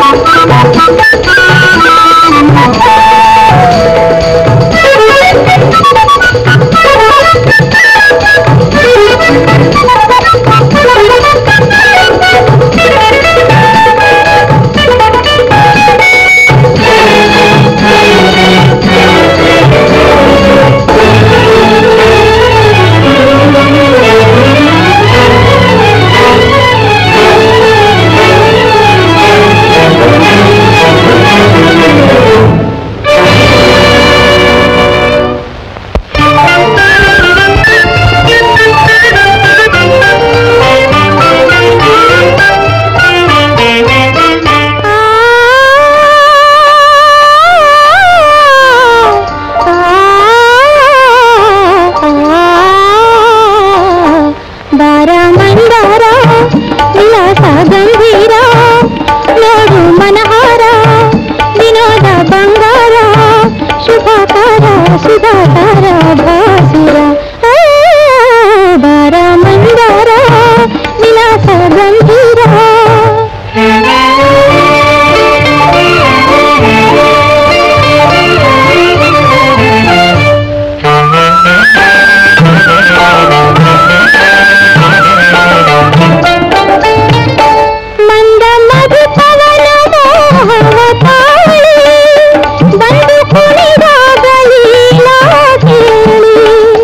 ಬಾರ ಮಂದಾರ ವಿಲಾಸ ಗಂಭೀರ ನೋಡು ಮನಹಾರ ವಿನೋದ ಬಂಗಾರ ಶುಭಕಾರ ಸುಧಾಕಾರ ಭಾಸುರ ಆ, ಬಾರ ಮಂದಾರ ವಿಲಾಸ ಗಂಭೀರ ಮಂದ ಮಧುಪವನ ಮೋಹವ ತಾಳಿ ಬಂದು ಕುಣಿದಾಗಲಿ ನಾ ಕೇಳಿ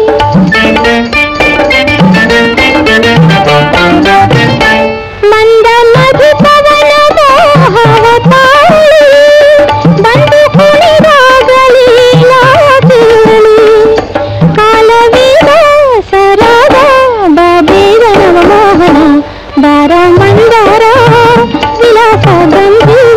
ಮಂದ ಮಧುಪವನ ಮೋಹವ ತಾಳಿ ಬಂದು ಕುಣಿದಾಗಲಿ ನಾ ಕೇಳಿ ಕಾಲವೀರ ಸರಾಗ ಬಾಬೇರವ ಮೋಹನ ಬಾರ ಮಂದಾರ ವಿಲಾಸ ಗಂಭೀರ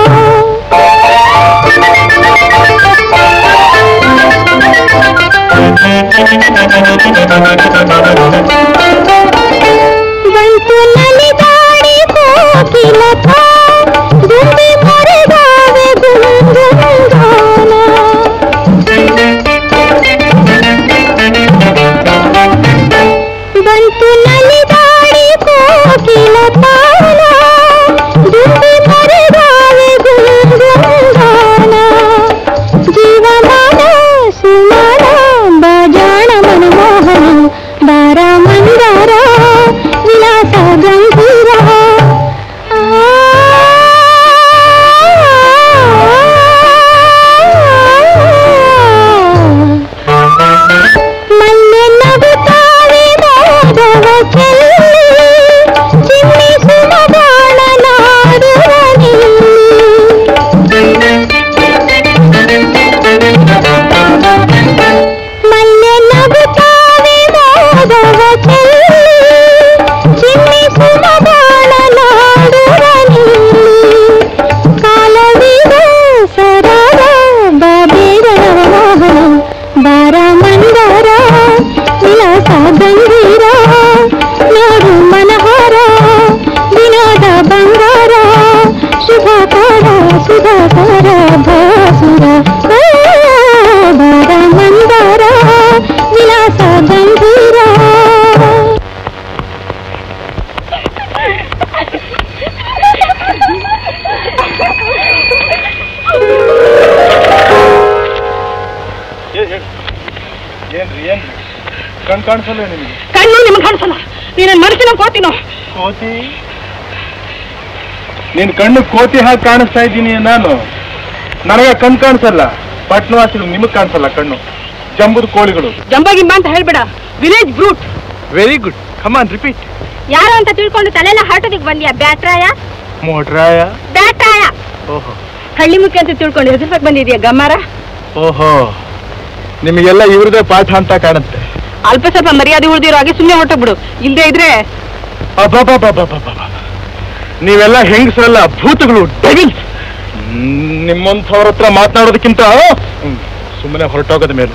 ಬಂತು ನಲಿದಾಡಿ ಕೋಕಿಲತ ದುಂಬಿ ಮರೆದಾವೆ ಗುಂಗುಂಗಾನ ಬಂತು ನಲಿದಾಡಿ ಕೋಕಿಲ ತಾನ ದುಂಬಿ ಮರೆದಾವೆ ಗುಂಗುಂಗಾನ ಜೀವಮಾನ ಸುಮಾನ ಬಾಜಾಣ ಮನಮೋಹನ ಬಾರ ಮಂದಾರ ವಿಲಾಸ ಗಂಭೀರ ಮಲ್ಲೆ ನಗುತ್ತಾವೆ ಮೋದವ ಚೆಲ್ಲಿ ಚಿಮ್ಮಿ ಸುಮಗಾಣ ನಾಡುವ ಮಲ್ಲೆ ನಗುತ್ತಾವೆ ಮೋದವ ಚೆಲ್ಲಿ ಚಿಮ್ಮಿ ಸುಮಗಾಣ ನಾಡುವ ಕಾಲವೀರ ಸರಾಗ ಬಾಬೇರವ ಮೋಹನ ಬಾರ ಮಂದಾರ ವಿಲಾಸ ಗಂಭೀರ ನೋಡು ಮನಹಾರ ವಿನೋದ ಬಂಗಾರ ಶುಭಕಾರ ಸುಧಾಕಾರ ಭಾಸುರ ಆ, ಬಾರ ಮಂದಾರ ವಿಲಾಸ ಗಂಭೀರ ಏನ್ರಿ ಏನ್ರಿ ಕಣ್ ಕಾಣಿಸಲ್ಲ ನಿಮಗೆ ಕಣ್ಣು ನಿಮ್ಗೆ ಕಾಣಿಸಲ್ಲ ನೀನು ಮನಸ್ಸಿನ ಕೋತಿನೋ ಕೋತಿ ನೀನ್ ಕಣ್ಣು ಕೋತಿ ಹಾಕಿ ಕಾಣಿಸ್ತಾ ಇದ್ದೀನಿ ನಾನು ನನಗೆ ಕಣ್ ಕಾಣಿಸಲ್ಲ ಪಟ್ನವಾಸಿಗಳು ನಿಮಗ್ ಕಾಣಿಸಲ್ಲ ಕಣ್ಣು ಜಂಬುದ ಕೋಳಿಗಳು ಜಂಬಗಿಂಬ ಅಂತ ಹೇಳ್ಬೇಡ village brute very good come on repeat ಯಾರು ಅಂತ ತಿಳ್ಕೊಂಡು ತಲೆಲ್ಲ ಹಾಟೋದಿಕ್ ಬಂದ್ಯಾ ಬ್ಯಾಟ್ರಾಯ ಮೋಟ್ರಾಯ ಬ್ಯಾಟ್ರಾಯ ಓಹೋ ಹಳ್ಳಿ ಮುಖ್ಯ ಅಂತ ತಿಳ್ಕೊಂಡು ಹೆಸರ್ಬೇಕು ಬಂದಿದ್ಯಾ ಗಮ್ಮಾರ ಓಹೋ ನಿಮಗೆಲ್ಲ ಇವ್ರದೇ ಪಾಠ ಅಂತ ಕಾಣುತ್ತೆ ಅಲ್ಪ ಸ್ವಲ್ಪ ಮರ್ಯಾದೆ ಉಳಿದಿರೋ ಹಾಗೆ ಸುಮ್ಮನೆ ಹೊಟ್ಟೋಗ್ಬಿಡು ಇಲ್ಲದೆ ಇದ್ರೆ ಅಬ್ಬಬ್ಬಬ್ಬಬ್ಬಬ್ಬಬ್ಬ. ನೀವೆಲ್ಲ ಹೆಂಗಸರಲ್ಲ ಭೂತಗಳು ಡೆವಿಲ್ಸ್ ನಿಮ್ಮಂಥವ್ರ ಹತ್ರ ಮಾತನಾಡೋದಕ್ಕಿಂತ ಸುಮ್ಮನೆ ಹೊರಟೋಗೋದ ಮೇಲೆ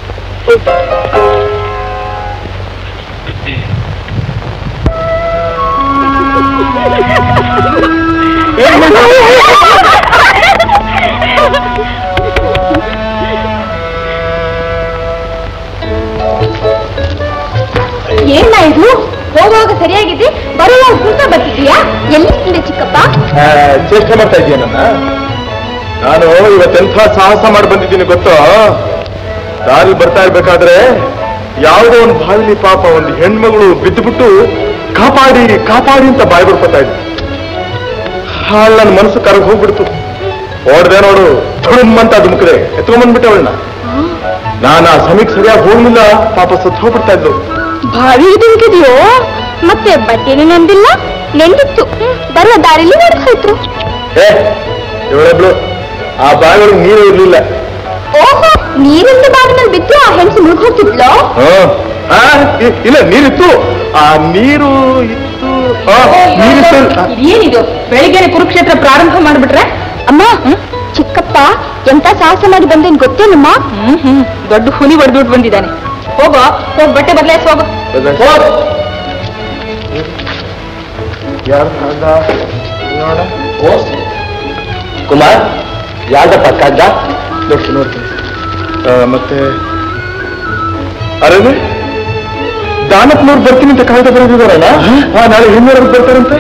ಏನ ಇದು ಹೋಗುವಾಗ ಸರಿಯಾಗಿದೆ ಬರುವಾಗ ಕೂತ ಬರ್ತಿದ್ಯಾ ಎಲ್ಲಿಂದ ಚಿಕ್ಕಪ್ಪ ಚೇಷ್ಟೆ ಮಾಡ್ತಾ ಇದೀಯ ನನ್ನ ನಾನು ಇವತ್ತೆಂಥ ಸಾಹಸ ಮಾಡಿ ಬಂದಿದ್ದೀನಿ ಗೊತ್ತೋ ದಾರಿ ಬರ್ತಾ ಇರ್ಬೇಕಾದ್ರೆ ಯಾವುದೋ ಒಂದು ಬಾವಿಲಿ ಪಾಪ ಒಂದು ಹೆಣ್ಮಗಳು ಬಿದ್ದುಬಿಟ್ಟು ಕಾಪಾಡಿ ಕಾಪಾಡಿ ಅಂತ ಬಾಯ್ ಬಿಡ್ಕೊತಾ ಇದ್ದೆ ಹಾಳು ನನ್ನ ಮನಸ್ಸು ಕರಗ್ ಹೋಗ್ಬಿಡ್ತು ಓಡ್ದೆ ನೋಡು ಅಂತ ಅದು ಮುಖರೆ ಎತ್ಕೊಂಡ್ಬಂದ್ಬಿಟ್ಟೆ ಅವಳನ್ನ ನಾನು ಆ ಸಮಯಕ್ಕೆ ಸರಿಯಾಗಿ ಹೋಗ್ಲಿಲ್ಲ ಪಾಪ ಸತ್ತು ಹೋಗ್ಬಿಡ್ತಾ ಇದ್ಲು ಬಾವಿ ದುಂಕಿದ್ಯೋ ಮತ್ತೆ ಬಟ್ಟೆನೂ ನೆಂದಿಲ್ಲ ನೆಂದಿತ್ತು ಬರುವ ದಾರಿಲಿ ನಡೆದು ಹೋಯ್ತು ಏ ಇವಳೊಬ್ಳು ಆ ಬಾವಿಯೊಳಗೆ ನೀರು ಇರ್ಲಿಲ್ಲ ಓಹೋ ನೀರಿಂದ ಬಾವಿನಲ್ಲಿ ಬಿದ್ದು ಆ ಹೆಂಗಸು ಮುಳುಗ್ ಹೋಗ್ತಿದ್ಲೋ ಹ್ಮ್. ಆ, ಇ- ಇಲ್ಲ ನೀರಿತ್ತು ಆ ನೀರು ಇತ್ತು ಆ, ನೀರಿತ್ತು ಆ, ಏನಿದು ಬೆಳಿಗ್ಗೆನೆ ಕುರುಕ್ಷೇತ್ರ ಪ್ರಾರಂಭ ಮಾಡ್ಬಿಟ್ರೆ ಅಮ್ಮ ಚಿಕ್ಕಪ್ಪ ಎಂತ ಸಾಹಸ ಮಾಡಿ ಬಂದೇನ್ ಗೊತ್ತೇನಮ್ಮ ಹ್ಮ್ ಹ್ಮ್ ದೊಡ್ಡ ಹುಲಿ ಹೊಡೆದ್ಬಿಟ್ಟು ಬಂದಿದ್ದಾನೆ ಹೋಗೋ ಹೋಗ್ ಬಟ್ಟೆ ಬದಲಾಯಿಸಿ ಹೋಗು ಹೋಗ್. ಯಾರ್ ಕಾಗ್ದ? ನೋಡ. ಕುಮಾರ್ ಯಾವ್ದಪ್ಪ ಕಾಗ್ದ ಎಷ್ಟು ನೋಡ್ತೀನಿ ಆ, ಮತ್ತೆ ಅರೇನೆ ದಾನಕ್ನವ್ರು ಬರ್ತೀನಿ ಅಂತ ಕಾಯ್ದೆ ಬರೆದಿದಾರಲ್ಲ ಆ, ನಾಳೆ ಇನ್ನೂರು ಬರ್ತಾರಂತೆ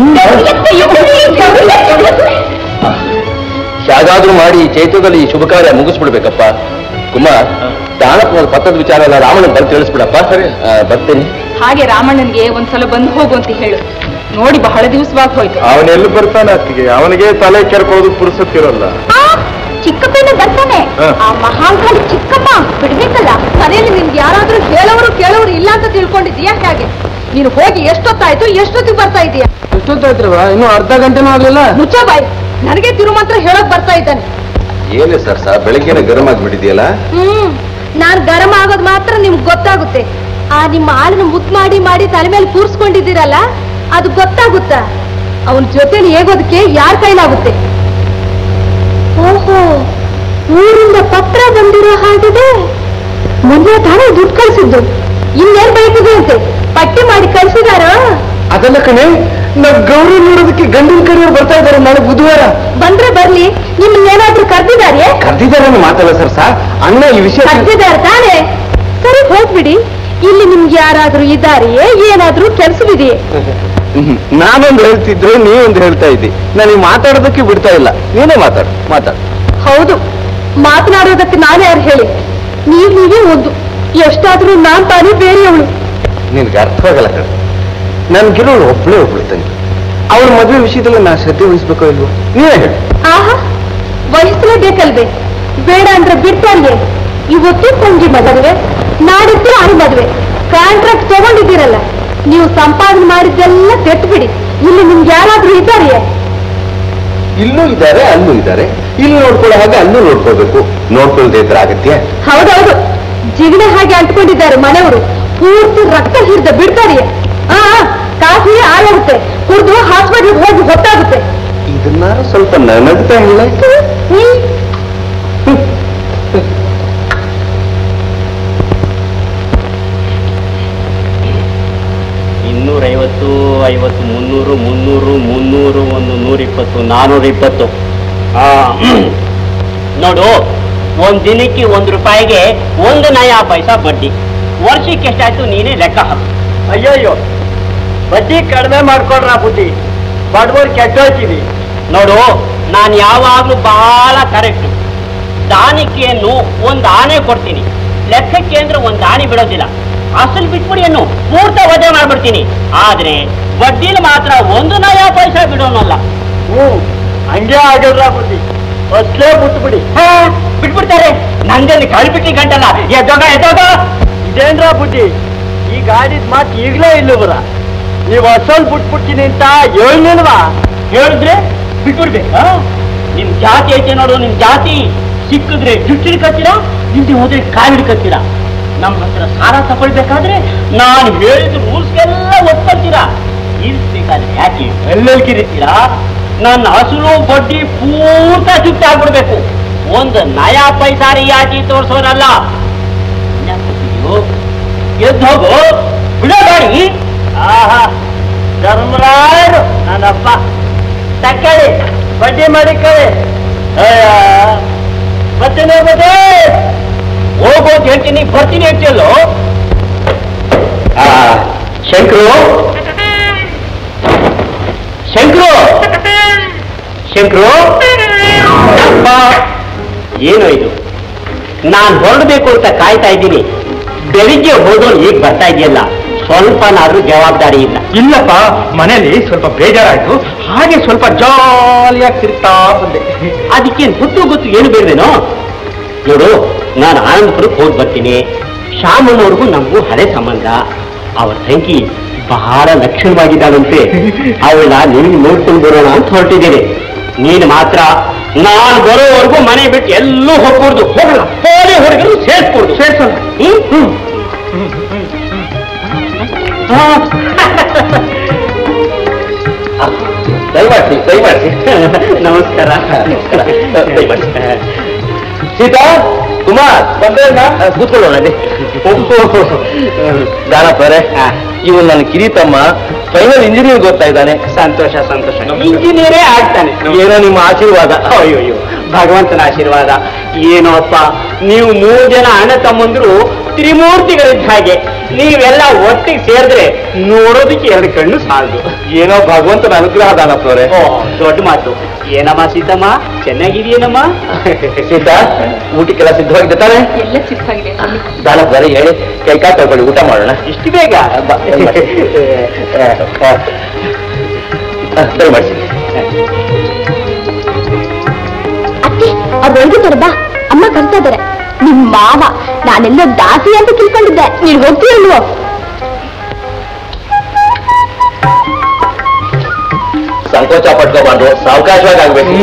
ಹೇಗಾದ್ರೂ ಮಾಡಿ ಈ ಚೈತ್ರದಲ್ಲಿ ಈ ಶುಭ ಕಾರ್ಯ ಮುಗಿಸ್ಬಿಡ್ಬೇಕಪ್ಪ ಕುಮಾರ್ ದಾನಪ್ಪನ ಪತ್ರದ ವಿಚಾರ ಎಲ್ಲ ರಾಮಣ್ಣನ ಬಂದು ತಿಳಿಸ್ಬಿಡಪ್ಪ ಸರಿ ಬರ್ತೀನಿ ಹಾಗೆ ರಾಮಣ್ಣನ್ಗೆ ಒಂದ್ಸಲ ಬಂದು ಹೋಗು ಅಂತ ಹೇಳು ನೋಡಿ ಬಹಳ ದಿವಸವಾಗಿ ಹೋಯ್ತು ಅವನೆಲ್ಲಿ ಬರ್ತಾನೆ ಅತ್ತಿಗೆ ಅವನಿಗೆ ತಲೆ ಕೆರ್ಕೊಳ್ಳೋದು ಪುರುಸತ್ತಿರಲ್ಲ ಚಿಕ್ಕಪ್ಪನ ಬರ್ತಾನೆ ಹ. ಆ ಮಹಾಂಕಾಳಿ ಚಿಕ್ಕಪ್ಪ ಬಿಡ್ಬೇಕಲ್ಲ ಮನೆಯಲ್ಲಿ ನಿನ್ಗೆ ಯಾರಾದ್ರೂ ಹೇಳೋರು ಕೇಳೋರು ಇಲ್ಲ ಅಂತ ತಿಳ್ಕೊಂಡಿದ್ಯಾ ಹೇಗೆ ನೀನು ಹೋಗಿ ಎಷ್ಟೊತ್ತಾಯ್ತು ಎಷ್ಟೊತ್ತಿಗೆ ಬರ್ತಾ ಇದೀಯ ಎಷ್ಟೊತ್ತಾಯ್ತ್ರವ ಇನ್ನು ಅರ್ಧ ಗಂಟೆನೂ ಆಗ್ಲಿಲ್ಲ ಮುಚ್ಚ ಬಾಯ್ ನನಗೆ ತಿರುಮಂತ್ರ ಹೇಳೋಕ್ ಬರ್ತಾ ಇದ್ದಾನೆ ಏನೇ ಸರ್ ಸರ್ ಬೆಳಗ್ಗೆನೆ ಗರಂ ಆಗ್ಬಿಟ್ಟಿದೆಯಲ್ಲ ಹ್ಮ್ ನಾನ್ ಗರಂ ಆಗೋದ್ ಮಾತ್ರ ನಿಮ್ಗೆ ಗೊತ್ತಾಗುತ್ತೆ ಆ ನಿಮ್ಮ ಹಾಲನ್ನು ಮುತ್ ಮಾಡಿ ಮಾಡಿ ತಲೆ ಮೇಲೆ ಕೂರ್ಸ್ಕೊಂಡಿದ್ದೀರಲ್ಲ ಅದು ಗೊತ್ತಾಗುತ್ತಾ ಅವನ ಜೊತೆಲಿ ಹೇಗೋದಕ್ಕೆ ಯಾರ ಕೈಲಾಗುತ್ತೆ ಓಹೋ ಊರಿಂದ ಪತ್ರ ಬಂದಿರೋ ಹಾಗಿದೆ ಮೊನ್ನೆ ತಾನೇ ದುಡ್ಡು ಕಳ್ಸಿದ್ದು ಇನ್ನೇನ್ ಬೈಕಿದೆ ಅಂತೆ ಪಟ್ಟಿ ಮಾಡಿ ಕಳ್ಸಿದಾರ ಅದಲ್ಲ ಕಣೆ ನಾವು ಗೌರಿ ನೋಡೋದಕ್ಕೆ ಗಂಡಿನ ಕಡೆಯವ್ರು ಬರ್ತಾ ಇದ್ದಾರೆ ನಾಳೆ ಬುಧವಾರ ಬಂದ್ರೆ ಬರ್ಲಿ ನಿಮ್ಗೇನಾದ್ರೂ ಕರ್ದಿದಾರೆ ಕರ್ದಿದ್ದಾರೆ ಮಾತಲ್ಲ ಸರ್ ಸರ್ ಅಣ್ಣ ಈ ವಿಷಯ ಕರ್ದಿದ್ದಾರೆ ತಾನೇ ಸರಿ ಹೋಗ್ಬಿಡಿ ಇಲ್ಲಿ ನಿಮ್ಗೆ ಯಾರಾದ್ರೂ ಇದ್ದಾರೆಯೇ ಏನಾದ್ರೂ ಕೆಲ್ಸವಿದೆಯೇ ಹ್ಮ್. ನಾನೊಂದು ಹೇಳ್ತಿದ್ರೆ ನೀವೊಂದು ಹೇಳ್ತಾ ಇದ್ದಿ ನನಗೆ ಮಾತಾಡೋದಕ್ಕೆ ಬಿಡ್ತಾ ಇಲ್ಲ ನೀನೇ ಮಾತಾಡು ಮಾತಾಡು ಹೌದು ಮಾತನಾಡೋದಕ್ಕೆ ನಾನೇ ಯಾರು ಹೇಳಿ ನೀವ್ ನೀವೇ ಒಂದು ಎಷ್ಟಾದ್ರೂ ನಾನ್ ತಾನೇ ಬೇರೆಯವಳು ನಿನ್ಗೆ ಅರ್ಥವಾಗಲ್ಲ ಕಣ ನನ್ಗಿರೋಳು ಒಬ್ಳೇ ಒಬ್ಳು ತಂಗಿ ಅವಳ ಮದುವೆ ವಿಷಯದಲ್ಲಿ ನಾ ಶ್ರದ್ಧೆ ವಹಿಸ್ಬೇಕೋ ಇಲ್ವೋ ನೀವೇ ಹೇಳಿ ಆಹಾ ವಹಿಸ್ಲೇಬೇಕಲ್ವೇ ಬೇಡ ಅಂದ್ರೆ ಬಿಡ್ತಾರಿಯೇ ಇವತ್ತು ತಂಗಿ ಮದುವೆ ನಾಡಿದ್ದು ಆರು ಮದುವೆ ಕಾಂಟ್ರಾಕ್ಟ್ ತಗೊಂಡಿದ್ದೀರಲ್ಲ ನೀವು ಸಂಪಾದನೆ ಮಾಡಿದ್ದೆಲ್ಲ ತೆಟ್ಬಿಡಿ ಇಲ್ಲಿ ನಿಮ್ಗೆ ಯಾರಾದ್ರೂ ಇದ್ದಾರೆಯೇ ಇಲ್ಲೂ ಇದ್ದಾರೆ ಅಲ್ಲೂ ಇದ್ದಾರೆ ಇಲ್ಲಿ ನೋಡ್ಕೊಳ್ಳೋ ಹಾಗೆ ಅಲ್ಲೂ ನೋಡ್ಕೋಬೇಕು ನೋಡ್ಕೊಳ್ದೇ ಇದ್ರೆ ಆಗತ್ಯ ಹೌದೌದು ಜಿಗಣೆ ಹಾಗೆ ಅಂಟ್ಕೊಂಡಿದ್ದಾರೆ ಮನೆಯವರು ಪೂರ್ತಿ ರಕ್ತ ಹಿಡ್ದ ಬಿಡ್ತಾರಿಯೇ ಆ ಕಾಫಿ ಆರೋಗುತ್ತೆ ಕುಡಿದು ಹಾಸ್ಪಿಟಲ್ಗೆ ಹೋಗಿ ಗೊತ್ತಾಗುತ್ತೆ ಇದನ್ನಾರು ಸ್ವಲ್ಪ ನನಗ್ತಾ ಇಲ್ಲ ಹ್ಮ್ ಇನ್ನೂರೈವತ್ತು ಐವತ್ತು ಮುನ್ನೂರು ಮುನ್ನೂರು ಮುನ್ನೂರು ಒಂದು ನೂರಿಪ್ಪತ್ತು ನಾನ್ನೂರ ಇಪ್ಪತ್ತು ಆ, ನೋಡು ಒಂದು ದಿನಕ್ಕೆ ಒಂದು ರೂಪಾಯಿಗೆ ಒಂದು ನಯಾ ಪೈಸಾ ಬಡ್ಡಿ ವರ್ಷಕ್ಕೆ ಎಷ್ಟಾಯ್ತು ನೀನೇ ಲೆಕ್ಕ ಹಾಕು ಅಯ್ಯಯ್ಯೋ ಬಡ್ಡಿ ಕಡಿಮೆ ಮಾಡ್ಕೊಡ್ರ ಬುದ್ಧಿ ಬಡವರು ಕೆಟ್ಟೋಯ್ತೀವಿ ನೋಡು ನಾನು ಯಾವಾಗಲೂ ಬಹಳ ಕರೆಕ್ಟ್ ದಾನಿಕೆಯನ್ನು ಒಂದು ಆನೆ ಕೊಡ್ತೀನಿ ಲೆಕ್ಕಕ್ಕೆ ಅಂದ್ರೆ ಒಂದು ಆನೆ ಬಿಡೋದಿಲ್ಲ ಅಸಲು ಬಿಟ್ಬಿಡಿ ಅನ್ನು ಪೂರ್ತ ವಜೆ ಮಾಡ್ಬಿಡ್ತೀನಿ ಆದ್ರೆ ಬಡ್ಡಿಲಿ ಮಾತ್ರ ಒಂದು ನಯಾ ಪೈಸಾ ಬಿಡೋನಲ್ಲ ಹ್ಞೂ ಹಂಗೆ ಆಗಿದ್ರ ಬುದ್ಧಿ ಅಷ್ಟೇ ಬಿಟ್ಬಿಡಿ ಹಾ ಬಿಟ್ಬಿಡ್ತಾರೆ ನಂದಲ್ಲಿ ಕಳ್ಬಿಟ್ಟಿ ಗಂಟಲ್ಲ ಎದ್ದೋಗ ಎದ್ದೋಗ ಇದೇನ್ರ ಬುದ್ಧಿ ಈ ಗಾಡಿದ ಮಾತು ಈಗಲೇ ಇಲ್ಲ ಬರ ನೀವು ಅಸಲ್ ಬಿಟ್ಬಿಡ್ತೀನಿ ಅಂತ ಹೇಳಿಲ್ವಾ ಹೇಳಿದ್ರೆ ಬಿಟ್ಬಿಡ್ಬೇಕಾ ನಿಮ್ ಜಾತಿ ಐತೆ ನೋಡು ನಿಮ್ ಜಾತಿ ಸಿಕ್ಕಿದ್ರೆ ಜುಟ್ಟು ಹಿಡ್ಕತ್ತೀರಾ ಹಿಂದೆ ಹೋದ್ರೆ ಕಾಲು ಹಿಡ್ಕತ್ತೀರಾ ನಮ್ಮ ಹತ್ರ ಸಾಲ ತಗೊಳ್ಬೇಕಾದ್ರೆ ನಾನು ಹೇಳಿದ ರೂಲ್ಸ್ಗೆಲ್ಲ ಒಪ್ಕೊಳ್ತೀರಾ ಇರಿಸ್ಬೇಕಾದ್ರೆ ಯಾಕೆ ಎಲ್ಲೆಲ್ಲಿ ಕಿರಿತೀರಾ ನನ್ನ ಹಸುರು ಬಡ್ಡಿ ಪೂರ್ತ ಜುಟ್ಟು ಆಗ್ಬಿಡ್ಬೇಕು ಒಂದು ನಯಾ ಪೈಸಾ ರಿಯಾಯಿತಿ ತೋರಿಸೋನಲ್ಲ ಎದ್ದು ಹೋಗು ಬಿಡೋ ಗಾಡಿ ಆಹಾ ಧರ್ಮರಾಯರು ನನ್ನಪ್ಪ ತಕ್ಕಳಿ ಬಡ್ಡಿ ಮಾಡಿ ಕಳಿ ಬರ್ತೀನಿ ಮತ್ತೆ ಹೋಗು ಅಂತ ಹೇಳ್ತೀನಿ ಬರ್ತೀನಿ ಅಂತೀಯಲ್ಲೋ ಶಂಕರು ಶಂಕರು ಶಂಕರು ಅಪ್ಪ, ಏನು ಇದು ನಾನ್ ಹೊರಡಬೇಕು ಅಂತ ಕಾಯ್ತಾ ಇದ್ದೀನಿ ಬೆಳಿಗ್ಗೆ ಹೋದೋನು ಈಗ ಬರ್ತಾ ಇದೆಯಲ್ಲ ಸ್ವಲ್ಪನಾದ್ರೂ ಜವಾಬ್ದಾರಿ ಇಲ್ಲ ಇಲ್ಲಪ್ಪ ಮನೇಲಿ ಸ್ವಲ್ಪ ಬೇಜಾರಾಯ್ತು ಹಾಗೆ ಸ್ವಲ್ಪ ಜಾಲಿಯಾಗಿ ತಿರುಗ್ತಾ ಬಂದೆ ಅದಕ್ಕೇನು ಗೊತ್ತು ಗೊತ್ತು ಏನು ಬೇಡವೇನೋ ನೋಡು ನಾನು ಆನಂದಪುರಕ್ಕೆ ಹೋಗಿ ಬರ್ತೀನಿ ಶ್ಯಾಮನವ್ರಿಗೂ ನಮಗೂ ಹಳೆ ಸಂಬಂಧ ಅವ್ರ ತಂಗಿ ಬಹಳ ಲಕ್ಷಣವಾಗಿದ್ದಾಳಂತೆ ಅವಳ ನಿನಗೆ ನೋಡ್ಕೊಂಡು ಬರೋಣ ಅಂತ ಹೊರಟಿದ್ದೀನಿ ನೀನು ಮಾತ್ರ ನಾನು ಬರೋವರೆಗೂ ಮನೆ ಬಿಟ್ಟು ಎಲ್ಲೂ ಹೋಗ್ಬಾರ್ದು ಹೋಗಲ್ಲ ಹೋಗಿ ಹೊರಗಡೆ ಸೇರ್ಸ್ಕೊಡ್ದು ಸೇರ್ಸಲ್ಲ ಹ್ಮ್ ದಯಮಾಡಿಸಿ ದಯಮಾಡಿಸಿ ನಮಸ್ಕಾರ ದಯಮಾಡಿಸಿ ಸೀತಾ ಕುಮಾರ್ ಬಂದೇನ ಕೂತ್ಕೊಳ್ಳೋಣ ದಾನಪ್ಪರೇ ಇವನು ನನ್ನ ಕಿರಿತಮ್ಮ ಫೈನಲ್ ಇಂಜಿನಿಯರ್ ಗೊತ್ತಾ ಇದ್ದಾನೆ ಸಂತೋಷ ಸಂತೋಷ ಇಂಜಿನಿಯರೇ ಆಗ್ತಾನೆ ಏನೋ ನಿಮ್ಮ ಆಶೀರ್ವಾದ ಅಯ್ಯೋ ಅಯ್ಯೋ ಭಗವಂತನ ಆಶೀರ್ವಾದ ಏನೋ ಅಪ್ಪ ನೀವು ಮೂರು ಜನ ಅಣ್ಣ ತಮ್ಮಂದ್ರು ತ್ರಿಮೂರ್ತಿಗಳಿದ್ದ ಹಾಗೆ ನೀವೆಲ್ಲ ಒಟ್ಟಿಗೆ ಸೇರಿದ್ರೆ ನೋಡೋದಕ್ಕೆ ಎರಡು ಕಣ್ಣು ಸಾಲದು ಏನೋ ಭಗವಂತನ ಅನುಗ್ರಹ ದಾನಪ್ಪನವರೇ ಓ ದೊಡ್ಡ ಮಾತು ಏನಮ್ಮ ಸೀತಮ್ಮ ಚೆನ್ನಾಗಿದೆಯೇನಮ್ಮ ಸೀತಾ ಊಟಕ್ಕೆಲ್ಲ ಸಿದ್ಧವಾಗಿದೆ ತಾನೆ ಎಲ್ಲ ಸಿಕ್ಕಾಗಿದೆ ದಾನಪ್ಪನವರೇ ಹೇಳಿ ಕೈ ಕಾಲು ತಗೊಳ್ಳಿ ಊಟ ಮಾಡೋಣ ಇಷ್ಟು ಬೇಗ ಬಾ, ದಯಮಾಡಿ. ದಯಮಾಡಿಸಿ ಅತ್ತೆ ಅವ್ರು ಒಳಗಿದ್ದಾರೆ ಬಾ ಅಮ್ಮ ಕರ್ತಾ ಇದಾರೆ ನಿಮ್ ಮಾವ ನಾನೆಲ್ಲ ದಾಸಿ ಅಂತ ತಿಳ್ಕೊಂಡಿದ್ದೆ ನೀನ್ ಹೋಗ್ತೀಯಲ್ವೋ ಸಂಕೋಚ ಪಟ್ಕೋಬಾರ್ದು ಸಾವಕಾಶವಾಗಿ ಆಗ್ಬೇಕು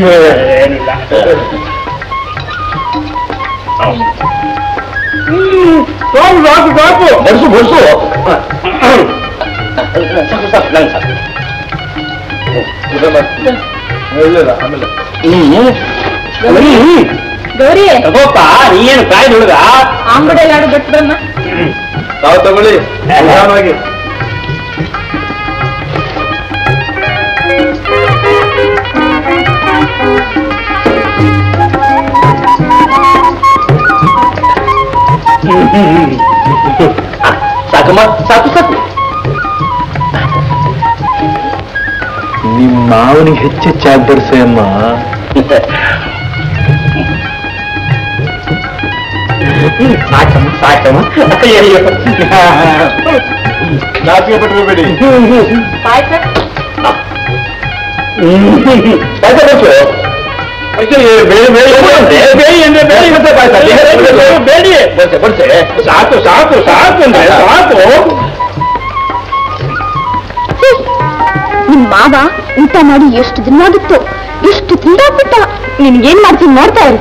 ಬಡ್ಸು ಬಡ್ಸು ಸಾಕು ಸಾಕು ನಂಗೆ ಸಾಕು ಹ್ಮ್ ಗೌರಿ ತಗೋಪ್ಪ ನೀನು ಕಾಯ್ದು ಹುಡುಗ ಅಂಗಡಿಯಲ್ಲಿ ಆಡು ಬಿಟ್ಟು ಬರಮ್ಮ ತಾವು ತಗೊಳ್ಳಿ ನಿಧಾನವಾಗಿ ಸಾಕಮ್ಮ ಸಾಕು ಸಾಕು ನಿಮ್ಮ ಮಾವನಿಗೆ ಹೆಚ್ಚೆಚ್ಚಾಗಿ ಬಡಿಸೆ ಅಮ್ಮ ಸಾಕಮ್ಮ ಸಾಕಮ್ಮ ಅಯ್ಯಯ್ಯೋ. ನಾಚಿಕೆ ಪಟ್ಕೋಬೇಡಿ ಪಾಯಸ ಪಾಯ್ಸ ಬಡ್ಸು. ಬೇಡಿ ಬೇಡಿ ಅಂದ್ರೆ ಬೇಡಿ ಮತ್ತೆ ಪಾಯ್ಸ. ಬೇಡಿ ಬಡ್ಸೆ, ಬಡ್ಸೆ. ಸಾಕು ಸಾಕು ಸಾಕು ಅಂದ್ರೆ ಸಾಕು ನಿಮ್ ಮಾವ ಊಟ ಮಾಡಿ ಎಷ್ಟು ದಿನ ಆಗಿತ್ತು ಎಷ್ಟು ತಿಂದಾಕ್ಬಿಟ್ಟ ನಿನ್ಗೇನ್ ಮಾಡ್ತೀನಿ ನೋಡ್ತಾ ಇರು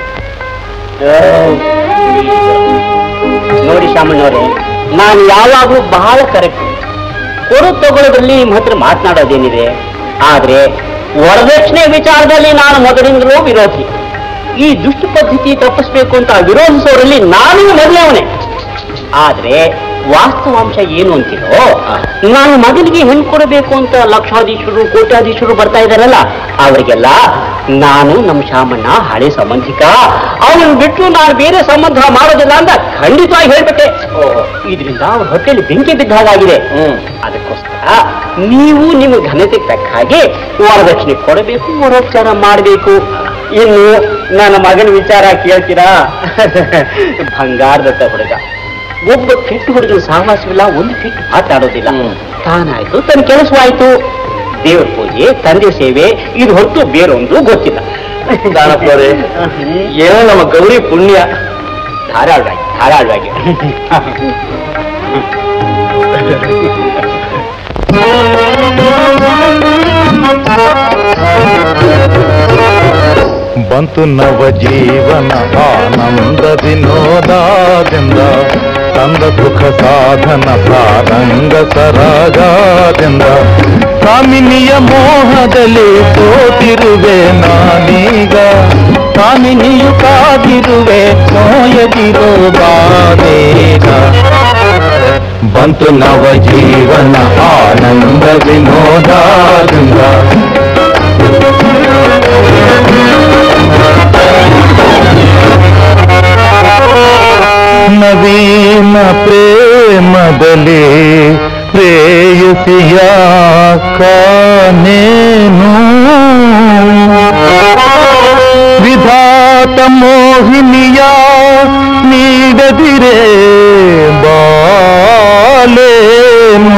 ನೋಡಿ ಶಾಮಣ್ಣವ್ರೆ ನಾನು ಯಾವಾಗಲೂ ಬಹಳ ಕರೆಕ್ಟ್ ಕೊಡು ತಗೊಳ್ಳೋದ್ರಲ್ಲಿ ನಿಮ್ಮ ಹತ್ರ ಮಾತನಾಡೋದೇನಿದೆ ಆದ್ರೆ ವರದಕ್ಷಿಣೆ ವಿಚಾರದಲ್ಲಿ ನಾನು ಮೊದಲಿಂದಲೂ ವಿರೋಧಿ ಈ ದುಷ್ಟ ಪದ್ಧತಿ ತಪ್ಪಿಸ್ಬೇಕು ಅಂತ ವಿರೋಧಿಸೋರಲ್ಲಿ ನಾನು ಮೊದಲವನೇ ಆದ್ರೆ ವಾಸ್ತವಾಂಶ ಏನು ಅಂತೀರೋ ನಾನು ಮಗನಿಗೆ ಹೆಣ್ಣು ಕೊಡಬೇಕು ಅಂತ ಲಕ್ಷಾಧೀಶರು ಕೋಟ್ಯಾಧೀಶರು ಬರ್ತಾ ಇದಾರಲ್ಲ ಅವರಿಗೆಲ್ಲ ನಾನು ನಮ್ಮ ಶಾಮಣ್ಣ ಹಳೆ ಸಂಬಂಧಿಕ ಅವನನ್ನು ಬಿಟ್ಟು ನಾನು ಬೇರೆ ಸಂಬಂಧ ಮಾಡೋದಿಲ್ಲ ಅಂತ ಖಂಡಿತವಾಗಿ ಹೇಳ್ಬಿಟ್ಟೆ ಇದರಿಂದ ಅವ್ರ ಹೊಟ್ಟೆಯಲ್ಲಿ ಬೆಂಕಿ ಬಿದ್ದ ಹಾಗಾಗಿದೆ ಹ್ಮ್. ಅದಕ್ಕೋಸ್ಕರ ನೀವು ನಿಮ್ಮ ಘನತೆಗೆ ತಕ್ಕ ಹಾಗೆ ವರದಕ್ಷಿಣೆ ಕೊಡಬೇಕು ವರೋಪಚಾರ ಮಾಡಬೇಕು ಇನ್ನು ನನ್ನ ಮಗನ ವಿಚಾರ ಕೇಳ್ತೀರಾ ಬಂಗಾರದತ್ತ ಹುಡುಗ ಒಬ್ಬ ಕೆಟ್ಟ ಹುಡುಗನ ಸಹವಾಸವಿಲ್ಲ ಒಂದು ಕೆಟ್ಟ ಮಾತಾಡೋದಿಲ್ಲ ಹ್ಮ್. ತಾನಾಯ್ತು ತನ್ನ ಕೆಲಸವಾಯ್ತು ದೇವರ ಪೂಜೆ ತಂದೆ ಸೇವೆ ಇದು ಹೊರತು ಬೇರೊಂದು ಗೊತ್ತಿಲ್ಲ ದಾನಪ್ಪನವರೇ ಏನೋ ನಮ್ಮ ಗೌರಿ ಪುಣ್ಯ ಧಾರಾಳವಾಗಿ ಧಾರಾಳವಾಗಿ ಬಂತು ನವ ಜೀವನ ಆನಂದ ವಿನೋದಾದಿಂದ ತಂದ ಸುಖ ಸಾಧನ ಪ್ರಾರಂಗ ಸರಾಗದಿಂದ ಕಾಮಿನಿಯ ಮೋಹದಲ್ಲಿ ಸೋತಿರುವೆ ನಾನೀಗ ಕಾಮಿನಿಯು ಕಾದಿರುವೆ ನೋಯದಿರೋ ಬಾಬೇಗ ಬಂತು ನವ ಜೀವನ ಆನಂದ ವಿನೋದಾದಿಂದ ನವೀನ ಪ್ರೇಮದಲ್ಲಿ ಪ್ರೇಯಸಿಯ ಕಾನೇನು ವಿಧಾತ ಮೋಹಿನಿಯ ನೀಡದಿರೇ ಬಾಲೇನು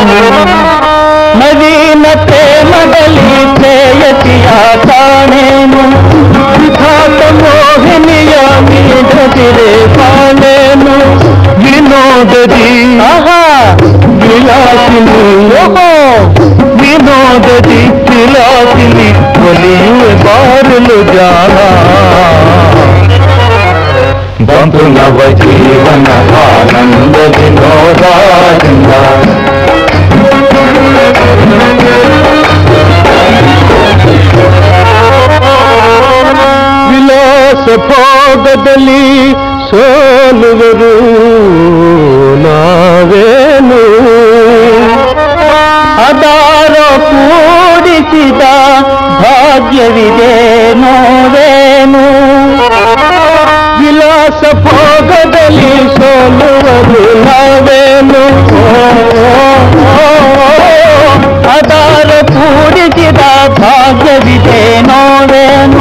ನವೀನ ಪ್ರೇಮದಲ್ಲಿ ಪ್ರೇಯಸಿಯ ಕಾಣೇನು ವಿಧಾತ ಮೋಹಿನಿಯ ನೀಡದಿರೇ ಬಾಲೇನು ವಿನೋದದಿ ಆಹಾ ವಿಲಾಸಿನಿ ಓಹೋ ವಿನೋದದಿ ವಿಲಾಸಿನಿ ಒಲಿಯುವೆ ಬಾರಲು ಜಾಣ ಬಂತು ನವ ಜೀವನ ಆನಂದ ವಿನೋದಾದಿಂದ ವಿಲಾಸ ಭೋಗದಲ್ಲಿ ಸೋಲುವರು ನಾವೇನು ಅದಾರ ಕೂಡಿಸಿದ ಭಾಗ್ಯವಿದೆ ನೋವೇನು ವಿಲಾಸ ಭೋಗದಲ್ಲಿ ಸೋಲುವರು ನಾವೇನು ಅದಾರ ಕೂಡಿಸಿದ ಭಾಗ್ಯವಿದೆ ನೋವೇನು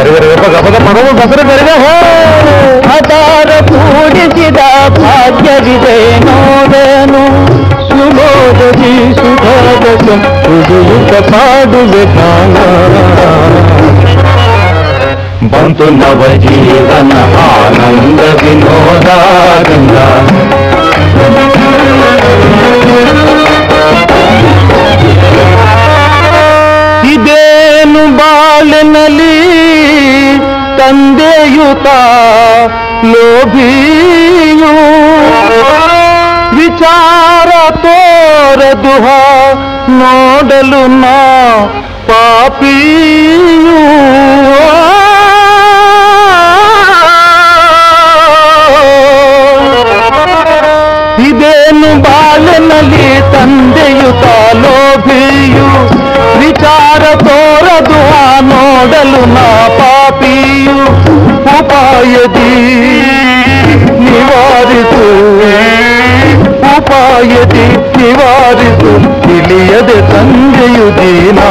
ಅದಾರ ಕೂಡಿಸಿದ ಭಾಗ್ಯವಿದೆ ನೋವೇನು ಸುಲೋದದಿ ಸುಧಾರಸ ಸುಡುಯುತ ಪಾಡುವೆ ಕಾಲ ಬಂತು ನವ ಜೀವನ ಆನಂದ ವಿನೋದಾದಿಂದ ಇದೇನು ಬಾಳಿನಲ್ಲಿ ತಂದೆಯುತ ಲೋಭಿಯು ವಿಚಾರ ತೋರದುಹ ನೋಡಲು ನಾ ಪಾಪಿಯೂ ಇದೇನು ಬಾಲಿನಲ್ಲಿ ತಂದೆಯು ತಾಲೋಭಿಯು ವಿಚಾರ ತೋರದು ಆ ನೋಡಲು ನಾ ಪಾಪಿಯು ಉಪಾಯದಿ ನಿವಾರಿಸು ಉಪಾಯದಿ ನಿವಾರಿಸು ತಿಳಿಯದೆ ತಂದೆಯು ದೀನಾ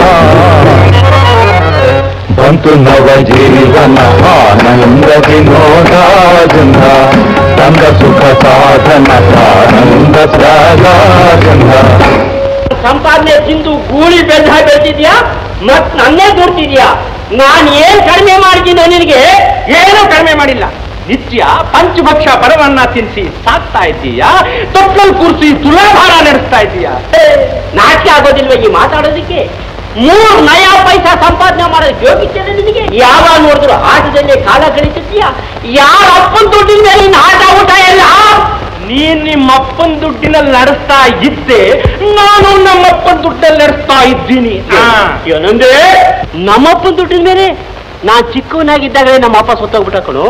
ಬಂತು ನವ ಜೀವನ ಆನಂದ ವಿನೋದಾಜನ ತಂದ ಸುಖ ಸಾಧನ ಆನಂದ ತ್ಯಾಗಾಜನ ಸಂಪಾದನೆ ತಿಂದು ಗೂಳಿ ಬೆದ್ದ ಬೆಳ್ತಿದ್ಯಾ ಮತ್ ನನ್ನೇ ದುಡ್ತಿದ್ಯಾ ನಾನ್ ಏನ್ ಕಡಿಮೆ ಮಾಡಿದ್ದೀನೋ ನಿನಗೆ ಏನೂ ಕಡಿಮೆ ಮಾಡಿಲ್ಲ ನಿತ್ಯ ಪಂಚಭಕ್ಷ ಪರವನ್ನ ತಿನ್ಸಿ ಸಾಕ್ತಾ ಇದ್ದೀಯಾ ತೊಟ್ಟಲ್ ಕೂರಿಸಿ ತುಲಾಭಾರ ನಡೆಸ್ತಾ ಇದ್ದೀಯಾ ನಾಚಿಕೆ ಆಗೋದಿಲ್ವ ಈ ಮಾತಾಡೋದಕ್ಕೆ ಮೂರ್ ನಯಾ ಪೈಸಾ ಸಂಪಾದನೆ ಮಾಡೋದಕ್ಕೆ ಯೋಗಿದ್ದೇನೆ ನಿನಗೆ ಯಾವಾಗ ನೋಡಿದ್ರು ಆಟದಲ್ಲಿ ಕಾಲ ಕಳೀತಿದ್ದೀಯಾ ಯಾರ ಅಪ್ಪನ ದುಡ್ಡಿನ ಮೇಲೆ ಇನ್ನು ಆಟ ಊಟ ಎಲ್ಲ ನೀನ್ ನಿಮ್ಮ ಅಪ್ಪನ ದುಡ್ಡಿನಲ್ಲಿ ನಡೆಸ್ತಾ ಇದ್ದೆ ನಾನು ನಮ್ಮಪ್ಪನ ದುಡ್ಡಲ್ಲಿ ನಡೆಸ್ತಾ ಇದ್ದೀನಿ ಏನಂದ್ರೆ ನಮ್ಮಪ್ಪನ ದುಡ್ಡಿನ ಮೇಲೆ ನಾನ್ ಚಿಕ್ಕವನಾಗಿದ್ದಾಗಲೇ ನಮ್ಮ ಅಪ್ಪ ಸತ್ತೋಗ್ಬಿಟ್ಟ ಕಣು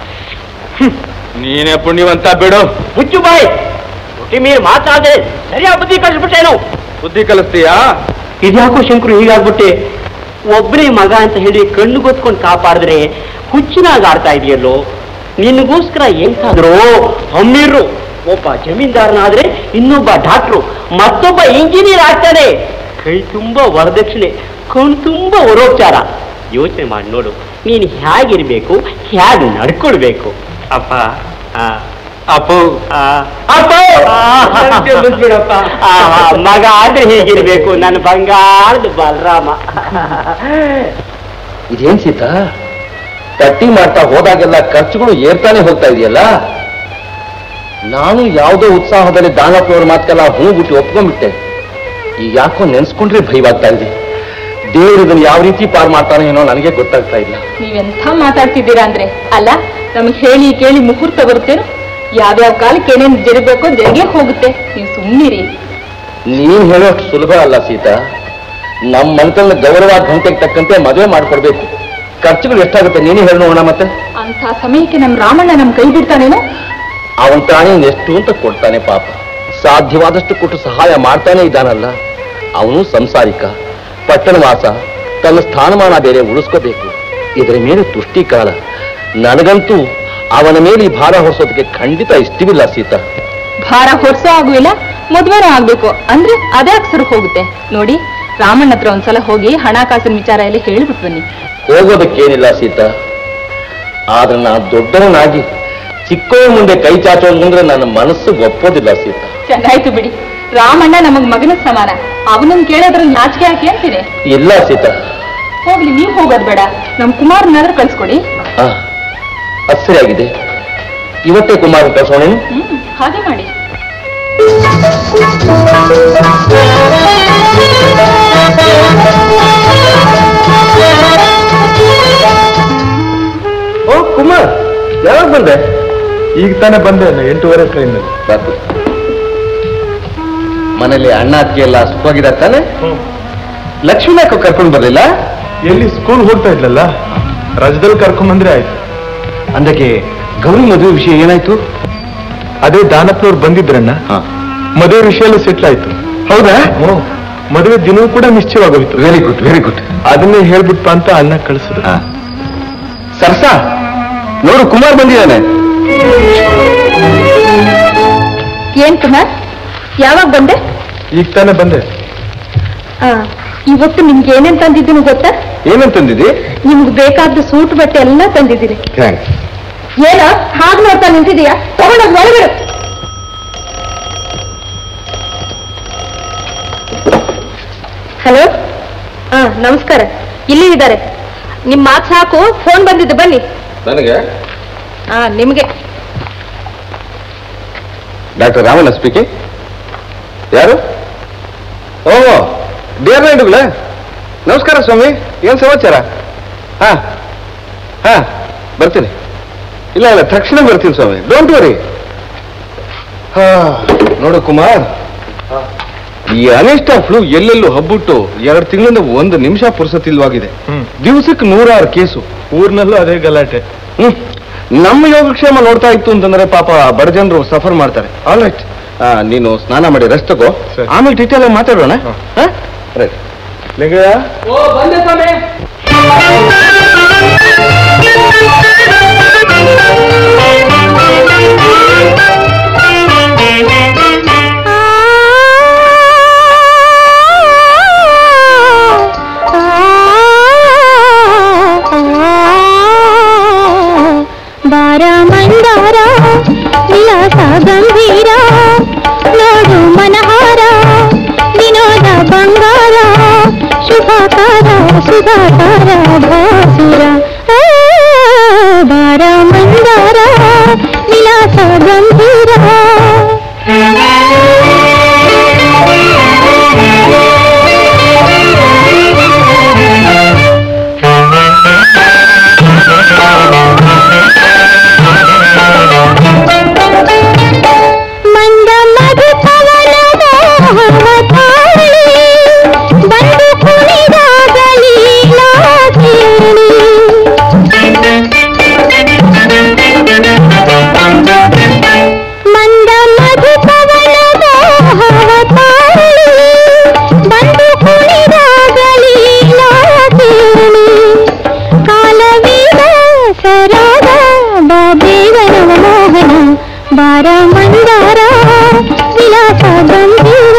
ನೀನೇ ಪುಣ್ಯವಂತ ಬಿಡು ಮುಚ್ಚು ಬಾಯ್ ಒಟ್ಟಿ ಮೀರ್ ಮಾತಾಡದೆ ಸರಿಯಾಗಿ ಬುದ್ಧಿ ಕಳಿಸ್ಬಿಟ್ಟೇನು ಬುದ್ಧಿ ಕಲಿಸ್ತೀಯಾ ಇದ್ಯಾಕೋ ಶಂಕರು ಹೀಗಾಗ್ಬಿಟ್ಟೆ ಒಬ್ಬನೇ ಮಗ ಅಂತ ಹೇಳಿ ಕಣ್ಣು ಗೊತ್ಕೊಂಡು ಕಾಪಾಡಿದ್ರೆ ಹುಚ್ಚಿನಾಗ ಆಡ್ತಾ ಇದೆಯಲ್ಲೋ ನಿನಗೋಸ್ಕರ ಎಂತಾದ್ರೂ ಅಮ್ಮೀರು ಒಬ್ಬ ಜಮೀನ್ದಾರನಾದ್ರೆ ಇನ್ನೊಬ್ಬ ಡಾಕ್ಟ್ರು ಮತ್ತೊಬ್ಬ ಇಂಜಿನಿಯರ್ ಆಗ್ತಾನೆ ಕೈ ತುಂಬಾ ವರದಕ್ಷಿಣೆ ಕಣ್ ತುಂಬಾ ವರೋಪಚಾರ ಯೋಚನೆ ಮಾಡಿ ನೋಡು ನೀನು ಹೇಗಿರ್ಬೇಕು ಹೇಗೆ ನಡ್ಕೊಳ್ಬೇಕು ಅಪ್ಪ ಆ, ಅಪ್ಪು ಆ, ಅಪ್ಪು ಆ, ಮಗ ಆದ್ರೆ ಹೀಗಿರ್ಬೇಕು ನನ್ನ ಬಂಗಾರದ ಬಲರಾಮ ಇದೇನ್ ಸೀತಾ ತಟ್ಟಿ ಮಾಡ್ತಾ ಹೋದಾಗೆಲ್ಲ ಖರ್ಚುಗಳು ಏರ್ತಾನೆ ಹೋಗ್ತಾ ಇದೆಯಲ್ಲ ನಾನು ಯಾವುದೋ ಉತ್ಸಾಹದಲ್ಲಿ ದಾನಪ್ಪನವ್ರ ಮಾತಕ್ಕೆಲ್ಲ ಹೂ ಬಿಟ್ಟು ಒಪ್ಕೊಂಡ್ಬಿಟ್ಟೆ ಈಗ ಯಾಕೋ ನೆನ್ಸ್ಕೊಂಡ್ರೆ ಭಯವಾಗ್ತಾ ಇದೆ ದೇವರು ಇದನ್ನು ಯಾವ ರೀತಿ ಪಾರ್ ಮಾಡ್ತಾನೆ ಏನೋ ನನಗೆ ಗೊತ್ತಾಗ್ತಾ ಇಲ್ಲ ನೀವೆಂಥ ಮಾತಾಡ್ತಿದ್ದೀರಾ ಅಂದ್ರೆ ಅಲ್ಲ ನಮಗೆ ಹೇಳಿ ಕೇಳಿ ಮುಹೂರ್ತ ಬರುತ್ತೇನೋ ಯಾವ್ಯಾವ ಕಾಲಕ್ಕೆ ಏನೇನು ಜರಬೇಕೋ ಜರಿಗೆ ಹೋಗುತ್ತೆ ನೀವು ಸುಮ್ಮನಿರಿ ನೀನ್ ಹೇಳೋಷ್ಟು ಸುಲಭ ಅಲ್ಲ ಸೀತಾ ನಮ್ಮ ಮನತನ ಗೌರವ ಘಂಟೆಗೆ ತಕ್ಕಂತೆ ಮದುವೆ ಮಾಡ್ಕೊಡ್ಬೇಕು ಖರ್ಚುಗಳು ಎಷ್ಟಾಗುತ್ತೆ ನೀನೇ ಹೇಳಿ ನೋಡೋಣ ಮತ್ತೆ ಅಂಥ ಸಮಯಕ್ಕೆ ನಮ್ಮ ರಾಮಣ್ಣ ನಮ್ ಕೈ ಬಿಡ್ತಾನೇನೋ ಅವನ್ ತಾನೇ ಎಷ್ಟು ಅಂತ ಕೊಡ್ತಾನೆ ಪಾಪ ಸಾಧ್ಯವಾದಷ್ಟು ಕೊಟ್ಟು ಸಹಾಯ ಮಾಡ್ತಾನೆ ಇದ್ದಾನಲ್ಲ ಅವನು ಸಂಸಾರಿಕ ಪಟ್ಟಣವಾಸ ತನ್ನ ಸ್ಥಾನಮಾನ ಬೇರೆ ಉಳಿಸ್ಕೋಬೇಕು ಇದರ ಮೇಲೆ ತುಷ್ಟೀಕಾಲ ನನಗಂತೂ ಅವನ ಮೇಲೆ ಈ ಭಾರ ಹೊರಿಸೋದಕ್ಕೆ ಖಂಡಿತ ಇಷ್ಟವಿಲ್ಲ ಸೀತಾ ಭಾರ ಹೊರ್ಸೋ ಆಗೂ ಇಲ್ಲ ಮದ್ವೆನೂ ಆಗ್ಬೇಕು ಅಂದ್ರೆ ಅದೇ ಅಕ್ಷರ ಹೋಗುತ್ತೆ ನೋಡಿ ರಾಮಣ್ಣ ಹತ್ರ ಒಂದ್ಸಲ ಹೋಗಿ ಹಣಕಾಸಿನ ವಿಚಾರ ಎಲ್ಲ ಹೇಳ್ಬಿಟ್ಟು ಬನ್ನಿ ಹೋಗೋದಕ್ಕೇನಿಲ್ಲ ಸೀತಾ ಆದ್ರೆ ನಾನು ದೊಡ್ಡವನಾಗಿ ಚಿಕ್ಕವ ಮುಂದೆ ಕೈ ಚಾಚೋದು ಮುಂದ್ರೆ ನನ್ನ ಮನಸ್ಸು ಒಪ್ಪೋದಿಲ್ಲ ಸೀತಾ ಚೆನ್ನಾಯ್ತು ಬಿಡಿ ರಾಮಣ್ಣ ನಮಗ್ ಮಗನ ಸಮಾನ ಅವನನ್ನ ಕೇಳೋದ್ರಲ್ಲಿ ನಾಚಿಕೆ ಯಾಕೆ ಅಂತೀರಿ ಇಲ್ಲ ಸೀತಾ ಹೋಗ್ಲಿ ನೀವ್ ಹೋಗೋದ್ ಬೇಡ ನಮ್ ಕುಮಾರ್ನಾದ್ರೂ ಕಳ್ಸ್ಕೊಡಿ ಹಾ ಅದು ಸರಿಯಾಗಿದೆ ಇವತ್ತೇ ಕುಮಾರ ಕಳ್ಸೋಣ ಹ್ಮ್ ಹಾಗೆ ಮಾಡಿ ಓ ಕುಮಾರ್ ಯಾವಾಗ ಬಂದೆ ಈಗ ತಾನೇ ಬಂದೆ ನಾನು ಎಂಟೂವರೆ ಟ್ರೈನಲ್ಲಿ ಸಾಕು ಮನೇಲಿ ಅಣ್ಣ ಅತ್ತಿಗೆ ಎಲ್ಲ ಸುಖವಾಗಿದ್ದಾರೆ ತಾನೆ ಲಕ್ಷ್ಮೀ ಯಾಕೋ ಕರ್ಕೊಂಡು ಬರ್ಲಿಲ್ಲ ಎಲ್ಲಿ ಸ್ಕೂಲ್ ಹೋಗ್ತಾ ಇದ್ಲಲ್ಲ ರಜದಲ್ಲಿ ಕರ್ಕೊಂಡ್ ಬಂದ್ರೆ ಆಯ್ತು ಅಂದಕ್ಕೆ ಗೌರಿ ಮದುವೆ ವಿಷಯ ಏನಾಯ್ತು ಅದೇ ದಾನಪ್ಪನವ್ರು ಬಂದಿದ್ರಣ್ಣ ಮದುವೆ ವಿಷಯ ಎಲ್ಲ ಸೆಟ್ಲ್ ಆಯ್ತು ಹೌದಾ ಹ್ಞೂ ಮದುವೆ ದಿನವೂ ಕೂಡ ನಿಶ್ಚಯವಾಗೋಯ್ತು ವೆರಿ ಗುಡ್ ವೆರಿ ಗುಡ್ ಅದನ್ನೇ ಹೇಳ್ಬಿಟ್ಪ ಅಂತ ಅಣ್ಣ ಕಳಿಸಿದ್ರು ಸರ್ಸ ನೋಡು ಕುಮಾರ್ ಬಂದಿದ್ದಾನೆ ಏನ್ ಕುಮಾರ್ ಯಾವಾಗ ಬಂದೆ ಈಗ ತಾನೇ ಬಂದೆ ಆ, ಇವತ್ತು ನಿಮ್ಗೆ ಏನೇನ್ ತಂದಿದ್ದೀನಿ ಗೊತ್ತಾ ಏನಂತಂದಿದಿ ನಿಮ್ಗೆ ಬೇಕಾದ ಸೂಟ್ ಬಟ್ಟೆ ಎಲ್ಲ ತಂದಿದ್ದೀನಿ ಥ್ಯಾಂಕ್ಸ್ ಏನ ಹಾಗೆ ನೋಡ್ತಾ ನಿಂತಿದೀಯಾ ತಗೊಂಡೋಗ್ ಒಳಗಿಡು ಹಲೋ ಹಾ ನಮಸ್ಕಾರ ಇಲ್ಲಿ ಇದ್ದಾರೆ ನಿಮ್ ಮಾತು ಸಾಕು ಫೋನ್ ಬಂದಿದ್ದು ಬನ್ನಿ ನನಗೆ ಹಾ ನಿಮ್ಗೆ ಡಾಕ್ಟರ್ ರಾಮಣ್ಣ ಸ್ಪೀಕಿಂಗ್ ಯಾರು ಓ ಡಿಯರ್ ನಾಯ್ಡುಗಳೇ ನಮಸ್ಕಾರ ಸ್ವಾಮಿ ಏನ್ ಸಮಾಚಾರ ಹಾ ಹಾ ಬರ್ತೀನಿ ಇಲ್ಲ ಇಲ್ಲ ತಕ್ಷಣ ಬರ್ತೀನಿ ಸ್ವಾಮಿ ಡೋಂಟ್ ವರಿ ಹಾ ನೋಡು ಕುಮಾರ್ ಈ ಅನಿಷ್ಟ ಫ್ಲೂ ಎಲ್ಲೆಲ್ಲೂ ಹಬ್ಬಿಟ್ಟು ಎರಡು ತಿಂಗಳಿಂದ ಒಂದು ನಿಮಿಷ ಪುರ್ಸತಿಲ್ವಾಗಿದೆ ಹ್ಮ್. ದಿವಸಕ್ಕೆ ನೂರಾರು ಕೇಸು ಊರ್ನಲ್ಲೂ ಅದೇ ಗಲಾಟೆ ಹ್ಮ್ ನಮ್ಮ ಯೋಗಕ್ಷೇಮ ನೋಡ್ತಾ ಇತ್ತು ಅಂತಂದ್ರೆ ಪಾಪ ಬಡ ಜನರು ಸಫರ್ ಮಾಡ್ತಾರೆ ಆಲ್ ರೈಟ್ ನೀನು ಸ್ನಾನ ಮಾಡಿ ರೆಸ್ಟ್ ತಗೋ ಸರಿ. ಆಮೇಲೆ ಡೀಟೇಲ್ ಆಗಿ ಮಾತಾಡೋಣ ಹ. ರೈಟ್ ಲಿಂಗಯ್ಯ ಬಾರ ಮಂದಾರ ವಿಲಾಸ ಗಂಭೀರ ನೋಡು ಮನಹಾರ ವಿನೋದ ಬಂಗಾರ ಶುಭಾಕಾರ ಸುಧಾಕಾರ ಭಾಸುರ ಆ, ಬಾರ ಮಂದಾರ ವಿಲಾಸ ಗಂಭೀರ ಮಂದ ಮಧುಪವನದ ಹವತಾಳಿ ಬಂದು ಕುಣಿದಾಗಲಿ ನಾಚೇಳಿ ಮಂದ ಮಧುಪವನದ ಹವತಾಳಿ ಬಂದು ಕುಣಿದಾಗಲಿ ನಾಚೇಳಿ ಕಾಲವೀರ ಸರಾಗ ಬಾಬೇಗನ ಮೋಹನ ಬಾರ ಮಂದಾರ ವಿಲಾಸ ಗಂಭೀರ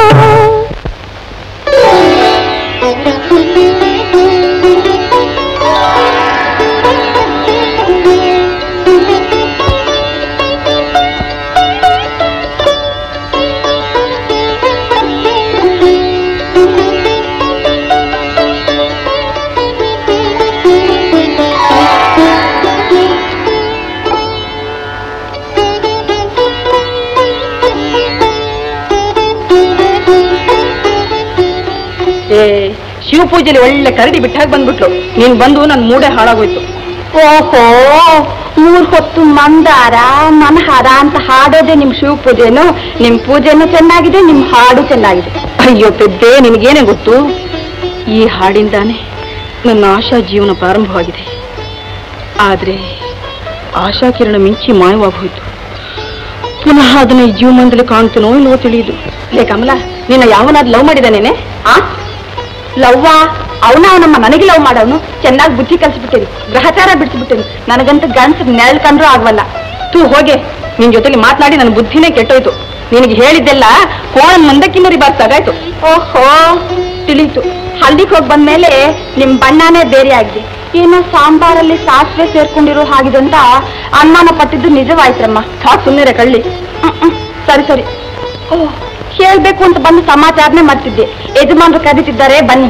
ಏ ಶಿವ ಪೂಜೆಲಿ ಒಳ್ಳೆ ಕರಡಿ ಬಿಟ್ಟಾಗ ಬಂದ್ಬಿಟ್ಲು ನೀನ್ ಬಂದು ನನ್ ಮೂಡೆ ಹಾಳಾಗೋಯ್ತು ಓಹೋ ಮೂರ್ ಹೊತ್ತು ಮಂದಾರ ಮನಹಾರ ಅಂತ ಹಾಡೋದೇ ನಿಮ್ ಶಿವ ಪೂಜೆನು ನಿಮ್ ಪೂಜೆನೂ ಚೆನ್ನಾಗಿದೆ ನಿಮ್ ಹಾಡು ಚೆನ್ನಾಗಿದೆ ಅಯ್ಯೋ ಪೆದ್ದೆ ನಿನಗೇನೆ ಗೊತ್ತು ಈ ಹಾಡಿಂದಾನೆ ನನ್ನ ಆಶಾ ಜೀವನ ಪ್ರಾರಂಭವಾಗಿದೆ ಆದ್ರೆ ಆಶಾ ಕಿರಣ ಮಿಂಚಿ ಮಾಯವಾಗೋಯ್ತು ಪುನಃ ಅದನ್ನ ಈ ಜೀವನದಲ್ಲಿ ಕಾಣ್ತೀನೋ ಇಲ್ವೋ ತಿಳಿಯುದು ಲೇ ಕಮಲ ನಿನ್ನ ಯಾವನಾದ್ ಲವ್ ಮಾಡಿದಾನೇನೆ ಆ ಲವ್ವ ಅವನ ಅವನಮ್ಮ ನನಗೆ ಲವ್ ಮಾಡೋನು ಚೆನ್ನಾಗಿ ಬುದ್ಧಿ ಕಲ್ಸ್ಬಿಟ್ಟಿರಿ ಗ್ರಹಚಾರ ಬಿಡಿಸ್ಬಿಟ್ಟಿರಿ ನನಗಂತ ಗಂಡ್ಸ್ ನೆರಳು ಕಂಡ್ರೂ ಆಗವಲ್ಲ ತೂ ಹೋಗೆ ನಿನ್ ಜೊತೆಲಿ ಮಾತನಾಡಿ ನನ್ನ ಬುದ್ಧಿನೇ ಕೆಟ್ಟೋಯ್ತು ನಿನಗೆ ಹೇಳಿದ್ದೆಲ್ಲ ಕೋಣ ಮುಂದಕ್ಕಿನ್ನರಿ ಬಾರ್ಸಾಗಾಯ್ತು ಓಹೋ ತಿಳಿತು ಹಳ್ಳಿಗೆ ಹೋಗಿ ಬಂದ್ಮೇಲೆ ನಿಮ್ ಬಣ್ಣನೇ ಬೇರೆ ಆಗಿದೆ ಏನೋ ಸಾಂಬಾರಲ್ಲಿ ಸಾಸಿವೆ ಸೇರ್ಕೊಂಡಿರೋ ಹಾಗಿದೆ ಅಂತ ಅನುಮಾನ ಪಟ್ಟಿದ್ದು ನಿಜವಾಯ್ತ್ರಮ್ಮ ಸಾಕು ಸುಮ್ಮನೆ ಕಳ್ಳಿ ಹ್ಮ್, ಹ್ಮ್. ಸರಿ ಸರಿ ಓ ಹೇಳ್ಬೇಕು ಅಂತ ಬಂದು ಸಮಾಚಾರನೆ ಮಾಡ್ತಿದ್ದೆ ಯಜಮಾನ್ರು ಕರೀತಿದ್ದಾರೆ ಬನ್ನಿ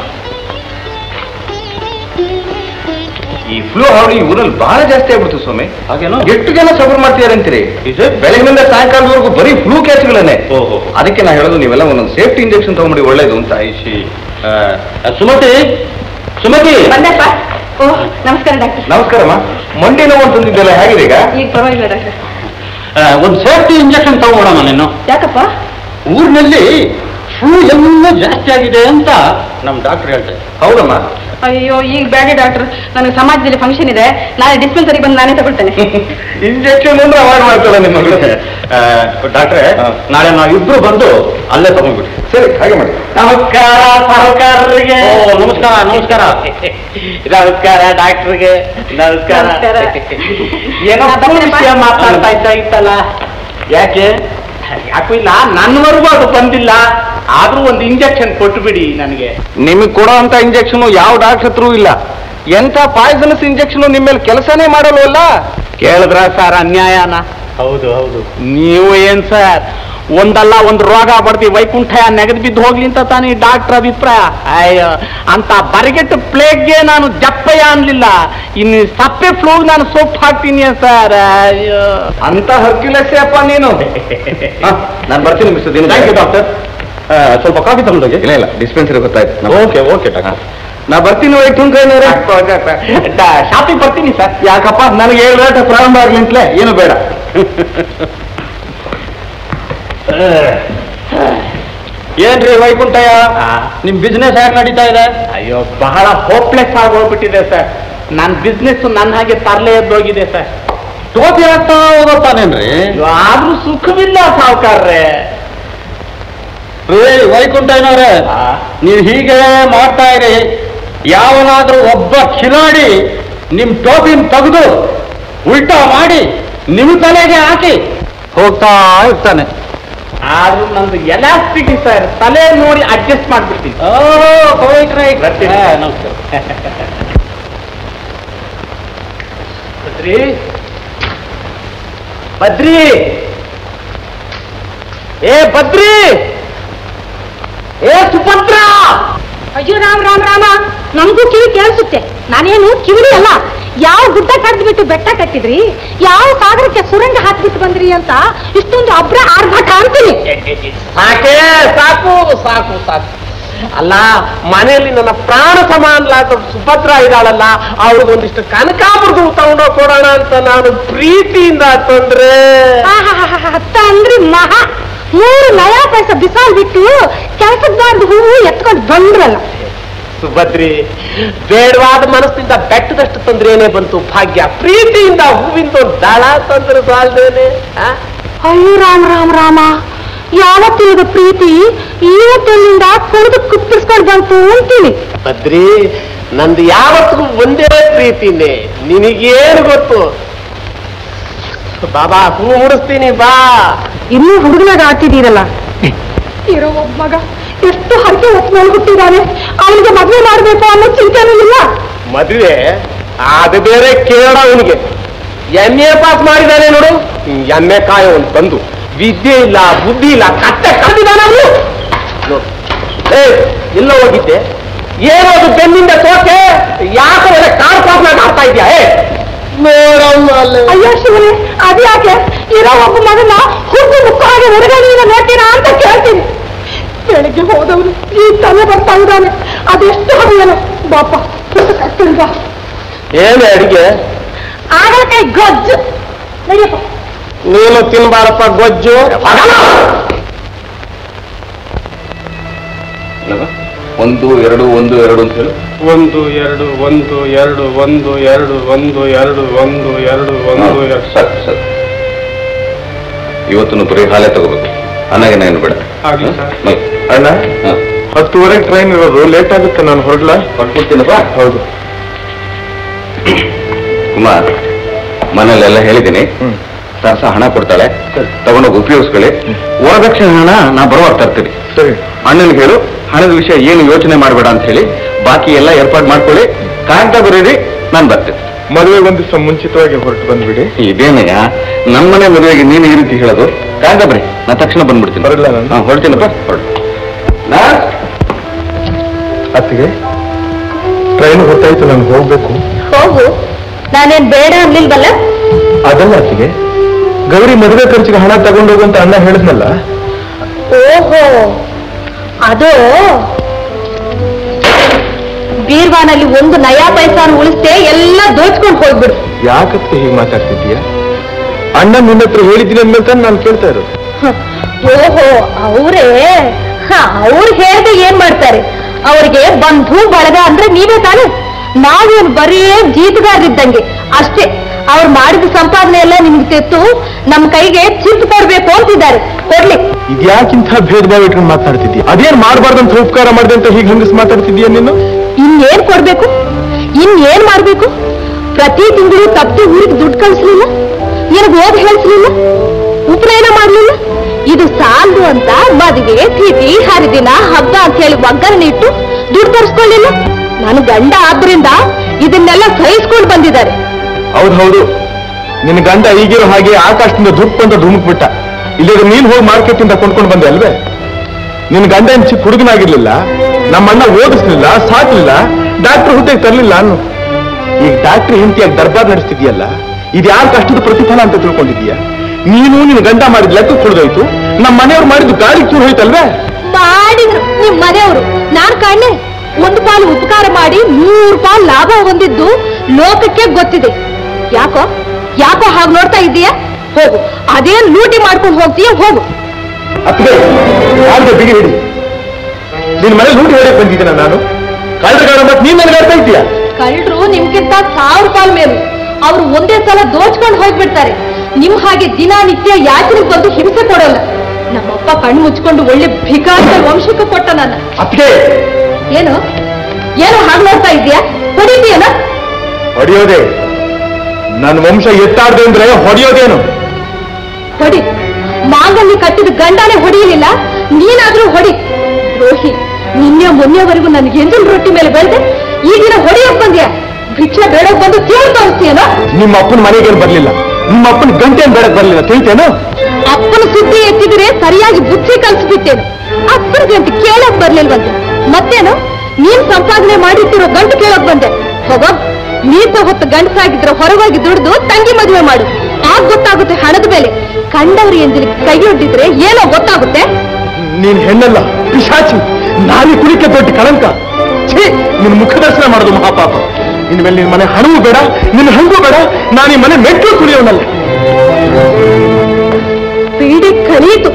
ಈ ಫ್ಲೂ ಹಾವಳಿ ಈ ಊರಲ್ಲಿ ಬಹಳ ಜಾಸ್ತಿ ಆಗ್ಬಿಡ್ತು ಸ್ವಾಮಿ ಹಾಗೇನೋ ಎಷ್ಟು ಜನ ಸಫರ್ ಮಾಡ್ತಿದ್ದಾರೆ ಅಂತೀರಿ ಬೆಳಗಿನಿಂದ ಸಾಯಂಕಾಲದವರೆಗೂ ಬರೀ ಫ್ಲೂ ಕೇಸ್ಗಳನ್ನೇ ಓಹೋ. ಅದಕ್ಕೆ ನಾ ಹೇಳೋದು ನೀವೆಲ್ಲ ಒಂದೊಂದು ಸೇಫ್ಟಿ ಇಂಜೆಕ್ಷನ್ ತಗೊಂಬಿಡಿ ಒಳ್ಳೇದು ಅಂತ ಐಶಿ ಸುಮತಿ ಸುಮತಿ ಬಂದಪ್ಪ ಓ ನಮಸ್ಕಾರ ಡಾಕ್ಟರ್ ನಮಸ್ಕಾರಮ್ಮ ಮಂಡಿ ನೋವು ಅಂತಂದಿದ್ದೆಲ್ಲ ಹೇಗಿದೆ ಈಗ ಈಗ ಪರವಾಗಿಲ್ಲ ಡಾಕ್ಟರ್ ಆ, ಒಂದು ಸೇಫ್ಟಿ ಇಂಜೆಕ್ಷನ್ ತಗೊಂಡೋಣ ನೀನು ಯಾಕಪ್ಪ ಊರಿನಲ್ಲಿ ಫ್ಲೂ ಎಲ್ಲ ಜಾಸ್ತಿ ಆಗಿದೆ ಅಂತ ನಮ್ ಡಾಕ್ಟರ್ ಹೇಳ್ತಾರೆ ಹೌದಮ್ಮ ಅಯ್ಯೋ ಈಗ ಬೇಡ ಡಾಕ್ಟರ್ ನನಗೆ ಸಮಾಜದಲ್ಲಿ ಫಂಕ್ಷನ್ ಇದೆ ನಾಳೆ ಡಿಸ್ಪೆನ್ಸರಿ ಬಂದು ನಾನೇ ತಗೊಳ್ತೇನೆ ಇಂಜೆಕ್ಷನ್ ಅಂದ್ರೆ ಅವಾಯ್ಡ್ ಮಾಡ್ತಾಳೆ ನಿಮ್ಮ ಮಗಳು ಡಾಕ್ಟ್ರೆ ಹಾ. ನಾಳೆ ನಾವಿಬ್ರು ಬಂದು ಅಲ್ಲೇ ತಗೊಂಡ್ಬಿಡಿ ಸರಿ ಹಾಗೆ ಮಾಡಿ ನಮಸ್ಕಾರ ಸಾಹುಕಾರರಿಗೆ ಓ, ನಮಸ್ಕಾರ, ನಮಸ್ಕಾರ. ನಮಸ್ಕಾರ ಡಾಕ್ಟರ್ಗೆ ನಮಸ್ಕಾರ ನಮಸ್ಕಾರ. ಏನೋ ನಾ ಬರ್ತೀನಪ್ಪ. ವಿಷಯ ಮಾತಾಡ್ತಾ ಇದ್ದ ಇತ್ತಲ್ಲ ಯಾಕೆ ಯಾಕೂ ಇಲ್ಲ ನನ್ನವರೆಗೂ ಅದು ಬಂದಿಲ್ಲ ಆದ್ರೂ ಒಂದು ಇಂಜೆಕ್ಷನ್ ಕೊಟ್ಟು ಬಿಡಿ ನನಗೆ ನಿಮಗೆ ಕೊಡೋ ಅಂತ ಇಂಜೆಕ್ಷನ್ ಯಾವ ಡಾಕ್ಟರ್ ಹತ್ರ ಇಲ್ಲ ಎಂತ ಪಾಯ್ಸನಸ್ ಇಂಜೆಕ್ಷನ್ ನಿಮ್ಮ ಮೇಲೆ ಕೆಲಸನೇ ಮಾಡಲ್ವಲ್ಲ ಕೇಳಿದ್ರ ಸರ್ ಅನ್ಯಾಯನ ಹೌದು ಹೌದು ನೀವು ಏನ್ ಸರ್ ಒಂದಲ್ಲ ಒಂದು ರೋಗ ಬಡ್ದಿ ವೈಕುಂಠ ನೆಗೆದು ಬಿದ್ದು ಹೋಗ್ಲಿ ಅಂತ ತಾನೇ ಡಾಕ್ಟರ್ ಅಭಿಪ್ರಾಯ ಅಯ್ಯೋ ಅಂತ ಬರಿಗೆಟ್ಟು ಪ್ಲೇಗ್ಗೆ ನಾನು ಜಪ್ಪಯ್ಯ ಅನ್ಲಿಲ್ಲ ಇನ್ನು ಸಪ್ಪೆ ಫ್ಲೂಗ್ ನಾನು ಸೊಪ್ಪು ಹಾಕ್ತೀನಿ ಸರ್ ಅಯ್ಯೋ ಅಂತ ಹರ್ಕ್ಯುಲಸ್ ಅಪ್ಪ ನೀನು ನಾನು ಬರ್ತೀನಿ ಮಿಸ್ಟರ್ ದಿನ ಥ್ಯಾಂಕ್ ಯು ಡಾಕ್ಟರ್ ಸ್ವಲ್ಪ ಕಾಫಿ ತಗೊಂಡೋಗಿ ಇಲ್ಲ ಇಲ್ಲ ಡಿಸ್ಪೆನ್ಸರಿ ಗೊತ್ತಾಯ್ತು ಓಕೆ ಓಕೆ ಡಾಕ್ಟರ್ ನಾ ಬರ್ತೀನಿ ವೈಕುಂಠನವರೇ ಶಾಪಿಗೆ ಬರ್ತೀನಿ ಸರ್ ಯಾಕಪ್ಪ ನನಗೆ ಏಳು ರೇಟ್ ಪ್ರಾರಂಭ ಆಗ್ಲಿ ಅಂತಲೇ ಏನು ಬೇಡ ಏನ್ರಿ ವೈಕುಂಠಯ್ಯ ನಿಮ್ ಬಿಸ್ನೆಸ್ ಹೇಗೆ ನಡೀತಾ ಇದೆ ಅಯ್ಯೋ ಬಹಳ ಹೋಪ್ಲೆಸ್ ಆಗಿ ಹೋಗ್ಬಿಟ್ಟಿದೆ ಸರ್ ನನ್ನ ಬಿಸ್ನೆಸ್ ನನ್ನ ಹಾಗೆ ತರಲೆ ಎದ್ದೋಗಿದೆ ಸರ್ ಟೋಪಿ ಹಾಕ್ತಾ ಹೋಗುತ್ತಾನೇನ್ರಿ ಅಯ್ಯೋ, ಆದ್ರೂ ಸುಖವಿಲ್ಲ ಸಾವುಕಾರ್ರೆ ರೀ ವೈಕುಂಠಯ್ಯನವ್ರೆ ನೀವು ಹೀಗೆ ಮಾಡ್ತಾ ಇರಿ ಯಾವನಾದ್ರೂ ಒಬ್ಬ ಖಿಲಾಡಿ ನಿಮ್ ಟೋಪಿನ ತೆಗೆದು ಉಲ್ಟಾ ಮಾಡಿ ನಿಮ್ ತಲೆಗೆ ಹಾಕಿ ಹೋಗ್ತಾ ಇರ್ತಾನೆ ಆದ್ರೂ ನಂದು ಎಲಾಸ್ಟಿಕ್ ಸರ್ ತಲೆ ನೋಡಿ ಅಡ್ಜಸ್ಟ್ ಮಾಡ್ಬಿಡ್ತೀನಿ ಓ ಹೋಯ್ತ್ ರೈಟ್ ಬರ್ತೀನಿ. ನಮಸ್ಕಾರ ಬದ್ರಿ ಬದ್ರಿ ಏ ಬದ್ರಿ ಏ ಸುಭದ್ರ ಅಯ್ಯೋ ರಾಮ್ ರಾಮ್ ರಾಮ ನಮಗೂ ಕಿವಿ ಕೇಳಿಸುತ್ತೆ ನಾನೇನು ಕಿವಿಡಿ ಅಲ್ಲ ಯಾವ ಗುಡ್ಡ ಕಡ್ದ್ಬಿಟ್ಟು ಬೆಟ್ಟ ಕಟ್ಟಿದ್ರಿ ಯಾವ ಸಾಗರಕ್ಕೆ ಸುರಂಗ ಹಾಕ್ಬಿಟ್ಟು ಬಂದ್ರಿ ಅಂತ ಇಷ್ಟೊಂದು ಅಬ್ರ ಆರ್ಭಟ ಅಂತೀನಿ ಸಾಕೆ ಸಾಕು ಸಾಕು ಸಾಕು ಅಲ್ಲ ಮನೆಯಲ್ಲಿ ನನ್ನ ಪ್ರಾಣ ಸಮಾನಲಾದ ಸುಭದ್ರ ಇದ್ದಾಳಲ್ಲ ಅವಳಿಗೆ ಒಂದಿಷ್ಟು ಕನಕಾಮೃತ ತಗೊಂಡೋಗಿ ಕೊಡೋಣ ಅಂತ ನಾನು ಪ್ರೀತಿಯಿಂದ ತಂದ್ರೆ ಅತ್ತ ಅಂದ್ರಿ ಮಹಾ ಮೂರು ನಯಾ ಪೈಸ ಬಿಸಾಲ್ ಬಿಟ್ಟು ಕೆಲಸದಾರ್ದು ಹೂವು ಎತ್ಕೊಂಡು ಬಂದ್ರಲ್ಲ ಸುಭದ್ರಿ ಬೇಡವಾದ ಮನಸ್ಸಿನಿಂದ ಬೆಟ್ಟದಷ್ಟು ತಂದ್ರೇನೆ ಬಂತು ಭಾಗ್ಯ ಪ್ರೀತಿಯಿಂದ ಹೂವಿಂದ ಒಂದು ದಳ ತಂದ್ರೆ ಸಾಲ್ದೇನೆ ಆ? ಅಯ್ಯೋ ರಾಮ ರಾಮ ರಾಮ ಯಾವತ್ತಿಲ್ಲದ ಪ್ರೀತಿ ಇವತ್ತಿನಿಂದ ಕುಡಿದು ಕುಪ್ಪಿಸ್ಕೊಂಡು ಬಂತು ಅಂತೀನಿ ಬದ್ರಿ ನಂದು ಯಾವತ್ತಿಗೂ ಒಂದೇ ಪ್ರೀತಿನೇ ನಿನಗೇನು ಗೊತ್ತು ಬಾಬಾ ಹೂ ಮುಡಿಸ್ತೀನಿ ಬಾ ಇನ್ನೂ ಹುಡುಗನಾಗ ಆಡ್ತಿದ್ದೀರಲ್ಲ ಇರೋ ಒಬ್ಬ ಮಗ ಎಷ್ಟು ಹರಕೆ ಹೊತ್ತು ಮೇಲೆ ಹುಟ್ಟಿದ್ದಾನೆ ಅವನಿಗೆ ಮದುವೆ ಮಾಡಬೇಕು ಅನ್ನೋ ಚಿಂತೆನೂ ಇಲ್ಲ ಮದುವೆ ಅದು ಬೇರೆ ಕೇಳ ಅವನಿಗೆ ಎಂ ಎ ಪಾಸ್ ಮಾಡಿದ್ದಾನೆ ನೋಡು ಎಂ ಎ ಕಾಯ ಒಂದು ಬಂದು ವಿದ್ಯೆ ಇಲ್ಲ ಬುದ್ಧಿ ಇಲ್ಲ ಕತ್ತೆ ಕಲ್ತಿದ್ದಾನೆ ಅವನು ನೋಡು. ಏ ಎಲ್ಲ ಹೋಗಿದ್ದೆ ಏನೋ ಅದು ಬೆನ್ನಿಂದ ತೋಕೆ ಯಾಕೆ ಒಳ್ಳೆ ಕಾರ್ ಪಾಸ್ನಾಗ ಆಡ್ತಾ ಇದೆಯಾ ಏ ನೋಡಮ್ಮ ಅಲ್ಲೇ. ಅಯ್ಯೋ ಶಿವನೇ ಅದ್ಯಾಕೆ ಇರೋ ಒಬ್ಬ ಮಗನ ಹುಡುಗ ಮುಖ ಹಾಗೆ ಹೊರಗಡೆಯಿಂದ ನೋಡ್ತೀರಾ ಅಂತ ಕೇಳ್ತೀನಿ ಬೆಳಗ್ಗೆ ಹೋದವನು ಈ ತಲೆ ಬರ್ತಾ ಇದ್ದಾನೆ ಅದೆಷ್ಟು ಹರಿಯನು ಬಾಪ ಕರ್ಕೊಂಡು ಬಾ ಏನು ಅಡಿಗೆ ಆಗಲಕಾಯಿ ಗೊಜ್ಜು ನಡಿಯಪ್ಪ ನೀನು ತಿನ್ಬಾರಪ್ಪ ಗೊಜ್ಜು ಒಂದು ಎರಡು ಒಂದು ಎರಡು ಅಂತ ಹೇಳಿ ಒಂದು ಎರಡು ಒಂದು ಎರಡು ಒಂದು ಎರಡು ಒಂದು ಎರಡು ಒಂದು ಎರಡು ಒಂದು ಎರಡು ಸರಿ ಸರಿ ಇವತ್ತು ಬರೀ ಹಾಲೇ ತಗೋಬೇಕು ಅನ್ನಗೆ ಏನು ಬೇಡ ಆಗ್ಲಿ ಸರ್. ಮತ್ತ್? ಅಣ್ಣ ಹಾ. ಹತ್ತುವರೆಗೆ ಟ್ರೈನ್ ಇರೋದು ಲೇಟ್ ಆಗುತ್ತೆ ನಾನು ಹೊರಡ್ಲಾ ಹೊರಡ್ಬಿಡ್ತೀನಪ್ಪ ಹೌದು ಕುಮಾರ್ ಮನೇಲೆಲ್ಲ ಹೇಳಿದ್ದೀನಿ ಹ್ಮ್. ಸರಸ ಹಣ ಕೊಡ್ತಾಳೆ ತಗೊಂಡೋಗಿ ಉಪಯೋಗಿಸ್ಕೊಳ್ಳಿ ವರದಕ್ಷಿಣೆ ಹಣ ನಾ ಬರುವಾಗ ತರ್ತೀನಿ ಸರಿ ಅಣ್ಣನಿಗೆ ಹೇಳು ಹಣದ ವಿಷಯ ಏನು ಯೋಚನೆ ಮಾಡಬೇಡ ಅಂತ ಹೇಳಿ ಬಾಕಿ ಎಲ್ಲ ಏರ್ಪಾಡು ಮಾಡ್ಕೊಳ್ಳಿ ಕಾಂತ ಬರೀರಿ ನಾನು ಬರ್ತೇನೆ ಮದುವೆ ಒಂದು ದಿವಸ ಮುಂಚಿತವಾಗಿ ಹೊರಟು ಬಂದ್ಬಿಡಿ ಇದೇನಯ್ಯ ನಮ್ಮನೆ ಮದುವೆಗೆ ನೀನು ಈ ರೀತಿ ಹೇಳೋದು ಕಾಂತ ಬರೀ ನಾ ತಕ್ಷಣ ಬಂದ್ಬಿಡ್ತೀನಿ ಬರಲ್ಲ ನಾನು? ಹಾ, ಹೊರಡ್ತೀನಪ್ಪ ಹೊರಡು ನಾ ಅತ್ತಿಗೆ ಟ್ರೈನ್ ಗೊತ್ತಾಯ್ತು ನಾನು ಹೋಗ್ಬೇಕು ಹೋಗು ನಾನೇನ್ ಬೇಡ ಅನ್ಲಿಲ್ವಲ್ಲ ಅದಲ್ಲ ಅತ್ತಿಗೆ ಗೌರಿ ಮದುವೆ ಖರ್ಚಿಗೆ ಹಣ ತಗೊಂಡೋಗು ಅಂತ ಅಣ್ಣ ಹೇಳಿದ್ನಲ್ಲ ಓಹೋ ಅದು ಬೀರ್ವಾನಲ್ಲಿ ಒಂದು ನಯಾ ಪೈಸಾನು ಉಳಿಸ್ತೇ ಎಲ್ಲ ದೋಚ್ಕೊಂಡು ಹೋಗ್ಬಿಡು ಯಾಕತ್ತೆ ಹೀಗೆ ಮಾತಾಡ್ತಿದ್ದೀಯ ಅಣ್ಣ ನಿನ್ನ ಹತ್ರ ಹೇಳಿದ್ದೀನಿ ಅಂದ್ಮೇಲೆ ತಾನೆ ನಾನು ಕೇಳ್ತಾ ಇರೋದು ಹ, ಓಹೋ ಅವರೇ ಅವ್ರು ಹೇಳ್ದೆ ಏನ್ ಮಾಡ್ತಾರೆ ಅವ್ರಿಗೆ ಬಂಧು ಬಳಗ ಅಂದ್ರೆ ನೀವೇ ತಾನೆ ನಾವೇನು ಬರೀ ಜೀತಗಾರರಿದ್ದಂಗೆ ಅಷ್ಟೇ ಅವ್ರು ಮಾಡಿದ ಸಂಪಾದನೆ ಎಲ್ಲ ನಿಮ್ಗೆ ತೆತ್ತು ನಮ್ ಕೈಗೆ ಚಿಂತು ಕೊಡ್ಬೇಕು ಅಂತಿದ್ದಾರೆ ಕೊಡ್ಲಿ ಇದ್ಯಾಕಿಂತ ಭೇದ ಭಾವ ಇಟ್ಕೊಂಡು ಮಾತಾಡ್ತಿದ್ದೀಯ ಅದೇನ್ ಮಾಡಬಾರ್ದಂತ ಉಪಕಾರ ಮಾಡಿದೆ ಅಂತ ಹೀಗೆ ಹಂಗಸ್ ಮಾತಾಡ್ತಿದ್ದೀಯ ನೀನು ಇನ್ನೇನ್ ಕೊಡ್ಬೇಕು ಇನ್ನೇನ್ ಮಾಡ್ಬೇಕು ಪ್ರತಿ ತಿಂಗಳು ತಪ್ಪಿ ಊರಿಗೆ ದುಡ್ಡು ಕಳಿಸ್ಲಿಲ್ಲ ನಿನಗೆ ಹೋಗಿ ಹೇಳಿಸ್ಲಿಲ್ಲ ಉಪನಯನ ಮಾಡ್ಲಿಲ್ಲ ಇದು ಸಾಲದು ಅಂತ ಮದುವೆ ತಿಥಿ ಹರಿದಿನ ಹಬ್ಬ ಅಂತ ಹೇಳಿ ಒಗ್ಗರಣೆ ಇಟ್ಟು ದುಡ್ಡು ತರಿಸ್ಕೊಳ್ಳಿಲ್ಲ ನನ್ನ ಗಂಡ ಆದ್ರಿಂದ ಇದನ್ನೆಲ್ಲ ಸಹಿಸ್ಕೊಂಡು ಬಂದಿದ್ದಾರೆ ಹೌದು ಹೌದು ನಿನ್ನ ಗಂಡ ಈಗಿರೋ ಹಾಗೆ ಆಕಾಶದಿಂದ ಧುಪ್ ಅಂತ ಧುಮುಕ್ಬಿಟ್ಟ ಇಲ್ಲಿಗೆ ನೀನ್ ಹೋಗಿ ಮಾರ್ಕೆಟ್ ಇಂದ ಕೊಂಡ್ಕೊಂಡು ಬಂದೆ ಅಲ್ವೇ ನಿನ್ನ ಗಂಡ ಏನ್ ಚಿಕ್ಕ ಹುಡುಗನಾಗಿರ್ಲಿಲ್ಲ ನಮ್ಮ ಅಣ್ಣ ಓದಿಸ್ಲಿಲ್ಲ ಸಾಕ್ಲಿಲ್ಲ ಡಾಕ್ಟರ್ ಹುದ್ದೆಗೆ ತರಲಿಲ್ಲ ಅನ್ನು ಈಗ ಡಾಕ್ಟರ್ ಹೆಂಡತಿಯಾಗಿ ದರ್ಬಾರ್ ನಡೆಸ್ತಿದ್ಯಲ್ಲ ಇದು ಯಾರ ಕಷ್ಟದ ಪ್ರತಿಫಲ ಅಂತ ತಿಳ್ಕೊಂಡಿದ್ಯಾ ನೀನು ನಿನ್ನ ಗಂಡ ಮಾಡಿದ ಲೆಕ್ಕ ಕುಡ್ದೋಯ್ತು ನಮ್ಮ ಮನೆಯವ್ರು ಮಾಡಿದ್ದು ಗಾಳಿಗೆ ಚೂರು ಹೋಯ್ತಲ್ವೇ ಮಾಡಿದ್ರು ನಿಮ್ ಮನೆಯವರು ನಾನ್ ಕಾಣೆ ಒಂದು ಪಾಲು ಉಪಕಾರ ಮಾಡಿ ನೂರು ಪಾಲು ಲಾಭ ಹೊಂದಿದ್ದು ಲೋಕಕ್ಕೆ ಗೊತ್ತಿದೆ ಯಾಕೋ ಯಾಕೋ ಹಾಗೆ ನೋಡ್ತಾ ಇದ್ದೀಯಾ ಹೋಗು ಅದೇನ್ ಲೂಟಿ ಮಾಡ್ಕೊಂಡು ಹೋಗ್ತೀಯ ಹೋಗು ಅತ್ತಿಗೆ ಯಾರ್ದು ಬಿಗಿ ಹಿಡಿ ನಿನ್ ಮನೆ ಲೂಟಿ ಹೊಡೆಯಕ್ ಬಂದಿದ್ದೀನ ನಾನು ಕಳ್ಳಗಾಡ ಮತ್ತೆ ನೀನ್ ನನಗೆ ಆಡ್ತಾ ಇದ್ದೀಯಾ ಕಳ್ಳರು ನಿಮ್ಗಿಂತ ಸಾವಿರ ಪಾಲ್ ಮೇಲು ಅವ್ರು ಒಂದೇ ಸಲ ದೋಚ್ಕೊಂಡು ಹೋಗ್ಬಿಡ್ತಾರೆ ನಿಮ್ ಹಾಗೆ ದಿನನಿತ್ಯ ಯಾತ್ರೆ ಬಂದು ಹಿಂಸೆ ಕೊಡೋಲ್ಲ ನಮ್ಮಪ್ಪ ಕಣ್ಣು ಮುಚ್ಕೊಂಡು ಒಳ್ಳೆ ಭಿಕಾರಿಯ ವಂಶಕ್ಕೆ ಕೊಟ್ಟ ನನ್ನ ಅತ್ತಿಗೆ ಏನು ಏನು ಹಾಗೆ ನೋಡ್ತಾ ಇದ್ದೀಯಾ ಹೊಡಿತೀಯನ ಹೊಡೆಯೋದೇ ನನ್ನ ವಂಶ ಎತ್ತಾಡ್ದೆ ಅಂದ್ರೆ ಹೊಡೆಯೋದೇನು ಹೊಡಿ ಮಾಂಗಲ್ಯ ಕಟ್ಟಿದ ಗಂಡನೇ ಹೊಡಿಯಲಿಲ್ಲ ನೀನಾದ್ರೂ ಹೊಡಿ ದ್ರೋಹಿ ನಿನ್ನೆ ಮೊನ್ನೆವರೆಗೂ ನನಗೆ ಎಂದಿನ ರೊಟ್ಟಿ ಮೇಲೆ ಬೆಳೆದೆ ಈಗಿನ ಹೊಡೆಯಕ್ ಬಂದ್ಯಾ ಭಿಕ್ಷೆ ಬೇಡಕ್ ಬಂದು ತೇಳು ತೋರಿಸ್ತೀಯನೋ ನಿಮ್ಮ ಅಪ್ಪನ ಮನೆಗೇನು ಬರ್ಲಿಲ್ಲ ನಿಮ್ಮ ಅಪ್ಪನ ಗಂಟೆನ್ ಬೇಡಕ್ ಬರ್ಲಿಲ್ಲ ತಿಳಿತೇನು ಅಪ್ಪನ ಸುದ್ದಿ ಎತ್ತಿದ್ರೆ ಸರಿಯಾಗಿ ಬುದ್ಧಿ ಕಲ್ಸ್ಬಿಟ್ಟೇನು ಅಪ್ಪನಿಗೆ ಅಂತ ಕೇಳಕ್ ಬರ್ಲಿಲ್ವಂತೆ ಮತ್ತೇನು ನೀನ್ ಸಂಪಾದನೆ ಮಾಡಿಟ್ಟಿರೋ ಗಂಟು ಕೇಳಕ್ ಬಂದೆ ಹೋಗೋ ಮೀಸ ಹೊತ್ತು ಗಂಡಸಾಗಿದ್ರೆ ಹೊರಗೋಗಿ ದುಡ್ದು ತಂಗಿ ಮದುವೆ ಮಾಡು ಆಗ ಗೊತ್ತಾಗುತ್ತೆ ಹಣದ ಬೆಲೆ ಕಂಡವ್ರ ಎಂಜಿಲ್ ಕೈಯೊಡ್ಡಿದ್ರೆ ಏನೋ ಗೊತ್ತಾಗುತ್ತೆ ನೀನ್ ಹೆಣ್ಣಲ್ಲ ಪಿಶಾಚಿ ನಾರಿ ಕುಳಿಕೆ ದೊಡ್ಡ ಕಳಂಕ ಛೀ ನಿನ್ ಮುಖದರ್ಶನ ಮಾಡೋದು ಮಹಾಪಾಪ ಇನ್ಮೇಲೆ ನಿನ್ ಮನೆ ಹಣವೂ ಬೇಡ ನಿನ್ನ ಹಂಗೂ ಬೇಡ ನಾನು ಈ ಮನೆ ಮೆಟ್ಟು ಕುಳಿಯೋನಲ್ಲ ಪೀಡೆ ಕಳೀತು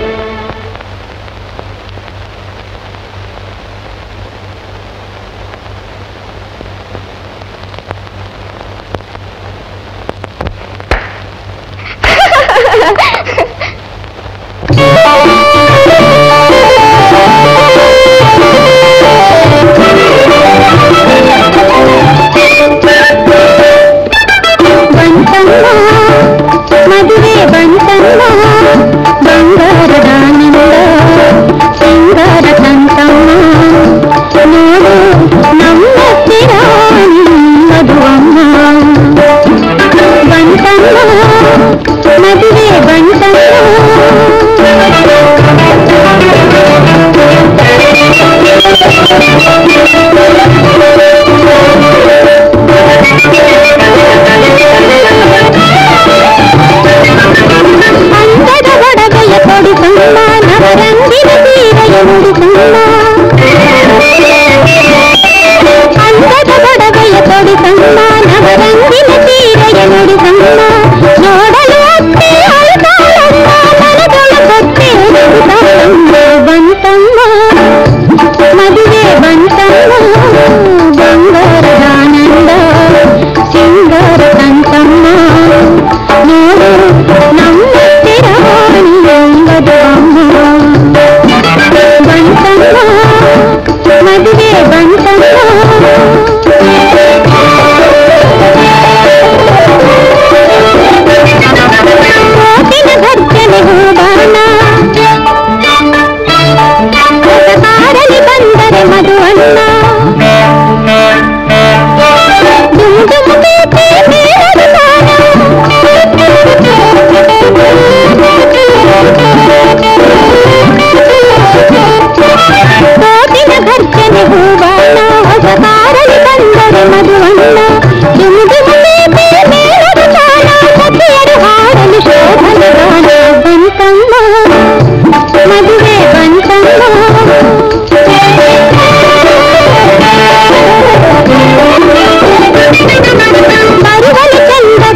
ಬಂತಮ್ಮ ಮದುವೆ ಬಂತಮ್ಮ ಬಂಗಾರದ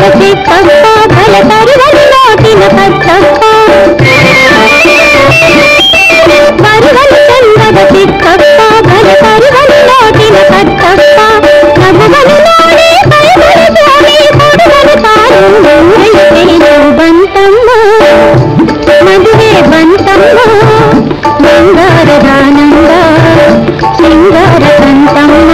ಚಿಕ್ಕಪ್ಪ ಬಲ ತರುವನು ನೋಟಿನ ಕಚ್ಚಪ್ಪ ಬರುವನು ಚಂದದ ಚಿಕ್ಕಪ್ಪ ಬಲ ತರುವನು ನೋಟಿನ ಕಚ್ಚಪ್ಪ ನಗುವನು ನೋಡಿ ಕೈಗಳು ಸ್ವಾಮಿ ಕೊಡುವನು ಕಾರು ಅಳಿತೇನು ಬಂತಮ್ಮ ಮದುವೆ ಬಂತಮ್ಮ ಬಂಗಾರದ ಆನಂದ ಸಿಂಗಾರ ತಂತಮ್ಮ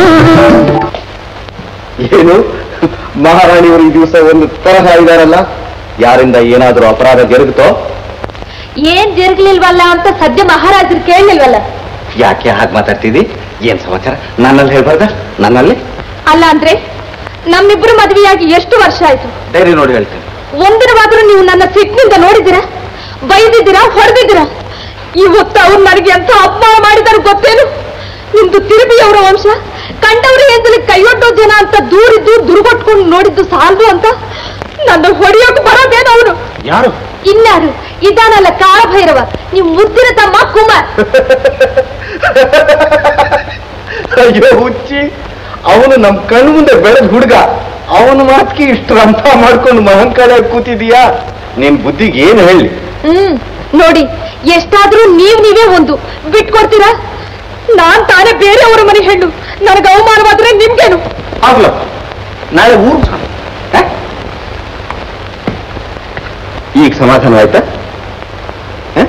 ಏನು ಮಹಾರಾಣಿಯವರು ಈ ದಿವಸ ಒಂದು ತರಹ ಇದಾರಲ್ಲ ಯಾರಿಂದ ಏನಾದರೂ ಅಪರಾಧ ಜರುಗುತ್ತೋ ಏನ್ ಜರುಗ್ಲಿಲ್ವಲ್ಲ ಅಂತ ಸದ್ಯ ಮಹಾರಾಜರು ಕೇಳಲಿಲ್ವಲ್ಲ ಯಾಕೆ ಹಾಗೆ ಮಾತಾಡ್ತಿದ್ದಿ ಏನ್ ಸಮಾಚಾರ ನನ್ನಲ್ಲಿ ಹೇಳ್ಬಾರ್ದ ನನ್ನಲ್ಲಿ ಅಲ್ಲ ಅಂದ್ರೆ ನಮ್ಮಿಬ್ರು ಮದುವೆಯಾಗಿ ಎಷ್ಟು ವರ್ಷ ಆಯ್ತು ಧೈರ್ಯ ನೋಡಿ ಹೇಳ್ತೇನೆ ಒಂದಿನವಾದ್ರೂ ನೀವು ನನ್ನ ಸಿಟ್ಟಿನಿಂದ ನೋಡಿದ್ದೀರಾ ಬೈದಿದ್ದೀರಾ ಹೊಡೆದಿದ್ದೀರಾ ಇವತ್ತು ಅವ್ರು ನನಗೆ ಎಂತ ಅಪಮಾನ ಮಾಡಿದಾರೆ ಗೊತ್ತೇನು ನಿಮ್ದು ತಿರುಬಿಯವರ ವಂಶ ಕಂಡವ್ರ ಹೆಂದಲ್ಲಿ ಕೈಯೊಡ್ಡೋ ಜನ ಅಂತ ದೂರಿದ್ದು ದುರ್ಗೊಟ್ಕೊಂಡು ನೋಡಿದ್ದು ಸಾಲದು ಅಂತ ನನ್ನ ಹೊಡೆಯೋಕ್ ಬರೋದೇನು ಅವನು ಯಾರು ಇನ್ಯಾರು ಇದಾನಲ್ಲ ಕಾಳಭೈರವ ನೀವು ಮುದ್ದಿನ ತಮ್ಮ ಕುಮಾರ್ ಅಯ್ಯೋ ಹುಚ್ಚಿ ಅವನು ನಮ್ ಕಣ್ಣು ಮುಂದೆ ಬೆಳೆದ ಹುಡುಗ ಅವನ ಮಾತಿಗೆ ಇಷ್ಟು ರಂಪ ಮಾಡ್ಕೊಂಡು ಮಹಂಕಾಳ ಕೂತಿದೀಯಾ ನಿನ್ ಬುದ್ಧಿಗೆ ಏನು ಹೇಳಿ ಹ್ಮ್ ನೋಡಿ ಎಷ್ಟಾದ್ರೂ ನೀವ್ ನೀವೇ ಒಂದು ಬಿಟ್ಕೊಡ್ತೀರಾ ನಾನ್ ತಾನೇ ಬೇರೆಯವರ ಮನೆ ಹೆಣ್ಣು ನನಗೆ ಅವಮಾನವಾದ್ರೆ ನಿಮ್ಗೇನು ಆಗ್ಲ ನಾಳೆ ಊರು ಈಗ ಸಮಾಧಾನ ಆಯ್ತಾ ಹ?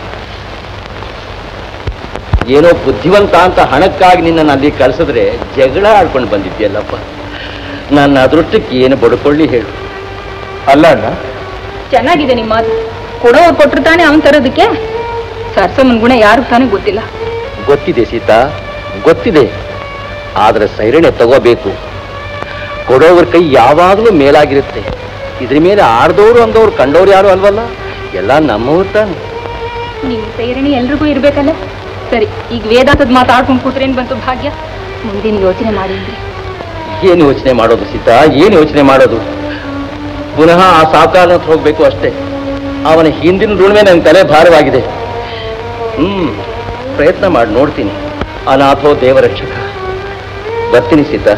ಏನೋ ಬುದ್ಧಿವಂತ ಅಂತ ಹಣಕ್ಕಾಗಿ ನಿನ್ನ ಅಲ್ಲಿ ಕಳ್ಸಿದ್ರೆ ಜಗಳ ಆಡ್ಕೊಂಡು ಬಂದಿದ್ಯಲ್ಲಪ್ಪ ನನ್ನ ಅದೃಷ್ಟಕ್ಕೆ ಏನು ಬಡ್ಕೊಳ್ಳಿ ಹೇಳು ಅಲ್ಲ ಅಣ್ಣ ಚೆನ್ನಾಗಿದೆ ನಿಮ್ಮ ಮಾತು ಕೊಡೋರು ಕೊಟ್ಟರು ತಾನೇ ಅವನ್ ತರೋದಕ್ಕೆ ಸರ್ಸಮ್ಮನ ಗುಣ ಯಾರು ತಾನೇ ಗೊತ್ತಿಲ್ಲ ಗೊತ್ತಿದೆ ಸೀತಾ ಗೊತ್ತಿದೆ ಆದ್ರೆ ಸೈರಣೆ ತಗೋಬೇಕು ಕೊಡೋವ್ರ ಕೈ ಯಾವಾಗಲೂ ಮೇಲಾಗಿರುತ್ತೆ ಇದ್ರ ಮೇಲೆ ಆಡ್ದವ್ರು ಅಂದವ್ರು ಕಂಡವ್ರು ಯಾರು ಅಲ್ವಲ್ಲ ಎಲ್ಲ ನಮ್ಮವ್ರು ತಾನೆ ನಿಮ್ಮ ಸೇರಣಿ ಎಲ್ರಿಗೂ ಇರ್ಬೇಕಲ್ಲ ಸರಿ ಈಗ ವೇದಾಂತದ ಮಾತಾಡ್ಕೊಂಡು ಕೂತ್ರೇನ್ ಬಂತು ಭಾಗ್ಯ ಮುಂದಿನ ಯೋಚನೆ ಮಾಡಿದ್ರಿ ಏನು ಯೋಚನೆ ಮಾಡೋದು ಸೀತಾ ಏನು ಯೋಚನೆ ಮಾಡೋದು ಪುನಃ ಆ ಸಾವುಕಾರನ ಹತ್ರ ಹೋಗ್ಬೇಕು ಅಷ್ಟೇ ಅವನ ಹಿಂದಿನ ಋಣವೇ ನನ್ನ ತಲೆ ಭಾರವಾಗಿದೆ ಹ್ಮ್ ಪ್ರಯತ್ನ ಮಾಡಿ ನೋಡ್ತೀನಿ ಅನಾಥೋ ದೇವರಕ್ಷಕ ಬರ್ತೀನಿ ಸೀತಾ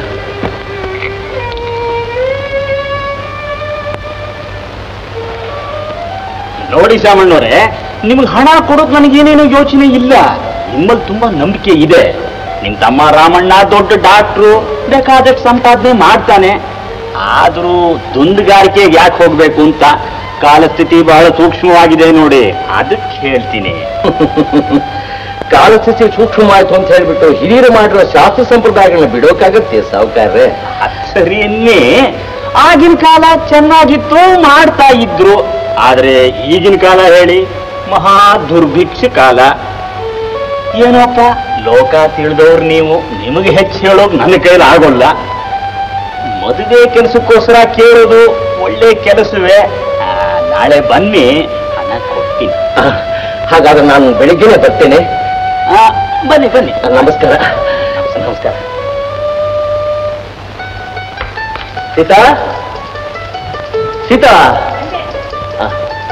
ನೋಡಿ ಶಾಮಣ್ಣವ್ರೆ ನಿಮ್ಗೆ ಹಣ ಕೊಡೋದು ನನಗೇನೇನು ಯೋಚನೆ ಇಲ್ಲ ನಿಮ್ಮಲ್ಲಿ ತುಂಬಾ ನಂಬಿಕೆ ಇದೆ ನಿಮ್ ತಮ್ಮ ರಾಮಣ್ಣ ದೊಡ್ಡ ಡಾಕ್ಟ್ರು ಬೇಕಾದಷ್ಟು ಸಂಪಾದನೆ ಮಾಡ್ತಾನೆ ಆದ್ರೂ ದುಂದುಗಾರಿಕೆಗೆ ಯಾಕೆ ಹೋಗ್ಬೇಕು ಅಂತ ಕಾಲಸ್ಥಿತಿ ಬಹಳ ಸೂಕ್ಷ್ಮವಾಗಿದೆ ನೋಡಿ ಅದಕ್ಕೆ ಹೇಳ್ತೀನಿ ಕಾಲಸ್ಥಿತಿ ಸೂಕ್ಷ್ಮವಾಯ್ತು ಅಂತ ಹೇಳ್ಬಿಟ್ಟು ಹಿರಿಯರು ಮಾಡಿರೋ ಶಾಸ್ತ್ರ ಸಂಪ್ರದಾಯಗಳನ್ನ ಬಿಡೋಕಾಗತ್ತೆ ಸಾವುಕಾರ್ರೆ ಅದ್ ಸರಿಯನ್ನೇ ಆಗಿನ ಕಾಲ ಚೆನ್ನಾಗಿತ್ತು ಮಾಡ್ತಾ ಇದ್ರು ಆದ್ರೆ ಈಗಿನ ಕಾಲ ಹೇಳಿ ಮಹಾ ದುರ್ಭಿಕ್ಷ ಕಾಲ ಏನಪ್ಪ ಲೋಕ ತಿಳಿದವ್ರು ನೀವು ನಿಮಗೆ ಹೆಚ್ಚು ಹೇಳೋದು ನನ್ನ ಕೈಲಿ ಆಗೋಲ್ಲ ಮದುವೆ ಕೆಲಸಕ್ಕೋಸ್ಕರ ಕೇಳೋದು ಒಳ್ಳೆ ಕೆಲಸವೇ ಆ, ನಾಳೆ ಬನ್ನಿ ಹಣ ಕೊಡ್ತೀನಿ ಹಾಗಾದ್ರೆ ನಾನು ಬೆಳಿಗ್ಗೆನೆ ಬರ್ತೇನೆ ಆ, ಬನ್ನಿ ಬನ್ನಿ ನಮಸ್ಕಾರ ನಮಸ್ಕಾರ ಸೀತಾ ಸೀತಾ ಆ.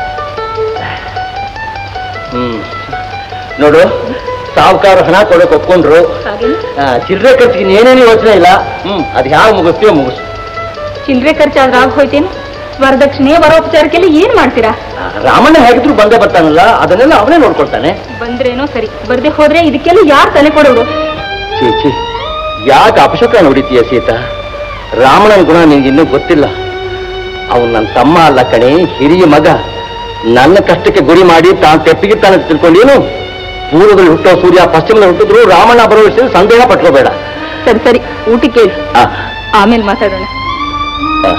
ಹ್ಮ್ ನೋಡು ಸಾವುಕಾರ ಹಣ ಕೊಡಕ್ ಒಪ್ಕೊಂಡ್ರು ಆ, ಚಿಲ್ಲರೆ ಖರ್ಚಿಗೆ ಏನೇನು ಯೋಚನೆ ಇಲ್ಲ ಹ್ಮ್ ಅದು ಹ್ಯಾಂಗ ಮುಗಿಸ್ತೀವೋ ಮುಗಿಸ್ ಚಿಲ್ಲರೆ ಖರ್ಚಾದ್ರೆ ಆಗ ಹೋಯ್ತೇನು ವರದಕ್ಷಿಣೆ ವರೋಪಚಾರಕ್ಕೆಲ್ಲ ಏನ್ ಮಾಡ್ತೀರಾ ರಾಮಣ್ಣ ಹೇಗಿದ್ರು ಬಂದೇ ಬರ್ತಾನಲ್ಲ ಅದನ್ನೆಲ್ಲ ಅವನೇ ನೋಡ್ಕೊಳ್ತಾನೆ ಬಂದ್ರೇನೋ ಸರಿ ಬರ್ದೆ ಹೋದ್ರೆ ಇದಕ್ಕೆಲ್ಲ ಯಾರು ತಲೆ ಕೊಡೋರು ಛೀ ಛೀ ಯಾಕೆ ಅಪಶಕ ನೋಡಿತೀಯ ಸೀತಾ ರಾಮಣ್ಣನ ಗುಣ ನಿನ್ಗೆ ಇನ್ನೂ ಗೊತ್ತಿಲ್ಲ ಅವನು ನನ್ನ ತಮ್ಮ ಅಲ್ಲ ಕಣೆ ಹಿರಿಯ ಮಗ ನನ್ನ ಕಷ್ಟಕ್ಕೆ ಗುರಿ ಮಾಡಿ ತಾನು ತೆಪ್ಪಿಗೆ ತಾನು ತಿಳ್ಕೊಂಡೇನು ಪೂರ್ವದಲ್ಲಿ ಹುಟ್ಟೋ ಸೂರ್ಯ ಪಶ್ಚಿಮದಲ್ಲಿ ಹುಟ್ಟಿದ್ರು ರಾಮಣ್ಣ ಬರೋ ವಿಷಯದಲ್ಲಿ ಸಂದೇಹ ಪಟ್ಕೋಬೇಡ ಸರಿ ಸರಿ ಊಟಕ್ಕೆ ಹೇಳಿ ಆ, ಆಮೇಲೆ ಮಾತಾಡೋಣ ಆ.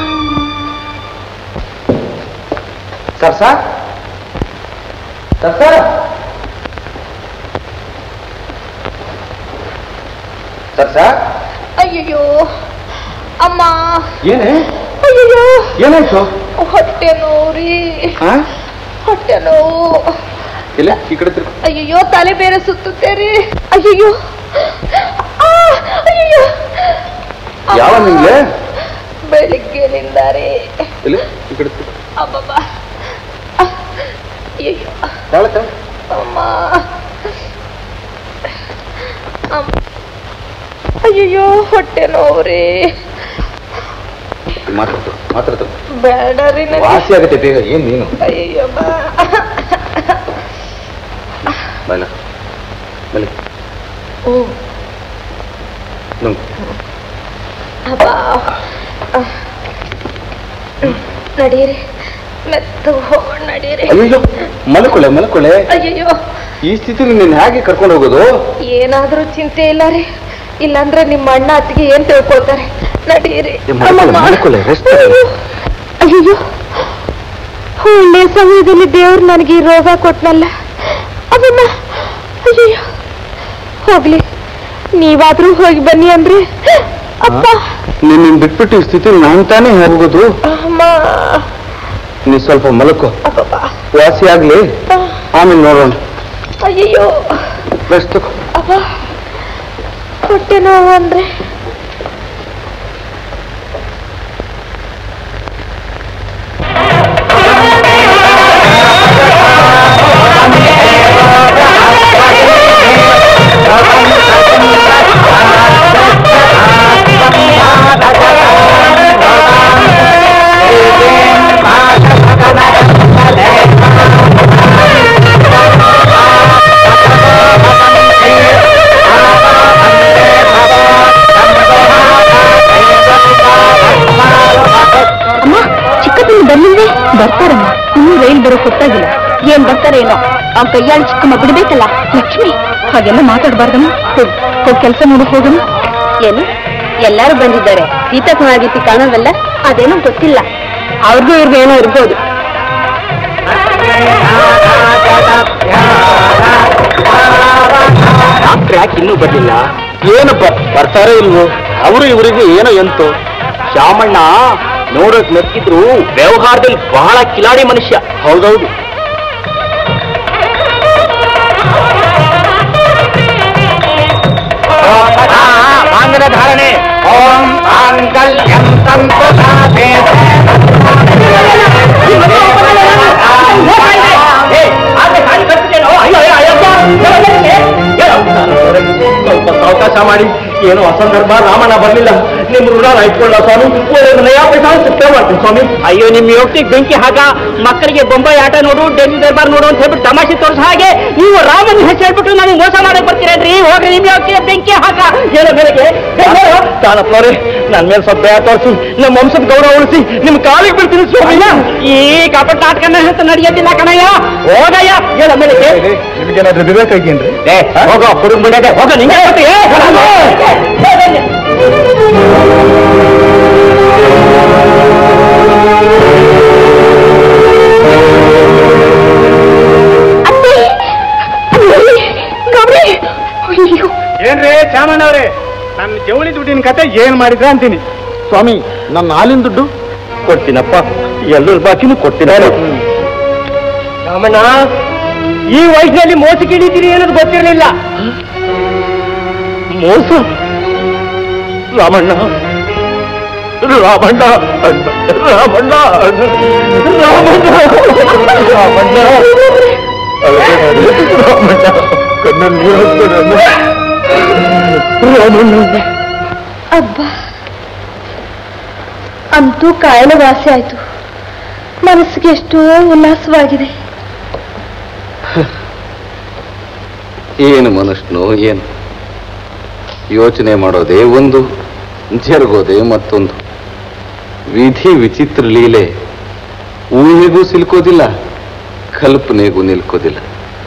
ಸರ್ಸ ಸರ್ಸ ಸರ್ಸ ಅಯ್ಯಯ್ಯೋ ಅಮ್ಮ ಏನೇ ಅಯ್ಯಯ್ಯೋ ಏನಾಯ್ತು ಹೊಟ್ಟೆ ನೋವ್ರಿ ಹಾ ಹೊಟ್ಟೆ ನೋವು ಇಲ್ಲ ಈ ಕಡೆ ತಿರ್ಗು ಅಯ್ಯಯ್ಯೋ ತಲೆ ಬೇರೆ ಸುತ್ತುತ್ತೆ ರೀ ಅಯ್ಯಯ್ಯೋ ಆ, ಅಯ್ಯಯ್ಯೋ ಅಮ್ಮ, ಯಾವ ನಿಂಗ್ಲೆ ಬೆಳಿಗ್ಗೆನಿಂದ ರೀ ಇಲ್ಲ ಈ ಕಡೆ ತಿರ್ಗು ಅಬ್ಬಬ್ಬ ಅಯ್ಯಯ್ಯೋ ತಾಳ ತಾಳ ಅಮ್ಮ ಅಮ್ಮ. ಅಯ್ಯಯ್ಯೋ ಹೊಟ್ಟೆ ನೋವ್ರಿ ಮಾತಾಡ್ತು ಮಾತಾಡ್ತು ಬೇಡ ರೀ ನನಗೆ ವಾಸಿ ಆಗುತ್ತೆ ಬೇಗ ಏನ್ ನೀನು ಅಯ್ಯೋ ಬಾ. ಬಲ ಬಲ ಹ್ಮ್. ನುಂಗು. ಅಬ್ಬಾ. ಅಹ್. ನಡೀರಿ ಮೆತ್ತಗೆ ಹೋಗೋಣ ನಡೀರಿ ಅಯ್ಯೋ ಮಲ್ಕೊಳ್ಳೆ ಮಲ್ಕೊಳ್ಳೆ ಅಯ್ಯಯ್ಯೋ ಈ ಸ್ಥಿತಿಲಿ ನೀನ್ ಹೇಗೆ ಕರ್ಕೊಂಡು ಹೋಗೋದು ಏನಾದ್ರೂ ಚಿಂತೆ ಇಲ್ಲ ರೀ ಇಲ್ಲಾಂದ್ರೆ ನಿಮ್ಮ ಅಣ್ಣ ಅತ್ತಿಗೆ ಏನ್ ತಿಳ್ಕೊಳ್ತಾರೆ ನಡೀರಿ ಏ, ಮಲ್ಕೊಳ್ಳೆ, ಅಮ್ಮಮ್ಮ. ಮಲ್ಕೊಳ್ಳೆ, rest ಅಯ್ಯೋ. ಅಯ್ಯಯ್ಯೋ ಒಳ್ಳೆ ಸಮಯದಲ್ಲಿ ದೇವ್ರು ನನಗೆ ಈ ರೋಗ ಕೊಟ್ನಲ್ಲ ಅದನ್ನ ಅಯ್ಯಯ್ಯೋ ಹೋಗ್ಲಿ ನೀವಾದ್ರೂ ಹೋಗಿ ಬನ್ನಿ ಅಂದ್ರೆ ಅಪ್ಪ ನಿನ್ನ ಬಿಟ್ಬಿಟ್ಟು ಈ ಸ್ಥಿತಿಲಿ ನಾನು ತಾನೇ ಹೋಗೋದು ಅಮ್ಮ ನೀ ಸ್ವಲ್ಪ ಮಲ್ಕೋ ಅಪ್ಪಪ್ಪ ವಾಸಿ ಆಗ್ಲಿ ಆಮೇಲೆ ನೋಡೋಣ ಅಯ್ಯಯ್ಯೋ ರೆಸ್ಟ್ ತಗೋ ಅಪ್ಪ ಹೊಟ್ಟೆ ನೋವು ಅಂದ್ರೆ ಅಮ್ಮ ಚಿಕ್ಕಪ್ಪನ ಬರ್ಲಿಲ್ವೇ ಬರ್ತಾರಮ್ಮ ಇನ್ನೂ ರೈಲ್ ಬರೋ ಗೊತ್ತಾಗಿಲ್ಲ ಏನ್ ಬರ್ತಾರೇನೋ ಅವ್ನ ಕೈಯಾಳಿ ಚಿಕ್ಕಮ್ಮ ಬಿಡ್ಬೇಕಲ್ಲ ಲಕ್ಷ್ಮಿ ಹಾಗೆಲ್ಲ ಮಾತಾಡಬಾರ್ದಮ್ಮ ಹೋಗಿ ಹೋಗಿ ಕೆಲಸ ನೋಡಿ ಹೋಗಮ್ಮ ಏನು ಎಲ್ಲರೂ ಬಂದಿದ್ದಾರೆ ಗೀತಕವಾಗಿತ್ತು ಕಾಣಲ್ವಲ್ಲ ಅದೇನೋ ಗೊತ್ತಿಲ್ಲ ಅವ್ರಿಗೂ ಇವ್ರಿಗೂ ಏನೋ ಇರ್ಬೋದು ಡಾಕ್ಟರ್ ಯಾಕೆ ಇನ್ನೂ ಬರ್ಲಿಲ್ಲ ಏನಪ್ಪ ಬರ್ತಾರೋ ಇಲ್ವೋ ಅವರು ಇವರಿಗೆ ಏನೋ ಎಂತು ಶಾಮಣ್ಣ ನೋಡೋಕ್ ಮೆತ್ತಿದ್ರು ವ್ಯವಹಾರದಲ್ಲಿ ಬಹಳ ಕಿಲಾಡಿ ಮನುಷ್ಯ ಹೌದೌದು ಮಾಂಗಲ ಧಾರಣೆ ಓಂ ಮಾಂಗಲ್ಯಂ ತಂತು ಸ್ವಲ್ಪ ಅವಕಾಶ ಮಾಡಿ ಏನೋ ಅಸಂದರ್ಭ ರಾಮಣ್ಣ ಬರ್ಲಿಲ್ಲ ನಿಮ್ ಋಣ ಇಟ್ಕೊಳ್ಳ ಸ್ವಾಮಿ ಒಂದು ನಯಾ ಪೈಸಾ ಸಿಕ್ಕೇ ಮಾಡ್ತೀನಿ ಸ್ವಾಮಿ ಅಯ್ಯೋ ನಿಮ್ ಯೋಗ್ತಿಗೆ ಬೆಂಕಿ ಹಾಕ ಮಕ್ಕಳಿಗೆ ಬೊಂಬೈ ಆಟ ನೋಡು ಡೆಲ್ಲಿ ದರ್ಬಾರ್ ನೋಡು ಅಂತ ಹೇಳ್ಬಿಟ್ಟು ತಮಾಷೆ ತೋರಿಸ ಹಾಗೆ ನೀವು ರಾಮನ್ ಹೆಸರು ಹೇಳ್ಬಿಟ್ಟು ನನಗೆ ಮೋಸ ಮಾಡಕ್ ಬರ್ತೀರೇನ್ರಿ ಹೋಗ್ರಿ ನಿಮ್ ಯೋಗ್ತಿಗೆ ಬೆಂಕಿ ಹಾಕ ಏನೋ ಬೆಳಗ್ಗೆ ತಾನಪ್ಪನವ್ರೆ ನನ್ ಮೇಲೆ ಸ್ವಲ್ಪ ದಯ ತೋರಿಸಿ ನಮ್ಮ ವಂಶದ ಗೌರವ ಉಳಿಸಿ ನಿಮ್ ಕಾಲಿಗೆ ಬೀಳ್ತೀನಿ ಸ್ವಾಮಿ ಈ ಕಪಟ ನಾಟಕನ ಅಂತ ನಡೆಯೋದಿಲ್ಲ ಕಣಯ್ಯ ಹೋಗಯ್ಯ ಹೇಳ ಮೇಲೆ ನಿಮ್ಗೇನಾದ್ರೂ ವಿವೇಕಾಗೇನ್ರಿ ಹೋಗೋ ಹುಡುಗ ಬಿಡದೆ ಹೋಗ ನಿಂಗೆ ಗೊತ್ತು, ಏ, ಹೋಗಮ್ಮ. ಏನ್ರಿ ಚಾಮಣ್ಣವ್ರೆ ನನ್ನ ಜವಳಿ ದುಡ್ಡಿನ ಕತೆ ಏನ್ ಮಾಡಿದ್ರ ಅಂತೀನಿ ಸ್ವಾಮಿ ನನ್ನ ಹಾಲಿನ ದುಡ್ಡು ಕೊಡ್ತೀನಪ್ಪ ಎಲ್ಲರ ಬಾಕಿನೂ ಕೊಡ್ತೀನಿ ರಾಮಣ್ಣ ಈ ವಯಸ್ಸಿನಲ್ಲಿ ಮೋಸ ಕಿಡಿತೀರಿ ಅನ್ನೋದು ಗೊತ್ತಿರಲಿಲ್ಲ ಮೋಸ ರಾಮಣ್ಣ ರಾಮಣ್ಣ ರಾಮಣ್ಣ ರಾಮಣ್ಣ ರಾಮಣ್ಣ ರಾಮಣ್ಣ ಕಣ್ಣಲ್ಲಿ ನೀರು ಹಾಕ್ಬೇಡಣ್ಣ. ರಾಮಣ್ಣ ಅಬ್ಬಾ ಅಂತೂ ಕಾಯಿಲೆ ವಾಸಿ ಆಯ್ತು ಮನಸ್ಸಿಗೆ ಎಷ್ಟೋ ಉಲ್ಲಾಸವಾಗಿದೆ ಏನು ಮನುಷ್ಯನು ಏನು ಯೋಚನೆ ಮಾಡೋದೇ ಒಂದು ಜರುಗೋದೇ ಮತ್ತೊಂದು ವಿಧಿ ವಿಚಿತ್ರ ಲೀಲೆ ಊಹೆಗೂ ಸಿಲ್ಕೋದಿಲ್ಲ ಕಲ್ಪನೆಗೂ ನಿಲ್ಕೋದಿಲ್ಲ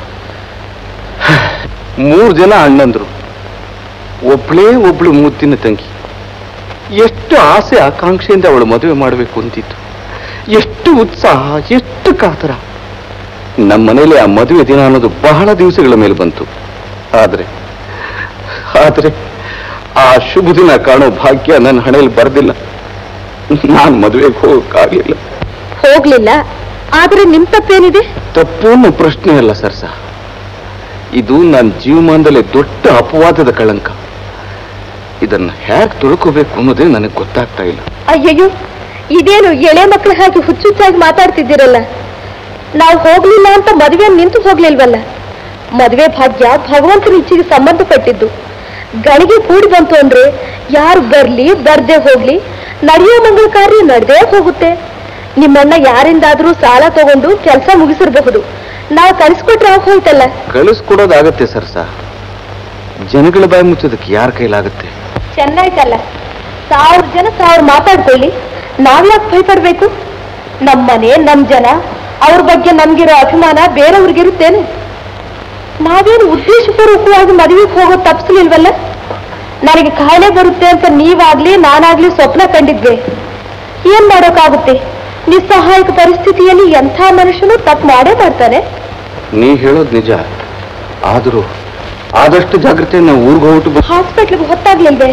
ಮೂರು ಜನ ಅಣ್ಣಂದ್ರು ಒಬ್ಳೇ ಒಬ್ಳು ಮುದ್ದಿನ ತಂಗಿ ಎಷ್ಟು ಆಸೆ ಆಕಾಂಕ್ಷೆಯಿಂದ ಅವಳು ಮದುವೆ ಮಾಡಬೇಕು ಅಂತಿತ್ತು ಎಷ್ಟು ಉತ್ಸಾಹ ಎಷ್ಟು ಕಾತರ ನಮ್ಮ ಮನೇಲಿ ಆ ಮದುವೆ ದಿನ ಅನ್ನೋದು ಬಹಳ ದಿವಸಗಳ ಮೇಲೆ ಬಂತು ಆದ್ರೆ ಆದ್ರೆ ಆ ಶುಭ ದಿನ ಕಾಣೋ ಭಾಗ್ಯ ನನ್ನ ಹಣೆಯಲ್ಲಿ ಬರೆದಿಲ್ಲ ನಾನು ಮದುವೆಗೆ ಹೋಗಕ್ಕಾಗಲಿಲ್ಲ ಹೋಗ್ಲಿಲ್ಲ ಆದ್ರೆ ನಿಮ್ ತಪ್ಪೇನಿದೆ ತಪ್ಪು ಅನ್ನೋ ಪ್ರಶ್ನೆ ಅಲ್ಲ ಸರ್ಸ ಇದು ನನ್ನ ಜೀವಮಾನದಲ್ಲಿ ದೊಡ್ಡ ಅಪವಾದದ ಕಳಂಕ ಇದನ್ನ ಹೇಗೆ ತುಳ್ಕೋಬೇಕು ಅನ್ನೋದೇ ನನಗೆ ಗೊತ್ತಾಗ್ತಾ ಇಲ್ಲ ಅಯ್ಯಯ್ಯೋ ಇದೇನು ಎಳೆ ಮಕ್ಕಳ ಹಾಗೆ ಹುಚ್ಚುಚ್ಚಾಗಿ ಮಾತಾಡ್ತಿದ್ದೀರಲ್ಲ ನಾವು ಹೋಗ್ಲಿಲ್ಲ ಅಂತ ಮದುವೆ ನಿಂತು ಹೋಗ್ಲಿಲ್ವಲ್ಲ ಮದುವೆ ಭಾಗ್ಯ ಭಗವಂತನ ಇಚ್ಛೆಗೆ ಸಂಬಂಧಪಟ್ಟಿದ್ದು ಗಳಿಗೆ ಕೂಡಿ ಬಂತು ಅಂದ್ರೆ ಯಾರು ಬರ್ಲಿ ಬರ್ದೇ ಹೋಗ್ಲಿ ನಡೆಯೋ ಮಂಗಳ ಕಾರ್ಯ ನಡೆದೇ ಹೋಗುತ್ತೆ ನಿಮ್ಮಣ್ಣ ಯಾರಿಂದಾದ್ರೂ ಸಾಲ ತಗೊಂಡು ಕೆಲಸ ಮುಗಿಸಿರಬಹುದು ನಾವು ಕಳಿಸ್ಕೊಟ್ರೆ ಆಗ್ ಹೋಯ್ತಲ್ಲ ಕಳಿಸ್ಕೊಡೋದಾಗತ್ತೆ ಸರ್ಸ ಜನಗಳ ಬಾಯಿ ಮುಚ್ಚೋದಕ್ಕೆ ಯಾರ ಕೈಲಾಗತ್ತೆ ಚೆನ್ನಾಯ್ತಲ್ಲ ಸಾವಿರ ಜನ ಸಾವಿರ ಮಾತಾಡ್ಕೊಳ್ಳಿ ನಾವ್ಯಾಕೆ ಭಯಪಡ್ಬೇಕು ನಮ್ಮನೆ ನಮ್ ಜನ ಅವ್ರ ಬಗ್ಗೆ ನಮ್ಗಿರೋ ಅಭಿಮಾನ ಬೇರೆಯವ್ರಿಗಿರುತ್ತೇನು ನಾವೇನು ಉದ್ದೇಶಪೂರ್ವಕವಾಗಿ ಮದುವೆಗೆ ಹೋಗೋದು ತಪ್ಪಿಸ್ಲಿಲ್ವಲ್ಲ ನನಗೆ ಕಾಯಿಲೆ ಬರುತ್ತೆ ಅಂತ ನೀವಾಗ್ಲಿ ನಾನಾಗ್ಲಿ ಸ್ವಪ್ನ ಕಂಡಿದ್ವಿ ಏನ್ ಮಾಡೋಕ್ಕಾಗುತ್ತೆ ನಿಸ್ಸಹಾಯಕ ಪರಿಸ್ಥಿತಿಯಲ್ಲಿ ಎಂಥ ಮನುಷ್ಯನು ತಪ್ಪು ಮಾಡೇ ಮಾಡ್ತಾನೆ ನೀ ಹೇಳೋದು ನಿಜ ಆದರೂ ಆದಷ್ಟು ಜಾಗ್ರತೆ ನಾವು ಊರಿಗೆ ಹೋಗ್ಬಿಟ್ಟು ಹಾಸ್ಪಿಟ್ಲಿಗೆ ಹೊತ್ತಾಗ್ಲಿಲ್ವೇ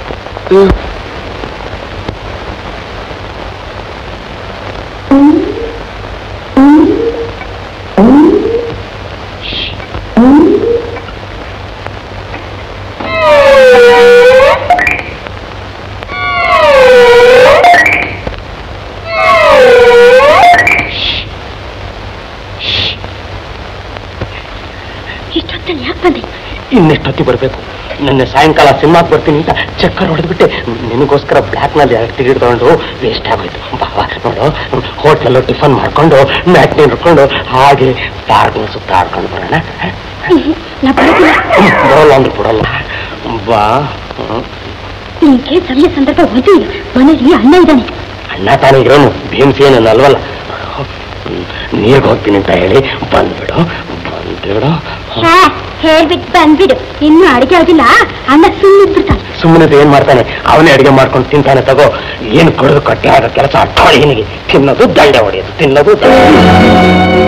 ಇಷ್ಟೊತ್ತಲ್ಲಿ ಯಾಕೆ ಬಂದೆ ಇನ್ನೆಷ್ಟೊತ್ತಿ ಬರಬೇಕು ನನ್ನ ಸಾಯಂಕಾಲ ಸಿನಿಮಾಗೆ ಬರ್ತೀನಿ ಅಂತ ಚಕ್ಕರ್ ಹೊಡೆದ್ಬಿಟ್ಟೆ ನಿನಗೋಸ್ಕರ ಬ್ಲ್ಯಾಕ್ನಲ್ಲಿ ಎರಡು ಟಿಕೆಟ್ ತಗೊಂಡು ವೇಸ್ಟ್ ಆಗೋಯ್ತು ಬಾವಾ ನೋಡು ಹೋಟ್ಲಲ್ಲೂ ಟಿಫನ್ ಮಾಡ್ಕೊಂಡು ಮ್ಯಾಟ್ನಿ ನೋಡ್ಕೊಂಡು ಹಾಗೆ ಪಾರ್ಕ್ನ ಸುತ್ತಾಡ್ಕೊಂಡು ಬರೋಣ ನಾ ಬರೋದಿಲ್ಲ ಬರೋಲ್ಲ ಅಂದ್ರೆ ಬಿಡಲ್ಲ ಬಾ ಹ್ಮ್. ನಿನ್ಗೆ ಸಮಯ ಸಂದರ್ಭ ಓದಿ ಮನೇಲಿ ಅಣ್ಣ ಇದ್ದಾನೆ ಅಣ್ಣ ತಾನೇ ಇರೋನು ಭೀಮ್ಸಿ ಏನನ್ನ ಅಲ್ವಲ್ಲ ನೀರ್ಗೆ ಹೋಗ್ತೀನಿ ಅಂತ ಹೇಳಿ ಬಂದ್ಬಿಡು ಬಂದ್ಬಿಡು ಹಾ ಹೇಳ್ಬಿಟ್ಟು ಬಂದ್ಬಿಡು ಇನ್ನು ಅಡಿಗೆ ಆಗಿಲ್ಲ ಅಣ್ಣ ಸುಮ್ಮನೆ ಬಿಡ್ತಾನೆ ಸುಮ್ಮನೆ ಏನ್ ಮಾಡ್ತಾನೆ ಅವನೇ ಅಡಿಗೆ ಮಾಡ್ಕೊಂಡು ತಿಂತಾನೆ ತಗೋ ಏನು ಕೊಡೋದು ಕಟ್ಟೆ ಆದ ಕೆಲಸ ಅಟ್ಟಾಳಿ ಏನಿಗೆ ತಿನ್ನೋದು ದಂಡೆ ಹೊಡೆಯೋದು ತಿನ್ನೋದು ದಂಡೆ.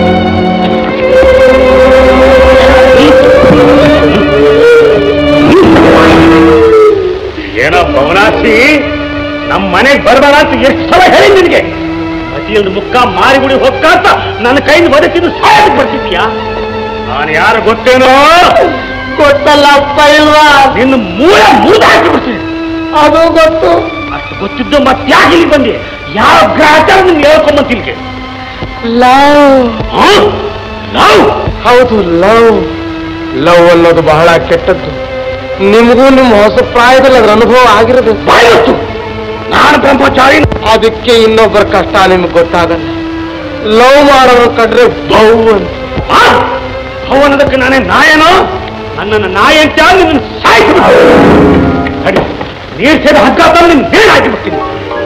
ಏನೋ ಭವನಾಸಿ ನಮ್ಮ ಮನೆಗೆ ಬರಬೇಡ ಅಂತ ಎಷ್ಟು ಸಲ ಹೇಳಿ ನಿನಗೆ ಪ್ರತಿಯೊಂದು ಮುಕ್ಕ ಮಾರಿಗುಡಿ ಹೊಕ್ಕಾತ ನನ್ನ ಕೈಯಿಂದ ಬದುಕಿದ್ದು ಸಾಯಕ್ಕೆ ಬರ್ತಿದ್ಯಾ ನಾನು ಯಾರು ಗೊತ್ತೇನೋ ಗೊತ್ತಲ್ಲ ಅಪ್ಪ ಇಲ್ವಾ ನಿನ್ನ ಮೂಲ ಮುರಿದು ಹಾಕಿ ಬಿಡ್ತೀನಿ ಅದು ಗೊತ್ತು ಅಷ್ಟು ಗೊತ್ತಿದ್ದು ಮತ್ತೆ ಯಾಕೆ ಇಲ್ಲಿ ಬಂದಿ ಯಾವ ಗ್ರಾಚಾರ ನಿಮ್ಗೆ ಹೇಳ್ಕೊಂಬಂತಿಲ್ಗೆ ಲವ್ ಲವ್ ಹೌದು ಲವ್ ಲವ್ ಅನ್ನೋದು ಬಹಳ ಕೆಟ್ಟದ್ದು ನಿಮಗೂ ನಿಮ್ಮ ಹೊಸ ಪ್ರಾಯದಲ್ಲಿ ಅದ್ರ ಅನುಭವ ಆಗಿರಬೇಕು ಬಾಯತ್ತು ನಾನು ಬ್ರಹ್ಮಚಾರಿ ಅದಕ್ಕೆ ಇನ್ನೊಬ್ಬರ ಕಷ್ಟ ನಿಮ್ಗೆ ಗೊತ್ತಾಗಲ್ಲ ಲವ್ ಮಾಡೋರು ಕಂಡ್ರೆ ಬೌ ಅಂತ ಅವನದಕ್ಕೆ ನಾನೇ ನಾಯನೋ ನನ್ನನ್ನು ನಾಯ ಅಂತ ನಿನ್ನ ಸಾಯಿಸಿ ಸರಿ ನೀರ್ ಸೇದ ಹಗ್ಗ ತಂದು ನಿನ್ನ ನೇಣು ಹಾಕಿಬಿಡ್ತೀನಿ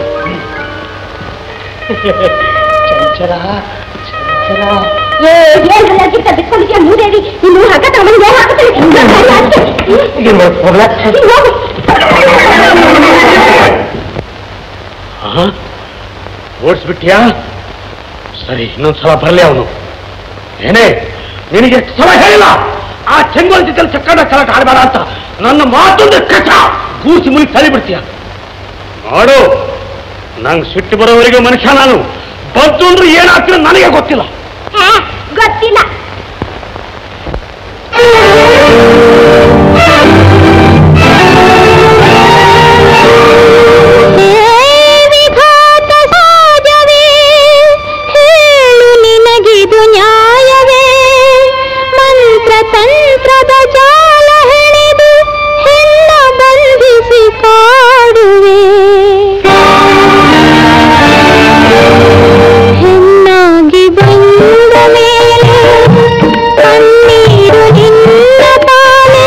ಚಂಚಲ ಚಂಚಲ ಬಿಟ್ಕೊಂಡಿದ್ಯಾ ಮೂದೇವಿ ನೀನು ಹಗ್ಗ ತಗೊಂಡು ಏನ್ ಮಾಡೋದು ಹೋಗ್ಲಾ? ಆ? ಓಡಿಸ್ಬಿಟ್ಯಾ ಸರಿ ಇನ್ನೊಂದ್ಸಲ ಬರಲಿ ಅವನು ಏನೇ ನಿನಗೆ ಎಷ್ಟು ಸಲ ಹೇಳಿಲ್ಲ ಆ ಚೆಂಗೋಲ್ ಜೊತೆ ಚಕ್ಕಡ ಕಲಾಟ ಆಡಬೇಡ ಅಂತ ನನ್ನ ಮಾತೊಂದು ಕಚ ಗೂಸಿ ಮುನಿ ತಳಿ ಬಿಡ್ತೀಯ ನೋಡು ನಂಗೆ ಸಿಟ್ಟು ಬರೋವರೆಗೆ ಮನುಷ್ಯ ನಾನು ಬಂತು ಅಂದ್ರೆ ಏನಾಗ್ತಿರೋ ನನಗೆ ಗೊತ್ತಿಲ್ಲ ಗೊತ್ತಿಲ್ಲ ವಿಘಾತ ಸಹಜವೇ ಹೇಳು ನಿನಗಿದು ನ್ಯಾಯವೇ ಮಂತ್ರ ತಂತ್ರದ ಜಾಲ ಹೆಣೆದು ಹೆಣ್ಣ ಬಂಧಿಸಿ ಕಾಡುವೆ ಹೆಣ್ಣಾಗಿ ಬಂದ ಮೇಲೆ ಕಣ್ಣೀರು ನಿನ್ನ ಪಾಲೆ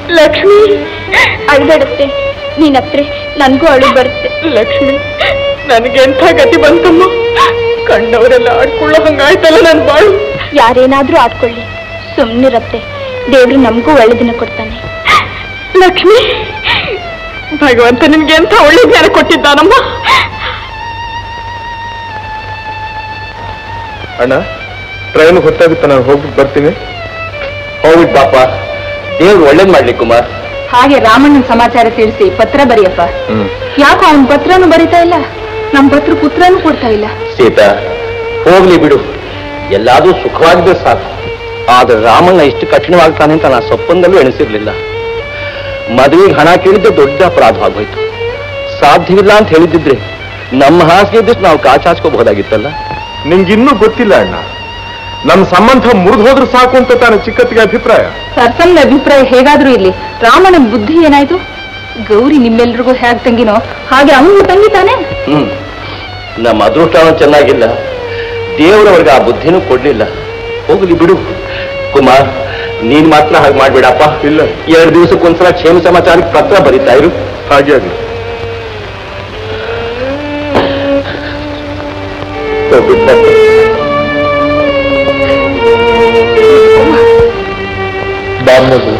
ಲಕ್ಷ್ಮಿ ಅಳ್ಬೇಡತ್ತೆ ನೀನತ್ರೆ ನನ್ಗೂ ಅಳು ಬರುತ್ತೆ ಲಕ್ಷ್ಮಿ ನನಗೆ ಎಂಥ ಗತಿ ಬಂತಮ್ಮ ಕಂಡವರೆಲ್ಲ ಆಡ್ಕೊಳ್ಳೋ ಹಂಗಾಯ್ತಲ್ಲ ನನ್ ಬಾಳು ಯಾರೇನಾದ್ರೂ ಆಡ್ಕೊಳ್ಳಿ ಸುಮ್ನಿರತ್ತೆ ದೇವ್ರು ನಮಗೂ ಒಳ್ಳೆ ದಿನ ಕೊಡ್ತಾನೆ ಲಕ್ಷ್ಮಿ ಭಗವಂತ ನಿನ್ಗೆ ಎಂಥ ಒಳ್ಳೆ ಜ್ಞಾನ ಕೊಟ್ಟಿದ್ದಾನಮ್ಮ ಅಣ್ಣ ಟ್ರೈನ್ ಹೊತ್ತಾಗುತ್ತೆ ನಾನು ಹೋಗ್ಬಿಟ್ಟು ಬರ್ತೀನಿ ಹೋಗ್ಬಿಟ್ ಪಾಪ ದೇವ್ರು ಒಳ್ಳೇದ್ ಮಾಡ್ಲಿ ಕುಮಾರ್ ಹಾಗೆ ರಾಮಣ್ಣನ ಸಮಾಚಾರ ತಿಳಿಸಿ ಪತ್ರ ಬರೆಯಪ್ಪ ಹ್ಮ್ ಯಾಕೋ ಅವನ ಪತ್ರನೂ ಬರಿತಾ ಇಲ್ಲ ನಮ್ ಪತ್ರ ಪುತ್ರನೂ ಕೊಡ್ತಾ ಇಲ್ಲ ಸೀತಾ ಹೋಗ್ಲಿ ಬಿಡು ಎಲ್ಲಾದ್ರೂ ಸುಖವಾಗಿದ್ರೆ ಸಾಕು ಆದ್ರೆ ರಾಮಣ್ಣ ಇಷ್ಟು ಕಠಿಣವಾಗ್ತಾನೆ ಅಂತ ನಾ ಸೊಪ್ಪಂದಲ್ಲೂ ಎಣಿಸಿರ್ಲಿಲ್ಲ ಮದುವೆಗೆ ಹಣ ಕೇಳಿದ್ದೆ ದೊಡ್ಡ ಅಪರಾಧವಾಗೋಯ್ತು ಸಾಧ್ಯವಿಲ್ಲ ಅಂತ ಹೇಳಿದ್ದಿದ್ರೆ ನಮ್ಮ ಹಾಸಿಗೆ ಇದ್ದಷ್ಟು ನಾವು ಕಾಚಾಚ್ಕೋಬಹುದಾಗಿತ್ತಲ್ಲ ನಿಂಗಿನ್ನೂ ಗೊತ್ತಿಲ್ಲ ಅಣ್ಣ ನಮ್ಮ ಸಂಬಂಧ ಮುರಿದು ಹೋದ್ರೆ ಸಾಕು ಅಂತ ತಾನು ಚಿಕ್ಕತ್ತಿಗೆ ಅಭಿಪ್ರಾಯ ಸರ್ಸಮ್ನ ಅಭಿಪ್ರಾಯ ಹೇಗಾದ್ರೂ ಇಲ್ಲಿ ರಾಮಣ್ಣನ ಬುದ್ಧಿ ಏನಾಯ್ತು ಗೌರಿ ನಿಮ್ಮೆಲ್ರಿಗೂ ಹೇಗ್ ತಂಗಿನೋ ಹಾಗೆ ಅವನು ತಂಗಿ ತಾನೆ ಹ್ಮ್ ನಮ್ಮ ಅದೃಷ್ಟನೂ ಚೆನ್ನಾಗಿಲ್ಲ ದೇವರವ್ರಿಗೆ ಆ ಬುದ್ಧಿನೂ ಕೊಡ್ಲಿಲ್ಲ ಹೋಗ್ಲಿ ಬಿಡು ಕುಮಾರ್ ನೀನ್ ಮಾತ್ರ ಹಾಗೆ ಮಾಡ್ಬೇಡಪ್ಪ ಇಲ್ಲ. ಎರಡು ದಿವಸಕ್ಕೊಂದ್ಸಲ ಕ್ಷೇಮ ಸಮಾಚಾರಕ್ಕೆ ಪತ್ರ ಬರೀತಾ ಇರು ಹಾಗೆ ಆಗ್ಲಿ ಹೋಗ್ಬಿಟ್ಟು ಬಾ. ಬಾ ಮಗು.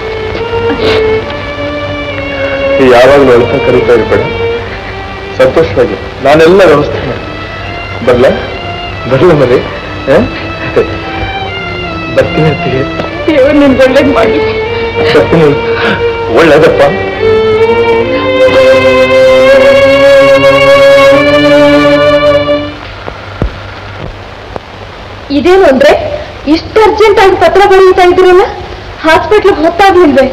ಯಾವಾಗಲೂ ಅಳ್ತ ಕರೀತಾ ಇರ್ಬೇಡ ಸಂತೋಷವಾಗಿ ನಾನೆಲ್ಲ ವ್ಯವಸ್ಥೆ ಮಾಡಿ ಬರ್ಲ ಬರ್ಲ ಮರಿ ಹ? ಬರ್ತೀನಿ ಅಂತೀವಿ ದೇವ್ರು ನಿನ್ಗೆ ಒಳ್ಳೇದ್ ಮಾಡಿ ಬರ್ತೀನಿ ಒಳ್ಳೇದಪ್ಪ ಇದೇನು ಅಂದ್ರೆ ಇಷ್ಟು ಅರ್ಜೆಂಟ್ ಆಗಿ ಪತ್ರ ಬರೀತಾ ಇದ್ರಲ್ಲ ಹಾಸ್ಪಿಟ್ಲಿಗೆ ಹೊತ್ತಾಗ್ಲಿಲ್ವೇ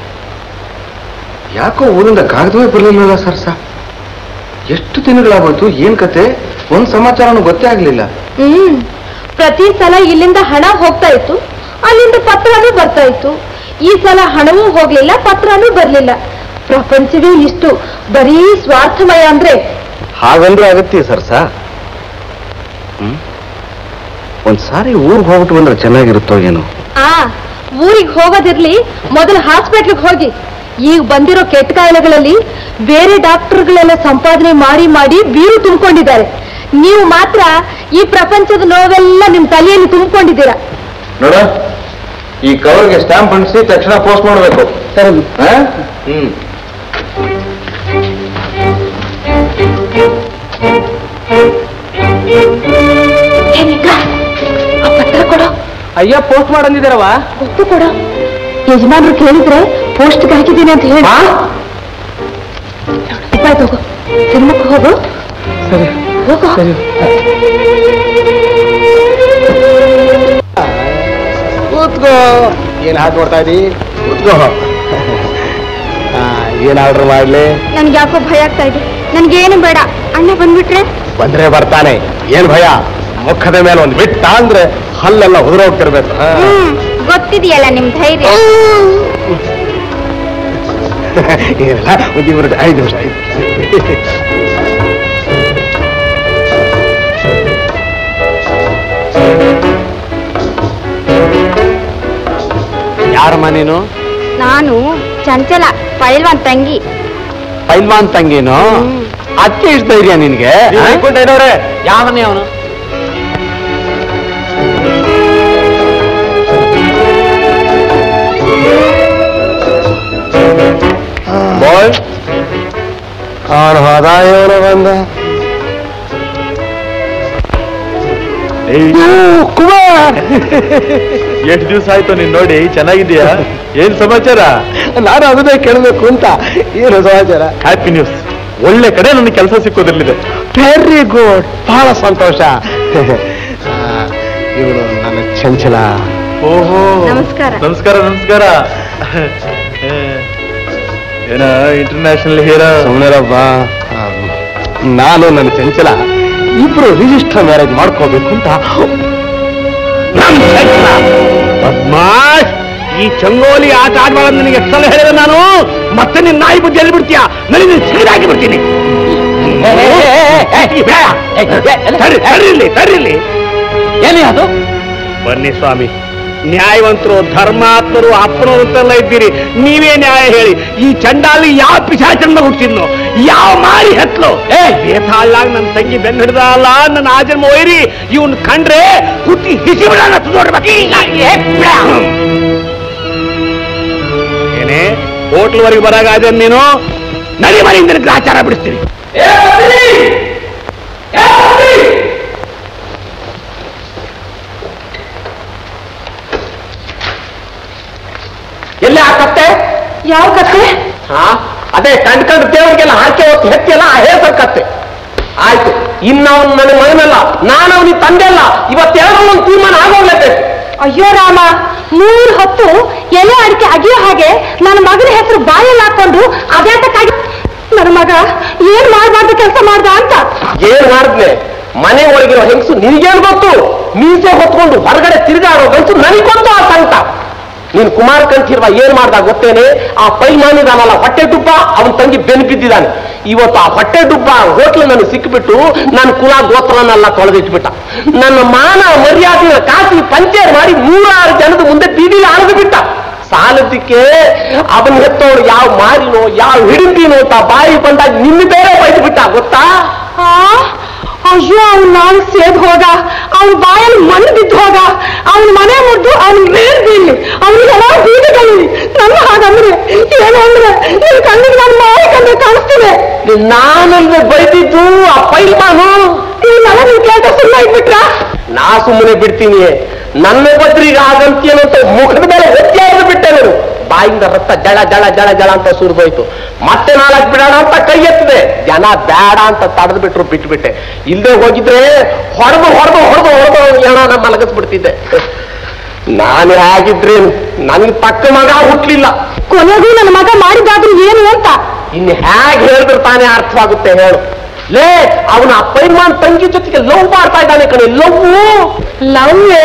ಯಾಕೋ ಊರಿಂದ ಕಾಗದವೇ ಬರಲಿಲ್ಲ ಸರ್ಸ ಎಷ್ಟು ದಿನಗಳಾಗೋಯ್ತು ಏನ್ ಕತೆ ಒಂದ್ ಸಮಾಚಾರನೂ ಗೊತ್ತೇ ಆಗ್ಲಿಲ್ಲ ಹ್ಮ್ ಪ್ರತಿ ಸಲ ಇಲ್ಲಿಂದ ಹಣ ಹೋಗ್ತಾ ಇತ್ತು ಅಲ್ಲಿಂದ ಪತ್ರನೂ ಬರ್ತಾ ಇತ್ತು ಈ ಸಲ ಹಣವೂ ಹೋಗ್ಲಿಲ್ಲ ಪತ್ರನೂ ಬರ್ಲಿಲ್ಲ ಪ್ರಪಂಚವೇ ಇಷ್ಟು ಬರೀ ಸ್ವಾರ್ಥಮಯ ಅಂದ್ರೆ ಹಾಗಂದ್ರೆ ಆಗತ್ತೆ ಸರ್ಸ ಹ್ಮ್ ಒಂದ್ ಸಾರಿ ಊರ್ಗ್ ಹೋಗ್ಬಿಟ್ಟು ಬಂದ್ರೆ ಚೆನ್ನಾಗಿರುತ್ತೋ ಏನೋ ಆ ಊರಿಗೆ ಹೋಗೋದಿರ್ಲಿ ಮೊದಲು ಹಾಸ್ಪಿಟ್ಲಿಗೆ ಹೋಗಿ ಈಗ ಬಂದಿರೋ ಕೆಟ್ಟ ಕಾಯಿಲೆಗಳಲ್ಲಿ ಬೇರೆ ಡಾಕ್ಟರ್ಗಳೆಲ್ಲ ಸಂಪಾದನೆ ಮಾಡಿ ಮಾಡಿ ಬೀರು ತುಂಬಿಕೊಂಡಿದ್ದಾರೆ ನೀವು ಮಾತ್ರ ಈ ಪ್ರಪಂಚದ ನೋವೆಲ್ಲ ನಿಮ್ ತಲೆಯಲ್ಲಿ ತುಂಬಿಕೊಂಡಿದ್ದೀರಾ ನೋಡ ಈ ಕವರ್ಗೆ ಸ್ಟಾಂಪ್ ಅಂಟಿಸಿ ತಕ್ಷಣ ಪೋಸ್ಟ್ ಮಾಡಬೇಕು ಸರಿ ಹ್ಮ್ ಆ ಪತ್ರ ಕೊಡೋ ಅಯ್ಯ ಪೋಸ್ಟ್ ಮಾಡಂದಿದಾರವ ಗೊತ್ತು ಕೊಡೋ ಯಜಮಾನ್ರು ಕೇಳಿದ್ರೆ ಪೋಸ್ಟ್ಗೆ ಹಾಕಿದ್ದೀನಿ ಅಂತ ಹೇಳಿ ರೂಪಾಯಿ ತಗೋ ಸಿನಿಮಾಕ್ಕೆ ಹೋಗು ಸರಿ ಹೋಗೋ ಸರಿ ಕೂತ್ಕೋ ಏನ್ ಹಾಕಿ ಕೊಡ್ತಾ ಇದೀ ಕೂತ್ಕೋ ಆ, ಏನ್ ಆರ್ಡರ್ ಮಾಡ್ಲಿ ನನ್ಗೆ ಯಾಕೋ ಭಯ ಆಗ್ತಾ ಇದೆ ನನ್ಗೇನು ಬೇಡ ಅಣ್ಣ ಬಂದ್ಬಿಟ್ರೆ ಬಂದ್ರೆ ಬರ್ತಾನೆ ಏನ್ ಭಯ ಮುಖದ ಮೇಲೆ ಒಂದ್ ಬಿಟ್ಟ ಅಂದ್ರೆ ಹಲ್ಲೆಲ್ಲ ಉದುರೋಗ್ತಿರ್ಬೇಕು ಹಾ. ಹ್ಮ್ ಗೊತ್ತಿದೆಯಲ್ಲ ನಿಮ್ ಧೈರ್ಯ ಏನಿಲ್ಲ ಒಂದ್ ಇವ್ರದ್ದು ಐದು ನಿಮಿಷ ಐದು ನಿಮಿಷ. ಯಾರಮ್ಮ ನೀನು ನಾನು ಚಂಚಲ ಪೈಲ್ವಾನ್ ತಂಗಿ ಪೈಲ್ವಾನ್ ತಂಗಿನು ಅಕ್ಕೆ ಇಷ್ಟ ಇದೆಯಾ ನಿನ್ಗೆ ಏನವ್ರೆ ಯಾವನೇ ಅವನು ಬಾಯ್ ಅವನು ಹೋದ ಇವನು ಬಂದ ಕುಮಾರ್ ಎಷ್ಟು ದಿವಸ ಆಯ್ತು ನೀನ್ ನೋಡಿ ಚೆನ್ನಾಗಿದ್ಯಾ ಏನ್ ಸಮಾಚಾರ ನಾನು ಅದನ್ನೇ ಕೇಳಬೇಕು ಅಂತ ಏನು ಸಮಾಚಾರ ಹ್ಯಾಪಿ ನ್ಯೂಸ್ ಒಳ್ಳೆ ಕಡೆ ನನಗೆ ಕೆಲಸ ಸಿಕ್ಕೋದಿರ್ಲಿದೆ ವೆರಿ ಗುಡ್ ಬಹಳ ಸಂತೋಷ ಇವಳು ನನ್ನ ಚಂಚಲ ಓಹೋ ನಮಸ್ಕಾರ. ನಮಸ್ಕಾರ ನಮಸ್ಕಾರ ಏನ ಇಂಟರ್ನ್ಯಾಷನಲ್ ಹೀರೋ ಸುಮ್ಮನೆರಬ್ಬ ನಾನು ನನ್ನ ಚಂಚಲ ಇಬ್ರು ರಿಜಿಸ್ಟರ್ ಮ್ಯಾರೇಜ್ ಮಾಡ್ಕೋಬೇಕು ಅಂತ ಬದ್ಮಾಶ್ ಈ ಚಂಗೋಲಿ ಆಟ ಆಡ್ಬಾರ್ದು ನಿನಗೆ ಎಷ್ಟು ಸಲ ಹೇಳಿದೆ ನಾನು ಮತ್ತೆ ನಿನ್ನ ನಾಯಿ ಬುದ್ಧಿ ಎಲ್ಲಿ ಬಿಡ್ತೀಯ ನನಗೆ ಸಿಗದಾಗಿ ಬಿಡ್ತೀನಿ ತಡ್ರಿ, ತಡ್ರಿ ಇಲ್ಲಿ, ತಡ್ರಿ ಇಲ್ಲಿ. ಏನೇ ಅದು ಬನ್ನಿ ಸ್ವಾಮಿ ನ್ಯಾಯವಂತರು ಧರ್ಮಾತ್ಮರು ಅಪ್ಪನವರು ಅಂತೆಲ್ಲ ಇದ್ದೀರಿ ನೀವೇ ನ್ಯಾಯ ಹೇಳಿ ಈ ಚಂಡಾಲಿ ಯಾವ ಪಿಶಾಚನ್ನ ಹುಟ್ಟಿದ್ನೋ ಯಾವ ಮಾರಿ ಹೆತ್ಲು ಏ ಬೇತಾಳಾಗ ನನ್ನ ತಂಗಿ ಬೆನ್ನ ಹಿಡ್ದ ಅಲ್ಲ ನನ್ನ ಆಜನ್ಮ ಒಯ್ರಿ ಇವನ್ ಕಂಡ್ರೆ ಹುಟ್ಟಿ ಹಿಸಿ ಬಿಡೋಣ ನೋಡ್ಬೇಕು ಏನೇ ಹೋಟ್ಲ್ವರೆಗೆ ಬರಾಗ ನೀನು ನಡಿ ಮನೆಯಿಂದ ಗ್ರಾಚಾರ ಬಿಡಿಸ್ತೀನಿ ಎಲ್ಲಿ ಆ ಕತ್ತೆ ಯಾವ ಕತೆ ಹಾ ಅದೇ ಕಂಡ್ ಕಂಡ್ ದೇವರಿಗೆಲ್ಲ ಹಾಕಿ ಹೊತ್ತು ಹೆತ್ತಿಯಲ್ಲ ಆ ಹೇಸರ್ ಕತ್ತೆ ಆಯ್ತು ಇನ್ನು ಅವನು ನನ್ನ ಮಗನಲ್ಲ ನಾನು ಅವನಿಗೆ ತಂದೆ ಅಲ್ಲ ಇವತ್ತೆರಡು ಒಂದು ತೀರ್ಮಾನ ಆಗೋಗ್ಲೇಬೇಕು ಅಯ್ಯೋ ರಾಮ ಮೂರ್ ಹೊತ್ತು ಎಲೆ ಅಡಿಕೆ ಅಗಿಯೋ ಹಾಗೆ ನನ್ನ ಮಗನ ಹೆಸರು ಬಾಯಲ್ಲಿ ಹಾಕೊಂಡು ಅದ್ಯಾತಕ್ಕಾಗಿ ನನ್ನ ಮಗ ಏನ್ ಮಾಡಬಾರ್ದು ಕೆಲಸ ಮಾಡ್ದ ಅಂತ ಏನ್ ಮಾಡಿದ್ನೆ ಮನೆ ಒಳಗಿರೋ ಹೆಂಗಸು ನಿನಗೇನು ಗೊತ್ತು ಮೀಸೆ ಹೊತ್ಕೊಂಡು ಹೊರಗಡೆ ತಿರುಗಾಡೋ ಗಂಟು ನನಗೆ ಗೊತ್ತು ಆ ಸಂಕಟ ನೀನು ಕುಮಾರ್ ಕಂಠಿರುವ ಏನ್ ಮಾಡ್ದ ಗೊತ್ತೇನೆ ಆ ಪೈಮಾನಿದಾನಲ್ಲ ಹೊಟ್ಟೆ ಡುಬ್ಬ ಅವನ ತಂಗಿ ಬೆನ್ ಬಿದ್ದಿದ್ದಾನೆ ಇವತ್ತು ಆ ಹೊಟ್ಟೆ ಡುಬ್ಬ ಹೋಟ್ಲು ನನಗೆ ಸಿಕ್ಕಿಬಿಟ್ಟು ನನ್ನ ಕುಲ ಗೋತ್ರನೆಲ್ಲ ತೊಳೆದಿಟ್ಬಿಟ್ಟ ನನ್ನ ಮಾನ ಮರ್ಯಾದೆಯ ಕಾಸಿ ಪಂಚೇರ್ ಮಾಡಿ ನೂರಾರು ಜನದ ಮುಂದೆ ಬೀದಿಲಿ ಅಳೆದು ಬಿಟ್ಟ ಸಾಲದಕ್ಕೆ ಅವನ ಹೆತ್ತೋಳು ಯಾವ ಮಾರಿನೋ ಯಾವ ಹಿಡಿದಿನೋ ಅಂತ ಬಾಯಿ ಬಂದಾಗ ನಿನ್ನ ಬೇರೆ ಬೈದು ಬಿಟ್ಟ ಗೊತ್ತಾ ಆ ಅಯ್ಯೋ ಅವ್ನು ನಾನು ಸೇದ್ ಹೋದ ಅವನ ಬಾಯಲ್ಲಿ ಮಣ್ಣು ಬಿದ್ದು ಹೋದ ಅವನ ಮನೆ ಮುರಿದು ಅವನ ಮೇಲ್ ಬೀಳಿ ಅವನಿಗೆಲ್ಲ ಬೀದಿಗಳಲ್ಲಿ ನನ್ನ ಹಾಗಂದ್ರೆ ಏನು ಅಂದ್ರೆ ನಿನ್ ಕಣ್ಣಿಗೆ ನನ್ನ ಮಾಯ ಕಂಡು ಕಾಣಿಸ್ತಿದೆ ನಾನಲ್ವೇ ಬೈದಿದ್ದು ಆ ಪೈಲ್ಮಾನು ಇವನ್ನೆಲ್ಲ ನೀವು ಕೇಳ್ತ ಸುಮ್ಮನೆ ಇಟ್ಬಿಟ್ರಾ ನಾ ಸುಮ್ಮನೆ ಬಿಡ್ತೀನಿ ನನ್ನ ಬದ್ರಿಗೆ ಆಗಂತೀಯನು ಅಂತ ಮುಖದ ಮೇಲೆ ಒತ್ತಿ ಆಯ್ದು ಬಿಟ್ಟೆ ನಾನು ಬಾಯಿಂದ ರಕ್ತ ಜಳ ಜಳ ಜಳ ಜಳ ಅಂತ ಸುರಿದೋಯ್ತು ಮತ್ತೆ ನಾಲ್ಕು ಬಿಡೋಣ ಅಂತ ಕೈ ಎತ್ತಿದೆ ಜನ ಬೇಡ ಅಂತ ತಡೆದು ಬಿಟ್ರು ಬಿಟ್ಬಿಟ್ಟೆ ಇಲ್ಲದೆ ಹೋಗಿದ್ರೆ ಹೊಡೆದು ಹೊಡೆದು ಹೊಡೆದು ಹೊಡೆದು ಹೆಣ ಮಲಗಿಸ್ಬಿಡ್ತಿದ್ದೆ ನಾನು ಹೇಗಿದ್ರೆ ನನ್ಗೆ ತಕ್ಕ ಮಗ ಹುಟ್ಲಿಲ್ಲ ಕೊನೆಗೂ ನನ್ನ ಮಗ ಮಾಡಿದಾದ್ರೂ ಏನು ಅಂತ ಇನ್ನು ಹೇಗೆ ಹೇಳಿದ್ರೆ ತಾನೇ ಅರ್ಥವಾಗುತ್ತೆ ಹೇಳು ಲೇ ಅವನ ಪೈಮಾನ್ ತಂಗಿ ಜೊತೆಗೆ ಲವ್ ಮಾಡ್ತಾ ಇದ್ದಾನೆ ಕಣೆ ಲವ್ ಲವ್ವೇ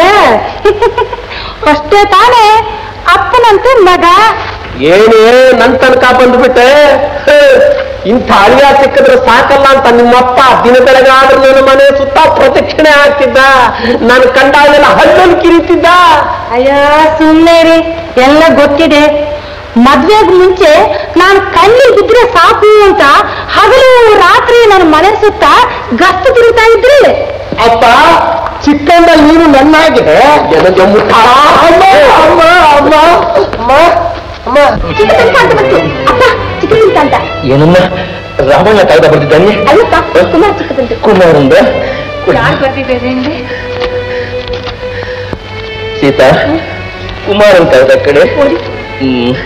ಅಷ್ಟೇ ತಾನೇ ಅಪ್ಪನಂತೆ ಮಗ ಏನೇ ನನ್ ತನಕ ಬಂದ್ಬಿಟ್ಟೆ ಹೇ, ಇಂಥ ಅಳಿಯ ಸಿಕ್ಕಿದ್ರೆ ಸಾಕಲ್ಲ ಅಂತ ನಿಮ್ಮಪ್ಪ ದಿನ ಬೆಳಗಾದ್ರೆ ನನ್ನ ಮನೆ ಸುತ್ತ ಪ್ರದಕ್ಷಿಣೆ ಆಗ್ತಿದ್ದ ನಾನು ಕಂಡಾಗೆಲ್ಲ ಹಲ್ಲಲ್ಲಿ ಕಿರಿತಿದ್ದ ಅಯ್ಯ ಸುಮ್ಮನೆ ರೀ ಎಲ್ಲ ಗೊತ್ತಿದೆ ಮದ್ವೆಗ್ ಮುಂಚೆ ನಾನು ಕಣ್ಣಿಗೆ ಬಿದ್ರೆ ಸಾಕು ಅಂತ ಹಗಲು ರಾತ್ರಿ ನನ್ನ ಮನೆ ಸುತ್ತ ಗಸ್ತು ತಿರುಗ್ತಾ ಇದ್ರಿ ಅಪ್ಪ ಚಿಕ್ಕಂದ ನೀನು ನನ್ನಾಗೆ ನನಗೆ ಮುಖ ಅಮ್ಮ ಅಮ್ಮ ಅಮ್ಮ ಅಮ್ಮ ಅಮ್ಮ ಚಿಕ್ಕ ತನಕ ಅಂತ ಬಂತು ಅಪ್ಪ ಚಿಕ್ಕ ತನಕ ಅಂತ ಏನಮ್ಮ ರಾವಣ ಕಾಯ್ದ ಬರ್ತಿದ್ದಾನೆ ಅಲ್ಲಪ್ಪ ಕುಮಾರ್ ಚಿಕ್ಕ ತನಕ ಕುಮಾರಂದ ಯಾರು ಬರ್ತಿದ್ದೇವೆ ಅಂದ್ರೆ ಸೀತಾ ಕುಮಾರನ್ ಕಾಯ್ದ ಕಡೆ ನೋಡಿ ಹ್ಮ್.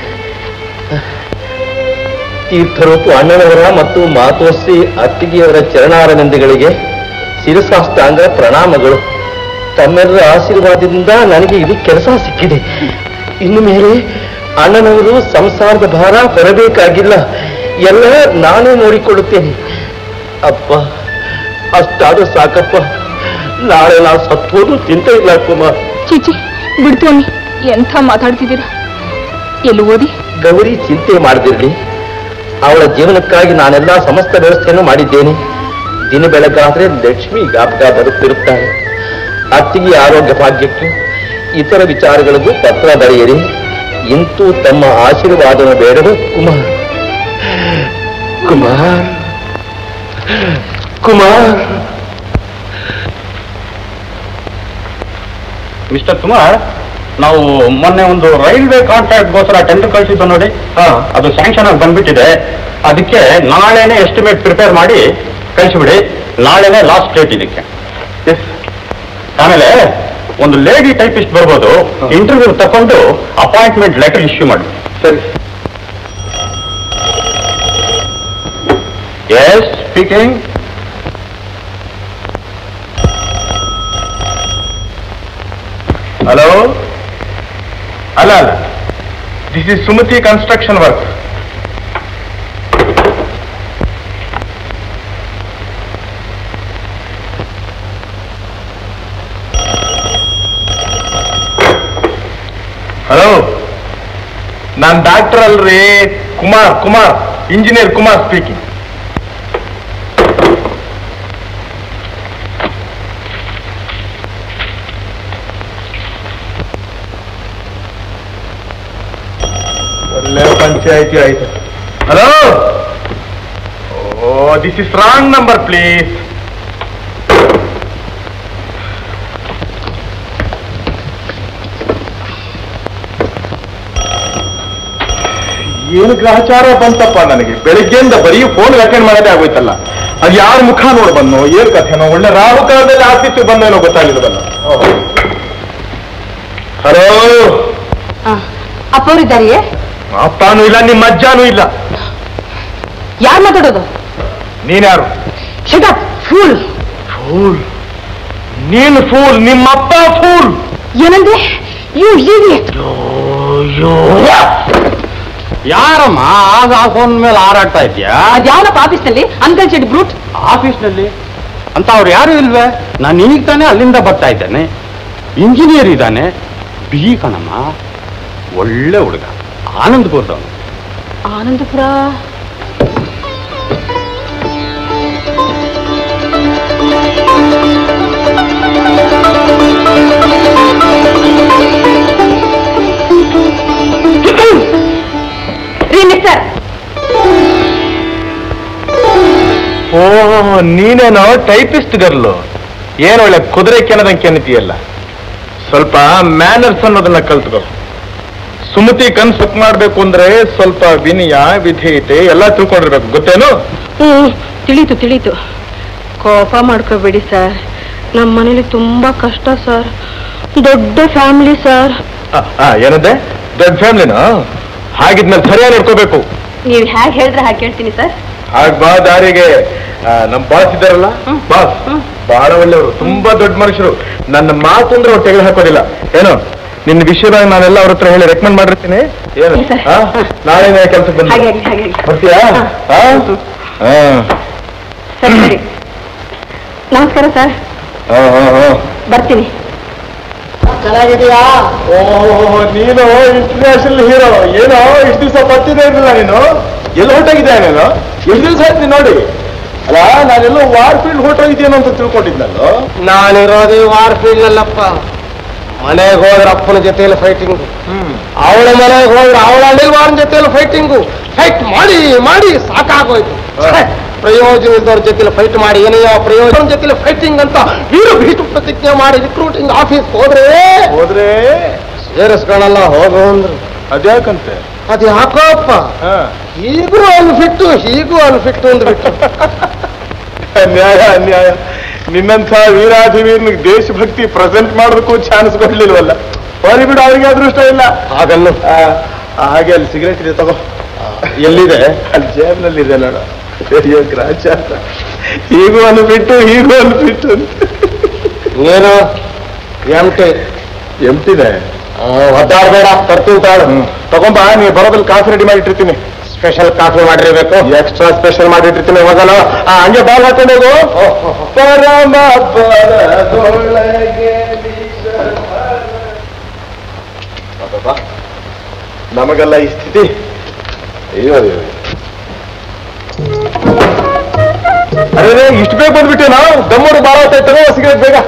ತೀರ್ಥರೂಪು ಅಣ್ಣನವರ ಮತ್ತು ಮಾತೋಶ್ರೀ ಅತ್ತಿಗೆಯವರ ಚರಣಾರವಿಂದಗಳಿಗೆ ಶಿರಸಾಷ್ಟಾಂಗ ಪ್ರಣಾಮಗಳು ತಮ್ಮೆಲ್ಲರ ಆಶೀರ್ವಾದದಿಂದ ನನಗೆ ಇದು ಕೆಲಸ ಸಿಕ್ಕಿದೆ ಇನ್ನು ಮೇಲೆ ಅಣ್ಣನವರು ಸಂಸಾರದ ಭಾರ ಹೊರಬೇಕಾಗಿಲ್ಲ ಎಲ್ಲ ನಾನೇ ನೋಡಿಕೊಳ್ಳುತ್ತೇನೆ ಅಪ್ಪ ಅಷ್ಟಾದ್ರೂ ಸಾಕಪ್ಪ ನಾಳೆ ನಾವು ಸತ್ತೋದು ಚಿಂತೆ ಇಲ್ಲ ಕುಮಾರ್ ಚೀಚಿ ಬಿಡ್ತು ಅನ್ನಿ ಎಂಥ ಮಾತಾಡ್ತಿದ್ದೀರಾ ಎಲ್ಲಿ ಓದಿ ಗೌರಿ ಚಿಂತೆ ಮಾಡದಿರಲಿ ಅವಳ ಜೀವನಕ್ಕಾಗಿ ನಾನೆಲ್ಲ ಸಮಸ್ತ ವ್ಯವಸ್ಥೆಯನ್ನು ಮಾಡಿದ್ದೇನೆ ದಿನ ಬೆಳಗಾದ್ರೆ ಲಕ್ಷ್ಮಿ ಗಾಬ್ಗ ಬರುತ್ತಿರುತ್ತಾರೆ ಅತ್ತಿಗೆ ಆರೋಗ್ಯ ಭಾಗ್ಯಕ್ಕೂ ಇತರ ವಿಚಾರಗಳಿಗೂ ಪತ್ರ ಬರೆಯಿರಿ ಇಂತೂ ತಮ್ಮ ಆಶೀರ್ವಾದವನ್ನು ಬೇಡವೋ ಕುಮಾರ್ ಕುಮಾರ್ ಕುಮಾರ್ ಮಿಸ್ಟರ್ ಕುಮಾರ್ ನಾವು ಮೊನ್ನೆ ಒಂದು ರೈಲ್ವೆ ಕಾಂಟ್ರಾಕ್ಟ್ಗೋಸ್ಕರ ಟೆಂಡರ್ ಕಳಿಸಿದ್ದು ನೋಡಿ ಅದು ಸ್ಯಾಂಕ್ಷನ್ ಆಗಿ ಬಂದ್ಬಿಟ್ಟಿದೆ ಅದಕ್ಕೆ ನಾಳೆನೆ ಎಸ್ಟಿಮೇಟ್ ಪ್ರಿಪೇರ್ ಮಾಡಿ ಕಳಿಸಿಬಿಡಿ ನಾಳೆನೆ ಲಾಸ್ಟ್ ಡೇಟ್ ಇದಕ್ಕೆ ಆಮೇಲೆ ಒಂದು ಲೇಡಿ ಟೈಪಿಸ್ಟ್ ಬರ್ಬೋದು ಇಂಟರ್ವ್ಯೂ ತಕೊಂಡು ಅಪಾಯಿಂಟ್ಮೆಂಟ್ ಲೆಟರ್ ಇಶ್ಯೂ ಮಾಡಿ ಸರಿ ಎಸ್ ಸ್ಪೀಕಿಂಗ್ ಹಲೋ ಅಲ್ಲ ಅಲ್ಲ this is Sumathi construction work hello ನಾನ್ ಡಾಕ್ಟರ್ ಅಲ್ರಿ ಕುಮಾರ್ ಕುಮಾರ್ ಇಂಜಿನಿಯರ್ ಕುಮಾರ್ ಸ್ಪೀಕಿಂಗ್ ಒಳ್ಳೆ ಪಂಚಾಯತಿ ಆಯ್ತು hello oh this is wrong number please ಏನು ಗ್ರಹಚಾರ ಬಂತಪ್ಪ ನನಗೆ ಬೆಳಿಗ್ಗೆಯಿಂದ ಬರೀ ಫೋನ್ ಅಟೆಂಡ್ ಮಾಡೋದೇ ಆಗೋಯ್ತಲ್ಲ ಅದು ಯಾರ ಮುಖ ನೋಡ್ ಬಂದು ಏನ್ ಕಥೆನೋ ಒಳ್ಳೆ ರಾಹು ಕಾಲದಲ್ಲಿ ಆಫೀಸಿಗೆ ಬಂದೇನೋ ಗೊತ್ತಾಗಿರೋದಲ್ಲ ಹಲೋ ಅಪ್ಪವರಿದ್ದಾರೆಯೇ ಅಪ್ಪನೂ ಇಲ್ಲ ನಿಮ್ಮ ಅಜ್ಜಾನೂ ಇಲ್ಲ ಯಾರು ಮಾತಾಡೋದು ನೀನ್ಯಾರು ಶಟಪ್ ಫೂಲ್ ಫೂಲ್ ನೀನು ಫೂಲ್ ನಿಮ್ಮಪ್ಪ ಫೂಲ್ ಏನಂದ್ರೆ ಯು ಇಡಿಯಟ್ ಯಾರಮ್ಮ ಆಗ ಆ ಫೋನ್ ಮೇಲೆ ಹಾರಾಡ್ತಾ ಇದ್ಯಾ ಅದ್ಯಾವನಪ್ಪ ಆಫೀಸ್ನಲ್ಲಿ ಅಂಕಲ್ ಚೆಡ್ ಬ್ರೂಟ್ ಆಫೀಸ್ನಲ್ಲಿ ಅಂತ ಅವ್ರು ಯಾರು ಇಲ್ವೇ ನಾನು ಈಗ ತಾನೇ ಅಲ್ಲಿಂದ ಬರ್ತಾ ಇದ್ದೇನೆ ಇಂಜಿನಿಯರ್ ಇದ್ದಾನೆ ಬಿ ಕಣಮ್ಮ ಒಳ್ಳೆ ಹುಡುಗ ಆನಂದಪುರದವನು ಆನಂದಪುರ ರೀ ಮಿಸ್ಟರ್ ಓ ನೀನೇನೋ ಟೈಪಿಸ್ಟ್ ಗರ್ಲು ಏನ್ ಒಳ್ಳೆ ಕುದುರೆ ಕೆನದಂಗೆ ಕೆನತಿಯಲ್ಲ ಸ್ವಲ್ಪ ಮ್ಯಾನರ್ಸ್ ಅನ್ನೋದನ್ನ ಕಲ್ತ್ಕೋ ಸುಮತಿ ಕಣ್ ಸುಕ್ ಮಾಡ್ಬೇಕು ಅಂದ್ರೆ ಸ್ವಲ್ಪ ವಿನಯ ವಿಧೇಯತೆ ಎಲ್ಲ ತಿಳ್ಕೊಂಡಿರ್ಬೇಕು ಗೊತ್ತೇನು ಹ್ಮ್ ತಿಳಿತು ತಿಳಿತು ಕೋಪ ಮಾಡ್ಕೋಬೇಡಿ ಸರ್ ನಮ್ಮ ಮನೇಲಿ ತುಂಬಾ ಕಷ್ಟ ಸರ್ ದೊಡ್ಡ ಫ್ಯಾಮಿಲಿ ಸರ್ ಆ, ಆ, ಏನಂದೆ ದೊಡ್ಡ ಫ್ಯಾಮಿಲಿನ ಹಾಗಿದ್ಮೇಲೆ ಸರಿಯಾಗಿ ನೋಡ್ಕೋಬೇಕು ನೀವು ಹೇಗೆ ಹೇಳಿದ್ರೆ ಹಾಗೆ ಕೇಳ್ತೀನಿ ಸರ್ ಹಾಗ್ ಬಾ ದಾರಿಗೆ ಆ, ನಮ್ ಬಾಸ್ ಇದ್ದಾರಲ್ಲ ಬಾಸ್ ಬಹಳ ಒಳ್ಳೆಯವರು ತುಂಬಾ ದೊಡ್ಡ ಮನುಷ್ಯರು ನನ್ನ ಮಾತು ಅಂದ್ರೆ ಅವ್ರು ತೆಗೆದು ಹಾಕೋದಿಲ್ಲ ಏನು ನಿನ್ನ ವಿಷಯದಾಗ ನಾನೆಲ್ಲ ಅವ್ರ ಹತ್ರ ಹೇಳಿ ರೆಕಮೆಂಡ್ ಮಾಡಿರ್ತೀನಿ ಏನು ಸರಿ, ಸರ್. ಆ? ನಾಳೆ ಕೆಲ್ಸಕ್ಕೆ ಬಂದ ಹಾಗೆ ಆಗ್ಲಿ, ಹಾಗೆ ಆಗ್ಲಿ. ಬರ್ತೀಯಾ ಆ? ಆ. ಸರಿ ಸರಿ ನಮಸ್ಕಾರ ಸರ್ ಆ, ಆ, ಆ. ಬರ್ತೀನಿ ಚೆನ್ನಾಗಿದೆಯಾ ಓ ನೀನು ಇಂಟರ್ನ್ಯಾಷನಲ್ ಹೀರೋ ಏನೋ ಇಷ್ಟು ದಿವಸ ಬರ್ತಿದೆ ಇರಲಿಲ್ಲ ನೀನು ಎಲ್ಲಿ ಹೊರಟೋಗಿದ್ದೆ ನೀನು ಎಷ್ಟು ದಿವಸ ಆಯ್ತು ನೀನ್ ನೋಡಿ ಅಲ್ಲ ನಾನೆಲ್ಲೋ ವಾರ್ ಫೀಲ್ಡ್ ಹೊರಟೋಗಿದ್ದೇನೋ ಅಂತ ತಿಳ್ಕೊಂಡಿದ್ನಲ್ಲೋ ನಾನಿರೋದು ವಾರ್ ಫೀಲ್ಡ್ ಅಲ್ಲಪ್ಪ ಮನೆಗೆ ಹೋದ್ರೆ ಅಪ್ಪನ ಜೊತೆಯಲ್ಲಿ ಫೈಟಿಂಗು ಅವಳ ಮನೆಗೆ ಹೋದ್ರೆ ಅವಳ ಅಳಿಲ್ವಾರನ ಜೊತೆಯಲ್ಲಿ ಫೈಟಿಂಗು ಫೈಟ್ ಮಾಡಿ ಮಾಡಿ ಸಾಕಾಗೋಯ್ತು ಛೆ, ಪ್ರಯೋಜನ ಇದ್ದವ್ರ ಜೊತೆಲಿ ಫೈಟ್ ಮಾಡಿ ಏನೆಯೋ ಪ್ರಯೋಜನ ಜೊತೆಲಿ ಫೈಟಿಂಗ್ ಅಂತ ವೀರು ಭೀಟು ಪ್ರತಿಜ್ಞೆ ಮಾಡಿ ರಿಕ್ರೂಟಿಂಗ್ ಆಫೀಸ್ ಹೋದ್ರೆ ಹೋದ್ರೆ ಸೇರಿಸ್ಕೊಳಲ್ಲ ಹೋಗು ಅಂದ್ರು ಅದ್ಯಾಕಂತೆ ಅದು ಯಾಕೋಪ್ಪ ಹಾ ಹೀಗೂ ಅನ್ಫಿಟ್ಟು ಹೀಗೂ ಅನ್ಫಿಟ್ಟು ಅಂದ್ಬಿಟ್ಟು ಅನ್ಯಾಯ ಅನ್ಯಾಯ ನಿನ್ನಂಥ ವೀರಾಧಿವೀರ್ನಿಗೆ ದೇಶಭಕ್ತಿ ಪ್ರೆಸೆಂಟ್ ಮಾಡೋದಕ್ಕೂ ಚಾನ್ಸ್ ಕೊಡ್ಲಿಲ್ವಲ್ಲ ಹೋರಿ ಬಿಡು ಅವರಿಗೆ ಅದೃಷ್ಟ ಇಲ್ಲ ಹಾಗನ್ನು ಆ, ಆ, ಹಾಗೆ ಅಲ್ಲಿ ಸಿಗರೇಟ್ ಇದೆ ತಗೋ ಎಲ್ಲಿದೆ ಅಲ್ಲಿ ಜೇಬ್ನಲ್ಲಿ ಇದೆ ನೋಡು ಅಯ್ಯೋ ಗ್ರಾಚಾರ ಹೀಗೂ ಅನ್ಬಿಟ್ಟು ಹೀಗೂ ಅನ್ಬಿಟ್ಟು ನೀನು ಎಂಟಿ ಎಂಟಿದೆ ಒದ್ದಾಡಬೇಡ ತರ್ತೀನಿ ತಾಳು ತಗೊಂಬ ನೀವು ಬರೋದಲ್ಲಿ ಕಾಫಿ ರೆಡಿ ಮಾಡಿಟ್ಟಿರ್ತೀನಿ ಸ್ಪೆಷಲ್ ಕಾಫಿ ಮಾಡಿರ್ಬೇಕು ಎಕ್ಸ್ಟ್ರಾ ಸ್ಪೆಷಲ್ ಮಾಡಿಟ್ಟಿರ್ತೀನಿ ಹೋಗಲ್ಲ ಆ, ಹಂಗೆ ಬಾಲ್ ಹಾಕೊಂಡು ಹೋಗು ಪರಮ ಪರದೊಳಗೆ ಅಬ್ಬಬ್ಬಾ. ನಮಗೆಲ್ಲ ಈ ಸ್ಥಿತಿ ಅಯ್ಯೋ ಅಯ್ಯೋ ಅಯ್ಯೋ. ಅರೆ ಇಷ್ಟು ಬೇಗ ಬಂದ್ಬಿಟ್ಟೇನಾ ದಮ್ಮೋಡು ಬಾಳ ಹೊತ್ತಾಯ್ತದೆ ಸಿಗರೇಟ್ ಬೇಗ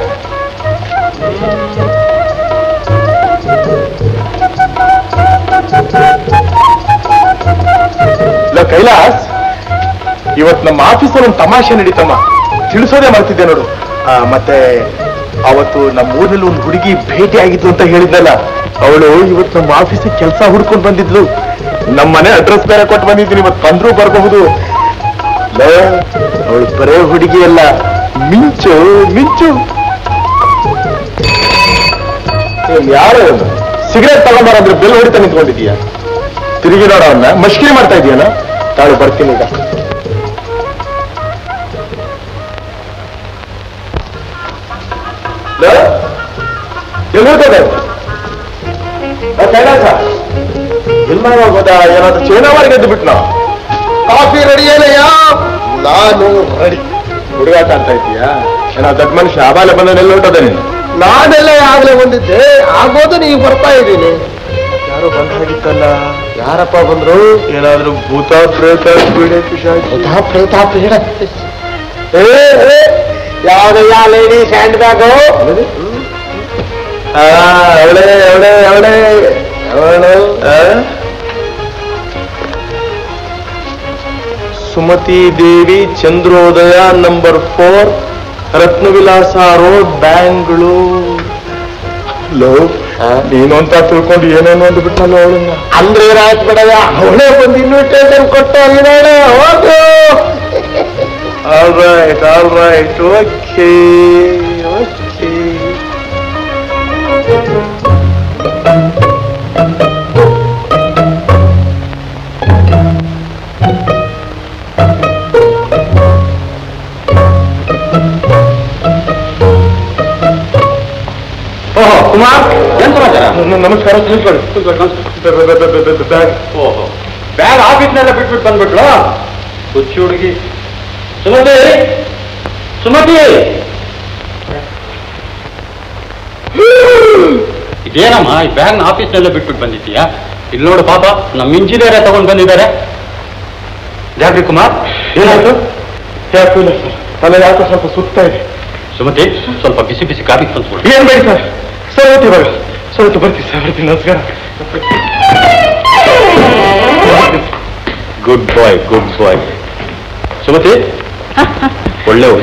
ಇಲ್ಲ ಕೈಲಾಸ್ ಇವತ್ ನಮ್ಮ ಆಫೀಸಲ್ಲಿ ಒಂದು ತಮಾಷೆ ನಡೀತಮ್ಮ ತಿಳಿಸೋದೇ ಮಾಡ್ತಿದ್ದೆ ನೋಡು ಆ, ಮತ್ತೆ ಅವತ್ತು ನಮ್ಮ ಊರಲ್ಲಿ ಒಂದು ಹುಡುಗಿ ಭೇಟಿ ಆಗಿದ್ದು ಅಂತ ಹೇಳಿದ್ನಲ್ಲ ಅವಳು ಇವತ್ತು ನಮ್ಮ ಆಫೀಸಿಗೆ ಕೆಲಸ ಹುಡ್ಕೊಂಡು ಬಂದಿದ್ಲು ನಮ್ಮ ಮನೆ ಅಡ್ರೆಸ್ ಬೇರೆ ಕೊಟ್ಟು ಬಂದಿದ್ದೀನಿ ಇವತ್ತು ಬಂದ್ರೂ ಬರಬಹುದು ಅವಳು ಬರೇ ಹುಡುಗಿ ಅಲ್ಲ ಮಿಂಚು ಮಿಂಚು ಏನ್ ಯಾರು ಸಿಗರೇಟ್ ತಗೊಂಬಾರಂದ್ರೆ ಬೆಲ್ ಹೊಡಿತಾ ನಿಂತ್ಕೊಂಡಿದೀಯ ತಿರುಗಿ ನೋಡ ಅವನ್ನ ಮಷ್ಕಿರಿ ಮಾಡ್ತಾ ಇದೀಯನ ತಾಳು ಬರ್ತೀನಿ ಈಗ ಲೋ, ಎಲ್ಲಿ ಹೋಗ್ತದೆ ಆ, ಕೈಲಾಸ ಇಲ್ಲ ಹೋಗೋದ ಏನಾದ್ರು ಚೈನಾವರೆಗೆ ಎದ್ದು ಬಿಟ್ನ ಕಾಫಿ ರೆಡಿ ಏನಯ್ಯ ನಾನು ರೆಡಿ ಹುಡುಗಾಟ ಅಂತ ಇದೀಯಾ ಏನೋ ದೊಡ್ಡ ಮನುಷ್ಯ ಆಬಾಲೆ ಬಂದ ಎಲ್ಲಿ ಹೊಟ್ಟದೆ ನೀನು ನಾನೆಲ್ಲ ಆಗ್ಲೇ ಬಂದಿದ್ದೆ ಆಗೋದು ನೀವು ಬರ್ತಾ ಇದ್ದೀನಿ ಯಾರೋ ಬಂದ ಹಾಗಿತ್ತಲ್ಲ ಯಾರಪ್ಪ ಬಂದ್ರು ಏನಾದ್ರೂ ಭೂತ ಪ್ರೇತ ಪೀಡೆ ಪಿಶಾಚಿ ಪ್ರೇತ ಪೀಡ ಏ ಏ, ಯಾವ್ದಯ್ಯ ಲೇಡೀಸ್ ಹ್ಯಾಂಡ್ ಬ್ಯಾಗು ಆ, ಅವಳೆ ಅವಳೆ ಅವಳೆ ಅವಳು ಆ? Sumathi Devi Chandrodaya number four Ratnavilasa road Bangalore ಲೋ ನೀನು ಅಂತ ತಿಳ್ಕೊಂಡು ಏನೇನೋ ಅಂದ್ಬಿಟ್ಟಲ್ಲ ಅವಳನ್ನ ಅಂದ್ರೆ ಏನಾಯ್ತು ಬಿಡದ ಅವಳೇ ಒಂದು ಇನ್ವಿಟೇಷನ್ ಕೊಟ್ಟು ಹೋಗಿದ್ದಾಳೆ ಹೋಗು all right all right okay okay ಓಹೋ ಕುಮಾರ್ ಏನ್ ಸಮಾಚಾರ ನಮಸ್ಕಾರ ಕೂತ್ಕೊಳ್ಳಿ ಕೂತ್ಕೊಳ್ಳಿ ಬ್ಯಾಗ್ ಓಹೋ ಬ್ಯಾಗ್ ಆಫೀಸ್ನೆಲ್ಲ ಬಿಟ್ಬಿಟ್ಟು ಬಂದ್ಬಿಟ್ಲು ಹುಚ್ಚಿ ಹುಡುಗಿ ಸುಮತಿ ಸುಮತಿ ಇದೇನಮ್ಮ ಈ ಬ್ಯಾಗ್ನ ಆಫೀಸ್ನೆಲ್ಲ ಬಿಟ್ಬಿಟ್ಟು ಬಂದಿದ್ದೀಯಾ ಇಲ್ಲಿ ನೋಡು ಪಾಪ ನಮ್ಮ ಇಂಜಿನಿಯರೇ ತಗೊಂಡು ಬಂದಿದ್ದಾರೆ ಜಾಗ್ರಿ ಕುಮಾರ್ ಏನಾಯ್ತು ಯಾಕೂ ಇಲ್ಲ ಸರ್ ತಲೆ ಯಾಕೋ ಸ್ವಲ್ಪ ಸುತ್ತ ಇದೆ ಸುಮತಿ ಸ್ವಲ್ಪ ಬಿಸಿ ಬಿಸಿ ಕಾಫಿ ತಂದ್ಕೊಡು ಏನ್ ಬೇಡಿ ಸರ್ ಸರ್ ಹೋಗ್ತಿ ಇವಾಗ ಸರ್ ಹೊತ್ತು ಬರ್ತೀವಿ ಸರ್ ಬರ್ತೀನಿ ನಮಸ್ಕಾರ good bye good bye Sumathi ಒಳ್ಳೆ ಹುಡುಗಿ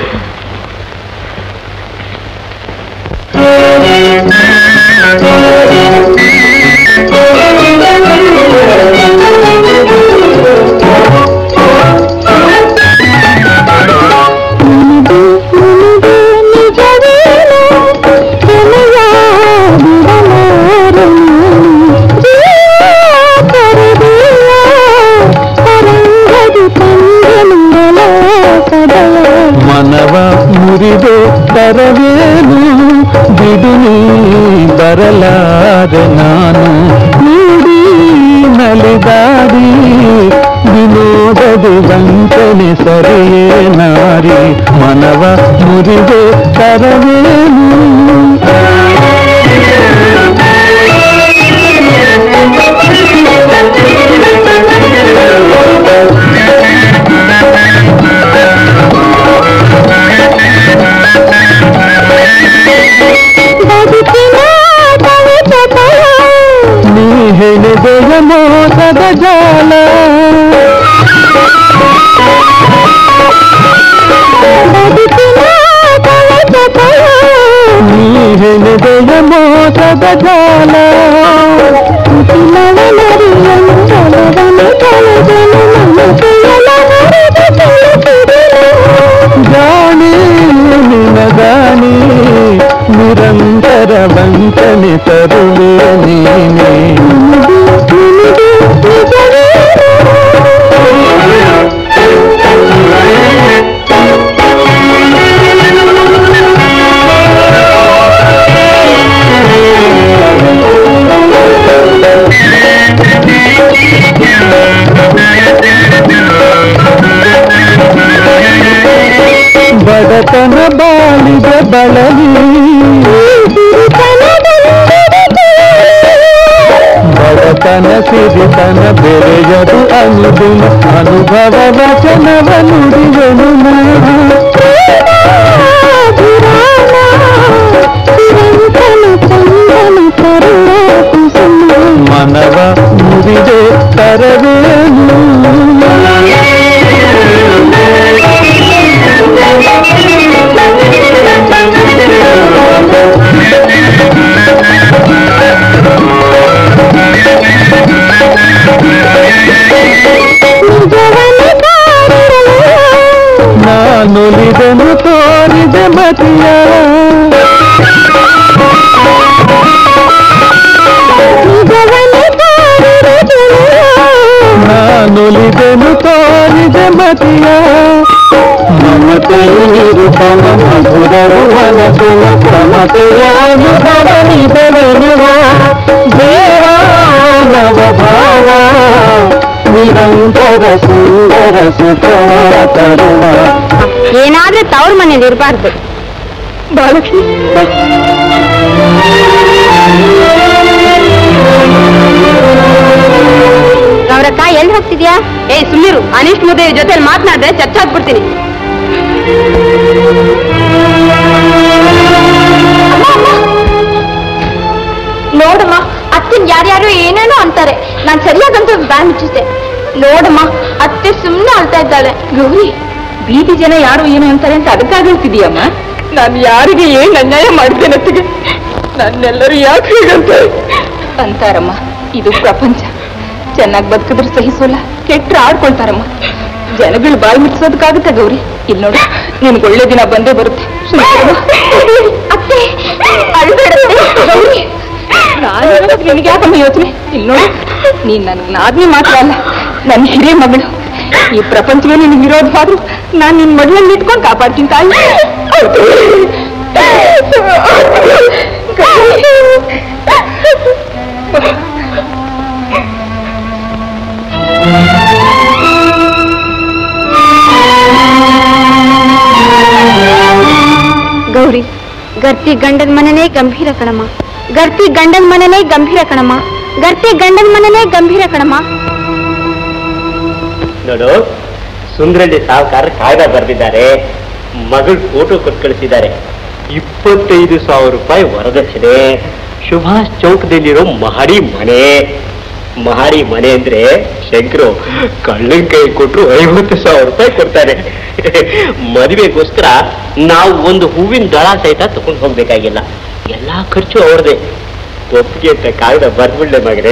ಮನವ ಮುರಿದು ತರವೇನು ಬಿಡು ನೀ ಬರಲಾರೆ ನಾನು ನೀಡಿ ನಲಿದಾಡಿ ವಿನೋದದು ವಂಚನೆ ಸರಿಯೇ ನಾರಿ ಮನವ ಮುರಿದು ತರವೇನು ನೀ ಹೇಳಿದೆಯ ಮೋಸದ ಜಾಲ ನೀ ಹೇಳಿದೆಯ ಮೋಸದ ಜಾಲ ಜಾಣಿ ನಿನಗಾಣಿ ನಿರಂತರ ವಂಚನೆ ತರುವೆ ನೀನೆ ಬಡತನ ಬಾಳಿದ ಬಳಲಿ ಬಡತನ ಸಿರಿತನ ಬೆರೆಯದು ಅನುದಿನ ಅನುಭವ ವಚನವ ನುಡಿವೆನು ಮನವ ಮುರಿದೆ ತರವೇನು ನಾನುಲಿದೆನು ತೋರಿದೆ ಮತಿಯ ನಾನುಲಿದೆನು ತೋರಿದೆ ಮತಿಯ ಮಮತೆಯು ತಮ ಮಧುರರು ವನಸುವ ಸಮತೆಯ ಅನುಭವನಿದೆವೆನುವ ದೇವಾನವ ಭಾವ ನಿರಂತರ ಸುಂದರ ಸುಖವ ತರುವ ಏನಾದ್ರೂ ತವ್ರ ಮನೇಲಿ ಇರಬಾರ್ದು ಬಾಲಕಿ ಗೌರಕ್ಕ ಎಲ್ಲಿ ಹೋಗ್ತಿದ್ಯಾ ಏ ಸುಮ್ಮೀರು ಅನಿಷ್ಟ್ ಮುದ್ದೆ ಜೊತೆ ಮಾತನಾಡಿದ್ರೆ ಚರ್ಚೆ ಹಾಕ್ಬಿಡ್ತೀನಿ ನೋಡಮ್ಮ ಅತ್ತಿನ ಯಾರ್ಯಾರು ಏನೇನೋ ಅಂತಾರೆ ನಾನ್ ಸರಿಯಾಗಂತೂ ಬ್ಯಾನ್ ಮುಚ್ಚಿದ್ದೆ ನೋಡಮ್ಮ ಅತ್ತೆ ಸುಮ್ಮನೆ ಅಳ್ತಾ ಇದ್ದಾಳೆ ಗೌರಿ ಬೀದಿ ಜನ ಯಾರು ಏನು ಅಂತಾರೆ ಅಂತ ಅದಕ್ಕಾಗಿ ಹೇಳ್ತಿದೀಯಮ್ಮ ನಾನು ಯಾರಿಗೆ ಏನ್ ಅನ್ಯಾಯ ಮಾಡ್ತೇನೆ ಅತ್ತಿಗೆ ನನ್ನೆಲ್ಲರೂ ಯಾಕೆ ಹೀಗಂತಾರೆ ಅಂತಾರಮ್ಮ ಇದು ಪ್ರಪಂಚ ಚೆನ್ನಾಗಿ ಬದುಕಿದ್ರೆ ಸಹಿಸೋಲ್ಲ ಕೆಟ್ರೆ ಆಡ್ಕೊಳ್ತಾರಮ್ಮ ಜನಗಳು ಬಾಯಿ ಮುಟ್ಸೋದಕ್ಕಾಗುತ್ತೆ ಗೌರಿ ಇಲ್ಲಿ ನೋಡು ನಿನ್ಗೆ ಒಳ್ಳೆ ದಿನ ಬಂದೇ ಬರುತ್ತೆ ಸುಮ್ನಿರಮ್ಮ. ಅತ್ತೆ ಅಳ್ಬೇಡ ಗೌರಿ ನಾನು ನಿನಗೆ ಯಾಕಮ್ಮ ಯೋಚನೆ ಇಲ್ಲಿ ನೋಡು ನೀನ್ ನನ್ಗೆ ನಾದ್ನಿ ಮಾತ್ರ ಅಲ್ಲ ನನ್ನ ಹಿರಿಯ ಮಗಳು ಈ ಪ್ರಪಂಚವೇ ನಿನಗೆ ವಿರೋಧವಾದ್ರು ನಾನು ನಿನ್ ಮಗಳನ್ನ ಇಟ್ಕೊಂಡು ಕಾಪಾಡ್ತೀನಿ ತಾಯಿ ಗೌರಿ ಗರ್ತಿ ಗಂಡನ ಮನೆನೇ ಗಂಭೀರ ಕಣಮ್ಮ ಗರ್ತಿ ಗಂಡನ ಮನೆನೇ ಗಂಭೀರ ಕಣಮ್ಮ ಗರ್ತಿ ಗಂಡನ ಮನೆನೇ ಗಂಭೀರ ಕಣಮ್ಮ ನೋಡು ಸುಂದರಳ್ಳಿ ಸಾಹುಕಾರ ಕಾಯ್ದೆ ಬರೆದಿದ್ದಾರೆ ಮಗಳ ಫೋಟೋ ಕೊಟ್ಟು ಕಳಿಸಿದ್ದಾರೆ ಇಪ್ಪತ್ತೈದು ಸಾವಿರ ರೂಪಾಯಿ ವರದಕ್ಷಿಣೆ ಸುಭಾಷ್ ಚೌಕದಲ್ಲಿರೋ ಮಹಡಿ ಮನೆ ಮಹಡಿ ಮನೆ ಅಂದ್ರೆ ಶಂಕರು ಕಳ್ಳನ ಕೈ ಕೊಟ್ರು ಐವತ್ತು ಸಾವಿರ ರೂಪಾಯಿ ಕೊಡ್ತಾರೆ ಮದುವೆಗೋಸ್ಕರ ನಾವು ಒಂದು ಹೂವಿನ ದಳ ಸಹಿತ ತಗೊಂಡು ಹೋಗ್ಬೇಕಾಗಿಲ್ಲ ಎಲ್ಲಾ ಖರ್ಚು ಅವ್ರದೇ ಒಪ್ಪಿಗೆ ಅಂತ ಕಾಗದ ಬರ್ಬಿಡ್ಲೆ ಮಗನೇ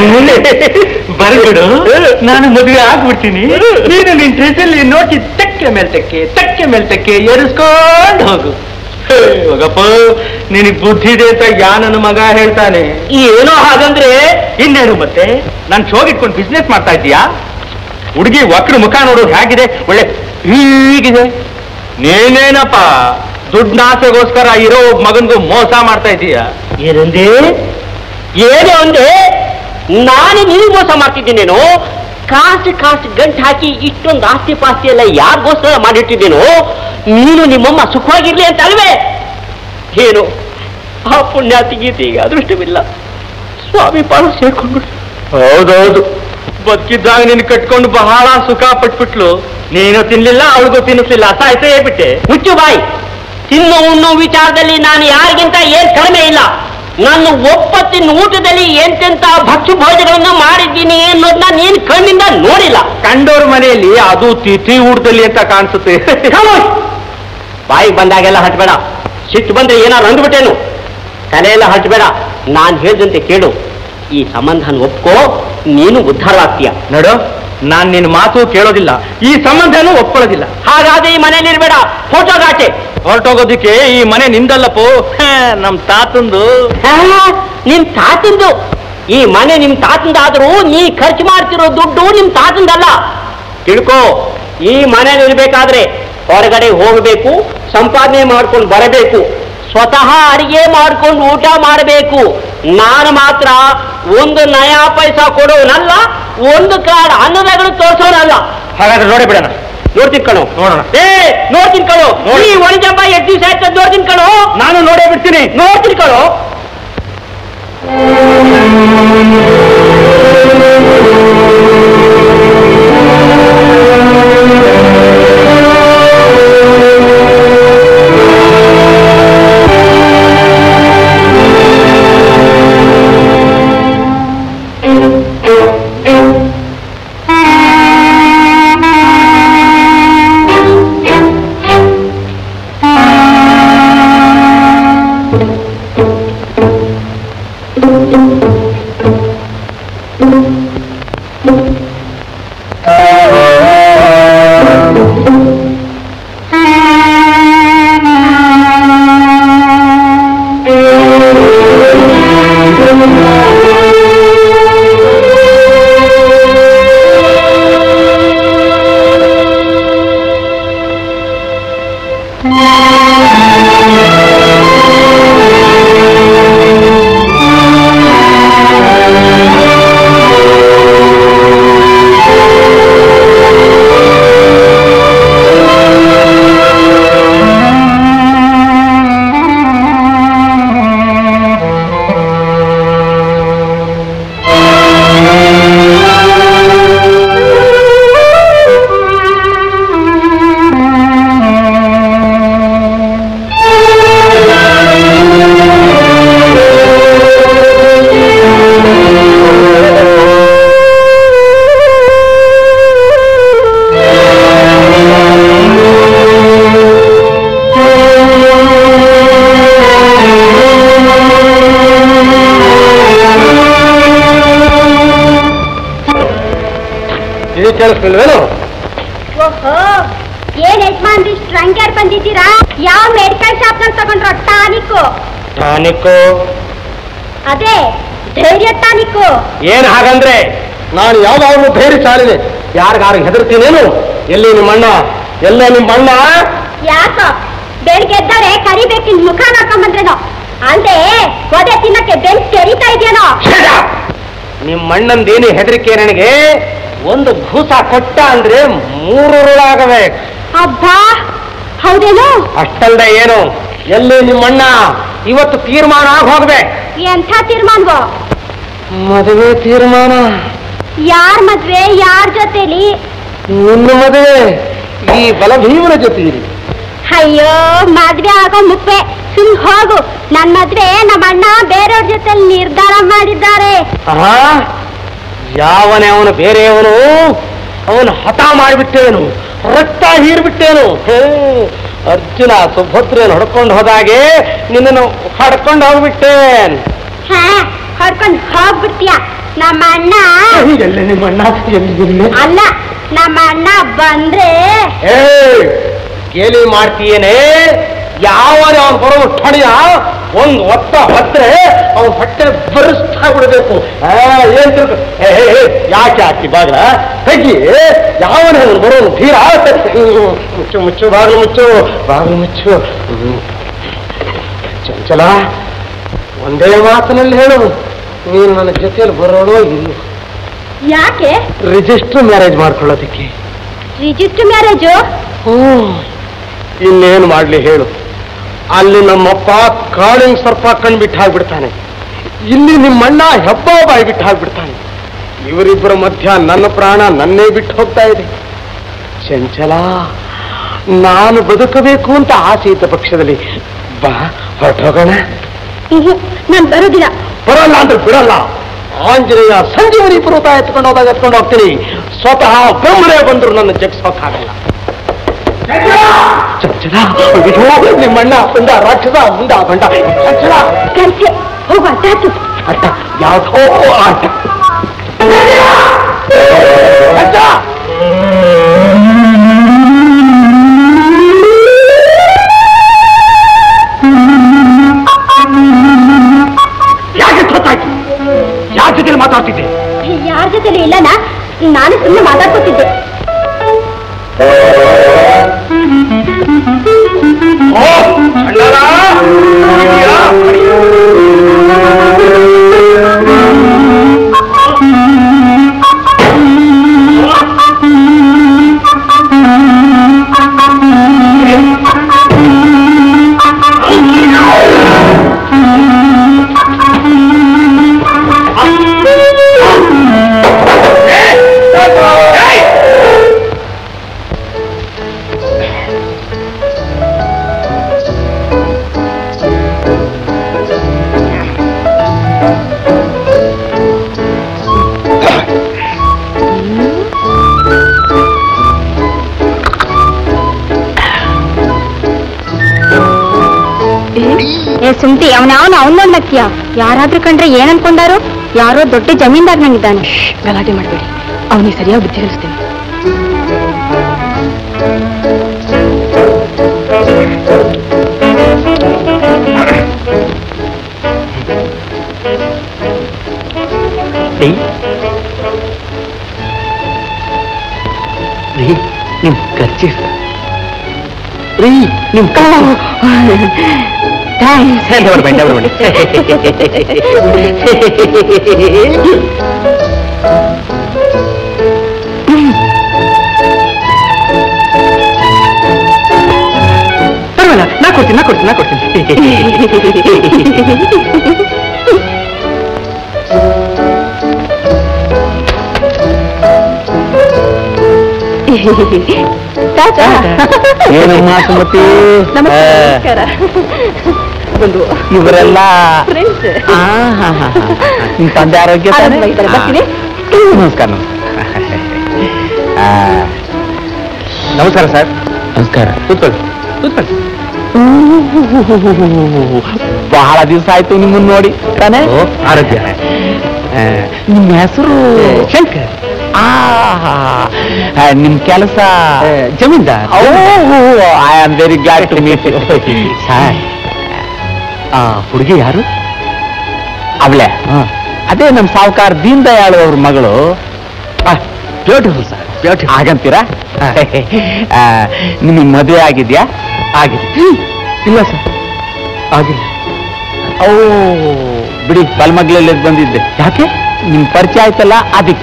ಬರ್ಬಿಡು ನಾನು ಮದುವೆ ಆಗ್ಬಿಡ್ತೀನಿ ನೀನು ನಿನ್ ಡ್ರೆಸ್ಸಲ್ಲಿ ನೋಟಿ ತಕ್ಕೆ ಮೇಲೆ ತಕ್ಕೆ ತಕ್ಕೆ ಮೇಲೆ ತಕ್ಕೆ ಏರಿಸ್ಕೊಂಡು ಹೋಗು ಹೇ, ಹೋಗಪ್ಪ ನಿನಗ್ ಬುದ್ಧಿ ಇದೆ ಅಂತ ಯಾ ನನ್ನ ಮಗ ಹೇಳ್ತಾನೆ ಏನೋ ಹಾಗಂದ್ರೆ ಇನ್ನೇನು ಮತ್ತೆ ನಾನು ಶೋಗಿಟ್ಕೊಂಡು ಬಿಸ್ನೆಸ್ ಮಾಡ್ತಾ ಇದ್ದೀಯಾ ಹುಡುಗಿ ವಕ್ರ ಮುಖ ನೋಡೋದು ಹೇಗಿದೆ ಒಳ್ಳೆ ಹೀಗಿದೆ ನೀನೇನಪ್ಪ ದುಡ್ಡಾಸೆಗೋಸ್ಕರ ಇರೋ ಮಗನ್ಗೂ ಮೋಸ ಮಾಡ್ತಾ ಇದ್ದೀಯಾ ಏನಂದೆ ಏನು ಅಂದೆ ನಾನು ನೀವು ಮೋಸ ಮಾಡ್ತಿದ್ದೀನೇನೋ ಕಾಸು ಕಾಸು ಗಂಟು ಹಾಕಿ ಇಷ್ಟೊಂದು ಆಸ್ತಿ ಪಾಸ್ತಿ ಎಲ್ಲ ಯಾರಿಗೋಸ್ಕರ ಮಾಡಿಟ್ಟಿದ್ದೇನೋ ನೀನು ನಿಮ್ಮಮ್ಮ ಸುಖವಾಗಿರ್ಲಿ ಅಂತ ಅಲ್ವೇ ಏನು ಆ ಪುಣ್ಯಾತಿಗೀತಿ ಈಗ ಅದೃಷ್ಟವಿಲ್ಲ ಸ್ವಾಮಿ ಪಾದ ಸೇರ್ಕೊಂಡು ಹೌದೌದು ಬದುಕಿದ್ದಾಗ ನೀನು ಕಟ್ಕೊಂಡು ಬಹಳ ಸುಖ ಪಟ್ಬಿಟ್ಲು ನೀನು ತಿನ್ಲಿಲ್ಲ ಅವಳಿಗೂ ತಿನ್ನಿಸ್ಲಿಲ್ಲ ಸಾಯ್ತೇ ಬಿಟ್ಟೆ ಮುಚ್ಚು ಬಾಯಿ ತಿನ್ನು ಉಣ್ಣು ವಿಚಾರದಲ್ಲಿ ನಾನು ಯಾರಿಗಿಂತ ಏನ್ ಕಡಿಮೆ ಇಲ್ಲ ನನ್ನ ಒಪ್ಪತ್ತಿನ ಊಟದಲ್ಲಿ ಎಂತೆಂತ ಭಕ್ಷ್ಯ ಭೋಜಗಳನ್ನು ಮಾಡಿದ್ದೀನಿ ಅನ್ನೋದನ್ನ ನೀನ್ ಕಣ್ಣಿಂದ ನೋಡಿಲ್ಲ ಕಂಡೋರ್ ಮನೆಯಲ್ಲಿ ಅದು ತಿಥಿ ಊಟದಲ್ಲಿ ಅಂತ ಕಾಣಿಸುತ್ತೆ ಖಮೋಷ್! ಬಾಯಿಗೆ ಬಂದಾಗೆಲ್ಲ ಹಟ್ಬೇಡ ಸಿಟ್ಟು ಬಂದ್ರೆ ಏನಾರು ಅಂದ್ಬಿಟ್ಟೇನು ತಲೆಯೆಲ್ಲ ಹಟ್ಬೇಡ ನಾನ್ ಹೇಳ್ದಂತೆ ಕೇಳು ಈ ಸಂಬಂಧನ ಒಪ್ಕೋ ನೀನು ಉದ್ಧಾರವಾಗ್ತೀಯ ನೋಡು ನಾನ್ ನಿನ್ ಮಾತು ಕೇಳೋದಿಲ್ಲ ಈ ಸಂಬಂಧನೂ ಒಪ್ಕೊಳ್ಳೋದಿಲ್ಲ ಹಾಗಾದ್ರೆ ಈ ಮನೇಲಿ ಇರ್ಬೇಡ ಫೋಟೋ ಗಾಟೆ ಹೊರಟೋಗೋದಿಕ್ಕೆ ಈ ಮನೆ ನಿಂದಲ್ಲಪ್ಪೋ ಹೇ, ನಮ್ ತಾತಂದು ಹಾ, ನಿಮ್ ತಾತಂದು ಈ ಮನೆ ನಿಮ್ ತಾತಂದಾದ್ರೂ ನೀ ಖರ್ಚು ಮಾಡ್ತಿರೋ ದುಡ್ಡು ನಿಮ್ ತಾತಂದಲ್ಲ ತಿಳ್ಕೋ ಈ ಮನೇಲಿ ಇರ್ಬೇಕಾದ್ರೆ ಹೊರಗಡೆ ಹೋಗಬೇಕು ಸಂಪಾದನೆ ಮಾಡ್ಕೊಂಡು ಬರಬೇಕು ಸ್ವತಃ ಅಡಿಗೆ ಮಾಡ್ಕೊಂಡು ಊಟ ಮಾಡಬೇಕು ನಾನು ಮಾತ್ರ ಒಂದು ನಯಾ ಪೈಸಾ ಕೊಡೋನಲ್ಲ ಒಂದು ಕಾರ್ಡ್ ಅನ್ನದಾಗಳು ತೋರ್ಸೋನಲ್ಲ ಹಾಗಾದ್ರೆ ನೋಡೇ ಬಿಡೋಣ ನೋಡ್ತೀನಿ ಕಣೋ ನೋಡೋಣ. ಏ ನೋಡ್ತೀನಿ ಕಣೋ ನೋಡಿ. ಈ ಒಣಜಂಬ ಎಷ್ಟು ದಿವಸ ಆಯ್ತು ನೋಡ್ತೀನಿ ಕಣೋ ನಾನು ನೋಡೇ ಬಿಡ್ತೀನಿ ನೋಡ್ತೀನಿ ಕಣೋ ಕಿವಿ ಕೇಳಿಸ್ತಿಲ್ವೇನು ಓಹೋ ಏನ್ ಯಜಮಾನ್ರಿ ಸ್ಟ್ರಂಗರ್ ಬಂದಿದ್ದೀರಾ ಯಾವ ಮೆಡಿಕಲ್ ಶಾಪ್ ನಲ್ಲಿ ತಗೊಂಡ್ರೋ ಟಾನಿಕ್ಕು ಟಾನಿಕ್ಕು ಅದೇ ಧೈರ್ಯ ಟಾನಿಕ್ಕು ಏನ್ ಹಾಗಂದ್ರೆ ನಾನು ಯಾವಾಗಲೂ ಧೈರ್ಯ ಚಾಲಿದೆ ಯಾರಿಗಾರು ಹೆದರ್ತೀನೇನು ಎಲ್ಲಿ ನಿಮ್ಮ ಅಣ್ಣ ಎಲ್ಲ ನಿಮ್ಮ ಅಣ್ಣ ಯಾಕೋ ಬೆಳಿಗ್ಗೆ ಎದ್ದರೆ ಕರಿಬೇಕಿನ್ ಮುಖ ನೋಡ್ಕೊಂಡ್ ಬಂದ್ರೇನೋ ಅಲ್ದೆ ಒದೆ ತಿನ್ನಕ್ಕೆ ಬೆಂಚ್ ತೆರಿತಾ ಇದೆಯೇನೋ ನಿಮ್ಮ ಅಣ್ಣಂದೇನು ಹೆದರಿಕೆ ನನಗೆ ಒಂದು ಭೂಸ ಕೊಟ್ಟ ಅಂದ್ರೆ ಮೂರು ರುಳಾಗವೆ ಅಬ್ಬಾ ಹೌದೇನು ಅಷ್ಟಲ್ದೆ ಏನು ಎಲ್ಲಿ ನಿಮ್ಮ ಅಣ್ಣ ಇವತ್ತು ತೀರ್ಮಾನ ಆಗ್ ಹೋಗ್ಬೇಕು ಎಂಥ ತೀರ್ಮಾನವೋ ಮದುವೆ ತೀರ್ಮಾನ ಯಾರ್ ಮದ್ವೆ ಯಾರ್ ಜೊತೆಲಿ ನಿನ್ನ ಮದುವೆ ಈ ಬಲಭೀಮನ ಜೊತೆಯಲ್ಲಿ ಅಯ್ಯೋ ಮದ್ವೆ ಆಗೋ ಮುಖ್ವೆ ಸುಮ್ ಹೋಗು ನನ್ ಮದ್ವೆ ನಮ್ಮ ಅಣ್ಣ ಬೇರೆಯವ್ರ ಜೊತೆ ನಿರ್ಧಾರ ಮಾಡಿದ್ದಾರೆ ಆಹಾ, ಯಾವನೇ ಅವನು ಬೇರೆಯವನು ಅವನು ಹಠ ಮಾಡಿಬಿಟ್ಟೇನು ರಕ್ತ ಹೀರ್ಬಿಟ್ಟೇನು ಹೇ, ಅರ್ಜುನ ಸುಭದ್ರೆಯನ್ನು ಹೊಡ್ಕೊಂಡು ಹೋದಾಗೆ ನಿನ್ನನ್ನು ಹೊಡ್ಕೊಂಡು ಹೋಗ್ಬಿಟ್ಟೇನ್ ಹಾ ಹೊಡ್ಕೊಂಡ್ ಹೋಗ್ಬಿಡ್ತೀಯ ನಮ್ಮ ಅಣ್ಣ ಎಲ್ಲಿ ನಿಮ್ಮ ಅಣ್ಣ ಎಲ್ಲಿ ಎಲ್ಲಿ? ಅಲ್ಲ ನಮ್ಮ ಅಣ್ಣ ಬಂದ್ರೆ ಏ ಗೇಲಿ ಮಾಡ್ತೀಯೇನೆ ಯಾವನೇ ಅವನು ಬರೋ ಠಣಿಯ ಒಂದು ಒತ್ತ ಹತ್ರೆ ಅವನ ಹೊಟ್ಟೆ ಬರಿಸ್ತಾ ಬಿಡಬೇಕು ಏನ್ ತಿಳ್ಕೊ ಏ, ಏ, ಏ, ಯಾಕೆ ಹಾಕಿ ಬಾಗ್ಲ ತೆಗಿ ಯಾವನೇ ಅವನು ಬರೋ ಧೀರ ಮುಚ್ಚು ಮುಚ್ಚು ಬಾಗಿಲು ಮುಚ್ಚು ಬಾಗಿಲು ಮುಚ್ಚು ಹ್ಮ್. ಚಂಚಲ ಒಂದೇ ಮಾತಿನಲ್ಲಿ ಹೇಳು ನೀನು ನನ್ನ ಜೊತೆಯಲ್ಲಿ ಬರೋಣೋ ಇಲ್ಲ ಯಾಕೆ ರಿಜಿಸ್ಟರ್ ಮ್ಯಾರೇಜ್ ಮಾಡ್ಕೊಳ್ಳೋದಕ್ಕೆ ರಿಜಿಸ್ಟರ್ ಮ್ಯಾರೇಜು ಹ್ಮ್. ಇನ್ನೇನು ಮಾಡ್ಲಿ ಹೇಳು ಅಲ್ಲಿ ನಮ್ಮಪ್ಪ ಕಾಳಿಂಗ್ ಸರ್ಪ ಕಣ್ಬಿಟ್ಟು ಹಾಕ್ಬಿಡ್ತಾನೆ ಇಲ್ಲಿ ನಿಮ್ಮಣ್ಣ ಹೆಬ್ಬ ಬಾಯಿ ಬಿಟ್ಟು ಹಾಕ್ಬಿಡ್ತಾನೆ ಇವರಿಬ್ಬರ ಮಧ್ಯ ನನ್ನ ಪ್ರಾಣ ನನ್ನೇ ಬಿಟ್ಟು ಹೋಗ್ತಾ ಇದೆ ಚಂಚಲ ನಾನು ಬದುಕಬೇಕು ಅಂತ ಆಸೆ ಇದ್ದ ಪಕ್ಷದಲ್ಲಿ ಬಾ ಹೊರಟೋಗೋಣ ನಾನ್ ಬರೋದಿಲ್ಲ ಬರಲ್ಲ ಅಂದ್ರೆ ಬಿಡಲ್ಲ ಆಂಜನೇಯ ಸಂಜೀವನಿ ಪರ್ವತ ಎತ್ಕೊಂಡು ಹೋದಾಗ ಎತ್ಕೊಂಡು ಹೋಗ್ತೀನಿ ಸ್ವತಃ ಬ್ರಹ್ಮನೇ ಬಂದ್ರು ನನ್ನ ಜಗ್ಸೋಕ್ಕಾಗಲ್ಲ ಚಂಚಲ ಅಯ್ಯೋ ನಿಮ್ಮಣ್ಣ ಬಂದ ರಾಕ್ಷಸ ಮುಂದ ಬಂಡ ಚಂಚಲ ಕಲ್ಸೆ ಹೋಗು ಅಟ್ಟಾಚು ಅಟ್ಟ ಯಾವ್ದೋ ಆಟ ಚಂಚಲ! ಯಾಕೆ ಗೊತ್ತಾಯ್ತು ಯಾರ ಜೊತೆ ಮಾತಾಡ್ತಿದ್ದೆ ಯಾರ ಜೊತೆಲೂ ಇಲ್ಲನಾ ನಾನು ಸುಮ್ಮನೆ ಮಾತಾಡ್ಕೊತಿದ್ದೆ ಓ ಅಣ್ಣಾರ ಇದೆಯಾ? ಏ ಸುಮ್ತಿ ಅವನ ಅವನ ಅವನೊಂದ್ ನಕ್ಕಿಯ ಯಾರಾದ್ರೂ ಕಂಡ್ರೆ ಏನ್ ಅನ್ಕೊಂಡಾರು ಯಾರೋ ದೊಡ್ಡ ಜಮೀನ್ದಾರ್ ನಂಗಿದ್ದಾನೆ ಗಲಾಟೆ ಮಾಡಬೇಡಿ ಅವನಿಗೆ ಸರಿಯಾಗಿ ಬುದ್ಧಿ ಕಲಿಸ್ತೇನೆ ರೀ ನಿಮ್ ಖರ್ಚಿ ರೀ ನಿಮ್ ಪರವಾಗಿಲ್ಲ ನಾ ಕೊಡ್ತೀನಿ ನಾ ಕೊಡ್ತೀನಿ ನಾ ಕೊಡ್ತೀನಿ ಏನಮ್ಮ ಸುಮತಿ ನಮಸ್ಕಾರ ಒಂದು ಇವರೆಲ್ಲ ಫ್ರೆಂಡ್ಸ್ ನಿಮ್ ತಂದೆ ಆರೋಗ್ಯ ತಾನೇ? ಆರಾಮಾಗಿದ್ದಾರೆ, ಬರ್ತೀನಿ. ನಮಸ್ಕಾರ ಆ, ನಮಸ್ಕಾರ ಸರ್ ನಮಸ್ಕಾರ ಕೂತ್ಕೊಳ್ಳಿ ಕೂತ್ಕೊಳ್ಳಿ ಬಹಳ ದಿವಸ ಆಯ್ತು ನಿಮ್ಮನ್ನ ನೋಡಿ ತಾನೇ ಆರೋಗ್ಯ ನಿಮ್ಮ ಹೆಸರು ಶಂಕರ್ ಆ, ನಿಮ್ ಕೆಲಸ ಜಮೀನ್ದಾರ್ I am very glad to meet sir ಆ ಹುಡುಗಿ ಯಾರು ಅವಳೆ ಅದೇ ನಮ್ಮ ಸಾವುಕಾರ ದೀನ್ ದಯಾಳು ಅವ್ರ ಮಗಳು ಬ್ಯೂಟಿಫುಲ್ ಸರ್ ಬ್ಯೂಟಿಫುಲ್ ಹಾಗಂತೀರಾ ಆ, ನಿಮಗೆ ಮದುವೆ ಆಗಿದ್ಯಾ ಆಗಿದೆ ಇಲ್ಲ ಸರ್ ಆಗಿಲ್ಲ ಓ ಬಿಡಿ ಬಲ್ಮಗ್ಲಲ್ಲಿ ಬಂದಿದ್ದೆ ಯಾಕೆ ನಿಮ್ ಪರಿಚಯ ಆಯ್ತಲ್ಲ ಅದಕ್ಕೆ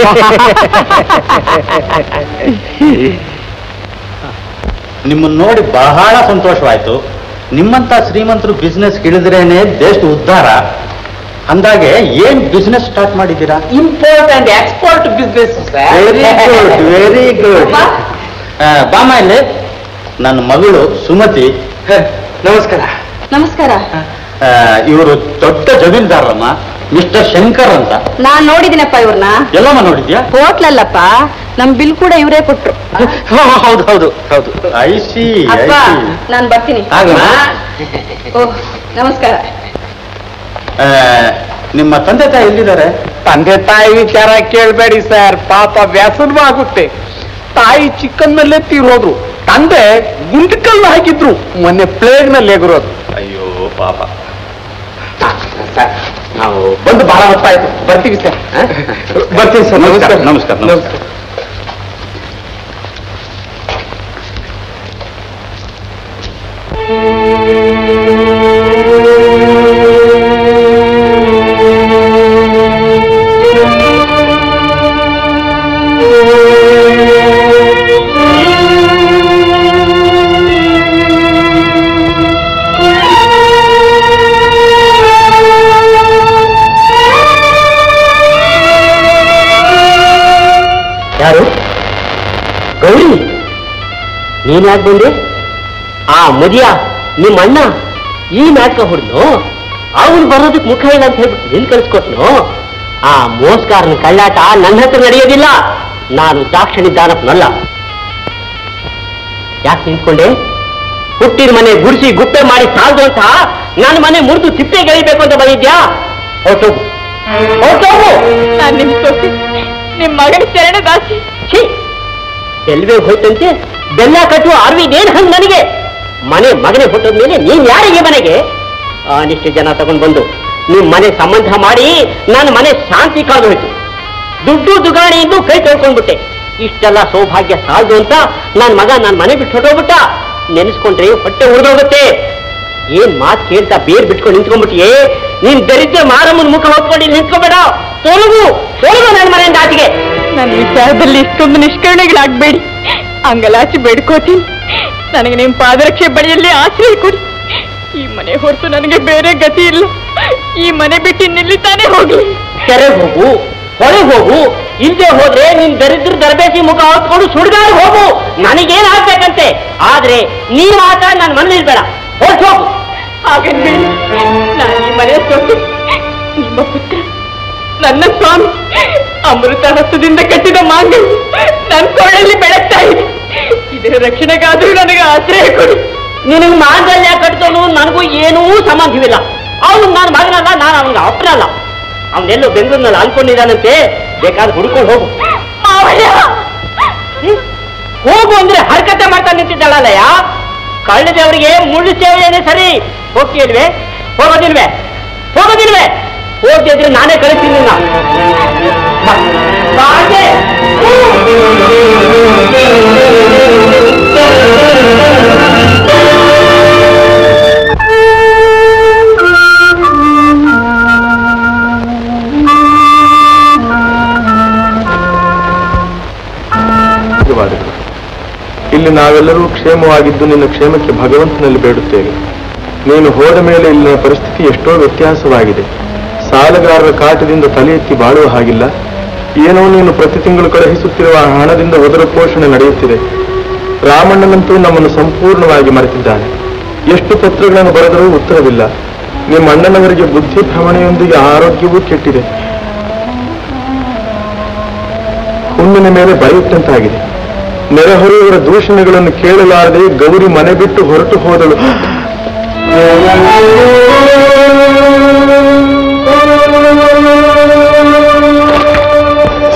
ನಿಮ್ಮನ್ನ ನೋಡಿ ಬಹಳ ಸಂತೋಷವಾಯ್ತು ನಿಮ್ಮಂತ ಶ್ರೀಮಂತರು ಬಿಸ್ನೆಸ್ ಹಿಡಿದ್ರೇನೆ ದೇಶದ ಉದ್ಧಾರ ಅಂದಾಗೆ ಏನ್ ಬಿಸ್ನೆಸ್ ಸ್ಟಾರ್ಟ್ ಮಾಡಿದ್ದೀರಾ import and export business very good very good ಬಾಮ ಇಲ್ಲಿ ನನ್ನ ಮಗಳು ಸುಮತಿ ನಮಸ್ಕಾರ ನಮಸ್ಕಾರ ಇವರು ದೊಡ್ಡ ಜಮೀನ್ದಾರಮ್ಮ ಮಿಸ್ಟರ್ ಶಂಕರ್ ಅಂತ ನಾನ್ ನೋಡಿದಿನಪ್ಪ ಇವ್ರನ್ನ ಎಲ್ಲಮ್ಮ ನೋಡಿದ್ಯಾ ಹೋಟ್ಲಲ್ಲಪ್ಪ ನಮ್ ಬಿಲ್ ಕೂಡ ಇವರೇ ಕೊಟ್ರು ಹೌದು ಹೌದು ಹೌದು ಐ ಸಿ ಅಪ್ಪ ನಾನ್ ಬರ್ತೀನಿ ಓಹ್ ನಮಸ್ಕಾರ ನಿಮ್ಮ ತಂದೆ ತಾಯಿ ಎಲ್ಲಿದ್ದಾರೆ ತಂದೆ ತಾಯಿ ವಿಚಾರ ಕೇಳಬೇಡಿ ಸರ್ ಪಾಪ ವ್ಯಸನವಾಗುತ್ತೆ ತಾಯಿ ಚಿಕ್ಕನ್ನಲ್ಲೇ ತೀರೋದ್ರು ತಂದೆ ಗುಂಟಕಲ್ಲು ಹಾಕಿದ್ರು ಮೊನ್ನೆ ಪ್ಲೇಗ್ ನಲ್ಲಿ ಎಗುರೋದು ಅಯ್ಯೋ ಪಾಪ ಸರ್ ನಾವು ಬಂದು ಬಹಳ ಹೊತ್ತಾಯ್ತು ಬರ್ತೀವಿ ಸರ್ ಬರ್ತೀವಿ ಸರ್ ನಮಸ್ಕಾರ ನಮಸ್ಕಾರ ನಮಸ್ಕಾರ ಯಾರು ಗೌರಿ ನೀನ್ ಯಾಕೆ ಬಂದೆ ಆ ಮುದಿಯ ನಿಮ್ಮ ಅಣ್ಣ ಈ ನಾಟಕ ಹುಡ್ನು ಅವನು ಬರೋದಕ್ಕೆ ಮುಖ ಇಲ್ಲ ಅಂತ ಹೇಳ್ಬಿಟ್ಟು ನಿನ್ ಕಳಿಸ್ಕೊಟ್ನು ಆ ಮೋಸ್ಕಾರನ ಕಳ್ಳಾಟ ನನ್ನ ಹತ್ರ ನಡೆಯೋದಿಲ್ಲ ನಾನು ದಾಕ್ಷಿಣಿ ದಾನಪ್ಪನಲ್ಲ ಯಾಕೆ ನಿಂತ್ಕೊಂಡೆ ಹುಟ್ಟಿದ ಮನೆ ಗುಡಿಸಿ ಗುಪ್ಪೆ ಮಾಡಿ ಸಾಲದು ಅಂತ ನನ್ನ ಮನೆ ಮುರಿದು ತಿಪ್ಪೆ ಗೆಳಿಬೇಕು ಅಂತ ಬಂದಿದ್ಯಾ ಹೊರಟೋಗು ಹೊರಟೋಗು ನಾನ್ ನಿಮ್ ಸೊಸೆ ನಿಮ್ ಮಗನ ಚರಣ ದಾಸಿ ಛೀ ಎಲ್ವೇ ಹೋಯ್ತಂತೆ ಬೆಲ್ಲ ಕಟ್ಟುವ ಅರ್ವಿದೇನ್ ಹಂಗ್ ನನಗೆ ಮನೆ ಮಗನೇ ಹುಟ್ಟದ ಮೇಲೆ ನೀನ್ ಯಾರಿಗೆ ಮನೆಗೆ ಅನಿಷ್ಟು ಜನ ತಗೊಂಡ್ ಬಂದು ನಿಮ್ ಮನೆ ಸಂಬಂಧ ಮಾಡಿ ನನ್ನ ಮನೆ ಶಾಂತಿ ಕಾದು ಹೋಯ್ತು ದುಡ್ಡು ದುಗಾಣಿಯಿಂದ ಕೈ ತೊಳ್ಕೊಂಡ್ಬಿಟ್ಟೆ ಇಷ್ಟೆಲ್ಲ ಸೌಭಾಗ್ಯ ಸಾಲದು ಅಂತ ನನ್ನ ಮಗ ನನ್ನ ಮನೆ ಬಿಟ್ಟು ಹೊಟ್ಟೋಗ್ಬಿಟ್ಟ ನೆನೆಸ್ಕೊಂಡ್ರೆ ಹೊಟ್ಟೆ ಉಳಿದೋಗುತ್ತೆ ಏನ್ ಮಾತ್ ಕೇಳ್ತಾ ಬೇರ್ ಬಿಟ್ಕೊಂಡು ನಿಂತ್ಕೊಂಡ್ಬಿಟ್ಟಿಯೇ ನೀನ್ ದರಿದ್ರ ಮಾರಮ್ಮನ ಮುಖ ಹೊತ್ಕೊಂಡು ಇಲ್ಲಿ ನಿಂತ್ಕೋಬೇಡ ತೊಲಗು ತೊಲಗು ನನ್ನ ಮನೆಯಿಂದ ಆಚೆಗೆ ನನ್ನ ವಿಚಾರದಲ್ಲಿ ಇಷ್ಟೊಂದು ನಿಷ್ಕರಣೆಗಳಾಗ್ಬೇಡಿ ಅಂಗಲಾಚಿ ಬೇಡ್ಕೋತೀನಿ ನನಗೆ ನಿಮ್ ಪಾದರಕ್ಷೆ ಬಳಿಯಲ್ಲಿ ಆಶ್ರಯ ಕೊಡಿ ಈ ಮನೆ ಹೊರತು ನನಗೆ ಬೇರೆ ಗತಿ ಇಲ್ಲ ಈ ಮನೆ ಬಿಟ್ಟು ಇನ್ನೆಲ್ಲಿ ತಾನೇ ಹೋಗ್ಲಿ ಕೆರೆ ಹೋಗು ಹೊರಗೆ ಹೋಗು ಇಲ್ಲದೆ ಹೋದ್ರೆ ನಿನ್ ದರಿದ್ರ ದರ್ಬೇಸಿ ಮುಖ ಹೊತ್ಕೊಂಡು ಸುಡ್ಗಾಡ್ ಹೋಗು ನನಗೇನ್ ಆಗ್ಬೇಕಂತೆ ಆದ್ರೆ ನೀ ಮಾತ್ರ ನನ್ನ ಮನೇಲಿ ಬೇಡ ಹೊರಟು ಹೋಗು ಹಾಗನ್ಬೇಡಿ ನಾನು ಈ ಮನೆಯ ಸೊಸೆ ನಿಮ್ಮ ಪುತ್ರ ನನ್ನ ಸ್ವಾಮಿ ಅಮೃತ ಹಸ್ತದಿಂದ ಕಟ್ಟಿದ ಮಾಂಗಲ್ಯ ನನ್ನ ಕೊಳ್ಳಲ್ಲಿ ಬೆಳಗ್ತಾ ಇದೆ ಇದರ ರಕ್ಷಣೆಗಾದ್ರೂ ನನಗೆ ಆಶ್ರಯ ಕೊಡಿ ನಿನಗ್ ಮಾಂಗಲ್ಯ ಕಟ್ತೋನು ನನಗೂ ಏನೂ ಸಂಬಂಧವಿಲ್ಲ ಅವನು ನನ್ನ ಮಗನಲ್ಲ ನಾನು ಅವನಿಗೆ ಅಪ್ಪನಲ್ಲ ಅವನೆಲ್ಲೋ ಬೆಂಗಳೂರಿನಲ್ಲಿ ಅನ್ಕೊಂಡಿದ್ದಾನಂತೆ ಬೇಕಾದ್ರೆ ಹುಡ್ಕೊಂಡು ಹೋಗು ಮಾವಯ್ಯ ಹ್ಮ್? ಹೋಗು ಅಂದ್ರೆ ಹರ್ಕತೆ ಮಾಡ್ತಾ ನಿಂತಿದ್ದಾಳಲ್ಲಯ್ಯ ಕಳ್ಳದವರಿಗೆ ಮುಳ್ಳು ಸೇವೆಯೇ ಸರಿ ಹೋಗ್ತಿಲ್ವೇ ಹೋಗೋದಿಲ್ವೇ ಹೋಗೋದಿಲ್ವೇ ಹೋಗ್ತಿದ್ರೆ ನಾನೇ ಕಳಿಸ್ತೀನಿ ನಿನ್ನ. ಬಾ. ಬಾಗೆ. ಧನ್ಯವಾದಗಳು ಇಲ್ಲಿ ನಾವೆಲ್ಲರೂ ಕ್ಷೇಮವಾಗಿದ್ದು ನಿನ್ನ ಕ್ಷೇಮಕ್ಕೆ ಭಗವಂತನಲ್ಲಿ ಬೇಡುತ್ತೇವೆ ನೀನು ಹೋದ ಮೇಲೆ ಇಲ್ಲಿನ ಪರಿಸ್ಥಿತಿ ಎಷ್ಟೋ ವ್ಯತ್ಯಾಸವಾಗಿದೆ ಸಾಲಗಾರರ ಕಾಟದಿಂದ ತಲೆ ಎತ್ತಿ ಬಾಳುವ ಹಾಗಿಲ್ಲ ಏನೋ ನೀನು ಪ್ರತಿ ತಿಂಗಳು ಕಳುಹಿಸುತ್ತಿರುವ ಹಣದಿಂದ ಹೊದರ ಪೋಷಣೆ ನಡೆಯುತ್ತಿದೆ ರಾಮಣ್ಣನಂತೂ ನಮ್ಮನ್ನು ಸಂಪೂರ್ಣವಾಗಿ ಮರೆತಿದ್ದಾನೆ ಎಷ್ಟು ಪತ್ರಗಳನ್ನು ಬರೆದರೂ ಉತ್ತರವಿಲ್ಲ ನಿಮ್ಮ ಅಣ್ಣನವರಿಗೆ ಬುದ್ಧಿ ಭ್ರಮಣೆಯೊಂದಿಗೆ ಆರೋಗ್ಯವೂ ಕೆಟ್ಟಿದೆ ಹುಣ್ಣಿನ ಮೇಲೆ ಬರೆಯುತ್ತಂತಾಗಿದೆ ನೆರೆಹೊರೆಯವರ ದೂಷಣೆಗಳನ್ನು ಕೇಳಲಾರದೆ ಗೌರಿ ಮನೆ ಬಿಟ್ಟು ಹೊರಟು ಹೋದಳು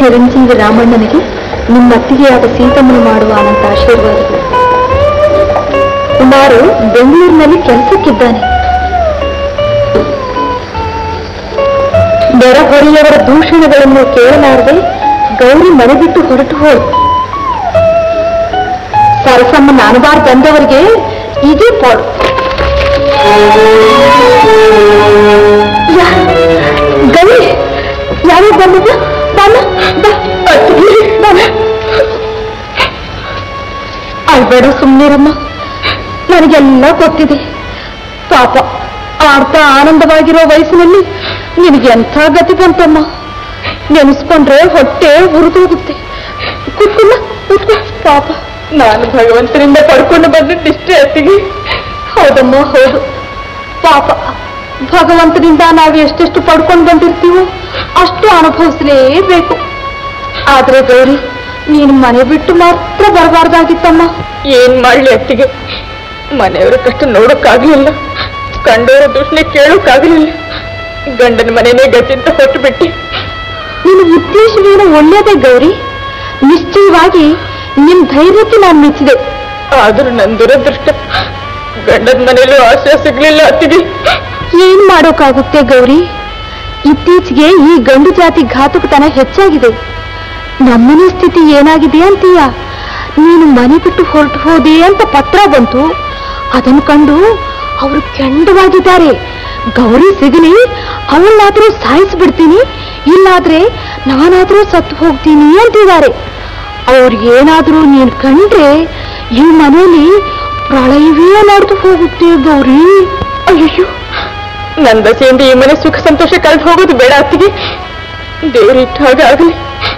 ಚಿರಂಜೀವಿ ರಾಮಣ್ಣನಿಗೆ ನಿಮ್ಮ ಅತ್ತಿಗೆಯಾದ ಸೀತಮ್ಮನ ಮಾಡುವ ಅನಂತ ಆಶೀರ್ವಾದಗಳು ಕುಮಾರು ಬೆಂಗಳೂರಿನಲ್ಲಿ ಕೆಲಸಕ್ಕಿದ್ದಾನೆ ನೆರೆಹೊರೆಯವರ ದೂಷಣೆಗಳನ್ನು ಕೇಳಲಾರದೆ ಗೌರಿ ಮನೆ ಬಿಟ್ಟು ಹೊರಟು ಹೋಳು ಸರಸಮ್ಮನ ಅನುಭವ ಬಂದವರಿಗೆ ಇದೇ ಪಾಡು ಯಾ- ಗೌರಿ ಯಾವಾಗ ಬಂದದ್ದು ಬಾಮ ಬಾಮ ಅಳ್ಬೇಡ ಸುಮ್ಮನಿರಮ್ಮ ನನಗೆಲ್ಲ ಗೊತ್ತಿದೆ ಪಾಪ ಆಡ್ತಾ ಆನಂದವಾಗಿರೋ ವಯಸ್ಸಿನಲ್ಲಿ ನಿನಗೆ ಎಂಥ ಗತಿ ಬಂತಮ್ಮ ನೆನೆಸ್ಕೊಂಡ್ರೆ ಹೊಟ್ಟೆ ಉರಿದೋಗುತ್ತೆ ಕೂತ್ಕೊಳ್ಳ ಕೂತ್ಕೊ ಪಾಪ ನಾನು ಭಗವಂತನಿಂದ ಪಡ್ಕೊಂಡು ಬಂದಿದ್ದಿಷ್ಟೇ ಅತ್ತಿಗೆ ಹೌದಮ್ಮ ಹೌದು ಪಾಪ ಭಗವಂತನಿಂದ ನಾವು ಎಷ್ಟೆಷ್ಟು ಪಡ್ಕೊಂಡು ಬಂದಿರ್ತೀವೋ ಅಷ್ಟು ಅನುಭವಿಸಲೇಬೇಕು ಆದ್ರೆ ಗೌರಿ ನೀನು ಮನೆ ಬಿಟ್ಟು ಮಾತ್ರ ಬರಬಾರ್ದಾಗಿತ್ತಮ್ಮ ಏನ್ ಮಾಡ್ಲಿ ಅತ್ತಿಗೆ ಮನೆಯವರ ಕಷ್ಟ ನೋಡೋಕ್ಕಾಗ್ಲಿಲ್ಲ ಕಂಡವರ ದೂಷಣೆ ಕೇಳೋಕ್ಕಾಗ್ಲಿಲ್ಲ ಗಂಡನ ಮನೆನೇ ಗತಿಂತ ಹೊಟ್ಟು ಬಿಟ್ಟಿ ನಿನ್ನ ಉದ್ದೇಶವೇನೋ ಒಳ್ಳೆಯದೇ ಗೌರಿ ನಿಶ್ಚಯವಾಗಿ ನಿಮ್ ಧೈರ್ಯಕ್ಕೆ ನಾನು ಮೆಚ್ಚಿದೆ ಆದ್ರೂ ನನ್ನ ದುರದೃಷ್ಟ ಗಂಡನ ಮನೇಲೂ ಆಶ್ರಯ ಸಿಗ್ಲಿಲ್ಲ ಅತ್ತಿಗೆ ಏನ್ ಮಾಡೋಕ್ಕಾಗುತ್ತೆ ಗೌರಿ ಇತ್ತೀಚೆಗೆ ಈ ಗಂಡು ಜಾತಿ ಘಾತುಕತನ ಹೆಚ್ಚಾಗಿದೆ ನಮ್ಮನೆ ಸ್ಥಿತಿ ಏನಾಗಿದೆ ಅಂತೀಯ ನೀನು ಮನೆ ಬಿಟ್ಟು ಹೊರಟು ಹೋದೆ ಅಂತ ಪತ್ರ ಬಂತು ಅದನ್ನು ಕಂಡು ಅವರು ಕೆಂಡವಾಗಿದ್ದಾರೆ ಗೌರಿ ಸಿಗಲಿ ಅವಳನ್ನಾದ್ರೂ ಸಾಯಿಸ್ಬಿಡ್ತೀನಿ ಇಲ್ಲಾದ್ರೆ ನಾನಾದ್ರೂ ಸತ್ತು ಹೋಗ್ತೀನಿ ಅಂತಿದ್ದಾರೆ ಅವ್ರಿಗೇನಾದ್ರೂ ನೀನು ಕಂಡ್ರೆ ಈ ಮನೆಯಲ್ಲಿ ಪ್ರಳಯವೇ ನಡೆದು ಹೋಗುತ್ತೆ ಗೌರಿ ಅಯ್ಯೋ ನನ್ನ ದಸೆಯಿಂದ ಈ ಮನೆ ಸುಖ ಸಂತೋಷ ಕಳೆದು ಹೋಗೋದು ಬೇಡ ಅತ್ತಿಗೆ ದೇವರಿಟ್ಟ ಹಾಗೆ ಆಗಲಿ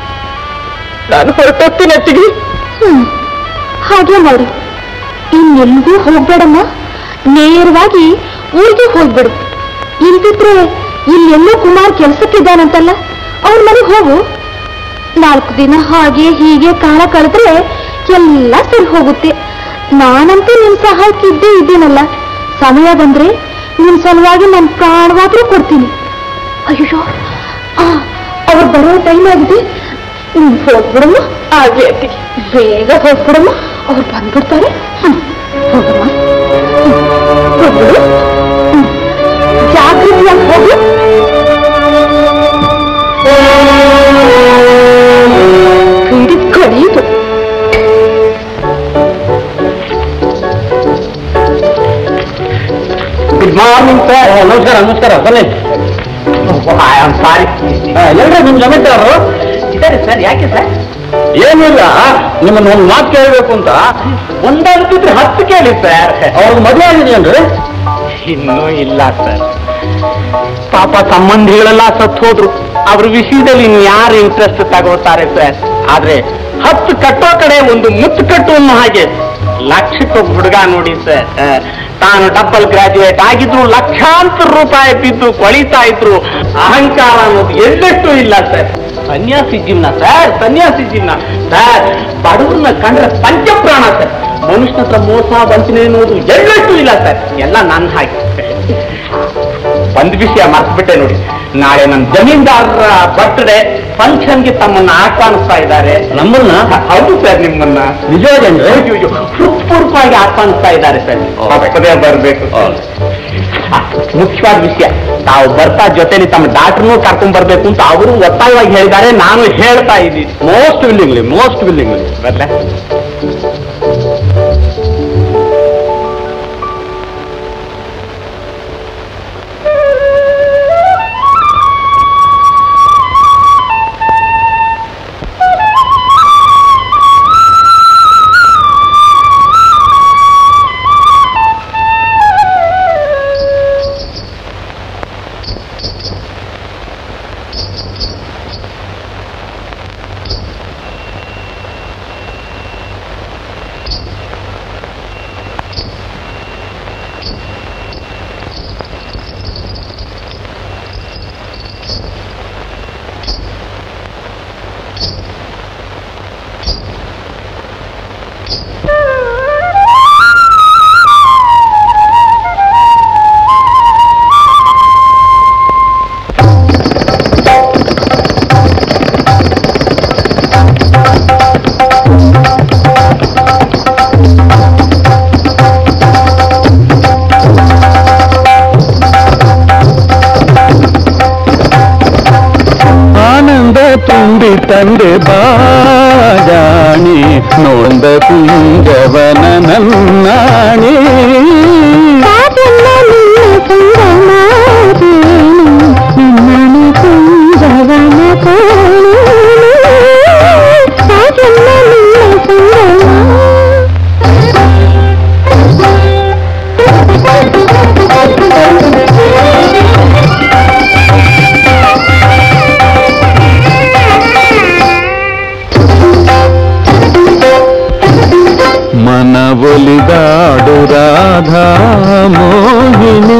ನಾನು ಹೊರಟೋಗ್ತೀನಿ ಅತ್ತಿಗೆ ಹ್ಮ್ ಹಾಗೆ ಮಾಡು ಇನ್ನೆಲ್ಲಿಗೂ ಹೋಗ್ಬೇಡಮ್ಮ ನೇರವಾಗಿ ಊರಿಗೆ ಹೋಗ್ಬಿಡು ಇಲ್ದಿದ್ರೆ ಇಲ್ಲೆಲ್ಲೋ ಕುಮಾರ್ ಕೆಲ್ಸಕ್ಕಿದ್ದಾನಂತಲ್ಲ ಅವನ ಮನೆಗೆ ಹೋಗು ನಾಲ್ಕು ದಿನ ಹಾಗೆ ಹೀಗೆ ಕಾಲ ಕಳೆದ್ರೆ ಎಲ್ಲ ಸರಿ ಹೋಗುತ್ತೆ ನಾನಂತೂ ನಿಮ್ ಸಹಾಯಕ್ಕೆ ಇದ್ದೇ ಇದ್ದೀನಲ್ಲ ಸಮಯ ಬಂದ್ರೆ ನಿಮ್ ಸಲುವಾಗಿ ನಾನು ಪ್ರಾಣವಾದ್ರೂ ಕೊಡ್ತೀನಿ ಅಯ್ಯೋ ಆ ಅವ್ರು ಬರೋ ಟೈಮ್ ಆಗಿದೆ ಹ್ಮ್, ಹೋಗ್ಬಿಡಮ್ಮ ಹಾಗೆ ಅತ್ತಿಗೆ ಬೇಗ ಹೋಗ್ಬಿಡಮ್ಮ ಅವ್ರು ಬಂದ್ಬಿಡ್ತಾರೆ ಹ್ಮ್, ಹೋಗಮ್ಮ ಹ್ಮ್, ಹೋಗ್ಬಿಡು ಹ್ಮ್, ಜಾಗೃತಿಯಾಗಿ ಹೋಗು ಹಿಡಿದ್ ಕಡಿಯುದು ಗುಡ್ ಮಾರ್ನಿಂಗ್ ಸರ್ ನಮಸ್ಕಾರ ನಮಸ್ಕಾರ ಬನ್ನಿ ಐ ಆಮ್ ಸಾರಿ ಎಲ್ಲರೂ ನಿಮ್ ಜಮೀನ್ದಾರರು ಇದ್ದಾರೆ ಸರ್ ಯಾಕೆ ಸರ್ ಏನಿಲ್ಲ ನಿಮ್ಮನ್ನ ಒಂದು ಮಾತು ಕೇಳಬೇಕು ಅಂತ ಒಂದಂತಿದ್ರೆ ಹತ್ತು ಕೇಳಿ ಸರ್ ಅವ್ರಿಗೆ ಮದುವೆ ಆಗಿದೆಯನ್ರಿ ಇನ್ನೂ ಇಲ್ಲ ಸರ್ ಪಾಪ ಸಂಬಂಧಿಗಳೆಲ್ಲ ಸತ್ತು ಹೋದ್ರು ಅವ್ರ ವಿಷಯದಲ್ಲಿ ಇನ್ಯಾರು ಇಂಟ್ರೆಸ್ಟ್ ತಗೋತಾರೆ ಸರ್ ಆದ್ರೆ ಹತ್ತು ಕಟ್ಟೋ ಕಡೆ ಒಂದು ಮುತ್ತು ಕಟ್ಟು ಅನ್ನೋ ಹಾಗೆ ಲಕ್ಷಕ್ಕೊಬ್ಬ ಹುಡುಗ ನೋಡಿ ಸರ್ ಆ, ತಾನು ಡಬಲ್ ಗ್ರಾಜುಯೇಟ್ ಆಗಿದ್ರು ಲಕ್ಷಾಂತರ ರೂಪಾಯಿ ಬಿದ್ದು ಕೊಳಿತಾ ಇದ್ರು ಅಹಂಕಾರ ಅನ್ನೋದು ಎಳ್ಳಷ್ಟು ಇಲ್ಲ ಸರ್ ಸನ್ಯಾಸಿ ಜೀವನ ಸರ್ ಸನ್ಯಾಸಿ ಜೀವನ ಸರ್ ಬಡವ್ರನ್ನ ಕಂಡ್ರೆ ಪಂಚಪ್ರಾಣ ಸರ್ ಮನುಷ್ಯನ ಹತ್ರ ಮೋಸ ವಂಚನೆ ಅನ್ನೋದು ಎಳ್ಳಷ್ಟು ಇಲ್ಲ ಸರ್ ಎಲ್ಲ ನನ್ನ ಹಾಗೆ ಒಂದು ವಿಷಯ ಮರ್ತ್ಬಿಟ್ಟೆ ನೋಡಿ ನಾಳೆ ನನ್ನ ಜಮೀನ್ದಾರರ ಬರ್ತ್ಡೇ ಫಂಕ್ಷನ್ಗೆ ತಮ್ಮನ್ನ ಆಹ್ವಾನಿಸ್ತಾ ಇದ್ದಾರೆ ನಮ್ಮನ್ನ ಹೌದು ಸರ್ ನಿಮ್ಮನ್ನ ನಿಜವಾಗೇನ್ರಿ ಹೃತ್ಪೂರ್ವಕವಾಗಿ ಆಹ್ವಾನಿಸ್ತಾ ಇದ್ದಾರೆ ಸರ್ ತಪ್ಪದೇ ಬರಬೇಕು ಮುಖ್ಯವಾದ ವಿಷಯ ತಾವು ಬರ್ತಾ ಜೊತೆಲಿ ತಮ್ಮ ಡಾಕ್ಟರ್ನೂ ಕರ್ಕೊಂಡ್ ಬರ್ಬೇಕು ಅಂತ ಅವರು ಒತ್ತಾಯವಾಗಿ ಹೇಳಿದ್ದಾರೆ ನಾನು ಹೇಳ್ತಾ ಇದ್ದೀನಿ ಮೋಸ್ಟ್ ವಿಲ್ಲಿಂಗ್ಲಿ ಮೋಸ್ಟ್ ವಿಲ್ಲಿಂಗ್ಲಿ ಬರ್ಲೆ ತಂದೆ ಬಾಜಾಣಿ ನೊಂದ ಕುಂಜವನ ನನ್ನಾಣಿ ಕಾದಲ್ಲ ನಿನ್ನ ಸಂಗಮಾದೇನು ನಿನ್ನನು ಕುಂಜವನ ಕಾಣು ಕಾದಲ್ಲ ನಿನ್ನ ಮನ ಒಲಿದಾಡು ರಾಧಾ ಮೋಹಿನಿ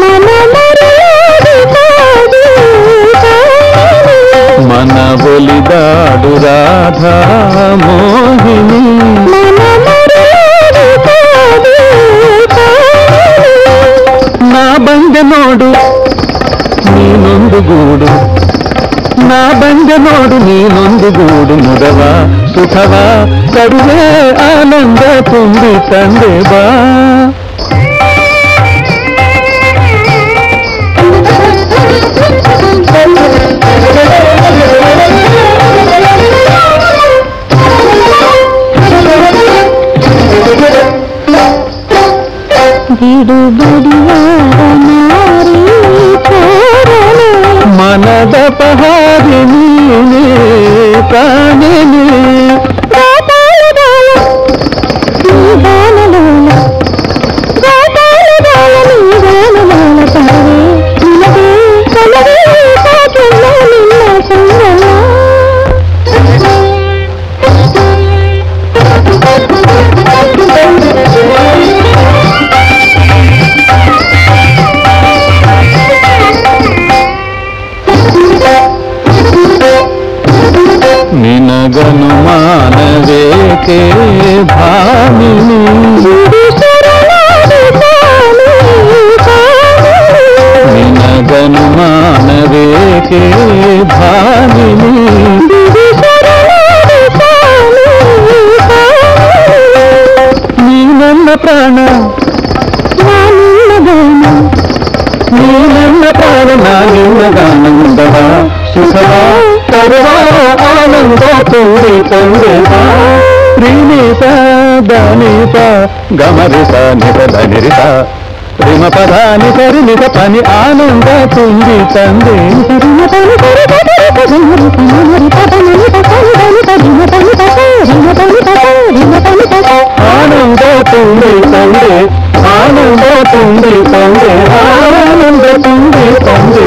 ಮನ ಒಲಿದಾಡು ರಾಧಾ ಮೋಹಿನಿ ನಾ ಬಂದೆ ನೋಡು ನೀನೊಂದು ಗೂಡು ನಾ ಬಂದೆ ನೋಡು ನೀನೊಂದು ಗೂಡು ಮುದವ ಸುಖವ ಕಡುವೆ ಆನಂದ ತುಂಬಿ ತಂದೆ ಬಾ ಬಿಡು ಬಡಿಯಾರ ನಾರಿ ತೋರಣ ಮನದ ಪಹಾರಿ ನೀನೇ ಪ್ರಾಣಿನಿ ಗೋಪಾಲದಾಳ ನೀಗಾನಲೋಲ ಗೋಪಾಲದಾಳ ನೀಗಾನಲೋಲ ತಾವೇ ನಿನಗೆ ಕಲವೇ ಸಾಕೆಲ್ಲ ನಿನ್ನ ಸಂಗಮ ನಿನಗನು ಮಾನವೇಕೆ ಭಾಮಿನಿ ನಿನಗನು ಮಾನವೇಕೆ ಭಾಮಿನಿ ನೀ ನನ್ನ ಪ್ರಾಣ ನೀ ನನ್ನ ಪ್ರಾಣ ನಿನ್ನ ಗಾನಂದವ ಸುಖವ ತರುವ ಆನಂದ ತುಂಬಿ ತಂದೆವ ಶ್ರೀನಿತ ದನಿತ ಗಮರಿತ ನಿತ ದನಿರಿತ ಪ್ರೇಮ ಪದ ನಿಸರಿ ನಿತ ಪನಿ ಆನಂದ ತುಂಬಿ ತಂದೆ ಆನಂದ ತುಂಬಿ ತಂದೆ ಆನಂದ ತುಂಬಿ ತಂದೆ ಆನಂದ ತುಂಬಿ ತಂದೆ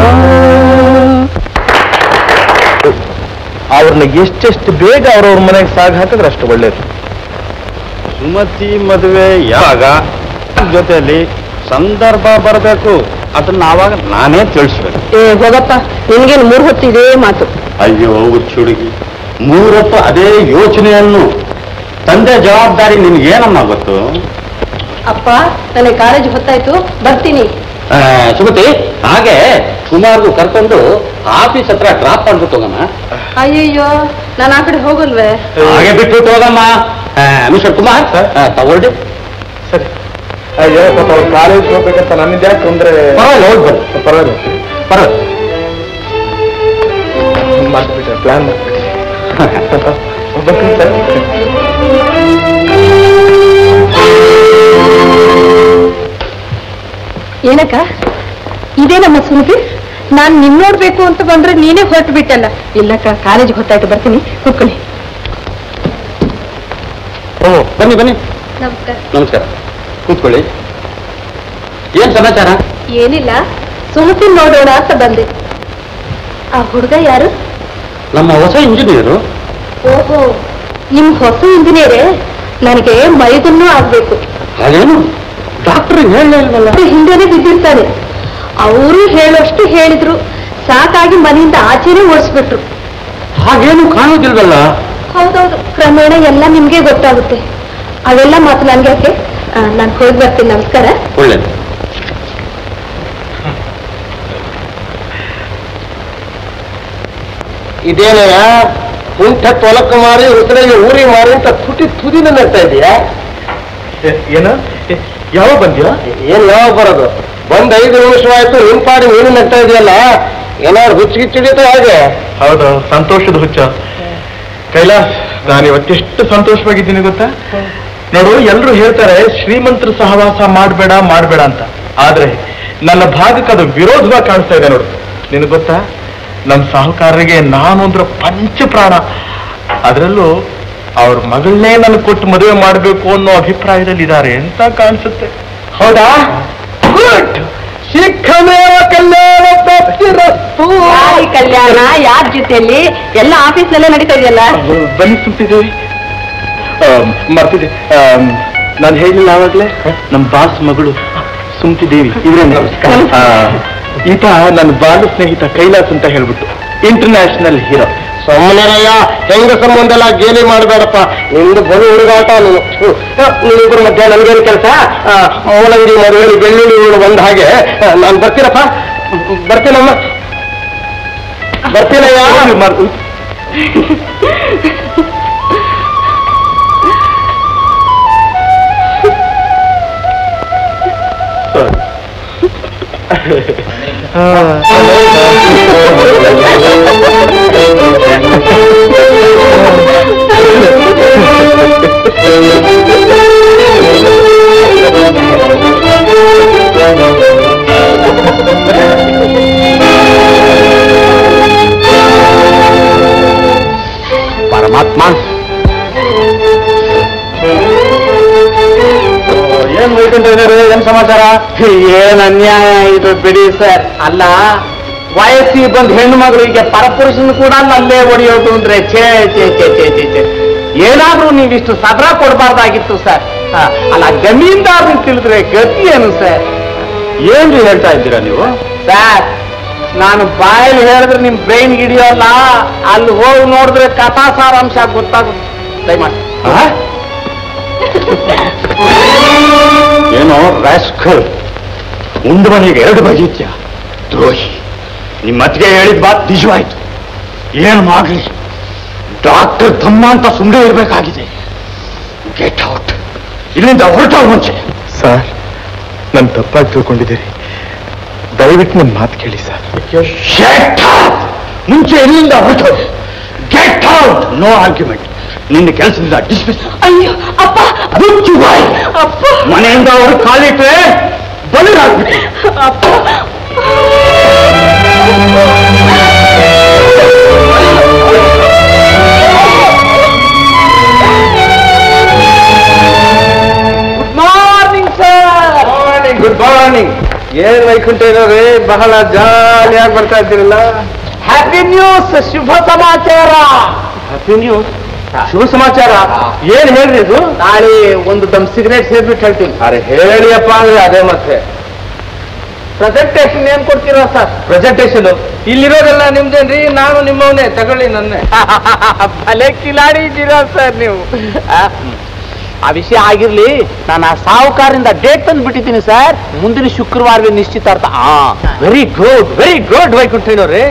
ಅವ್ರನ್ನ ಎಷ್ಟೆಷ್ಟು ಬೇಗ ಅವ್ರವ್ರ ಮನೆಗೆ ಸಾಗ ಹಾಕಿದ್ರೆ ಅಷ್ಟು ಒಳ್ಳೇದು ಸುಮತಿ ಮದುವೆ ಯಾವಾಗ ಜೊತೆಯಲ್ಲಿ ಸಂದರ್ಭ ಬರಬೇಕು ಅದನ್ನ ಆವಾಗ ನಾನೇ ತಿಳಿಸ್ಬೇಕು ಏ ಹೋಗಪ್ಪ ನಿನ್ಗೇನು ಮೂರು ಹೊತ್ತಿದೆ ಮಾತು ಅಯ್ಯೋ ಹುಚ್ಚು ಹುಡುಗಿ ಮೂರೊತ್ತು ಅದೇ ಯೋಚನೆಯನ್ನು ತಂದೆ ಜವಾಬ್ದಾರಿ ನಿನ್ಗೇನಮ್ಮ ಗೊತ್ತು ಅಪ್ಪ ನನಗೆ ಕಾಲೇಜ್ ಹೊತ್ತಾಯ್ತು ಬರ್ತೀನಿ ಆ, ಸುಮತಿ ಹಾಗೆ ಕುಮಾರ್ಗೂ ಕರ್ಕೊಂಡು ಆಫೀಸ್ ಹತ್ರ ಡ್ರಾಪ್ ಮಾಡ್ಬಿಟ್ಟು ಹೋಗಮ್ಮ ಅಯ್ಯಯ್ಯೋ ನಾನು ಆ ಕಡೆ ಹೋಗಲ್ವೇ ಹಾಗೆ ಬಿಟ್ಬಿಟ್ಟು ಹೋಗಮ್ಮ ಆ, ಮಿಸ್ಟರ್ ಕುಮಾರ್ ಆ, ತಗೊಳ್ಳಿ ಸರಿ ಅಯ್ಯೋ ಪಾಪ ಅವ್ರು ಕಾಲೇಜ್ ಹೋಗ್ಬೇಕಂತ ನನ್ನಿಂದ ಯಾಕೆ ತೊಂದರೆ ಪರವಾಗಿಲ್ಲ ಹೋಗಿ ಬನ್ನಿ ಪರವಾಗಿಲ್ಲ ಪರವಾಗಿಲ್ಲ ಮಾಡ್ಬಿಟ್ಟೆ ಪ್ಲಾನ್ ಮಾಡ್ಬಿಟ್ಟೆ ಸರ್ ಏನಕ್ಕ ಇದೇ ನಮ್ಮ ಸುಮ್ಗಿ ನಾನ್ ನಿನ್ ನೋಡ್ಬೇಕು ಅಂತ ಬಂದ್ರೆ ನೀನೇ ಹೊರಟು ಬಿಟ್ಟಲ್ಲ ಇಲ್ಲಕ್ಕ ಕಾಲೇಜ್ ಗೊತ್ತಾಯ್ತು ಬರ್ತೀನಿ ಕೂತ್ಕೊಳ್ಳಿ ಓ ಬನ್ನಿ ಬನ್ನಿ ನಮಸ್ಕಾರ ನಮಸ್ಕಾರ ಕೂತ್ಕೊಳ್ಳಿ ಏನ್ ಸಮಾಚಾರ ಏನಿಲ್ಲ ಸುಮತಿ ನೋಡೋಣ ಅಂತ ಬಂದೆ ಆ ಹುಡುಗ ಯಾರು ನಮ್ಮ ಹೊಸ ಇಂಜಿನಿಯರು ಓಹೋ ನಿಮ್ ಹೊಸ ಇಂಜಿನಿಯರೇ ನನಗೆ ಮೈದನ್ನೂ ಆಗ್ಬೇಕು ಹಾಗೇನು ಡಾಕ್ಟರ್ ಹೇಳಲೇ ಇಲ್ವಲ್ಲ ಅವ್ರು ಹಿಂದೆನೆ ಬಿದ್ದಿರ್ತಾನೆ ಅವರು ಹೇಳೋಷ್ಟು ಹೇಳಿದ್ರು ಸಾಕಾಗಿ ಮನೆಯಿಂದ ಆಚೆನೆ ಓಡಿಸ್ಬಿಟ್ರು ಹಾಗೇನು ಕಾಣೋದಿಲ್ವಲ್ಲ ಹೌದೌದು ಕ್ರಮೇಣ ಎಲ್ಲ ನಿಮ್ಗೆ ಗೊತ್ತಾಗುತ್ತೆ ಅವೆಲ್ಲ ಮಾತು ನನ್ಗೆ ಯಾಕೆ ನಾನು ಹೋಗಿ ಬರ್ತೀನಿ ನಮಸ್ಕಾರ ಒಳ್ಳೇದು ಇದೇನಯ್ಯ ಕುಂಠ ತೊಲಕ ಮಾರಿ ಉತ್ತರೆಗೆ ಊರಿ ಮಾರಿ ಅಂತ ತುಟಿ ತುದಿನ ನಡ್ತಾ ಇದೀಯಾ ಏನು ಯಾವಾಗ ಬಂದ್ಯಾ ಏನ್ ಯಾವಾಗ ಬರೋದು ಬಂದ್ ಐದು ನಿಮಿಷವಾಯ್ತು ನಿನ್ ಪಾಡಿ ನೀನು ನಗ್ತಾ ಇದೆಯಲ್ಲ ಏನಾದ್ರು ಹುಚ್ಚಿಗಿಚ್ಚಿಡಿತ ಹೇಗೆ ಹೌದು ಸಂತೋಷದ ಹುಚ್ಚ ಕೈಲಾಸ್ ನಾನು ಇವತ್ತೆಷ್ಟು ಸಂತೋಷವಾಗಿದ್ದೀನಿ ಗೊತ್ತಾ ನೋಡು ಎಲ್ಲರೂ ಹೇಳ್ತಾರೆ ಶ್ರೀಮಂತರ ಸಹವಾಸ ಮಾಡಬೇಡ ಮಾಡಬೇಡ ಅಂತ ಆದ್ರೆ ನನ್ನ ಭಾಗಕ್ಕೆ ಅದು ವಿರೋಧವಾಗಿ ಕಾಣಿಸ್ತಾ ಇದೆ ನೋಡು ನಿನಗೆ ಗೊತ್ತಾ ನಮ್ಮ ಸಾಹುಕಾರರಿಗೆ ನಾನು ಅಂದ್ರೆ ಪಂಚ ಪ್ರಾಣ ಅದರಲ್ಲೂ ಅವ್ರ ಮಗಳನ್ನೇ ನನಗೆ ಕೊಟ್ಟು ಮದುವೆ ಮಾಡಬೇಕು ಅನ್ನೋ ಅಭಿಪ್ರಾಯದಲ್ಲಿ ಇದ್ದಾರೆ ಅಂತ ಕಾಣಿಸುತ್ತೆ ಹೌದಾ ಗುಡ್ ಶಿಖಮೇವ ಕಲ್ಯಾಣ ಪ್ರಾಪ್ತಿರಸ್ತು ಈ ಕಲ್ಯಾಣ ಯಾರ ಜೊತೆಯಲ್ಲಿ ಎಲ್ಲ ಆಫೀಸ್ನಲ್ಲೇ ನಡೀತಾ ಇದೆಯಲ್ಲ ಬನ್ನಿ ಸುಮ್ತಿದ್ದೇವೆ ಮರ್ತಿದ್ದೆ ನಾನು ಹೇಳಿಲ್ಲ ಆವಾಗಲೇ ನಮ್ಮ ಬಾಸ್ ಮಗಳು ಸುಮ್ತಿ ದೇವಿ ಇವ್ರೇನೆ ಆ, ಈತ ನನ್ನ ಬಾಲ್ಯ ಸ್ನೇಹಿತ ಕೈಲಾಸ್ ಅಂತ ಹೇಳ್ಬಿಟ್ಟು ಇಂಟರ್ನ್ಯಾಷನಲ್ ಹೀರೋ ಸುಮ್ಮನೆರಯ್ಯ ಹೆಂಗ ಸಂಬಂಧ ಎಲ್ಲ ಗೇಲಿ ಮಾಡಬೇಡಪ್ಪ ನಿಂದು ಬಲು ಹುಡುಗಾಟ ನೀನು ನೀವಿಬ್ಬರು ಮಧ್ಯ ನನ್ಗೇನು ಕೆಲಸ ಮೂಲಂಗಿ ಮರುಗಳಿ ಬೆಳ್ಳುಳ್ಳಿ ಹುಳು ಬಂದ ಹಾಗೆ ನಾನು ಬರ್ತೀನಪ್ಪ ಬರ್ತೀನಮ್ಮ ಬರ್ತೀನಯ್ಯ ಪರಮಾತ್ಮ ಏನ್ ಬೈಕೊಂಡ್ರೆ ಏನ್ ಸಮಾಚಾರ ಏನ್ ಅನ್ಯಾಯ ಇದು ಬಿಡಿ ಸರ್ ಅಲ್ಲ ವಯಸ್ಸಿಗೆ ಬಂದ್ ಹೆಣ್ಣು ಮಗಳಿಗೆ ಪರಪುರುಷನ್ ಕೂಡ ಅಲ್ಲೇ ಹೊಡೆಯೋದು ಅಂದ್ರೆ ಛೇ ಛೇ ಛೇ ಛೇ ಛೇ ಛೇ ಏನಾದ್ರೂ ನೀವಿಷ್ಟು ಸದರ ಕೊಡಬಾರ್ದಾಗಿತ್ತು ಸರ್ ಆ, ಅಲ್ಲ ಜಮೀನ್ದಾರ್ ತಿಳಿದ್ರೆ ಗತಿ ಏನು ಸರ್ ಏನ್ರಿ ಹೇಳ್ತಾ ಇದ್ದೀರಾ ನೀವು ಸರ್ ನಾನು ಬಾಯಲ್ಲಿ ಹೇಳಿದ್ರೆ ನಿಮ್ ಬ್ರೈನ್ ಹಿಡಿಯೋಲ್ಲ ಅಲ್ಲಿ ಹೋಗಿ ನೋಡಿದ್ರೆ ಕಥಾ ಸಾರಾಂಶ ಗೊತ್ತಾಗುತ್ತೆ ದಯಮಾಡಿ ಏನೋ ರಾಸ್ಕಲ್ ಮುಂದೆ ಮನೆಗೆ ಎರಡು ಬಗೆತ್ಯ ದ್ರೋಹಿ ನಿಮ್ಮ ಮತ್ತಿಗೆ ಹೇಳಿದ ಮಾತು ನಿಜವಾಯ್ತು ಏನು ಮಾಡ್ಲಿ ಡಾಕ್ಟರ್ ತಮ್ಮ ಅಂತ ಸುಮ್ಮನೆ ಇರಬೇಕಾಗಿದೆ ಗೆಟ್ ಔಟ್ ಇಲ್ಲಿಂದ ಹೊರಟೋಗ್ ಮುಂಚೆ ಸರ್ ನನ್ನ ತಪ್ಪಾಗಿ ತಿಳ್ಕೊಂಡಿದ್ದೀರಿ ದಯವಿಟ್ಟು ನನ್ನ ಮಾತು ಕೇಳಿ ಸರ್ Shut up! ಮುಂಚೆ ಇಲ್ಲಿಂದ ಹೊರಟೋದು ಗೆಟ್ ಔಟ್ ನೋ ಆರ್ಗ್ಯುಮೆಂಟ್ ನಿನ್ನ ಕೆಲಸದಿಂದ ಡಿಸ್ಮಿಸ್ ಅಯ್ಯೋ ಅಪ್ಪ ಮುಚ್ಚು ಬಾಯಿ ಅಪ್ಪ ಮನೆಯಿಂದ ಅವರು ಕಾಲಿಟ್ರೆ ಬಲಿರಾಗ್ಬಿಟ್ಟು ಅಪ್ಪ good morning sir morning good morning ಏನ್ ವೈಕುಂಠ ಇರೋರಿ ಬಹಳ ಜಾಲಿಯಾಗಿ ಬರ್ತಾ ಇದ್ದೀರಲ್ಲ ಹ್ಯಾಪಿ ನ್ಯೂಸ್ ಶುಭ ಸಮಾಚಾರ ಹ್ಯಾಪಿ ನ್ಯೂಸ್ ಶುಭ ಸಮಾಚಾರ ಏನ್ ಹೇಳ್ರಿ ಇದು ನಾಳೆ ಒಂದು ದಮ್ ಸಿಗರೇಟ್ ಸೇರ್ಬಿಟ್ಟು ಹೇಳ್ತೀನಿ ಅರೆ ಹೇಳಿಯಪ್ಪ ಅಂದ್ರೆ ಅದೇ ಮತ್ತೆ ಪ್ರೆಸೆಂಟೇಶನ್ ಏನ್ ಕೊಡ್ತೀರಾ ಸರ್ ಪ್ರೆಸೆಂಟೇಶನ್ ಇಲ್ಲಿರೋದೆಲ್ಲ ನಿಮ್ದೇನ್ರಿ ನಾನು ನಿಮ್ಮವನೇ ತಗೊಳ್ಳಿ ನನ್ನೇ ಭಲೆ ಕಿಲಾಡಿ ಇದ್ದೀರಾ ಸರ್ ನೀವು ಆ, ಆ ವಿಷಯ ಆಗಿರ್ಲಿ ನಾನು ಆ ಸಾಹುಕಾರಿಂದ ಡೇಟ್ ತಂದು ಬಿಟ್ಟಿದ್ದೀನಿ ಸರ್ ಮುಂದಿನ ಶುಕ್ರವಾರವೇ ನಿಶ್ಚಿತಾರ್ಥ ಆ ವೆರಿ ಗುಡ್ ವೆರಿ ಗುಡ್ ವೈಕುಂಠಯ್ಯನವ್ರೆ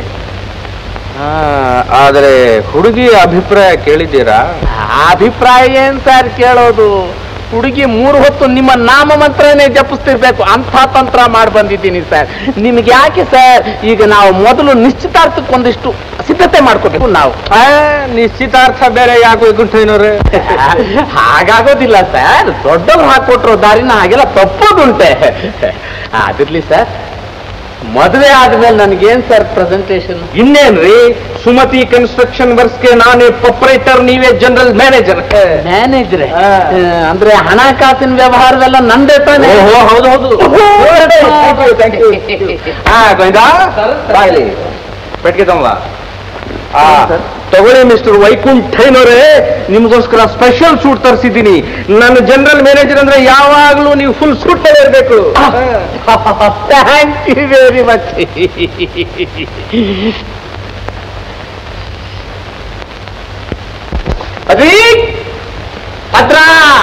ಆದರೆ ಹುಡುಗಿ ಅಭಿಪ್ರಾಯ ಕೇಳಿದ್ದೀರಾ ಅಭಿಪ್ರಾಯ ಏನ್ ಸರ್ ಕೇಳೋದು ಹುಡುಗಿ ಮೂರು ಹೊತ್ತು ನಿಮ್ಮ ನಾಮ ಮಂತ್ರನೇ ಜಪಿಸ್ತಿರ್ಬೇಕು ಅಂಥ ತಂತ್ರ ಮಾಡಿ ಬಂದಿದ್ದೀನಿ ಸರ್ ನಿಮ್ಗೆ ಯಾಕೆ ಸರ್ ಈಗ ನಾವು ಮೊದಲು ನಿಶ್ಚಿತಾರ್ಥಕ್ಕೆ ಒಂದಿಷ್ಟು ಸಿದ್ಧತೆ ಮಾಡ್ಕೋಬೇಕು ನಾವು ನಿಶ್ಚಿತಾರ್ಥ ಬೇರೆ ಯಾಕೆ ವೈಕುಂಠಯ್ಯನವ್ರೆ ಹಾಗಾಗೋದಿಲ್ಲ ಸರ್ ದೊಡ್ಡವ್ರು ಹಾಕೊಟ್ರೋ ದಾರಿನ ಹಾಗೆಲ್ಲ ತಪ್ಪೋದುಂಟೆ ಅದಿರ್ಲಿ ಸರ್ ಮದುವೆ ಆದ್ಮೇಲೆ ನನಗೇನ್ ಸರ್ ಪ್ರೆಸೆಂಟೇಶನ್ ಇನ್ನೇನ್ರಿ ಸುಮತಿ ಕನ್ಸ್ಟ್ರಕ್ಷನ್ ವರ್ಕ್ಸ್ಗೆ ನಾನೇ ಪ್ರೊಪರೇಟರ್ ನೀವೇ ಜನರಲ್ ಮ್ಯಾನೇಜರ್ ಮ್ಯಾನೇಜರ್ ಅಂದ್ರೆ ಹಣಕಾಸಿನ ವ್ಯವಹಾರವೆಲ್ಲ ನಂದೇ ತಾನೆ ಹೌದು ಹೌದು ಹಾ ಗೋವಿಂದ ಬಾಯ್ಲಿ ಪೆಟ್ಟಿಗೆ ತಮ್ಮ ಆ, ತಗೊಳ್ಳಿ ಮಿಸ್ಟರ್ ವೈಕುಂಠಯ್ಯನವರೇ ನಿಮ್ಗೋಸ್ಕರ ಸ್ಪೆಷಲ್ ಸೂಟ್ ತರಿಸಿದ್ದೀನಿ ನನ್ನ ಜನರಲ್ ಮ್ಯಾನೇಜರ್ ಅಂದ್ರೆ ಯಾವಾಗ್ಲೂ ನೀವು ಫುಲ್ ಸೂಟ್ ಇರಬೇಕು ಥ್ಯಾಂಕ್ ಯು ವೆರಿ ಮಚ್ ಅದಿ ಭದ್ರ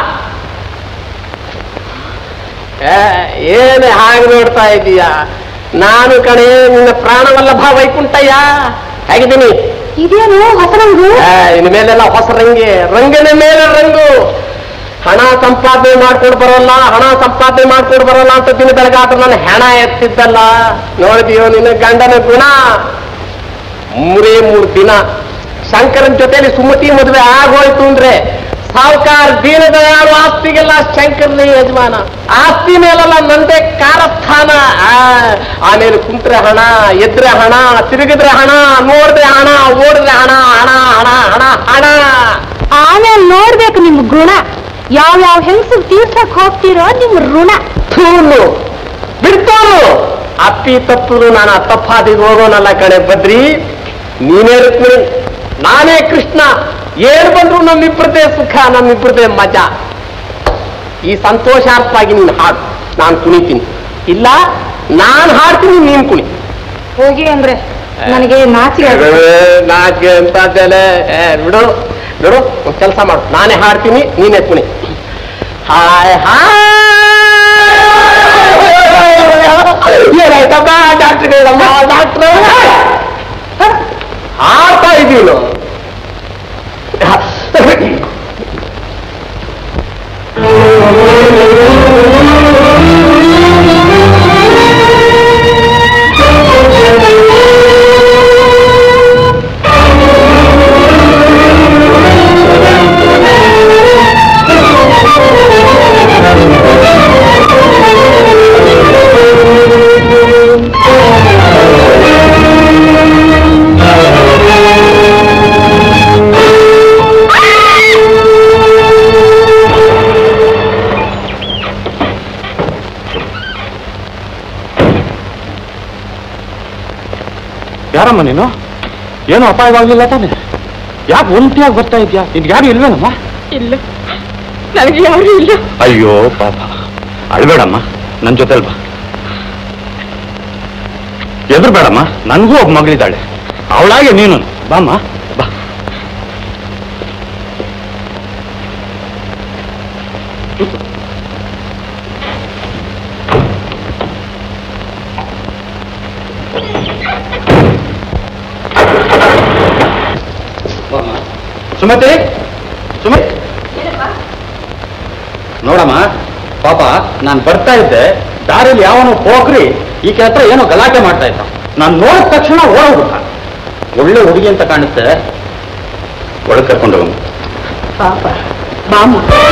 ಏನು ಹಾಗೆ ನೋಡ್ತಾ ಇದೀಯಾ ನಾನು ಕಣೆ ನಿನ್ನ ಪ್ರಾಣವಲ್ಲಭ ವೈಕುಂಠಯ್ಯ ಹೇಗಿದ್ದೀನಿ ಇದೇನು ಹೊಸ ರಂಗು ಆ, ಇನ್ನು ಮೇಲೆಲ್ಲ ಹೊಸ ರಂಗೆ ರಂಗನ ಮೇಲೆ ರಂಗು ಹಣ ಸಂಪಾದನೆ ಮಾಡ್ಕೊಂಡು ಬರೋಲ್ಲ ಹಣ ಸಂಪಾದನೆ ಮಾಡ್ಕೊಂಡು ಬರೋಲ್ಲ ಅಂತ ದಿನ ಬೆಳಗಾದ್ರೆ ನಾನು ಹೆಣ ಎತ್ತಿದ್ದಲ್ಲ ನೋಡಿದೀಯೋ ನಿನ್ನ ಗಂಡನ ಗುಣ ಮೂರೇ ಮೂರು ದಿನ ಶಂಕರನ್ ಜೊತೆಲಿ ಸುಮತಿ ಮದುವೆ ಆಗೋಯ್ತು ಅಂದ್ರೆ ಸಾವುಕಾರ ದೀನದಯಾಳು ಆಸ್ತಿಗೆಲ್ಲ ಶಂಕರ್ನೇ ಯಜಮಾನ ಆಸ್ತಿ ಮೇಲೆಲ್ಲ ನಂದೇ ಕಾರಸ್ಥಾನ ಆ, ಆಮೇಲೆ ಕುಂತ್ರೆ ಹಣ ಎದ್ರೆ ಹಣ ತಿರುಗಿದ್ರೆ ಹಣ ನೋಡಿದ್ರೆ ಹಣ ಓಡಿದ್ರೆ ಹಣ ಹಣ ಹಣ ಹಣ ಹಣ ಆಮೇಲೆ ನೋಡ್ಬೇಕು ನಿಮ್ ಗುಣ ಯಾವ ಯಾವ ಹೆಂಗಸು ತೀರ್ಸಕ್ ಹೋಗ್ತಿರೋ ನಿಮ್ ಋಣ ಥೂಲು ಬಿಡ್ತಾನು ಅಪ್ಪಿ ತಪ್ಪುದು ನಾನು ಆ ತಪ್ಪಾದಿಗೆ ಹೋಗೋನಲ್ಲ ಕಣೆ ಬದ್ರಿ ನೀನೇ ರುಕ್ಮಿಣಿ ನಾನೇ ಕೃಷ್ಣ ಏನ್ ಬಂದ್ರು ನಮ್ಮಿಬ್ರದೇ ಸುಖ ನಮ್ಮಿಬ್ರದೇ ಮಜಾ ಈ ಸಂತೋಷಾರ್ಥವಾಗಿ ನೀನು ಹಾಡು ನಾನು ಕುಣಿತೀನಿ ಇಲ್ಲ ನಾನು ಹಾಡ್ತೀನಿ ನೀನ್ ಕುಣಿ ಹೋಗಿ ಅಂದ್ರೆ ನನಗೆ ನಾಚಿಕೆ ಆಗುತ್ತೆ. ನಾಚಿಕೆ ಅಂತದ್ದೆಲ್ಲ ಏ, ಬಿಡು ಬಿಡು ಕೆಲಸ ಮಾಡು ನಾನೇ ಹಾಡ್ತೀನಿ ನೀನೇ ಕುಣಿ ಹಾಯ್ ಹಾಯ್ ಏನಾಯ್ತಮ್ಮ ಡಾಕ್ಟ್ರ್ ಡಾಕ್ಟ್ರ್ ಹಾಡ್ತಾ ಇದೀವಿ ನಾವು ಯಾರಮ್ಮ ನೀನು ಏನು ಅಪಾಯವಾಗ್ಲಿಲ್ಲ ತಾನೆ ಯಾಕೆ ಒಂಟಿಯಾಗಿ ಬರ್ತಾ ಇದ್ಯಾ ನಿನ್ಗೆ ಯಾರು ಇಲ್ವೇನಮ್ಮ ಇಲ್ಲ ನನಗೆ ಯಾರು ಇಲ್ಲ ಅಯ್ಯೋ ಪಾಪ ಅಳ್ಬೇಡಮ್ಮ ನನ್ನ ಜೊತೆಲ್ ಬಾ ಎದುರು ಬೇಡಮ್ಮ ನನಗೂ ಒಬ್ಬ ಮಗಳಿದ್ದಾಳೆ ಅವಳಾಗೆ ನೀನು ಬಾಮ್ಮ ಬಾ ಸುಮತಿ ಸುಮತಿ ನೋಡಮ್ಮ ಪಾಪ ನಾನು ಬರ್ತಾ ಇದ್ದೆ ದಾರಿಯಲ್ಲಿ ಯಾವನೋ ಹೋಗ್ರಿ ಈಕೆ ಹತ್ರ ಏನೋ ಗಲಾಟೆ ಮಾಡ್ತಾ ಇದ್ದ ನಾನು ನೋಡಿದ ತಕ್ಷಣ ಓಡೋಗ್ಬಿಟ್ಟ ಒಳ್ಳೆ ಹುಡುಗಿ ಅಂತ ಕಾಣುತ್ತೆ ಒಳಗೆ ಕರ್ಕೊಂಡು ಹೋಗಮ್ಮ ಪಾಪ ಬಾಮ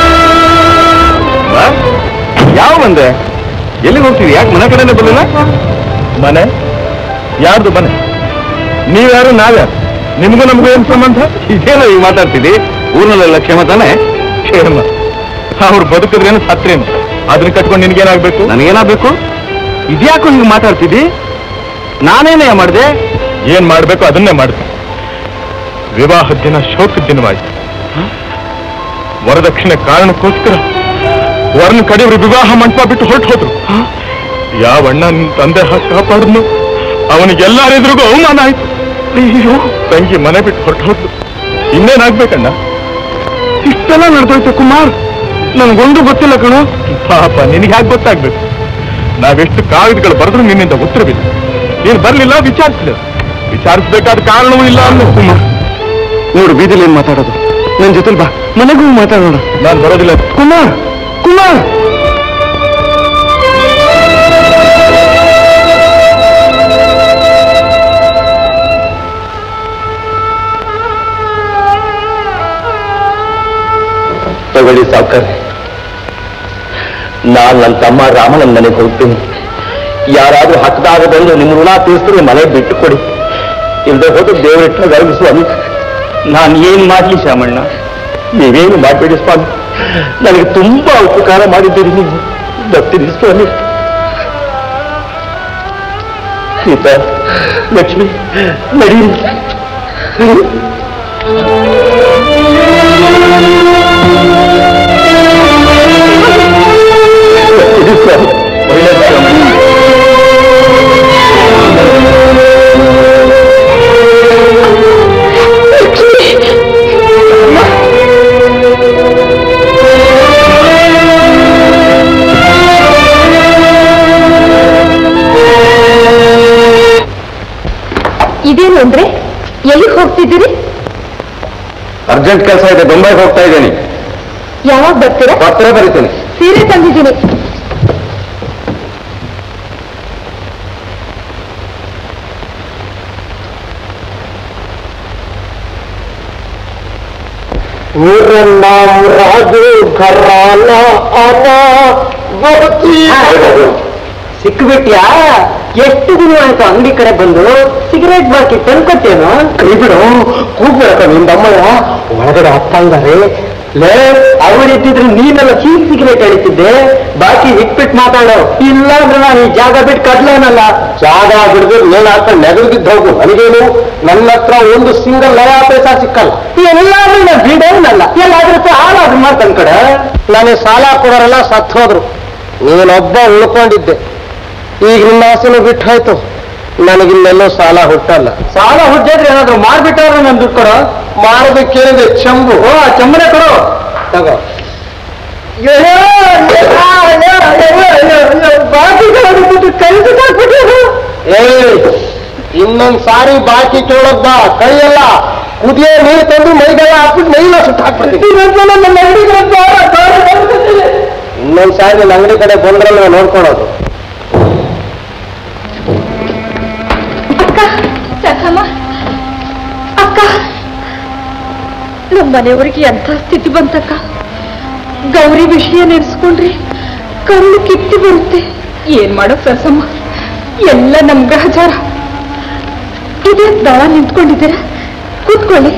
ಯಾವ ಬಂದೆ ಎಲ್ಲಿಗೆ ಹೋಗ್ತೀವಿ ಯಾಕೆ ಮನೆ ಕಡೆನೇ ಬರಲಿಲ್ಲ ಮನೆ ಯಾರ್ದು ಮನೆ ನೀವ್ಯಾರು ನಾವ್ಯಾರು ನಿಮ್ಗೂ ನಮಗೂ ಏನ್ ಸಂಬಂಧ ಇದೇನೋ ಈಗ ಮಾತಾಡ್ತಿದಿ ಊರಿನಲ್ಲೆಲ್ಲ ಕ್ಷೇಮ ತಾನೆ ಕ್ಷೇಮ ಅವ್ರು ಬದುಕಿದ್ರೇನು ಸತ್ರೇನು ಅದನ್ನ ಕಟ್ಕೊಂಡು ನಿನ್ಗೇನಾಗ್ಬೇಕು ನನಗೇನಾಗ್ಬೇಕು ಇದ್ಯಾಕೋ ಹಿಂಗ್ ಮಾತಾಡ್ತಿದ್ದಿ ನಾನೇನೇ ಮಾಡಿದೆ ಏನ್ ಮಾಡ್ಬೇಕು ಅದನ್ನೇ ಮಾಡಿದೆ ವಿವಾಹದ ದಿನ ಶೋಕದ ದಿನವಾಯ್ತು ವರದಕ್ಷಿಣೆ ಕಾರಣಕ್ಕೋಸ್ಕರ ವರನ ಕಡೆಯವರು ವಿವಾಹ ಮಂಟಪ ಬಿಟ್ಟು ಹೊರಟು ಹೋದ್ರು ಯಾವ ಅಣ್ಣ ನಿನ್ ತಂದೆ ಹಾಕಿ ಕಾಪಾಡಿದ್ನು ಅವನಿಗೆಲ್ಲರೆದುರಿಗೂ ಅವಮಾನ ಆಯ್ತು ಅಯ್ಯೋ ತಂಗಿ ಮನೆ ಬಿಟ್ಟು ಹೊರಟು ಹೋದ್ಲು ಇನ್ನೇನಾಗ್ಬೇಕಣ್ಣ ಇಷ್ಟೆಲ್ಲ ನಡೆದೋಯ್ತು ಕುಮಾರ್ ನನ್ಗೊಂದು ಗೊತ್ತಿಲ್ಲ ಕಣೋ ಪಾಪ ನಿನಗೆ ಯಾಕೆ ಗೊತ್ತಾಗ್ಬೇಕು ನಾವೆಷ್ಟು ಕಾಗದಗಳು ಬರೆದ್ರು ನಿನ್ನಿಂದ ಉತ್ತರವಿಲ್ಲ ನೀನು ಬರ್ಲಿಲ್ಲ ವಿಚಾರಿಸಲಿಲ್ಲ ವಿಚಾರಿಸಬೇಕಾದ ಕಾರಣವೂ ಇಲ್ಲ ಅನ್ನೋ ಕುಮಾರ್ ನೋಡು ಬೀದಿಲಿ ಏನ್ ಮಾತಾಡೋದು ನನ್ನ ಜೊತೆಲಿ ಬಾ ಮನೆಗೂ ಮಾತಾಡೋಣ ನಾನು ಬರೋದಿಲ್ಲ ಕುಮಾರ್ ಕುಮಾರ್ ತಗೊಳ್ಳಿ ಸಾವುಕಾರ ನಾನ್ ನನ್ನ ತಮ್ಮ ರಾಮನನ್ನ ಮನೆಗೆ ಹೋಗ್ತೀನಿ ಯಾರಾದ್ರೂ ಹಕ್ಕದಾಗ ಬಂದು ನಿಮ್ಮ ಋಣ ತೀರಿಸಿದ್ರೆ ಮನೆ ಬಿಟ್ಟು ಕೊಡಿ ಇಲ್ಲದೆ ಹೋದ್ರೆ ದೇವರಿಟ್ಟ ಗರ್ಭ ಸ್ವಾಮಿ ನಾನು ಏನ್ ಮಾಡ್ಲಿ ಶಾಮಣ್ಣ ನೀವೇನು ಮಾಡಬೇಡಿ ಸ್ವಾಮಿ ನನಗೆ ತುಂಬಾ ಉಪಕಾರ ಮಾಡಿದ್ದೀರಿ ನೀವು ಬರ್ತೀನಿ ಸ್ವಾಮಿ ಸೀತಾ ಲಕ್ಷ್ಮಿ ನಡೀರಿ ಬರ್ತೀನಿ ಸ್ವಾಮಿ ಒಳ್ಳೆಯ ಸ್ವಾಮಿ ಇದೇನು ಅಂದ್ರೆ ಎಲ್ಲಿಗೆ ಹೋಗ್ತಿದ್ದೀರಿ ಅರ್ಜೆಂಟ್ ಕೆಲಸ ಇದೆ ಬೊಂಬೈಗೆ ಹೋಗ್ತಾ ಇದ್ದೀನಿ ಯಾವಾಗ ಬರ್ತೀರಾ ಪತ್ರ ಬರೀತೀನಿ ಸೀರೆ ತಂದಿದ್ದೀನಿ ಸಿಕ್ಬಿಟ್ಯಾ ಎಷ್ಟು ದಿನ ಆಯ್ತು ಅಂಗಡಿ ಕಡೆ ಬಂದು ಸಿಗರೇಟ್ ಬಾಕಿ ತಂದ್ಕೊತ್ತೇನೋ ಕೈ ಬಿಡು ಕೂಗ್ಬೇಕ ನಿಂದಮ್ಮಯ್ಯ ಒಳಗಡೆ ಅಪ್ಪ ಇದ್ದಾರೆ ಲೇ ಅವರಿದ್ದಿದ್ರೆ ನೀನೆಲ್ಲ ಚೀಪ್ ಸಿಗರೇಟ್ ಹೇಳ್ತಿದ್ದೆ ಬಾಕಿ ಇಟ್ಬಿಟ್ಟು ಮಾತಾಡೋ ಇಲ್ಲ ಅಂದ್ರೆ ನಾನು ಈ ಜಾಗ ಬಿಟ್ಟು ಕಡ್ಲೇನಲ್ಲ ಜಾಗ ಬಿಡದು ನೇಣು ಹಾಕೊಂಡು ನೆಗದಿದ್ದು ಹೋಗು ನನಗೇನು ನನ್ನ ಹತ್ರ ಒಂದು ಸಿಂಗಲ್ ನಯಾ ಪೈಸಾ ಸಿಕ್ಕಲ್ಲ ಎಲ್ಲಾದ್ರೂ ನಾನು ಬಿಡೋನಲ್ಲ ಎಲ್ಲಾದ್ರೂ ಹಾಳಾದ್ರೂ ಮಾಡ್ತಾನ ಕಡೆ ನನಗೆ ಸಾಲ ಕೊಡೋರೆಲ್ಲ ಸತ್ತು ಹೋದ್ರು ನೀನೊಬ್ಬ ಉಳ್ಕೊಂಡಿದ್ದೆ ಈಗ ನಿನ್ನ ಆಸೆನೂ ಬಿಟ್ಟು ಹೋಯ್ತು ನನಗಿನ್ನೆಲ್ಲೋ ಸಾಲ ಹುಟ್ಟಲ್ಲ ಸಾಲ ಹುಟ್ಟಿದ್ರೆ ಏನಾದ್ರು ಮಾಡ್ಬಿಟ್ಟಾದ್ರೆ ನಾನು ದುಡ್ಡು ಕೊಡೋ ಮಾಡೋದಕ್ಕೆ ಕೇಳಿದೆ ಚಂಬು ಓ ಚಮ್ಮನೆ ಕೊಡು ತಗೋ ಏಯ್ ಇನ್ನೊಂದ್ ಸಾರಿ ಬಾಕಿ ಕೇಳೋದ್ ಬಾ ಕೈಯಲ್ಲ ಕುದಿಯೋ ನೀರು ತಂದು ಮೈಗೆಲ್ಲ ಹಾಕ್ಬಿಟ್ಟು ಮೈನ ಸುಟ್ಟು ಹಾಕ್ಬಿಡ್ತೀನಿ ಇನ್ನೊಂದ್ ಸಾರಿ ನನ್ನ ಅಂಗಡಿ ಕಡೆ ಬಂದ್ರಲ್ಲ ನೋಡ್ಕೊಳೋದು ಅಕ್ಕ ಸಖಮ್ಮ ಅಕ್ಕ ನಮ್ಮ ಮನೆಯವರಿಗೆ ಎಂಥ ಸ್ಥಿತಿ ಬಂತಕ್ಕ ಗೌರಿ ವಿಷಯ ನೆನೆಸ್ಕೊಂಡ್ರೆ ಕಣ್ಣು ಕಿತ್ತಿ ಬರುತ್ತೆ ಏನ್ ಮಾಡೋ ಸರಸಮ್ಮ ಎಲ್ಲ ನಮ್ ಗ್ರಹಚಾರ ಇದೇ ದಳ ನಿಂತ್ಕೊಂಡಿದ್ದೀರಾ ಕೂತ್ಕೊಳ್ಳಿ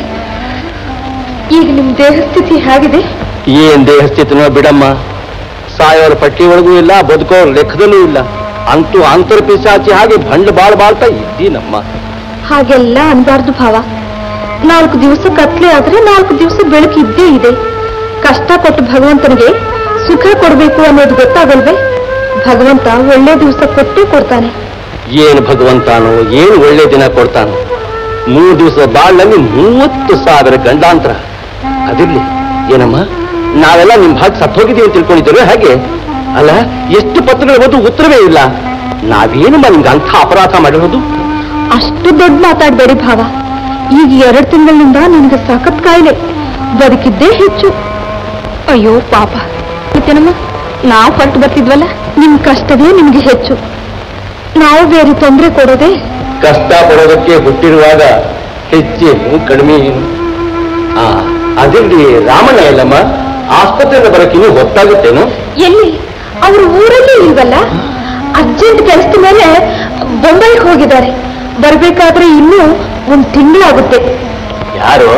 ಈಗ ನಿಮ್ ದೇಹ ಸ್ಥಿತಿ ಹೇಗಿದೆ ಏನ್ ದೇಹ ಸ್ಥಿತಿನೋ ಬಿಡಮ್ಮ ಸಾಯೋರ ಪಟ್ಟಿ ಒಳಗೂ ಇಲ್ಲ ಬದುಕೋರ್ ಲೆಕ್ಕದಲ್ಲೂ ಇಲ್ಲ ಅಂತೂ ಅಂತರ್ ಪಿಸಾಚಿ ಹಾಗೆ ಬಂಡ್ ಬಾಳ್ ಬಾಳ್ತಾ ಇದ್ದೀನಮ್ಮ ಹಾಗೆಲ್ಲ ಅನ್ಬಾರ್ದು ಭಾವ ನಾಲ್ಕು ದಿವಸ ಕತ್ಲೆ ಆದ್ರೆ ನಾಲ್ಕು ದಿವಸ ಬೆಳಕು ಇದ್ದೇ ಇದೆ ಕಷ್ಟ ಕೊಟ್ಟು ಭಗವಂತನಿಗೆ ಸುಖ ಕೊಡ್ಬೇಕು ಅನ್ನೋದು ಗೊತ್ತಾಗಲ್ವೇ ಭಗವಂತ ಒಳ್ಳೆ ದಿವಸ ಕೊಟ್ಟೇ ಕೊಡ್ತಾನೆ ಏನ್ ಭಗವಂತಾನೋ ಏನ್ ಒಳ್ಳೆ ದಿನ ಕೊಡ್ತಾನೋ ಮೂರು ದಿವಸದ ಬಾಳ್ನಲ್ಲಿ ಮೂವತ್ತು ಸಾವಿರ ಗಂಡಾಂತರ ಅದಿರ್ಲಿ ಏನಮ್ಮ ನಾವೆಲ್ಲ ನಿಮ್ ಭಾಗ ಸತ್ತು ಹೋಗಿದ್ದೀವಿ ಅಂತ ತಿಳ್ಕೊಂಡಿದ್ದೇವೆ ಹಾಗೆ ಅಲ್ಲ ಎಷ್ಟು ಪತ್ರಗಳ ಬಂದು ಉತ್ತರವೇ ಇಲ್ಲ ನಾವೇನು ನಿಮ್ಗೆ ಅಂಥ ಅಪರಾಧ ಮಾಡಿರೋದು ಅಷ್ಟು ದೊಡ್ಡ ಮಾತಾಡ್ಬೇಡಿ ಭಾವ ಈಗ ಎರಡು ತಿಂಗಳಿನಿಂದ ನನಗೆ ಸಖತ್ ಕಾಯಿಲೆ ಬದುಕಿದ್ದೇ ಹೆಚ್ಚು ಅಯ್ಯೋ ಪಾಪ ಮತ್ತೇನಮ್ಮ ನಾವು ಹೊರಟು ಬರ್ತಿದ್ವಲ್ಲ ನಿಮ್ ಕಷ್ಟವೇ ನಿಮ್ಗೆ ಹೆಚ್ಚು ನಾವು ಬೇರೆ ತೊಂದರೆ ಕೊಡೋದೇ ಕಷ್ಟ ಪಡೋದಕ್ಕೆ ಹುಟ್ಟಿರುವಾಗ ಹೆಚ್ಚೇನು ಕಡಿಮೆ ಏನು ಆ ಅದಿರ್ಲಿ ರಾಮಣ್ಣ ಎಲ್ಲಮ್ಮ ಆಸ್ಪತ್ರೆಯಿಂದ ಬರಕ್ಕೆ ಇನ್ನೂ ಹೊತ್ತಾಗುತ್ತೇನು ಎಲ್ಲಿ ಅವರು ಊರಲ್ಲಿ ಇಲ್ವಲ್ಲ ಅರ್ಜೆಂಟ್ ಕೆಲಸದ ಮೇಲೆ ಬೊಂಬೈಗೆ ಹೋಗಿದ್ದಾರೆ ಬರ್ಬೇಕಾದ್ರೆ ಇನ್ನೂ ಒಂದ್ ತಿಂಗಳಾಗುತ್ತೆ ಯಾರು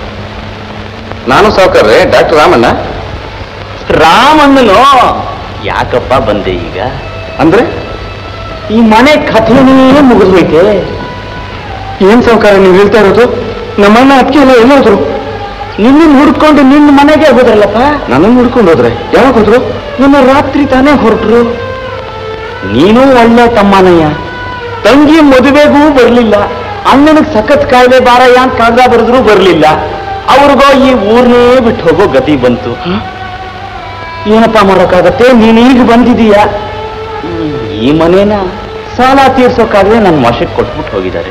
ನಾನು ಸಾವುಕಾರ್ರೆ ಡಾಕ್ಟರ್ ರಾಮಣ್ಣ ರಾಮಣ್ಣನೋ ಯಾಕಪ್ಪ ಬಂದೆ ಈಗ ಅಂದ್ರೆ ಈ ಮನೆ ಕಥೆನೇ ಮುಗಿದು ಹೋಯ್ತೆ ಏನ್ ಸಾವುಕಾರ ನೀವು ಹೇಳ್ತಾ ಇರೋದು ನಮ್ಮಣ್ಣ ಅದಕ್ಕೆ ಎಲ್ಲ ಎಲ್ಲೋದ್ರು ನಿನ್ನ ಹುಡ್ಕೊಂಡು ನಿನ್ನ ಮನೆಗೆ ಹೋದ್ರಲ್ಲಪ್ಪ ನನ್ನನ್ನು ಹುಡ್ಕೊಂಡು ಹೋದ್ರೆ ಯಾವಾಗ ಹೋದ್ರು ನಿನ್ನ ರಾತ್ರಿ ತಾನೇ ಹೊರಟ್ರು ನೀನು ಒಳ್ಳೆ ತಮ್ಮನಯ್ಯ ತಂಗಿ ಮದುವೆಗೂ ಬರ್ಲಿಲ್ಲ ಅಣ್ಣನಿಗೆ ಸಖತ್ ಕಾಯಿಲೆ ಬಾರಯ್ಯ ಅಂತ ಕಾಗದ ಬರೆದ್ರು ಬರ್ಲಿಲ್ಲ ಅವ್ರಿಗೋ ಈ ಊರ್ನೇ ಬಿಟ್ಟು ಹೋಗೋ ಗತಿ ಬಂತು ಏನಪ್ಪ ಮಾಡೋಕ್ಕಾಗತ್ತೆ ನೀನ್ ಈಗ ಬಂದಿದೀಯ ಈ ಮನೇನ ಸಾಲ ತೀರ್ಸೋಕ್ಕಾಗದೆ ನನ್ನ ವಶಕ್ಕೆ ಕೊಟ್ಬಿಟ್ಟು ಹೋಗಿದ್ದಾರೆ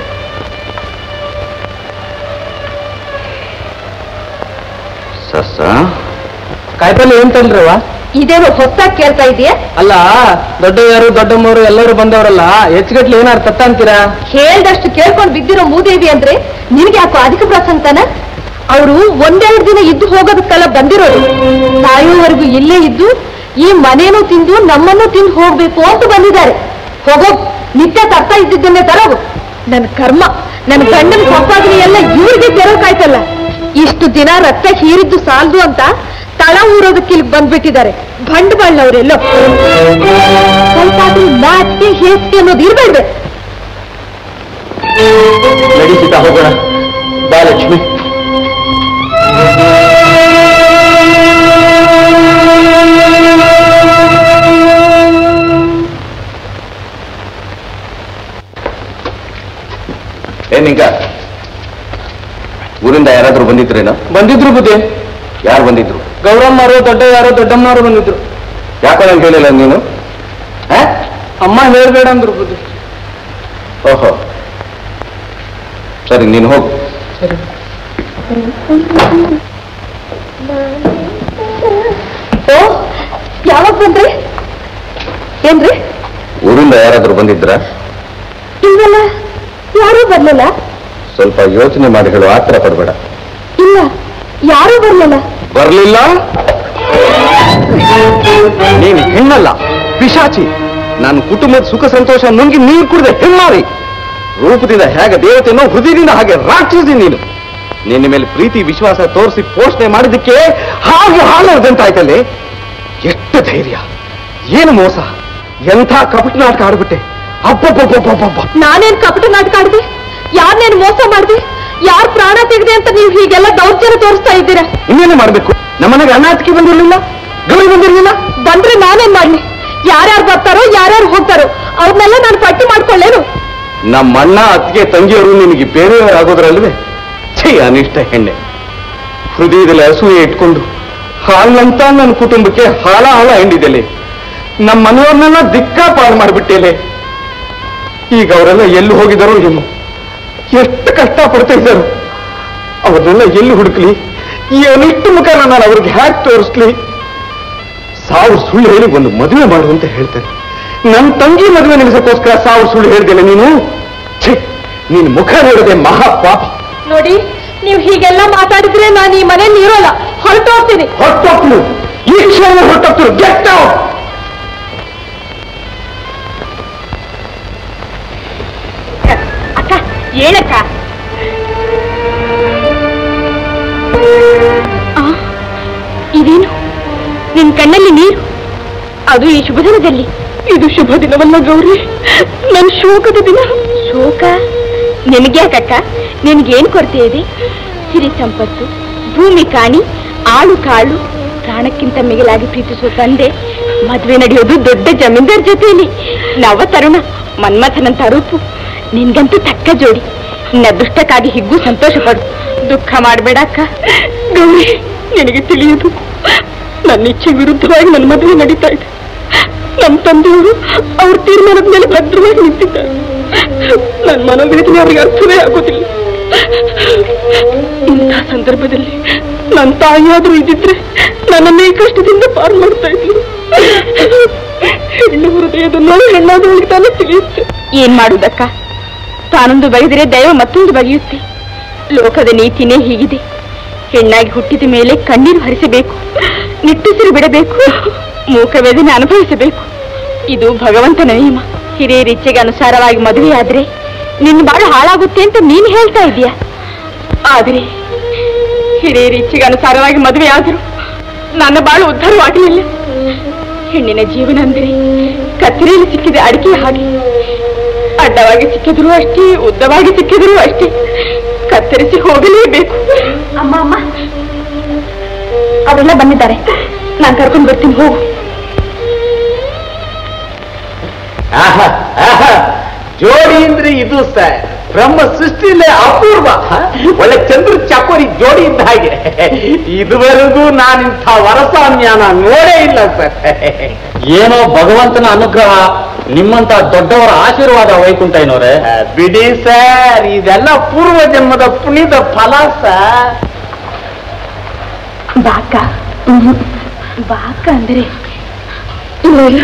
ಸಸ ಕಾಯಿಪಲ್ಲೆ ಏನ್ ತಂದ್ರವ ಇದೇನು ಹೊಸದಾಗಿ ಕೇಳ್ತಾ ಇದೆಯಾ ಅಲ್ಲ ದೊಡ್ಡವರು ದೊಡ್ಡಮ್ಮವರು ಎಲ್ಲರೂ ಬಂದವರಲ್ಲ ಹೆಚ್ಚುಗಟ್ಲೆ ಏನಾರು ತತ್ತ ಅಂತೀರಾ ಹೇಳ್ದಷ್ಟು ಕೇಳ್ಕೊಂಡು ಬಿದ್ದಿರೋ ಮೂದೇವಿ ಅಂದ್ರೆ ನಿನ್ಗೆ ಯಾಕೋ ಅಧಿಕ ಪ್ರಸಂಗತನ ಅವರು ಒಂದೆರಡು ದಿನ ಇದ್ದು ಹೋಗೋದಕ್ಕೆಲ್ಲ ಬಂದಿರೋದು ಸಾಯೋವರೆಗೂ ಇಲ್ಲೇ ಇದ್ದು ಈ ಮನೇನೂ ತಿಂದು ನಮ್ಮನ್ನು ತಿಂದು ಹೋಗ್ಬೇಕು ಅಂತ ಬಂದಿದ್ದಾರೆ ಹೋಗೋ ನಿತ್ಯ ತರ್ತಾ ಇದ್ದಿದ್ದನ್ನೇ ತರೋಗು ನನ್ನ ಕರ್ಮ ನನ್ನ ಗಂಡನ ಸಂಪಾದನೆ ಎಲ್ಲ ಇವ್ರಿಗೆ ತೆರಕಾಯ್ತಲ್ಲ ಇಷ್ಟು ದಿನ ರಕ್ತ ಹೀರಿದ್ದು ಸಾಲದು ಅಂತ ತಳ ಊರೋದಕ್ಕೆ ಇಲ್ಲಿ ಬಂದ್ಬಿಟ್ಟಿದ್ದಾರೆ ಬಂಡವಾಳ್ನವರೆಲ್ಲೋ ಸ್ವಲ್ಪ ಆದ್ರೂ ನಾಚಿಕೆ ಹೇಸಿಗೆ ಅನ್ನೋದು ಇರ್ಬೇಡ್ವೆ ನಡೀಸಿತಾ ಹೋಗೋಣ ಬಾ ಲಕ್ಷ್ಮಿ ಏನಿಂಗ ಊರಿಂದ ಯಾರಾದ್ರೂ ಬಂದಿದ್ರೇನೋ ಬಂದಿದ್ರು ಬುದ್ಧಿ ಯಾರು ಬಂದಿದ್ರು ಗೌರಮ್ಮರು ದೊಡ್ಡ ಯಾರೋ ದೊಡ್ಡಮ್ಮನವರು ಬಂದಿದ್ರು ಯಾಕೋ ನಂಗೆ ಹೇಳಿಲ್ಲ ನೀನು ಆ? ಅಮ್ಮ ಹೇಳ್ಬೇಡ ಅಂದ್ರು ಬುದ್ಧಿ ಓಹೋ ಸರಿ ನೀನು ಹೋಗು ಯಾವಾಗ ಬಂದ್ರಿ ಏನ್ರಿ ಊರಿಂದ ಯಾರಾದ್ರೂ ಬಂದಿದ್ರ ಇಲ್ವಲ್ಲ ಯಾರೂ ಬರ್ಲಿಲ್ಲ ಸ್ವಲ್ಪ ಯೋಚನೆ ಮಾಡಿ ಹೇಳು ಆತರ ಪಡಬೇಡ ಇಲ್ಲ ಯಾರೂ ಬರ್ಲಿಲ್ಲ ಬರ್ಲಿಲ್ಲ ನೀನು ಹೆಣ್ಣಲ್ಲ ಪಿಶಾಚಿ ನಾನು ಕುಟುಂಬದ ಸುಖ ಸಂತೋಷ ನುಂಗಿ ನೀರು ಕುಡಿದ ಹೆಣ್ಣಾರಿ ರೂಪದಿಂದ ಹೇಗೆ ದೇವತೆನೋ ಹೃದಯದಿಂದ ಹಾಗೆ ರಾಕ್ಷಸಿ ನೀನು ನಿನ್ನ ಮೇಲೆ ಪ್ರೀತಿ ವಿಶ್ವಾಸ ತೋರಿಸಿ ಪೋಷಣೆ ಮಾಡಿದ್ದಕ್ಕೆ ಹಾಗೆ ಹಾಳಾದಂತಾಯ್ತಲ್ಲಿ ಎಷ್ಟು ಧೈರ್ಯ ಏನು ಮೋಸ ಎಂಥ ಕಪಟ ನಾಟಕ ಆಡ್ಬಿಟ್ಟೆ ಅಬ್ಬಬ್ಬಬ್ಬಬ್ಬಬ್ಬ ನಾನೇನ್ ಕಪಟ ನಾಟಕ ಆಡ್ದೆ ಯಾರನ್ನೇನು ಮೋಸ ಮಾಡ್ದೆ ಯಾರ್ ಪ್ರಾಣ ತೆಗೆದೆ ಅಂತ ನೀವು ಹೀಗೆಲ್ಲ ದೌರ್ಜನ್ಯ ತೋರಿಸ್ತಾ ಇದ್ದೀರಾ ಇನ್ನೇನು ಮಾಡ್ಬೇಕು ನಮ್ಮನೆಗೆ ಅನಾಥಿಕೆ ಬಂದಿರಲಿಲ್ಲ ಗೌರಿ ಬಂದಿರಲಿಲ್ಲ ಬಂದ್ರೆ ನಾನೇನ್ ಮಾಡ್ಲಿ ಯಾರ್ಯಾರು ಬರ್ತಾರೋ ಯಾರ್ಯಾರು ಹೋಗ್ತಾರೋ ಅವ್ರನ್ನೆಲ್ಲ ನಾನು ಪಟ್ಟಿ ಮಾಡ್ಕೊಳ್ಳೇನು ನಮ್ಮ ಅಣ್ಣ ಅತ್ತಿಗೆ ತಂಗಿಯವರು ನಿನಗೆ ಬೇರೆಯವರಾಗೋದ್ರಲ್ವೇ ಛೇ ಅನಿಷ್ಟ ಹೆಣ್ಣೆ ಹೃದಯದಲ್ಲಿ ಅಸೂಯೆ ಇಟ್ಕೊಂಡು ಹಾಲಂತ ನನ್ನ ಕುಟುಂಬಕ್ಕೆ ಹಾಳ ಹಾಳ ಹಿಂಡಿದೆಲೆ ನಮ್ಮ ಮನೆಯವ್ರನ್ನೆಲ್ಲ ದಿಕ್ಕಾಪಾಡು ಮಾಡಿಬಿಟ್ಟೇಲೆ ಈಗ ಅವರೆಲ್ಲ ಎಲ್ಲಿ ಹೋಗಿದಾರೋ ಏನು ಎಷ್ಟು ಕಷ್ಟ ಪಡ್ತಾ ಇದ್ದಾರೆ ಅವ್ರನ್ನೆಲ್ಲ ಎಲ್ಲಿ ಹುಡುಕ್ಲಿ ಈ ಅನಿಷ್ಟ ಮುಖನ ನಾನು ಅವ್ರಿಗೆ ಹ್ಯಾಕ್ ತೋರಿಸ್ಲಿ ಸಾವಿರ ಸುಳ್ಳು ಹೇಳಿ ಒಂದು ಮದುವೆ ಮಾಡು ಅಂತ ಹೇಳ್ತಾರೆ ನನ್ನ ತಂಗಿ ಮದುವೆ ನಿಲ್ಲಿಸಕ್ಕೋಸ್ಕರ ಸಾವಿರ ಸುಳ್ಳು ಹೇಳ್ದಿಲ್ಲ ನೀನು ಛೇ ನೀನ್ ಮುಖ ನೋಡದೆ ಮಹಾ ಪಾಪ ನೋಡಿ ನೀವು ಹೀಗೆಲ್ಲ ಮಾತಾಡಿದ್ರೆ ನಾನು ಈ ಮನೇಲಿ ಇರೋಲ್ಲ ಹೊರಟು ಹೋಗ್ತೀನಿ ಹೊರಟೋಗ್ತು ಈ ಕ್ಷಣ ಹೊರಟೋಗ್ತು ಗೆಟ್ ಅಕ್ಕ ಹೇಳಕ್ಕ ಇದೇನು ನಿನ್ ಕಣ್ಣಲ್ಲಿ ನೀರು ಅದು ಈ ಶುಭ ದಿನದಲ್ಲಿ ಇದು ಶುಭ ದಿನವಲ್ಲ ಗೌರಿ ನನ್ ಶೋಕದ ದಿನ ಶೋಕ ನಿನಗ್ಯಾಕಕ್ಕ ನಿನಗೇನ್ ಕೊರತೆ ಇದೆ ಸಿರಿ ಸಂಪತ್ತು ಭೂಮಿ ಕಾಣಿ ಆಳು ಕಾಳು ಪ್ರಾಣಕ್ಕಿಂತ ಮಿಗಿಲಾಗಿ ಪ್ರೀತಿಸುವ ತಂದೆ ಮದ್ವೆ ನಡೆಯೋದು ದೊಡ್ಡ ಜಮೀನ್ದಾರ್ ಜೊತೆಯಲ್ಲಿ ನವ ತರುಣ ಮನ್ಮಥನಂತ ರೂಪು ನಿನ್ಗಂತೂ ತಕ್ಕ ಜೋಡಿ ನಿನ್ನ ಅದೃಷ್ಟಕ್ಕಾಗಿ ಹಿಗ್ಗು ಸಂತೋಷ ಪಡು ದುಃಖ ಮಾಡಬೇಡ ಅಕ್ಕ ಗೌರಿ ನಿನಗೆ ತಿಳಿಯುದು ನನ್ನ ಇಚ್ಛೆ ವಿರುದ್ಧವಾಗಿ ನನ್ನ ಮದುವೆ ನಡೀತಾ ಇದೆ ನಮ್ಮ ತಂದೆಯವರು ಅವ್ರ ತೀರ್ಮಾನದ ಮೇಲೆ ಭದ್ರವಾಗಿ ನಿಂತಿದ್ದಾರೆ ನನ್ನ ಮನೋವೇದನೆ ಅವರಿಗೆ ಅರ್ಥವೇ ಆಗೋದಿಲ್ಲ ಇಂಥ ಸಂದರ್ಭದಲ್ಲಿ ನನ್ನ ತಾಯಿಯಾದ್ರೂ ಇದ್ದಿದ್ರೆ ನನ್ನನ್ನೇ ಈ ಕಷ್ಟದಿಂದ ಪಾರು ಮಾಡ್ತಾ ಇದ್ಲು ಹೆಣ್ಣು ಹೃದಯದ ನೋವು ಹೆಣ್ಣಾದವಳಿಗೆ ತಾನೇ ತಿಳಿಯುತ್ತೆ ಏನ್ ಮಾಡುದಕ್ಕ ತಾನೊಂದು ಬಗೆದರೆ ದೈವ ಮತ್ತೊಂದು ಬಗೆಯುತ್ತೆ ಲೋಕದ ನೀತಿನೇ ಹೀಗಿದೆ ಹೆಣ್ಣಾಗಿ ಹುಟ್ಟಿದ ಮೇಲೆ ಕಣ್ಣೀರು ಹರಿಸಬೇಕು ನಿಟ್ಟುಸಿರು ಬಿಡಬೇಕು ಮೂಕ ವೇದನೆ ಅನುಭವಿಸಬೇಕು ಇದು ಭಗವಂತನ ನಿಯಮ ಹಿರಿಯರ ಇಚ್ಛೆಗೆ ಅನುಸಾರವಾಗಿ ಮದುವೆಯಾದ್ರೆ ನಿನ್ನ ಬಾಳು ಹಾಳಾಗುತ್ತೆ ಅಂತ ನೀನು ಹೇಳ್ತಾ ಇದೀಯ ಆದ್ರೆ ಹಿರಿಯರ ಇಚ್ಛೆಗೆ ಅನುಸಾರವಾಗಿ ಮದುವೆ ಆದರೂ ನನ್ನ ಬಾಳು ಉದ್ಧಾರವಾಗಲಿಲ್ಲ ಹೆಣ್ಣಿನ ಜೀವನ ಅಂದ್ರೆ ಕತ್ತರಿಯಲ್ಲಿ ಸಿಕ್ಕಿದ ಅಡಿಕೆ ಹಾಗೆ ಅಡ್ಡವಾಗಿ ಸಿಕ್ಕಿದ್ರು ಅಷ್ಟೇ ಉದ್ದವಾಗಿ ಸಿಕ್ಕಿದ್ರು ಅಷ್ಟೇ ಕತ್ತರಿಸಿ ಹೋಗಲೇಬೇಕು ಅಮ್ಮ ಅಮ್ಮ ಅವರೆಲ್ಲ ಬಂದಿದ್ದಾರೆ ನಾನು ಕರ್ಕೊಂಡು ಬರ್ತೀನಿ ಹೋಗು ಆಹಾ, ಆಹಾ. ಜೋಡಿ ಅಂದ್ರೆ ಇದು ಸರ್ ಬ್ರಹ್ಮ ಸೃಷ್ಟಿಲೇ ಅಪೂರ್ವ ಹ? ಒಳ್ಳೆ ಚಂದ್ರ ಚಕೋರಿ ಜೋಡಿ ಇದ್ದ ಹಾಗೆ ಇದುವರೆಗೂ ನಾನಿಂಥ ವರಸಾಮ್ಯಾನ ನೋಡೇ ಇಲ್ಲ ಸರ್ ಏನೋ ಭಗವಂತನ ಅನುಗ್ರಹ ನಿಮ್ಮಂತ ದೊಡ್ಡವರ ಆಶೀರ್ವಾದ ವೈಕುಂಠಯ್ಯನವ್ರೆ ಬಿಡಿ ಸರ್ ಇದೆಲ್ಲ ಪೂರ್ವ ಜನ್ಮದ ಪುಣ್ಯದ ಫಲ ಸರ್ ಬಾಕ ಬಾಕ ಅಂದ್ರೆ ಇಲ್ಲ ಇಲ್ಲ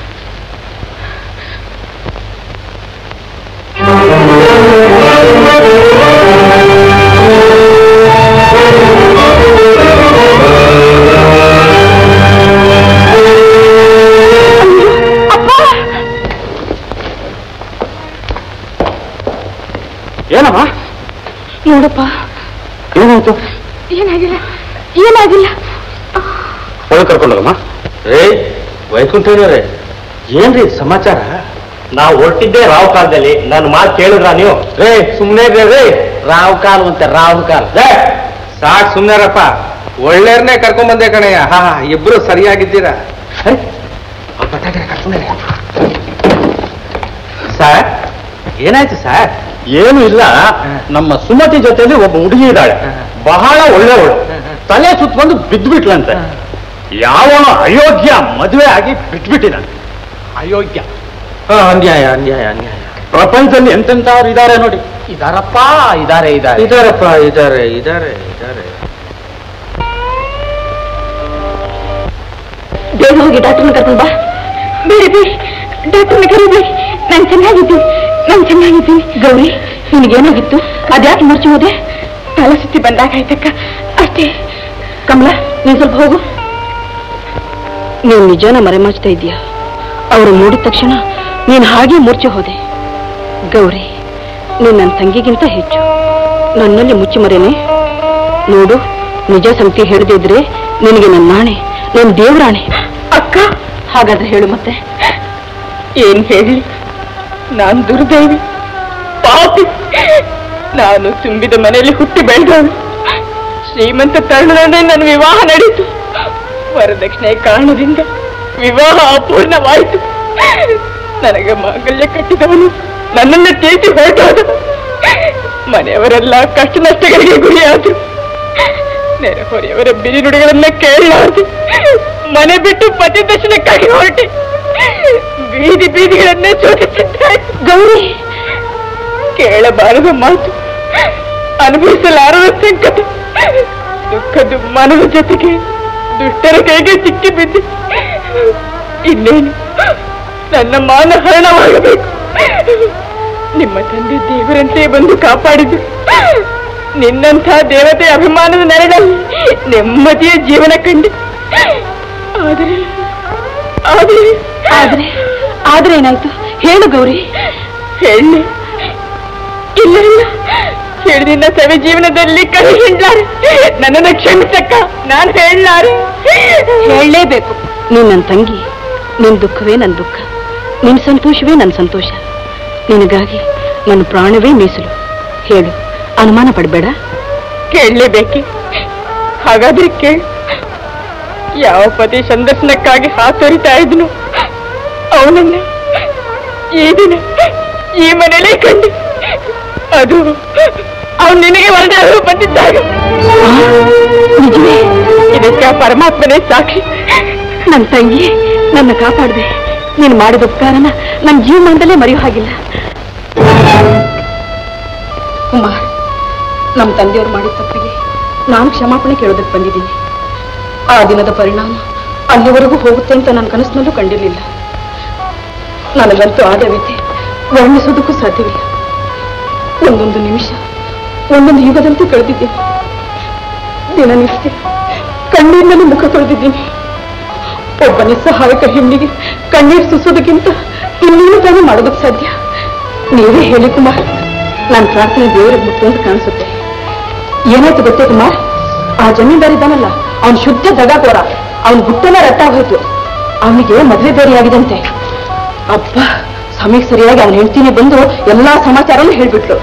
ಏನಮ್ಮ ನೋಡಪ್ಪ ಏನಾಯ್ತು ಏನಾಗಿಲ್ಲ ಏನಾಗಿಲ್ಲ ಒಳಗೆ ಕರ್ಕೊಂಡೋಗಮ್ಮ ರೇ ವೈಕುಂಠಯ್ಯನವ್ರೆ ಏನ್ರಿ ಸಮಾಚಾರ ನಾವು ಹೊರಟಿದ್ದೆ ರಾವ್ ಕಾಲದಲ್ಲಿ ನನ್ನ ಮಾತು ಕೇಳಿದ್ರ ನೀವು ರೇ ಸುಮ್ನೆ ರೇ ರಾವ್ ಕಾಲ್ ಅಂತೆ ರಾವ್ ಕಾಲ್ ಸಾಕ್ ಸುಮ್ನಾರಪ್ಪ ಒಳ್ಳೆಯವ್ರನ್ನೇ ಕರ್ಕೊಂಡ್ ಬಂದೆ ಕಣಯ್ಯ ಹಾ ಇಬ್ರು ಸರಿಯಾಗಿದ್ದೀರಾ ಸರ್ ಏನಾಯ್ತು ಸರ್ ಏನು ಇಲ್ಲ ನಮ್ಮ ಸುಮತಿ ಜೊತೆಲಿ ಒಬ್ಬ ಹುಡುಗಿ ಇದ್ದಾಳೆ ಬಹಳ ಒಳ್ಳೆಯವಳು ತಲೆ ಸುತ್ತಕೊಂಡು ಬಿದ್ದ್ಬಿಟ್ಲಂತೆ ಯಾವನು ಅಯೋಗ್ಯ ಮದುವೆ ಆಗಿ ಬಿಟ್ಬಿಟ್ಟಿದಂತೆ ಅಯೋಗ್ಯ ಅನ್ಯಾಯ ಅನ್ಯಾಯ ಅನ್ಯಾಯ ಪ್ರಪಂಚದಲ್ಲಿ ಎಂತೆಂಥವ್ರು ಇದ್ದಾರೆ ನೋಡಿ ಇದಾರಪ್ಪ ಇದಾರೆ ಇದಾರೆ ಇದಾರಪ್ಪ ಇದಾರೆ ಇದಾರೆ ಇದಾರೆ ಬೇಗ ಹೋಗಿ ಡಾಕ್ಟರ್ನ ಕರ್ಕೊಂಡು ಬಾ ಬೇಡ ಬೇಡಿ ಡಾಕ್ಟರ್ನ ಕರೀಬೇಡಿ ನಾನು ಚೆನ್ನಾಗಿದ್ದೀನಿ ನಾನು ಚೆನ್ನಾಗಿದ್ದೀನಿ ಗೌರಿ ನಿನಗೇನಾಗಿತ್ತು ಅದ್ಯಾಕೆ ಮರ್ಚಿ ಹೋದೆ ತಲೆ ಸುತ್ತಿ ಬಂದಾಗ ಆಯ್ತಕ್ಕ ಅಷ್ಟೇ ಕಮಲ ನೀನ್ ಸ್ವಲ್ಪ ಹೋಗು ನೀನು ನಿಜಾನ ಮರೆಮಾಚ್ತಾ ಇದೀಯ ಅವರು ನೋಡಿದ ತಕ್ಷಣ ನೀನು ಹಾಗೆ ಮೂರ್ಛೆ ಹೋದೆ ಗೌರಿ ನೀನ್ ನನ್ನ ತಂಗಿಗಿಂತ ಹೆಚ್ಚು ನನ್ನಲ್ಲಿ ಮುಚ್ಚಿ ಮರೇನೆ ನೋಡು ನಿಜ ಸಂಗತಿ ಹೇಳದೇ ಇದ್ರೆ ನಿನಗೆ ನನ್ನ ನಾಣೆ ನನ್ನ ದೇವರಾಣೆ ಅಕ್ಕ ಹಾಗಾದ್ರೆ ಹೇಳು ಮತ್ತೆ ಏನ್ ಹೇಳಿ ನಾನ್ ದುರ್ದೈವಿ ಪಾಪಿ ನಾನು ತುಂಬಿದ ಮನೆಯಲ್ಲಿ ಹುಟ್ಟಿ ಬೆಳೆದವಳು ಶ್ರೀಮಂತ ತರುಣನೇ ನನ್ನ ವಿವಾಹ ನಡೆಯಿತು ವರದಕ್ಷಿಣೆ ಕಾರಣದಿಂದ ವಿವಾಹ ಅಪೂರ್ಣವಾಯಿತು ನನಗೆ ಮಾಂಗಲ್ಯ ಕಟ್ಟಿದವನು ನನ್ನನ್ನ ತೀರ್ತಿ ಹೊರಟೋದ ಮನೆಯವರೆಲ್ಲ ಕಷ್ಟ ನಷ್ಟಗಳಿಗೆ ಗುರಿಯಾದರು ನೆರೆಹೊರೆಯವರ ಬಿರಿ ನುಡಿಗಳನ್ನ ಕೇಳಲಾರದು ಮನೆ ಬಿಟ್ಟು ಪತಿ ದರ್ಶನಕ್ಕಾಗಿ ಹೊರಟೆ ಬೀದಿ ಬೀದಿಗಳನ್ನೇ ಶೋಧಿಸಿದ್ದಾಯ್ತು ಗೌರಿ ಕೇಳಬಾರದ ಮಾತು ಅನುಭವಿಸಲಾರದ ಸಂಕಟ ದುಃಖದ ಮನದ ಜೊತೆಗೆ ದುಷ್ಟರ ಕೈಗೆ ಸಿಕ್ಕಿ ಬಿದ್ದೆ ಇನ್ನೇನು ನನ್ನ ಮಾನ ಹರಣವಾಗಬೇಕು ನಿಮ್ಮ ತಂದೆ ದೇವರಂತೆ ಬಂದು ಕಾಪಾಡಿದ್ರು ನಿನ್ನಂಥ ದೇವತೆ ಅಭಿಮಾನದ ನೆರಳಲ್ಲಿ ನೆಮ್ಮದಿಯ ಜೀವನ ಕಂಡೆ ಆದರೆ ಆದರೆ ಆದ್ರೆ ಆದ್ರೆ ಏನಾಯ್ತು ಹೇಳು ಗೌರಿ ಹೇಳಿ ಇಲ್ಲ ಇಲ್ಲ ಹೇಳಿದಿನ ಸವಿ ಜೀವನದಲ್ಲಿ ಕೈ ಹಿಂಡ್ಲಾರೆ ನನ್ನನ್ನು ಕ್ಷಮಿಸಕ್ಕ ನಾನು ಹೇಳಲಾರೆ ಹೇಳಲೇಬೇಕು ನೀನ್ ನನ್ನ ತಂಗಿ ನಿನ್ ದುಃಖವೇ ನನ್ನ ದುಃಖ ನಿನ್ ಸಂತೋಷವೇ ನನ್ನ ಸಂತೋಷ ನಿನಗಾಗಿ ನನ್ನ ಪ್ರಾಣವೇ ಮೀಸಲು ಹೇಳು ಅನುಮಾನ ಪಡಬೇಡ ಕೇಳಲೇಬೇಕೆ ಹಾಗಾದ್ರೆ ಕೇಳು ಯಾವ ಪತಿ ಸಂದರ್ಶನಕ್ಕಾಗಿ ಹಾತೊರಿತಾ ಇದ್ನು ಅವನನ್ನ ಈ ದಿನ ಈ ಮನೇಲೇ ಕಂಡು ಅದು ಅವನು ನಿನಗೆ ವರದಾರು ಬಂದಿದ್ದಾಗ ನಿಜವೇ ಇದಕ್ಕೆ ಆ ಪರಮಾತ್ಮನೇ ಸಾಕ್ಷಿ ನನ್ನ ತಂಗಿ ನನ್ನ ಕಾಪಾಡಿದೆ ನೀನು ಮಾಡಿದ ಉಪಕಾರನ ನನ್ನ ಜೀವಮಾನದಲ್ಲೇ ಮರೆಯೋ ಹಾಗಿಲ್ಲ ಕುಮಾರ್ ನಮ್ಮ ತಂದೆಯವರು ಮಾಡಿದ ತಪ್ಪಿಗೆ ನಾನು ಕ್ಷಮಾಪಣೆ ಕೇಳೋದಕ್ಕೆ ಬಂದಿದ್ದೀನಿ ಆ ದಿನದ ಪರಿಣಾಮ ಅಲ್ಲಿವರೆಗೂ ಹೋಗುತ್ತೆ ಅಂತ ನನ್ನ ಕನಸಿನಲ್ಲೂ ಕಂಡಿರಲಿಲ್ಲ ನನಗಂತೂ ಆದ ವ್ಯಥೆ ವರ್ಣಿಸೋದಕ್ಕೂ ಸಾಧ್ಯವಿಲ್ಲ ಒಂದೊಂದು ನಿಮಿಷ ಒಂದೊಂದು ಯುಗದಂತೆ ಕಳೆದಿದ್ದೀನಿ ದಿನನಿತ್ಯ ಕಣ್ಣೀರಿನಲ್ಲಿ ಮುಖ ತೊಳೆದಿದ್ದೀನಿ ಒಬ್ಬ ನಿಸ್ಸಹಾಯಕ ಹೆಣ್ಣಿಗೆ ಕಣ್ಣೀರು ಸುಸೋದಕ್ಕಿಂತ ಇನ್ನೇನು ತಾನೇ ಮಾಡೋದಕ್ಕೆ ಸಾಧ್ಯ ನೀವೇ ಹೇಳಿ ಕುಮಾರ್ ನನ್ನ ಪ್ರಾರ್ಥನೆ ದೇವರಿಗೆ ಮುಟ್ಟು ಅಂತ ಕಾಣಿಸುತ್ತೆ ಏನಾಯ್ತು ಗೊತ್ತೇ ಕುಮಾರ್ ಆ ಜಮೀನ್ದಾರ್ ಇದ್ದಾನಲ್ಲ ಅವನು ಶುದ್ಧ ದಗಾಕೋರ ಅವನ ಗುಟ್ಟೆಲ್ಲ ರಟ್ಟ ಹೋಯ್ತು ಅವನಿಗೆ ಮದುವೆ ಬೇರೆಯಾಗಿದಂತೆ ಅಪ್ಪ ಸಮಯಕ್ಕೆ ಸರಿಯಾಗಿ ಅವನ ಹೆಂಡ್ತಿನೇ ಬಂದು ಎಲ್ಲಾ ಸಮಾಚಾರನೂ ಹೇಳ್ಬಿಟ್ಲು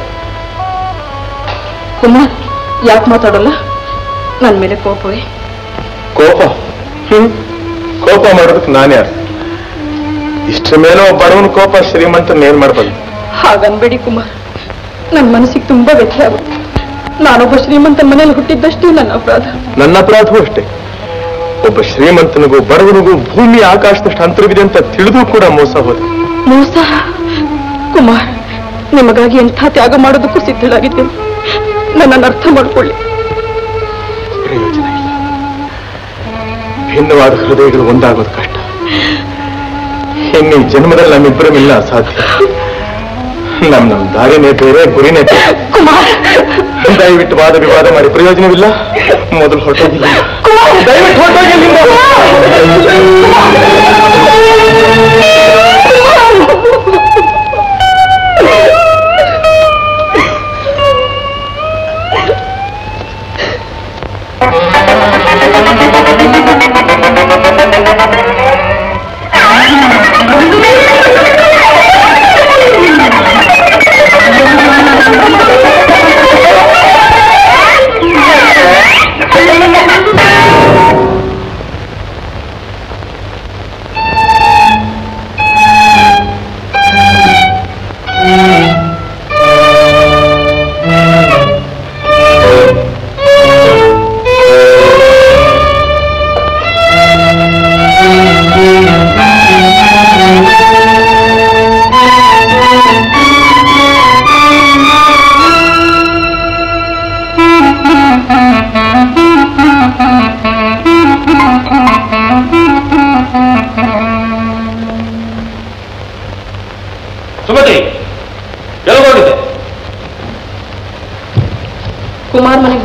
ಕುಮಾರ್ ಯಾಕೆ ಮಾತಾಡಲ್ಲ ನನ್ನ ಮೇಲೆ ಕೋಪವೇ ಕೋಪ ಹ್ಮ್ ಕೋಪ ಮಾಡೋದಕ್ಕೆ ನಾನು ಯಾರು ಇಷ್ಟ್ರ ಮೇಲೆ ಒಬ್ಬ ಬಡವನ ಕೋಪ ಶ್ರೀಮಂತನ ಏನ್ ಮಾಡ್ಬಲ್ಲ ಹಾಗನ್ಬೇಡಿ ಕುಮಾರ್ ನನ್ನ ಮನಸ್ಸಿಗೆ ತುಂಬಾ ವ್ಯಥೆ ಆಗುತ್ತೆ ನಾನೊಬ್ಬ ಶ್ರೀಮಂತನ ಮನೇಲಿ ಹುಟ್ಟಿದ್ದಷ್ಟೇ ನನ್ನ ಅಪರಾಧ ನನ್ನ ಅಪರಾಧವೂ ಅಷ್ಟೇ ಒಬ್ಬ ಶ್ರೀಮಂತನಿಗೂ ಬಡವನಿಗೂ ಭೂಮಿ ಆಕಾಶದಷ್ಟು ಅಂತರವಿದೆ ಅಂತ ತಿಳಿದು ಕೂಡ ಮೋಸ ಹೋದ ಮೋಸ ಕುಮಾರ್ ನಿಮಗಾಗಿ ಎಂಥ ತ್ಯಾಗ ಮಾಡೋದಕ್ಕೂ ಸಿದ್ಧಳಾಗಿದ್ದೇನೆ ನನ್ನನ್ನು ಅರ್ಥ ಮಾಡ್ಕೊಳ್ಳಿ ಪ್ರಯೋಜನ ಇಲ್ಲ ಭಿನ್ನವಾದ ಹೃದಯಗಳು ಒಂದಾಗೋದು ಕಷ್ಟ ಇನ್ನು ಈ ಜನ್ಮದಲ್ಲಿ ನಮ್ಮಿಬ್ಬರಮಿಲ್ಲ ಅಸಾಧ್ಯ ನಮ್ ನಮ್ ದಾರಿನೇ ಬೇರೆ ಗುರಿನೇ ಬೇರೆ ಕುಮಾರ್ ದಯವಿಟ್ಟು ವಾದ ವಿವಾದ ಮಾಡಿ ಪ್ರಯೋಜನವಿಲ್ಲ ಮೊದಲು ಹೊರಟೋಗಿಲ್ಲ ದಯವಿಟ್ಟು ಹೊರಟೋಗಿ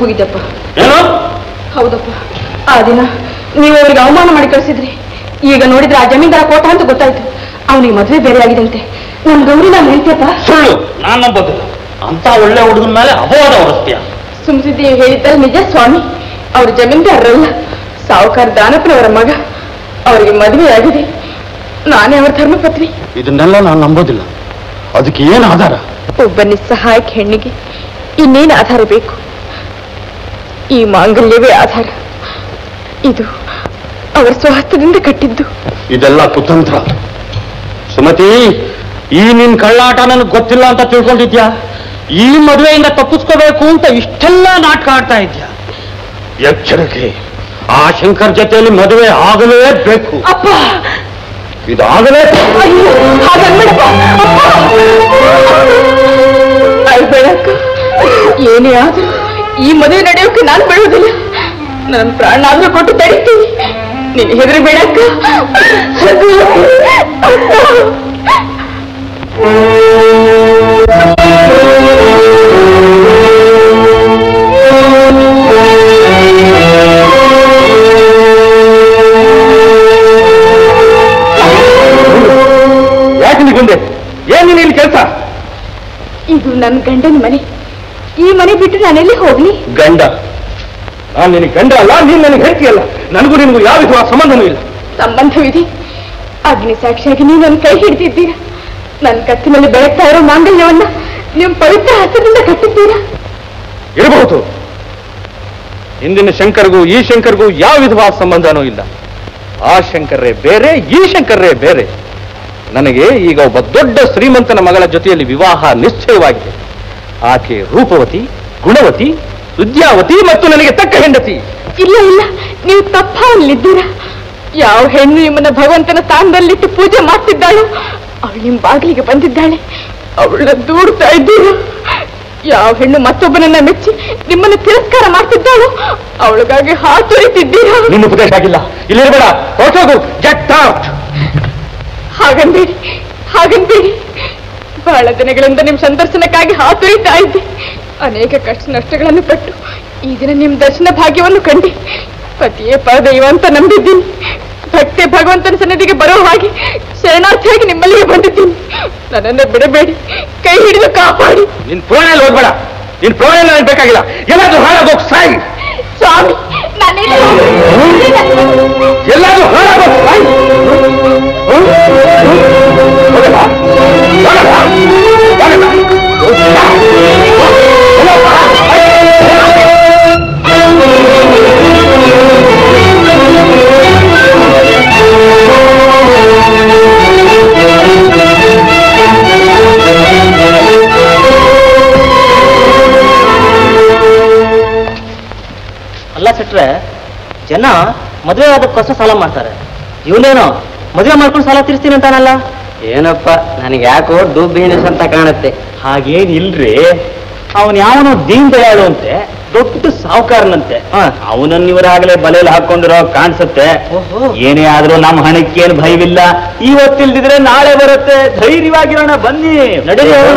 ಹೋಗಿದ್ದೆಪ್ಪ ಏನು ಹೌದಪ್ಪ ಆ ದಿನ ನೀವು ಅವರಿಗೆ ಅವಮಾನ ಮಾಡಿ ಕಳಿಸಿದ್ರಿ ಈಗ ನೋಡಿದ್ರೆ ಆ ಜಮೀನ್ದಾರ ಕೋಟ ಅಂತ ಗೊತ್ತಾಯ್ತು ಅವನಿಗೆ ಮದುವೆ ಬೇರೆ ಆಗಿದಂತೆ ನಮ್ ಗೌರಿ ನಾನು ಹೇಳ್ತೀಯಪ್ಪ ಸುಳ್ಳು ನಾನು ನಂಬೋದಿಲ್ಲ ಅಂತ ಒಳ್ಳೆ ಹುಡುಗನ ಮೇಲೆ ಅಪವಾದ ಹೊರಸ್ತೀಯ ಸುಮ್ಸಿದ್ದಿ ಹೇಳಿದ್ದಲ್ಲಿ ನಿಜ ಸ್ವಾಮಿ ಅವ್ರ ಜಮೀನ್ದಾರರಲ್ಲ ಸಾವುಕಾರ ದಾನಪ್ಪನವರ ಮಗ ಅವರಿಗೆ ಮದುವೆ ಆಗಿದೆ ನಾನೇ ಅವರ ಧರ್ಮಪತ್ನಿ ಇದನ್ನೆಲ್ಲ ನಾನು ನಂಬೋದಿಲ್ಲ ಅದಕ್ಕೆ ಏನು ಆಧಾರ ಒಬ್ಬ ನಿಸ್ಸಹಾಯಕ ಹೆಣ್ಣಿಗೆ ಇನ್ನೇನು ಆಧಾರ ಬೇಕು ಈ ಮಾಂಗಲ್ಯವೇ ಆಧಾರ ಇದು ಅವರ ಸ್ವಹಸ್ತದಿಂದ ಕಟ್ಟಿದ್ದು ಇದೆಲ್ಲ ಕುತಂತ್ರ ಸುಮತಿ ಈ ನಿನ್ ಕಳ್ಳಾಟ ನನಗೆ ಗೊತ್ತಿಲ್ಲ ಅಂತ ತಿಳ್ಕೊಂಡಿದ್ಯಾ ಈ ಮದುವೆಯಿಂದ ತಪ್ಪಿಸ್ಕೋಬೇಕು ಅಂತ ಇಷ್ಟೆಲ್ಲ ನಾಟಕ ಆಡ್ತಾ ಇದ್ಯಾ ಎಚ್ಚರಿಕೆ ಆ ಶಂಕರ್ ಜೊತೆಯಲ್ಲಿ ಮದುವೆ ಆಗಲೇಬೇಕು ಅಪ್ಪ ಇದಾಗಲೇ ಅಯ್ಯೋ ಹಾಗನ್ಬೇಡಪ್ಪ ಅಪ್ಪ ಅಳ್ಬೇಡಕ್ಕ ಏನೇ ಆದ್ರೂ ಈ ಮದುವೆ ನಡೆಯೋಕೆ ನಾನು ಬಿಡುವುದಿಲ್ಲ ನನ್ನ ಪ್ರಾಣ ಆದ್ರೂ ಕೊಟ್ಟು ತಡಿತೀನಿ ನೀನು ಹೆದರಿ ಬೇಡಕ್ಕ ಯಾಕೆ ನಿಗೊಂಡೆ ಏನ್ ನೀನು ಇಲ್ಲಿ ಕೆಲಸ ಇದು ನನ್ನ ಗಂಡನ ಮನೆ ಈ ಮನೆ ಬಿಟ್ಟು ನಾನೆಲ್ಲಿ ಹೋಗ್ಲಿ ಗಂಡ ನಾನು ನಿನಗೆ ಗಂಡ ಅಲ್ಲ ನೀನ್ ನನಗೆ ಹೇಳ್ತೀಯಲ್ಲ ನನಗೂ ನಿನಗೂ ಯಾವ ವಿಧವಾದ ಸಂಬಂಧನೂ ಇಲ್ಲ ಸಂಬಂಧವಿದೆ ಅಗ್ನಿ ಸಾಕ್ಷಿಯಾಗಿ ನೀವು ನನ್ನ ಕೈ ಹಿಡಿದಿದ್ದೀರಾ ನನ್ನ ಕತ್ತಿನಲ್ಲಿ ಬೆಳಗ್ತಾ ಇರೋ ಮಾಂಗಲ್ಯವನ್ನ ನೀವು ಪವಿತ್ರ ಹಸ್ತದಿಂದ ಕಟ್ಟಿದ್ದೀರಾ ಇರಬಹುದು ಹಿಂದಿನ ಶಂಕರ್ಗೂ ಈ ಶಂಕರ್ಗೂ ಯಾವ ವಿಧವಾದ ಸಂಬಂಧನೂ ಇಲ್ಲ ಆ ಶಂಕರೇ ಬೇರೆ ಈ ಶಂಕರೇ ಬೇರೆ ನನಗೆ ಈಗ ಒಬ್ಬ ದೊಡ್ಡ ಶ್ರೀಮಂತನ ಮಗಳ ಜೊತೆಯಲ್ಲಿ ವಿವಾಹ ನಿಶ್ಚಯವಾಗಿದೆ ಆಕೆ ರೂಪವತಿ ಗುಣವತಿ ವಿದ್ಯಾವತಿ ಮತ್ತು ನನಗೆ ತಕ್ಕ ಹೆಂಡತಿ ಇಲ್ಲ ಇಲ್ಲ ನೀವು ತಪ್ಪಾಗಲಿದ್ದೀರಾ ಯಾವ ಹೆಣ್ಣು ನಿಮ್ಮನ್ನ ಭಗವಂತನ ಸ್ಥಾನದಲ್ಲಿಟ್ಟು ಪೂಜೆ ಮಾಡ್ತಿದ್ದಾಳೋ ಅವಳು ನಿಮ್ಮ ಬಾಗಿಲಿಗೆ ಬಂದಿದ್ದಾಳೆ ಅವಳನ್ನ ದೂಡ್ತಾ ಇದ್ದೀರಾ ಯಾವ ಹೆಣ್ಣು ಮತ್ತೊಬ್ಬನನ್ನ ಮೆಚ್ಚಿ ನಿಮ್ಮನ್ನ ತಿರಸ್ಕಾರ ಮಾಡ್ತಿದ್ದಾಳೋ ಅವಳಿಗಾಗಿ ಹಾತೊರಿತಿದ್ದೀರಾ ನಿನ್ನ ಉಪದೇಶ ಆಗಿಲ್ಲ ಇಲ್ಲಿರಬೇಡ ಹೊರಟೋಗು ಗೆಟ್ ಔಟ್ ಹಾಗನ್ಬೇಡಿ ಹಾಗನ್ಬೇಡಿ ಬಹಳ ದಿನಗಳಿಂದ ನಿಮ್ ಸಂದರ್ಶನಕ್ಕಾಗಿ ಹಾತೊರಿತಾ ಇದ್ದೆ ಅನೇಕ ಕಷ್ಟ ನಷ್ಟಗಳನ್ನು ಪಟ್ಟು ಈ ದಿನ ನಿಮ್ ದರ್ಶನ ಭಾಗ್ಯವನ್ನು ಕಂಡೆ ಪತಿಯೇ ಪರದೈವ ಅಂತ ನಂಬಿದ್ದೀನಿ ಭಕ್ತಿ ಭಗವಂತನ ಸನ್ನಿಧಿಗೆ ಬರೋ ಹಾಗೆ ಶರಣಾರ್ಥಿಯಾಗಿ ನಿಮ್ಮಲ್ಲಿಗೆ ಬಂದಿದ್ದೀನಿ ನನ್ನನ್ನು ಬಿಡಬೇಡಿ ಕೈ ಹಿಡಿದು ಕಾಪಾಡಿ ನಿನ್ ಪುರಾಣ ಓದ್ಬೇಡ ನಿನ್ ಪುರಾಣ ನನಗೆ ಬೇಕಾಗಿಲ್ಲ ಎಲ್ಲಾದ್ರೂ ಹಾಳಾಗೋಗ್ ಸಾಯಿ ಸ್ವಾಮಿ ನಾನೇನು ಎಲ್ಲಾದ್ರೂ ಹಾಳಾಗೋಗ್ ಸಾಯಿ ಹ್ಮ್? ಹ್ಮ್? ಹೋಗಲ್ಲ? ಹೋಗಲ್ಲ? ಹೋಗಲ್ಲ? ಅಲ್ಲ ಸೆಟ್ರೆ ಜನ ಮದುವೆ ಆದಕ್ಕೋಸ್ಕರ ಸಾಲ ಮಾಡ್ತಾರೆ ಇವನೇನೋ ಮದುವೆ ಮಾಡ್ಕೊಂಡು ಸಾಲ ತೀರಿಸ್ತೀನಿ ಅಂತಾನಲ್ಲ ಏನಪ್ಪ ನನಗೆ ಯಾಕೋ ಡೂ ಬಿಸಿನೆಸ್ ಅಂತ ಕಾಣುತ್ತೆ ಹಾಗೇನಿಲ್ರಿ ಅವನ್ ಯಾವನೋ ದೀನ್ ದಯಾಳು ಅಂತೆ ದೊಡ್ಡ ಸಾಹುಕಾರನಂತೆ ಅವನನ್ನ ಇವರಾಗಲೇ ಬಲೆಯಲ್ಲಿ ಹಾಕೊಂಡಿರೋ ಕಾಣಿಸುತ್ತೆ ಏನೇ ಆದ್ರೂ ನಮ್ಮ ಹಣಕ್ಕೆ ಏನು ಭಯವಿಲ್ಲ ಇವತ್ತಿಲ್ದಿದ್ರೆ ನಾಳೆ ಬರುತ್ತೆ ಧೈರ್ಯವಾಗಿರೋಣ ಬನ್ನಿ ನಡೀರಿ ಹೋಗೋಣ.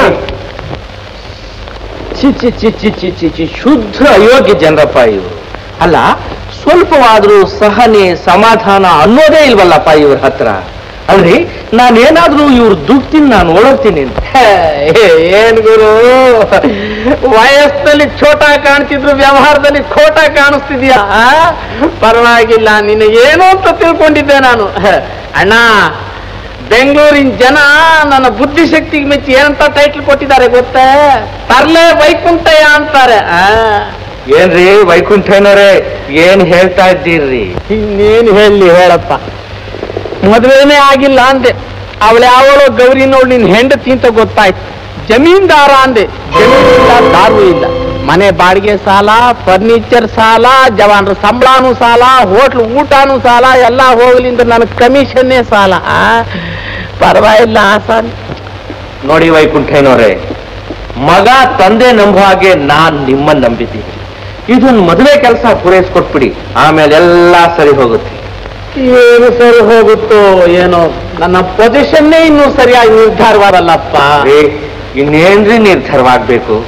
ಚಿ ಚಿ ಚಿ ಚಿ ಚಿ ಚಿ ಚಿ ಶುದ್ಧ ಅಯೋಗ್ಯ ಜನರಪ್ಪ ಇವರು ಅಲ್ಲ ಸ್ವಲ್ಪವಾದ್ರೂ ಸಹನೆ ಸಮಾಧಾನ ಅನ್ನೋದೇ ಇಲ್ವಲ್ಲಪ್ಪ ಇವ್ರ ಹತ್ರ ಅಲ್ರಿ ನಾನೇನಾದ್ರೂ ಇವ್ರ ದುಡ್ತೀನಿ ನಾನು ಓಡೋಗ್ತೀನಿ ಅಂತ ಏನ್ ಗುರು ವಯಸ್ಸಿನಲ್ಲಿ ಛೋಟ ಕಾಣ್ತಿದ್ರು ವ್ಯವಹಾರದಲ್ಲಿ ಖೋಟ ಕಾಣಿಸ್ತಿದ್ಯಾ ಪರವಾಗಿಲ್ಲ ನಿನಗೇನು ಅಂತ ತಿಳ್ಕೊಂಡಿದ್ದೆ ನಾನು ಅಣ್ಣ ಬೆಂಗಳೂರಿನ ಜನ ನನ್ನ ಬುದ್ಧಿಶಕ್ತಿಗೆ ಮೆಚ್ಚಿ ಏನಂತ ಟೈಟ್ಲ್ ಕೊಟ್ಟಿದ್ದಾರೆ ಗೊತ್ತೇ ತರ್ಲೆ ವೈಕುಂಠಯ್ಯ ಅಂತಾರೆ ಆ ಏನ್ರಿ ವೈಕುಂಠಯ್ಯನವರೇ ಏನ್ ಹೇಳ್ತಾ ಇದ್ದೀರ್ರಿ ಇನ್ನೇನು ಹೇಳಿ ಹೇಳಪ್ಪ ಮದುವೆನೇ ಆಗಿಲ್ಲ ಅಂದೆ ಅವಳು ಯಾವಳೋ ಗೌರಿ ನೋಡಿ ನಿನ್ ಹೆಂಡತಿ ಅಂತ ಗೊತ್ತಾಯ್ತು ಜಮೀನ್ದಾರ ಅಂದೆ ಜಮೀನಿಲ್ಲ ದಾರು ಇಲ್ಲ ಮನೆ ಬಾಡಿಗೆ ಸಾಲ ಫರ್ನಿಚರ್ ಸಾಲ ಜವಾನ್ರ ಸಂಬಳನೂ ಸಾಲ ಹೋಟ್ಲು ಊಟನೂ ಸಾಲ ಎಲ್ಲ ಹೋಗ್ಲಿ ಅಂದ್ರೆ ನನಗೆ ಕಮಿಷನ್ನೇ ಸಾಲ ಆ? ಪರವಾಗಿಲ್ಲ ಆಸಾನ್ ನೋಡಿ ವೈಕುಂಠಯ್ಯನವರೇ ಮಗ ತಂದೆ ನಂಬುವ ಹಾಗೆ ನಾನ್ ನಿಮ್ಮನ್ನ ನಂಬಿದ್ದೀನಿ ಇದೊಂದು ಮದುವೆ ಕೆಲಸ ಪೂರೈಸ್ಕೊಟ್ಬಿಡಿ ಆಮೇಲೆ ಎಲ್ಲ ಸರಿ ಹೋಗುತ್ತೆ ಏನು ಸರಿ ಹೋಗುತ್ತೋ ಏನೋ ನನ್ನ ಪೊಸಿಷನ್ನೇ ಇನ್ನೂ ಸರಿಯಾಗಿ ನಿರ್ಧಾರವಾದಲ್ಲಪ್ಪ ಇನ್ನೇನ್ರಿ ನಿರ್ಧಾರವಾಗ್ಬೇಕು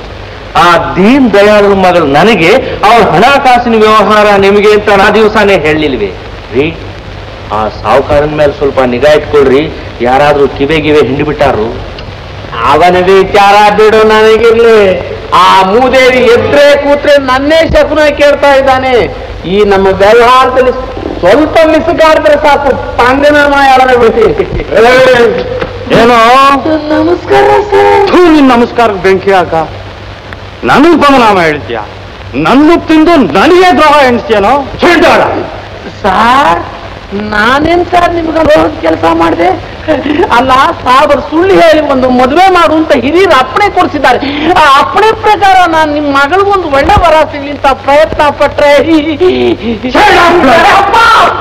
ಆ ದೀನ್ ದಯಾಳ್ ಮಗಳು ನನಗೆ ಅವ್ರ ಹಣಕಾಸಿನ ವ್ಯವಹಾರ ನಿಮಗೆ ಅಂತ ನಾ ದಿವಸನೇ ಹೇಳಿಲ್ವೇ ರೀ ಆ ಸಾವುಕಾರನ ಮೇಲೆ ಸ್ವಲ್ಪ ನಿಗಾ ಇಟ್ಕೊಳ್ರಿ ಯಾರಾದ್ರೂ ಕಿವೆ ಗಿವೆ ಹಿಂಡಿಬಿಟ್ಟಾರು ಅವನ ವಿಚಾರ ಬಿಡು ನನಗಿರ್ಲಿ ಆ ಮೂದೇವಿ ಎದ್ರೆ ಕೂತ್ರೆ ನನ್ನೇ ಶಕುನ ಕೇಳ್ತಾ ಇದ್ದಾನೆ ಈ ನಮ್ಮ ವ್ಯವಹಾರದಲ್ಲಿ ಸ್ವಲ್ಪ ಮಿಸುಗಾಡಿದ್ರೆ ಸಾಕು ಪಾಂಗನ ಮಾಯಾಳನ ಬಿಡಿ ಏನೋ ನಮಸ್ಕಾರ ಥೂ, ನಿನ್ ನಮಸ್ಕಾರಕ್ಕೆ ಬೆಂಕಿ ಹಾಕ ನನಗ್ ಬದನಾಮ ಹೇಳ್ತೀಯ ನನ್ನ ತಿಂದು ನನಗೆ ದ್ರೋಹ ಎಣಿಸ್ತೀಯನೋ ಹೇಳ್ತಾಳ ಸಾರ್ ನಾನೇನ್ ಸರ್ ನಿಮ್ಗೆ ರೋಹದ ಕೆಲಸ ಮಾಡಿದೆ ಅಲ್ಲ ಸಾಬರ್ ಸುಳ್ಳು ಹೇಳಿ ಒಂದು ಮದುವೆ ಮಾಡು ಅಂತ ಹಿರಿಯರು ಅಪ್ಪಣೆ ಕೊಡಿಸಿದ್ದಾರೆ ಆ ಅಪ್ಪಣೆ ಪ್ರಕಾರ ನಾನು ನಿಮ್ಮ ಮಗಳಿಗೊಂದು ಒಳ್ಳೆ ವರ ಸಿಗ್ಲಿ ಅಂತ ಪ್ರಯತ್ನ ಪಟ್ರೆ ಅಪ್ಪ!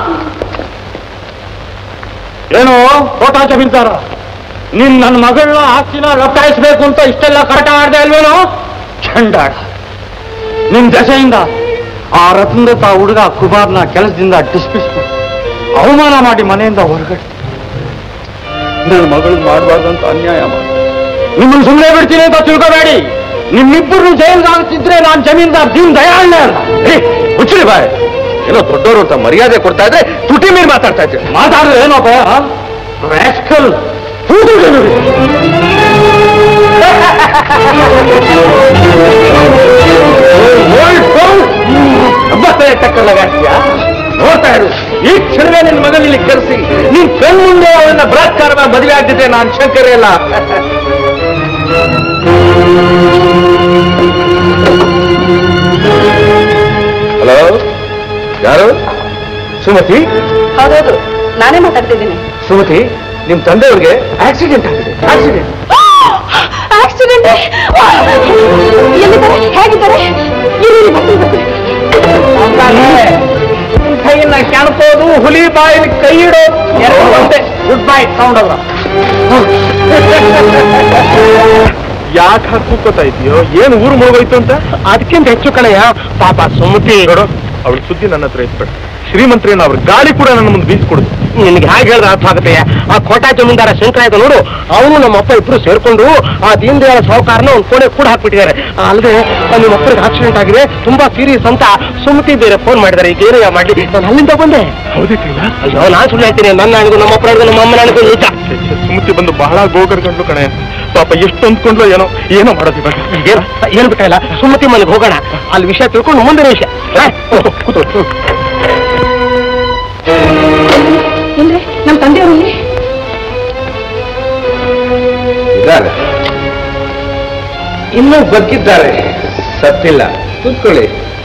ಏನು ಫೋಟೋ ಜಮೀನ್ದಾರ ನೀನ್ ನನ್ನ ಮಗಳನ್ನ ಆಸ್ತಿನ ಲೊಕ್ಕಾಯಿಸ್ಬೇಕು ಅಂತ ಇಷ್ಟೆಲ್ಲ ಕಟ ಆಡ್ದೆ ಅಲ್ವೇನೋ ಚಂಡಾಡ ನಿನ್ ದಶೆಯಿಂದ ಆ ರತ್ನದತ್ತ ಹುಡುಗ ಕುಮಾರ್ನ ಕೆಲಸದಿಂದ ಡಿಸ್ಮಿಸ್ ಮಾಡಿ ಅವಮಾನ ಮಾಡಿ ಮನೆಯಿಂದ ಹೊರಗಡೆ ನನ್ನ ಮಗಳು ಮಾಡಬಾರ್ದಂತ ಅನ್ಯಾಯ ಮಾಡಿ ನಿಮ್ಮನ್ನು ಸುಮ್ಮನೆ ಬಿಡ್ತೀನಿ ಅಂತ ತಿಳ್ಕೋಬೇಡಿ ನಿಮ್ಮಿಬ್ಬರು ಜೈಲ್ಗೆ ಆಗ್ತಿದ್ರೆ ನಾನು ಜಮೀನ್ದಾರ್ ದೀನ್ ದಯಾಳ್ನೇ ಅಲ್ಲ ಹುಚ್ಚರಿ ಬಾಯ್ ಏನೋ ದೊಡ್ಡವರು ಅಂತ ಮರ್ಯಾದೆ ಕೊಡ್ತಾ ಇದ್ರೆ ತುಟಿ ಮೀರಿ ಮಾತಾಡ್ತಾ ಇದ್ದೆ ಮಾತಾಡಿದ್ರೆ ಏನೋ ಭಯ ರಾಸ್ಕಲ್ ಹೂದು ಜನರು. ಒಂಬತ್ತನೇ ಟಕ್ಕರ್ ಲಗಾಡ್ತೀಯಾ ನೋಡ್ತಾ ಇರು ಈ ಕ್ಷಣವೇ ನಿನ್ನ ಮಗನಲ್ಲಿ ಕರೆಸಿ ನೀನ್ ಕಣ್ಮುಂದೆ ಅವನ್ನ ಬಲಾತ್ಕಾರ ಮಾಡಿ ಮದುವೆ ಆಗ್ತಿದ್ದೆ ನಾನು ಶಂಕರೇ ಅಲ್ಲ ಹಲೋ ಯಾರು ಸುಮತಿ ಹೌದೌದು ನಾನೇ ಮಾತಾಡ್ತಿದ್ದೀನಿ ಸುಮತಿ ನಿಮ್ ತಂದೆಯವ್ರಿಗೆ ಆಕ್ಸಿಡೆಂಟ್ ಆಗಿದೆ ಆಕ್ಸಿಡೆಂಟ್ ಆಕ್ಸಿಡೆಂಟ್ ಎಲ್ಲಿದ್ದಾರೆ ಹೇಗಿದ್ದಾರೆ ಇರಿ, ಇರಿ, ಬರ್ತೀನಿ, ಬರ್ತೀನಿ. ಕೈಯನ್ನ ಕೆಣಕೋದು ಹುಲಿ ಬಾಯಿನ ಕೈ ಇಡೋದು ಎರಡು ಒಂದೇ ಗುಡ್ ಬೈ ಸೌಂಡ್ ಅಲ್ಲ ಯಾಕೆ ಹಾಕೋತಾ ಇದೆಯೋ ಏನು ಊರು ಮುಳುಗೋಯ್ತು ಅಂತ ಅದಕ್ಕಿಂತ ಹೆಚ್ಚು ಕಳೆಯ ಪಾಪ ಸುಮತಿ ನೋಡು ಅವಳ ಸುದ್ದಿ ನನ್ನ ಹತ್ರ ಇಟ್ಬೇಡ ಶ್ರೀಮಂತರೇನು ಅವ್ರ ಗಾಳಿ ಕೂಡ ನನ್ನ ಮುಂದೆ ಬೀಸ್ಕೊಡುದು ನಿನ್ಗೆ ಹೇಗೆ ಹೇಳಿದ್ರೆ ಅರ್ಥ ಆಗುತ್ತೆ ಆ ಕೋಟಾ ಜಮೀನ್ದಾರ ಶಂಕರಾಯ್ತು ನೋಡು ಅವನು ನಮ್ಮ ಅಪ್ಪ ಇಬ್ರು ಸೇರ್ಕೊಂಡು ಆ ದೀನ್ ದಯಾಳ ಸಾಹುಕಾರನ ಒಂದು ಕೋಣೆ ಕೂಡ ಹಾಕ್ಬಿಟ್ಟಿದ್ದಾರೆ ಅಲ್ಲದೆ ನಿಮ್ಮ ಅಪ್ಪರಿಗೆ ಆಕ್ಸಿಡೆಂಟ್ ಆಗಿದೆ ತುಂಬಾ ಸೀರಿಯಸ್ ಅಂತ ಸುಮತಿ ಬೇರೆ ಫೋನ್ ಮಾಡಿದ್ದಾರೆ ಈಗ ಏನಯ್ಯ ಮಾಡ್ಲಿ ನಾನು ಅಲ್ಲಿಂದ ಬಂದೆ ಹೌದಿಟ್ಟಿಲ್ಲ ಅಯ್ಯೋ ನಾನು ಸುಳ್ಳು ಹೇಳ್ತೀನಿ ನನ್ನ ಅಣಗು ನಮ್ಮ ಅಪ್ಪ ಅಣಗು ನಮ್ಮ ಅಮ್ಮನ ಅಣಗು ನಿಜ ಸುಮತಿ ಬಂದು ಬಹಳ ಗೋಗರ್ಗಂಡ್ಲು ಕಣೆ ಪಾಪ ಎಷ್ಟು ಅಂದ್ಕೊಂಡ್ಲು ಏನೋ ಏನೋ ಮಾಡೋದು ಇವಾಗ ಏನ್ ಏನ್ ಬಿಟ್ಟಿಲ್ಲ ಸುಮತಿ ಮನೆಗೆ ಹೋಗೋಣ ಅಲ್ಲಿ ವಿಷಯ ತಿಳ್ಕೊಂಡು ಮುಂದಿನ ವಿಷಯ ಹಾ? ಕೂತ್ಕೊಳ್ಳಿ. ಏನ್ರಿ ನಮ್ಮ ತಂದೆಯವರು ಇಲ್ಲಿ ಇದ್ದಾರೆ ಇನ್ನೂ ಬಗ್ಗಿದ್ದಾರೆ ಸತ್ತಿಲ್ಲ ಕೂತ್ಕೊಳ್ಳಿ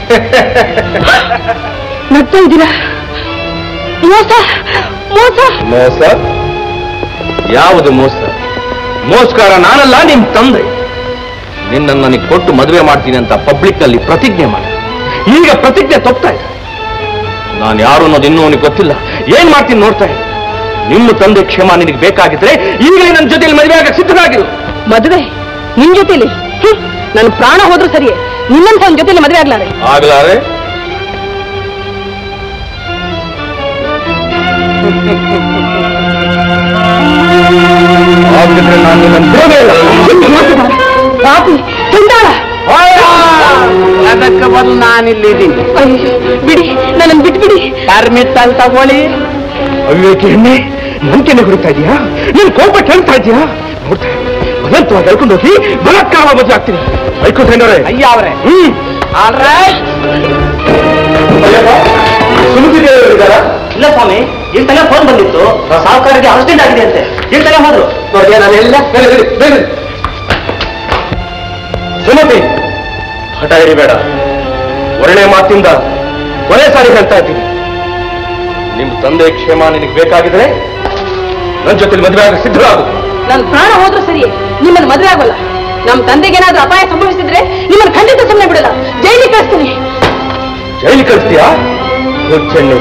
ನಗ್ತಾ ಇದ್ದೀರಾ ಮೋಸ ಮೋಸ ಮೋಸ ಯಾವುದು ಮೋಸ ಮೋಸ್ಕಾರ ನಾನಲ್ಲ ನಿಮ್ ತಂದೆ ನಿನ್ನನ್ನು ನನಗೆ ಕೊಟ್ಟು ಮದುವೆ ಮಾಡ್ತೀನಿ ಅಂತ ಪಬ್ಲಿಕ್ ನಲ್ಲಿ ಪ್ರತಿಜ್ಞೆ ಮಾಡಿ ಈಗ ಪ್ರತಿಜ್ಞೆ ತಪ್ತಾ ಇದೆ ನಾನು ಯಾರು ಅನ್ನೋದು ಇನ್ನೂ ಅವನಿಗೆ ಗೊತ್ತಿಲ್ಲ ಏನ್ ಮಾಡ್ತೀನಿ ನೋಡ್ತಾ ಇದ್ದೆ ನಿಮ್ಮ ತಂದೆ ಕ್ಷಮ ನಿನಗೆ ಬೇಕಾಗಿದ್ರೆ ಈಗಲೇ ನನ್ನ ಜೊತೆಲಿ ಮದುವೆ ಆಗಕ್ಕೆ ಸಿದ್ಧನಾಗಿರು ಮದುವೆ ನಿನ್ ಜೊತೆಲಿ ಹ್ಮ್, ನನ್ನ ಪ್ರಾಣ ಹೋದ್ರೂ ಸರಿಯೇ ನಿನ್ನಂತ ಒಂದ್ ಜೊತೆಲಿ ಮದುವೆ ಆಗ್ಲಾರೆ ಆಗ್ಲಾರೆ ಆಗಿದ್ರೆ ನಾನು ನಿನ್ನನ್ನು ಬಿಡೋದೇ ಇಲ್ಲ. ಪಾಪಿ ಚಂಡಾಳ ಅದಕ್ಕೆ ಬಂದು ನಾನಿಲ್ಲಿದ್ದೀನಿ ಅಯ್ಯೋ ಬಿಡಿ ನನ್ನನ್ನು ಬಿಟ್ಬಿಡಿ ಪರ್ಮಿಟ್ ಅಂತ ತಗೊಳ್ಳಿ ಅವಿವೇಕಿ ಹೆಣ್ಣೆ ನನ್ ಕೆನೆ ಹೊಡಿತಾ ಇದೀಯಾ ನೀನ್ ಕೋಪ ಕೇಳ್ತಾ ಇದೀಯಾ ನೋಡ್ತಾ ಬಲಂತವಾಗಿ ಹೇಳ್ಕೊಂಡು ಹೋಗಿ ಬಲಾತ್ಕಾರ ಮದುವೆ ಆಗ್ತೀನಿ ಐಕೋತೇನವ್ರೆ ಅಯ್ಯ ಅವ್ರೆ ಹ್ಮ್ ಆಲ್ ರೈಟ್ ಸುಮತಿದೇವರಿದ್ದಾರಾ ಇಲ್ಲ ಸ್ವಾಮಿ ಈಗ ತಲೆ ಫೋನ್ ಬಂದಿತ್ತು ಸಾಹುಕಾರರಿಗೆ ಆಕ್ಸಿಡೆಂಟ್ ಆಗಿದೆ ಅಂತೆ ಈಗ ತಲೆ ಹೋದ್ರು ನೋಡಿಯಾ ನಾನೆಲ್ಲ ಬೇರೆ ಬೇರೆ ಬೇರೆ ಸುಮತಿ ಹಠ ಹಿಡಿಬೇಡ ಒಳ್ಳೆ ಮಾತಿಂದ ಕೊನೆ ಸಾರಿ ಹೇಳ್ತಾ ಇದ್ದೀನಿ ನಿಮ್ಮ ತಂದೆ ಕ್ಷೇಮ ನಿನಗೆ ಬೇಕಾಗಿದ್ರೆ ನನ್ನ ಜೊತೆ ಮದುವೆ ಆಗ ಸಿದ್ಧರಾಗು ನನ್ನ ಪ್ರಾಣ ಹೋದ್ರೂ ಸರಿಯೇ ನಿಮ್ಮನ್ನು ಮದುವೆ ಆಗೋಲ್ಲ ನಮ್ಮ ತಂದೆಗೇನಾದ್ರೂ ಅಪಾಯ ಸಂಭವಿಸಿದ್ರೆ ನಿಮ್ಮನ್ನು ಖಂಡಿತ ಸುಮ್ಮನೆ ಬಿಡಲ್ಲ ಜೈಲಿಗೆ ಕಳಿಸ್ತೀನಿ ಜೈಲು ಕಳಿಸ್ತೀಯಾ ಹುಚ್ಚೆಣ್ಣೆ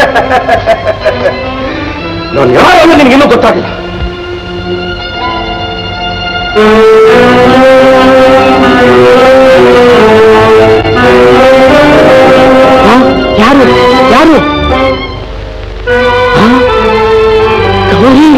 ನಾನು ಯಾರು ಅನ್ನೋ ನಿನಗಿನ್ನೂ ಗೊತ್ತಾಗಿಲ್ಲ ಯಾರು ಯಾರು ಆ? ಗೌರಿ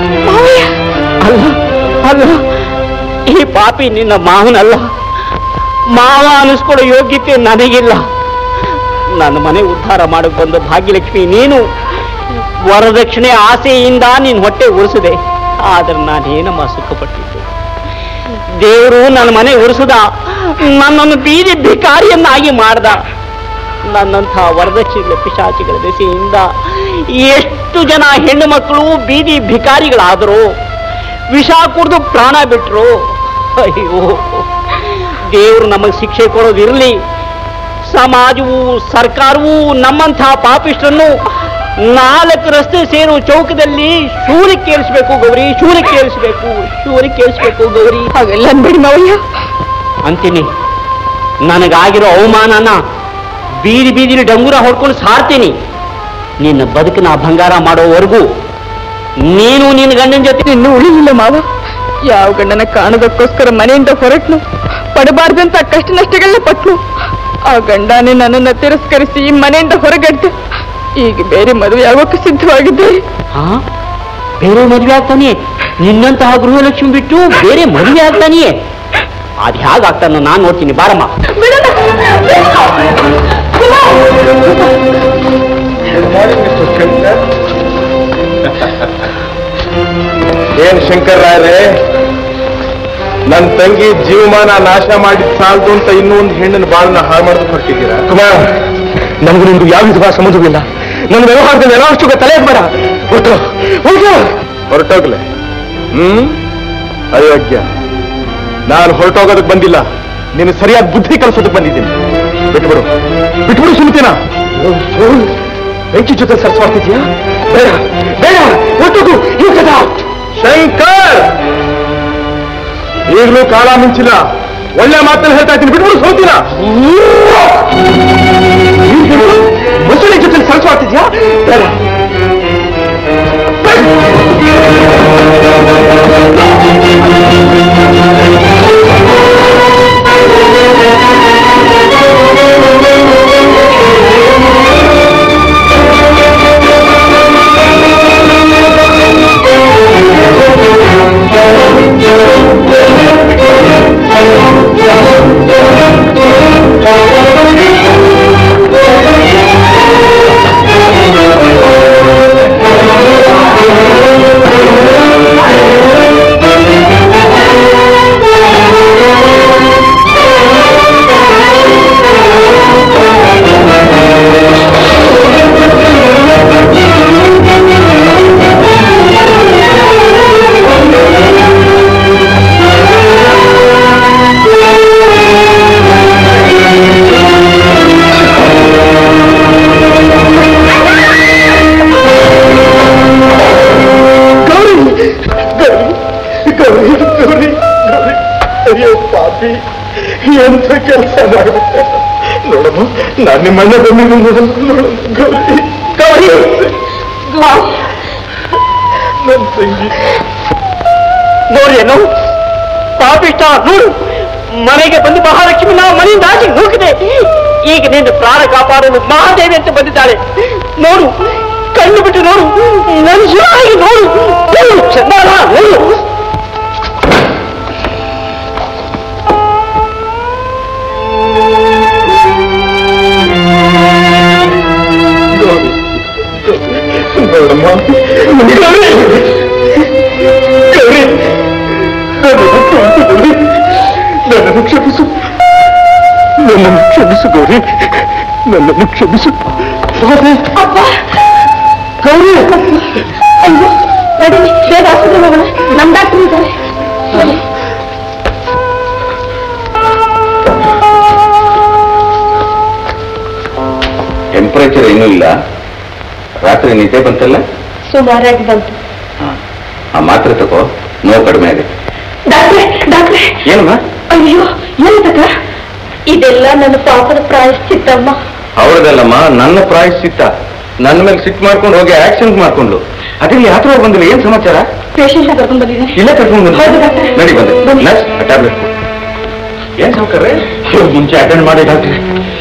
ಅಲ್ಲ ಅಲ್ಲ ಈ ಪಾಪಿ ನಿನ್ನ ಮಾವನಲ್ಲ ಮಾವ ಅನಿಸ್ಕೊಳ್ಳೋ ಯೋಗ್ಯತೆ ನನಗಿಲ್ಲ ನನ್ನ ಮನೆ ಉದ್ಧಾರ ಮಾಡಕ್ ಬಂದ ಭಾಗ್ಯಲಕ್ಷ್ಮಿ ನೀನು ವರದಕ್ಷಿಣೆ ಆಸೆಯಿಂದ ನೀನ್ ಹೊಟ್ಟೆ ಉಳಿಸಿದೆ ಆದ್ರೆ ನಾನೇನಮ್ಮ ಸುಖಪಟ್ಟಿದ್ದು ದೇವರು ನನ್ನ ಮನೆ ಉರಿಸದ ನನ್ನನ್ನು ಬೀದಿ ಭಿಕಾರಿಯನ್ನಾಗಿ ಮಾಡ್ದ ನನ್ನಂಥ ವರದಕ್ಷಿಣೆ ಪಿಶಾಚಿಗಳ ದೆಸೆಯಿಂದ ಎಷ್ಟು ಜನ ಹೆಣ್ಣು ಮಕ್ಕಳು ಬೀದಿ ಭಿಕಾರಿಗಳಾದರು ವಿಷ ಕುಡಿದು ಪ್ರಾಣ ಬಿಟ್ರು ಅಯ್ಯೋ ದೇವರು ನಮಗೆ ಶಿಕ್ಷೆ ಕೊಡೋದಿರಲಿ ಸಮಾಜವು ಸರ್ಕಾರವು ನಮ್ಮಂಥ ಪಾಪಿಷ್ಟನ್ನು ನಾಲ್ಕು ರಸ್ತೆ ಸೇರೋ ಚೌಕದಲ್ಲಿ ಶೂಲಕ್ಕೆ ಏರಿಸ್ಬೇಕು ಗೌರಿ ಶೂಲಕ್ಕೆ ಏರಿಸ್ಬೇಕು ಶೂಲಕ್ಕೆ ಏರಿಸ್ಬೇಕು ಗೌರಿ ಹಾಗೆಲ್ಲ ಅನ್ಬೇಡಿ ಮಾವಯ್ಯ ಅಂತೀನಿ ನನಗಾಗಿರೋ ಅವಮಾನನ ಬೀದಿ ಬೀದಿಲಿ ಡಂಗುರ ಹೊಡ್ಕೊಂಡು ಸಾರ್ತೀನಿ ನಿನ್ನ ಬದುಕಿನ ಬಂಗಾರ ಮಾಡೋವರೆಗೂ ನೀನು ನಿನ್ನ ಗಂಡನ ಜೊತೆ ಇನ್ನು ಉಳಿಲಿಲ್ಲ ಮಾವ ಯಾವ ಗಂಡನ ಕಾಣೋದಕ್ಕೋಸ್ಕರ ಮನೆಯಿಂದ ಹೊರಟ್ನು ಪಡಬಾರ್ದಂತ ಕಷ್ಟ ನಷ್ಟಗಳನ್ನ ಪಟ್ನು ಆ ಗಂಡನೇ ನನ್ನನ್ನ ತಿರಸ್ಕರಿಸಿ ಮನೆಯಿಂದ ಹೊರಗಡ್ದ ಈಗ ಬೇರೆ ಮದುವೆ ಆಗೋಕೆ ಸಿದ್ಧವಾಗಿದ್ದೆ ಹಾ ಬೇರೆ ಮದುವೆ ಆಗ್ತಾನೆ ನಿನ್ನಂತಹ ಗೃಹಲಕ್ಷ್ಮಿ ಬಿಟ್ಟು ಬೇರೆ ಮದುವೆ ಆಗ್ತಾನೆಯೇ ಅದ್ ಹೇಗಾಗ್ತಾನ ನಾನ್ ನೋಡ್ತೀನಿ ಬಾರಮ್ಮ ಏನ್ ಶಂಕರ್ ರಾಯರೇ ನನ್ ತಂಗಿ ಜೀವಮಾನ ನಾಶ ಮಾಡಿ ಸಾಲದು ಅಂತ ಇನ್ನೂ ಒಂದು ಹೆಣ್ಣಿನ ಬಾಳನ್ನ ಹಾಳು ಮಾಡೋದಕ್ಕೆ ಹೊರಟಿದ್ದೀರಾ ಕುಮಾರ್ ನಮಗೂ ನಿಮ್ದು ಯಾವ ವಿಧವಾದ ಸಂಬಂಧವಿಲ್ಲ ನನ್ನ ವ್ಯವಹಾರದಲ್ಲಿ ಎಲ್ಲ ತಲೆ ಬೇಡ ಹೊರಟು ಹೊರಟು ಹೊರಟೋಗ್ಲೆ ಹ್ಮ್ ಅಯೋಗ್ಯ ನಾನು ಹೊರಟೋಗೋದಕ್ಕೆ ಬಂದಿಲ್ಲ ನೀನು ಸರಿಯಾದ ಬುದ್ಧಿ ಕಲಿಸೋದಕ್ಕೆ ಬಂದಿದ್ದೀನಿ ಬಿಟ್ಬಿಡು ಬಿಟ್ಬಿಡು ಸುಮ್ತೀನ ಬೆಂಕಿ ಜೊತೆ ಸರ್ಸ್ವಾಡ್ತಿದ್ಯಾ ಬೇಡ ಬೇಡ ಹೊರಟೋಗು you get out. ಶಂಕರ್ ಈಗಲೂ ಕಾಲ ಮಿಂಚಿಲ್ಲ ಒಳ್ಳೆ ಮಾತನ್ನು ಹೇಳ್ತಾ ಇದ್ದೀನಿ ಬಿಟ್ಬಿಡು ಸೋತಿನ ಮುಸುಳಿ ಜೊತೆ ಸರ್ಸ್ವಾಡ್ತಿದ್ಯಾ ಬೇಡ ಗೌರಿ ಗೌರಿ ಗೌರಿ ಗೌರಿ ಗೌರಿ ಅಯ್ಯೋ ಪಾಪಿ ಎಂತ ಕೆಲಸ ಮಾಡ್ಬಿಟ್ಟೆ ನೋಡಮ್ಮ ನಾನು ನಿಮ್ಮ ಅಣ್ಣ ಬಂದಿದ್ದೀನಿ ನೋಡಮ್ಮ ಗೌರಿ ಗೌರಿ ನನ್ನ ತಂಗಿ ನೋಡ್ರೇನು ಪಾಪಿಷ್ಟ ನೋಡು ಮನೆಗೆ ಬಂದು ಮಹಾಲಕ್ಷ್ಮಿ ನಾವು ಮನೆಯಿಂದ ಆಚೆ ನೂಕಿದೆ ಈಗ ನಿನ್ನ ಪ್ರಾಣ ಕಾಪಾಡಲು ಮಹಾದೇವಿ ಅಂತ ಬಂದಿದ್ದಾಳೆ ನೋಡು ಕಣ್ಣು ಬಿಟ್ಟು ನೋಡು ಮನುಷ್ಯರಾಗಿ ನೋಡು ನೋಡು ಚಂದಾನ ನೋಡು ಗೌರಿ ನೋಡಮ್ಮ ಗೌರಿ ಗೌರಿ ನನ್ನನ್ನು ಕ್ಷಮಿಸು ಗೌರಿ ನನ್ನನ್ನು ಕ್ಷಮಿಸು ನನ್ನನ್ನು ಕ್ಷಮಿಸು ಗೌರಿ ನನ್ನನ್ನು ಕ್ಷಮಿಸು ಗೌರಿ ಗೌರಿ ಅಯ್ಯೋ ನಡೀಲಿ ಬೇಗ ಆಸ್ಪತ್ರೆಗೆ ಹೋಗೋಣ ನಮ್ ಡಾಕ್ಟರ್ ಇದ್ದಾರೆ ಟೆಂಪರೇಚರ್ ಏನೂ ಇಲ್ಲ ರಾತ್ರಿ ನಿದ್ದೆ ಬಂತಲ್ಲ ಸುಮಾರಾಗಿ ಬಂತು ಆ ಮಾತ್ರೆ ತಗೋ ನೋವು ಕಡಿಮೆ ಆಗುತ್ತೆ ಡಾಕ್ಟ್ರೆ ಡಾಕ್ಟ್ರೆ ಏನಮ್ಮ ಅಯ್ಯೋ ಎಂತಕ ಇದೆಲ್ಲ ನನ್ನ ಪಾಪದ ಪ್ರಾಯಶ್ಚಿತ್ತಮ್ಮ ಅವ್ರದಲ್ಲಮ್ಮ ನನ್ನ ಪ್ರಾಯಶ್ಚಿತ್ತ ನನ್ನ ಮೇಲೆ ಸಿಟ್ ಮಾಡ್ಕೊಂಡು ಹೋಗಿ ಆಕ್ಸಿಡೆಂಟ್ ಮಾಡ್ಕೊಂಡು ಅದೇ ಯಾತ್ರ ಬಂದಿಲ್ಲ ಏನ್ ಸಮಾಚಾರ ಪೇಷಂಟ್ ಕರ್ಕೊಂಡು ಬಂದಿದ್ದೀನಿ ಇಲ್ಲ ಕರ್ಕೊಂಡು ಬಂದು ಹೌದು ಡಾಕ್ಟ್ರೆ. ನಡಿ ಬಂದೆ ಬನ್ನಿ. ನರ್ಸ್ ಟ್ಯಾಬ್ಲೆಟ್ ಏನ್ ಸೌಕರ್ಯ ಮುಂಚೆ ಅಟೆಂಡ್ ಮಾಡಿ ಡಾಕ್ಟ್ರೆ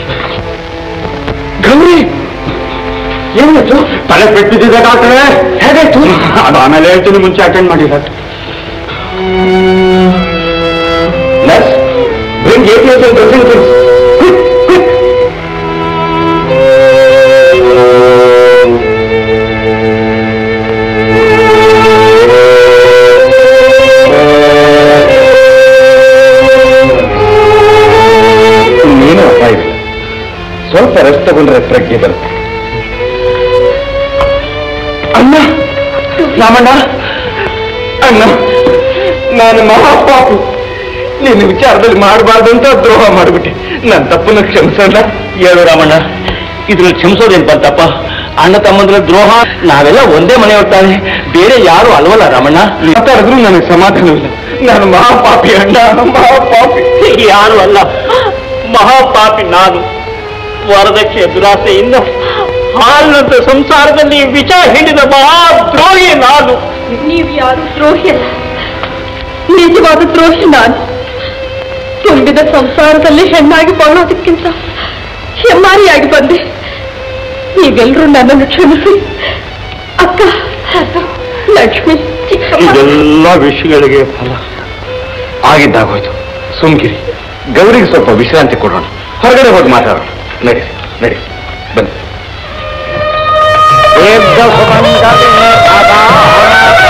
ಗೌರಿ ಏನಾಯ್ತು ತಲೆ ಪೆಟ್ಟಿದ್ದಿದೆ ಡಾಕ್ಟ್ರೆ ಹೇಗಾಯ್ತು ಅದು ಆಮೇಲೆ ಹೇಳ್ತೀನಿ ಮುಂಚೆ ಅಟೆಂಡ್ ಮಾಡಿ ಡಾಕ್ಟ್ರೆ ನರ್ಸ್ ತಂಗಿ ಎ ಪಿ ಡ್ರೆಸ್ಸಿಂಗ್ ನೀನು ಅಪಾಯವಿಲ್ಲ ಸ್ವಲ್ಪ ರೆಸ್ಟ್ ತಗೊಂಡ್ರೆ ಪ್ರಜ್ಞೆ ಬರುತ್ತೆ ಅಣ್ಣ ರಾಮಣ್ಣ ಅಣ್ಣ ನಾನು ಮಹಾಪಾಪಿ ನಿನ್ನ ವಿಚಾರದಲ್ಲಿ ಮಾಡಬಾರ್ದು ಅಂತ ದ್ರೋಹ ಮಾಡಿಬಿಟ್ಟೆ ನನ್ನ ತಪ್ಪನ್ನು ಕ್ಷಮಿಸಲ್ಲ ಹೇಳು ರಾಮಣ್ಣ ಇದ್ರಲ್ಲಿ ಕ್ಷಮಿಸೋದೇನ್ ಬಂತಪ್ಪ ಅಣ್ಣ ತಮ್ಮಂದ್ರ ದ್ರೋಹ ನಾವೆಲ್ಲ ಒಂದೇ ಮನೆಯವ್ರ್ತಾನೆ ಬೇರೆ ಯಾರು ಅಲ್ವಲ್ಲ ರಾಮಣ್ಣ ಮಾತಾಡಿದ್ರು ನನಗೆ ಸಮಾಧಾನವಿಲ್ಲ ನಾನು ಮಹಾಪಾಪಿ ಅಣ್ಣ ಮಹಾಪಾಪಿ ಯಾರು ಅಲ್ಲ ಮಹಾಪಾಪಿ ನಾನು ವರದಕ್ಷಿಣೆ ದುರಾಸೆಯಿಂದ ಹಾಲಿನಂತ ಸಂಸಾರದಲ್ಲಿ ವಿಷ ಹಿಡಿದ ಮಹಾದ್ರೋಹಿ ನಾನು ನೀವು ಯಾರು ದ್ರೋಹಿ ಅಲ್ಲ ನಿಜವಾದ ದ್ರೋಹಿ ನಾನು ತುಂಬಿದ ಸಂಸಾರದಲ್ಲಿ ಹೆಣ್ಣಾಗಿ ಬಾಳೋದಕ್ಕಿಂತ ಹೆಮ್ಮಾರಿಯಾಗಿ ಬಂದೆ ನೀವೆಲ್ಲರೂ ನನ್ನನ್ನು ಕ್ಷಮಿಸಿ ಅಕ್ಕ ಅದು ಲಕ್ಷ್ಮಿ ಚಿಕ್ಕಮ್ಮ ಇದೆಲ್ಲ ವಿಷಯಗಳಿಗೆ ಫಲ ಆಗಿದ್ದಾಗೋಯ್ತು ಸುಮ್ಕಿರಿ ಗೌರಿಗೆ ಸ್ವಲ್ಪ ವಿಶ್ರಾಂತಿ ಕೊಡೋಣ ಹೊರಗಡೆ ಹೋಗಿ ಮಾತಾಡೋಣ ನಡಿ ನಡಿ ಬನ್ನಿ ದೀರ್ಘ ಸುಮಂಗಲೇ ಸದಾ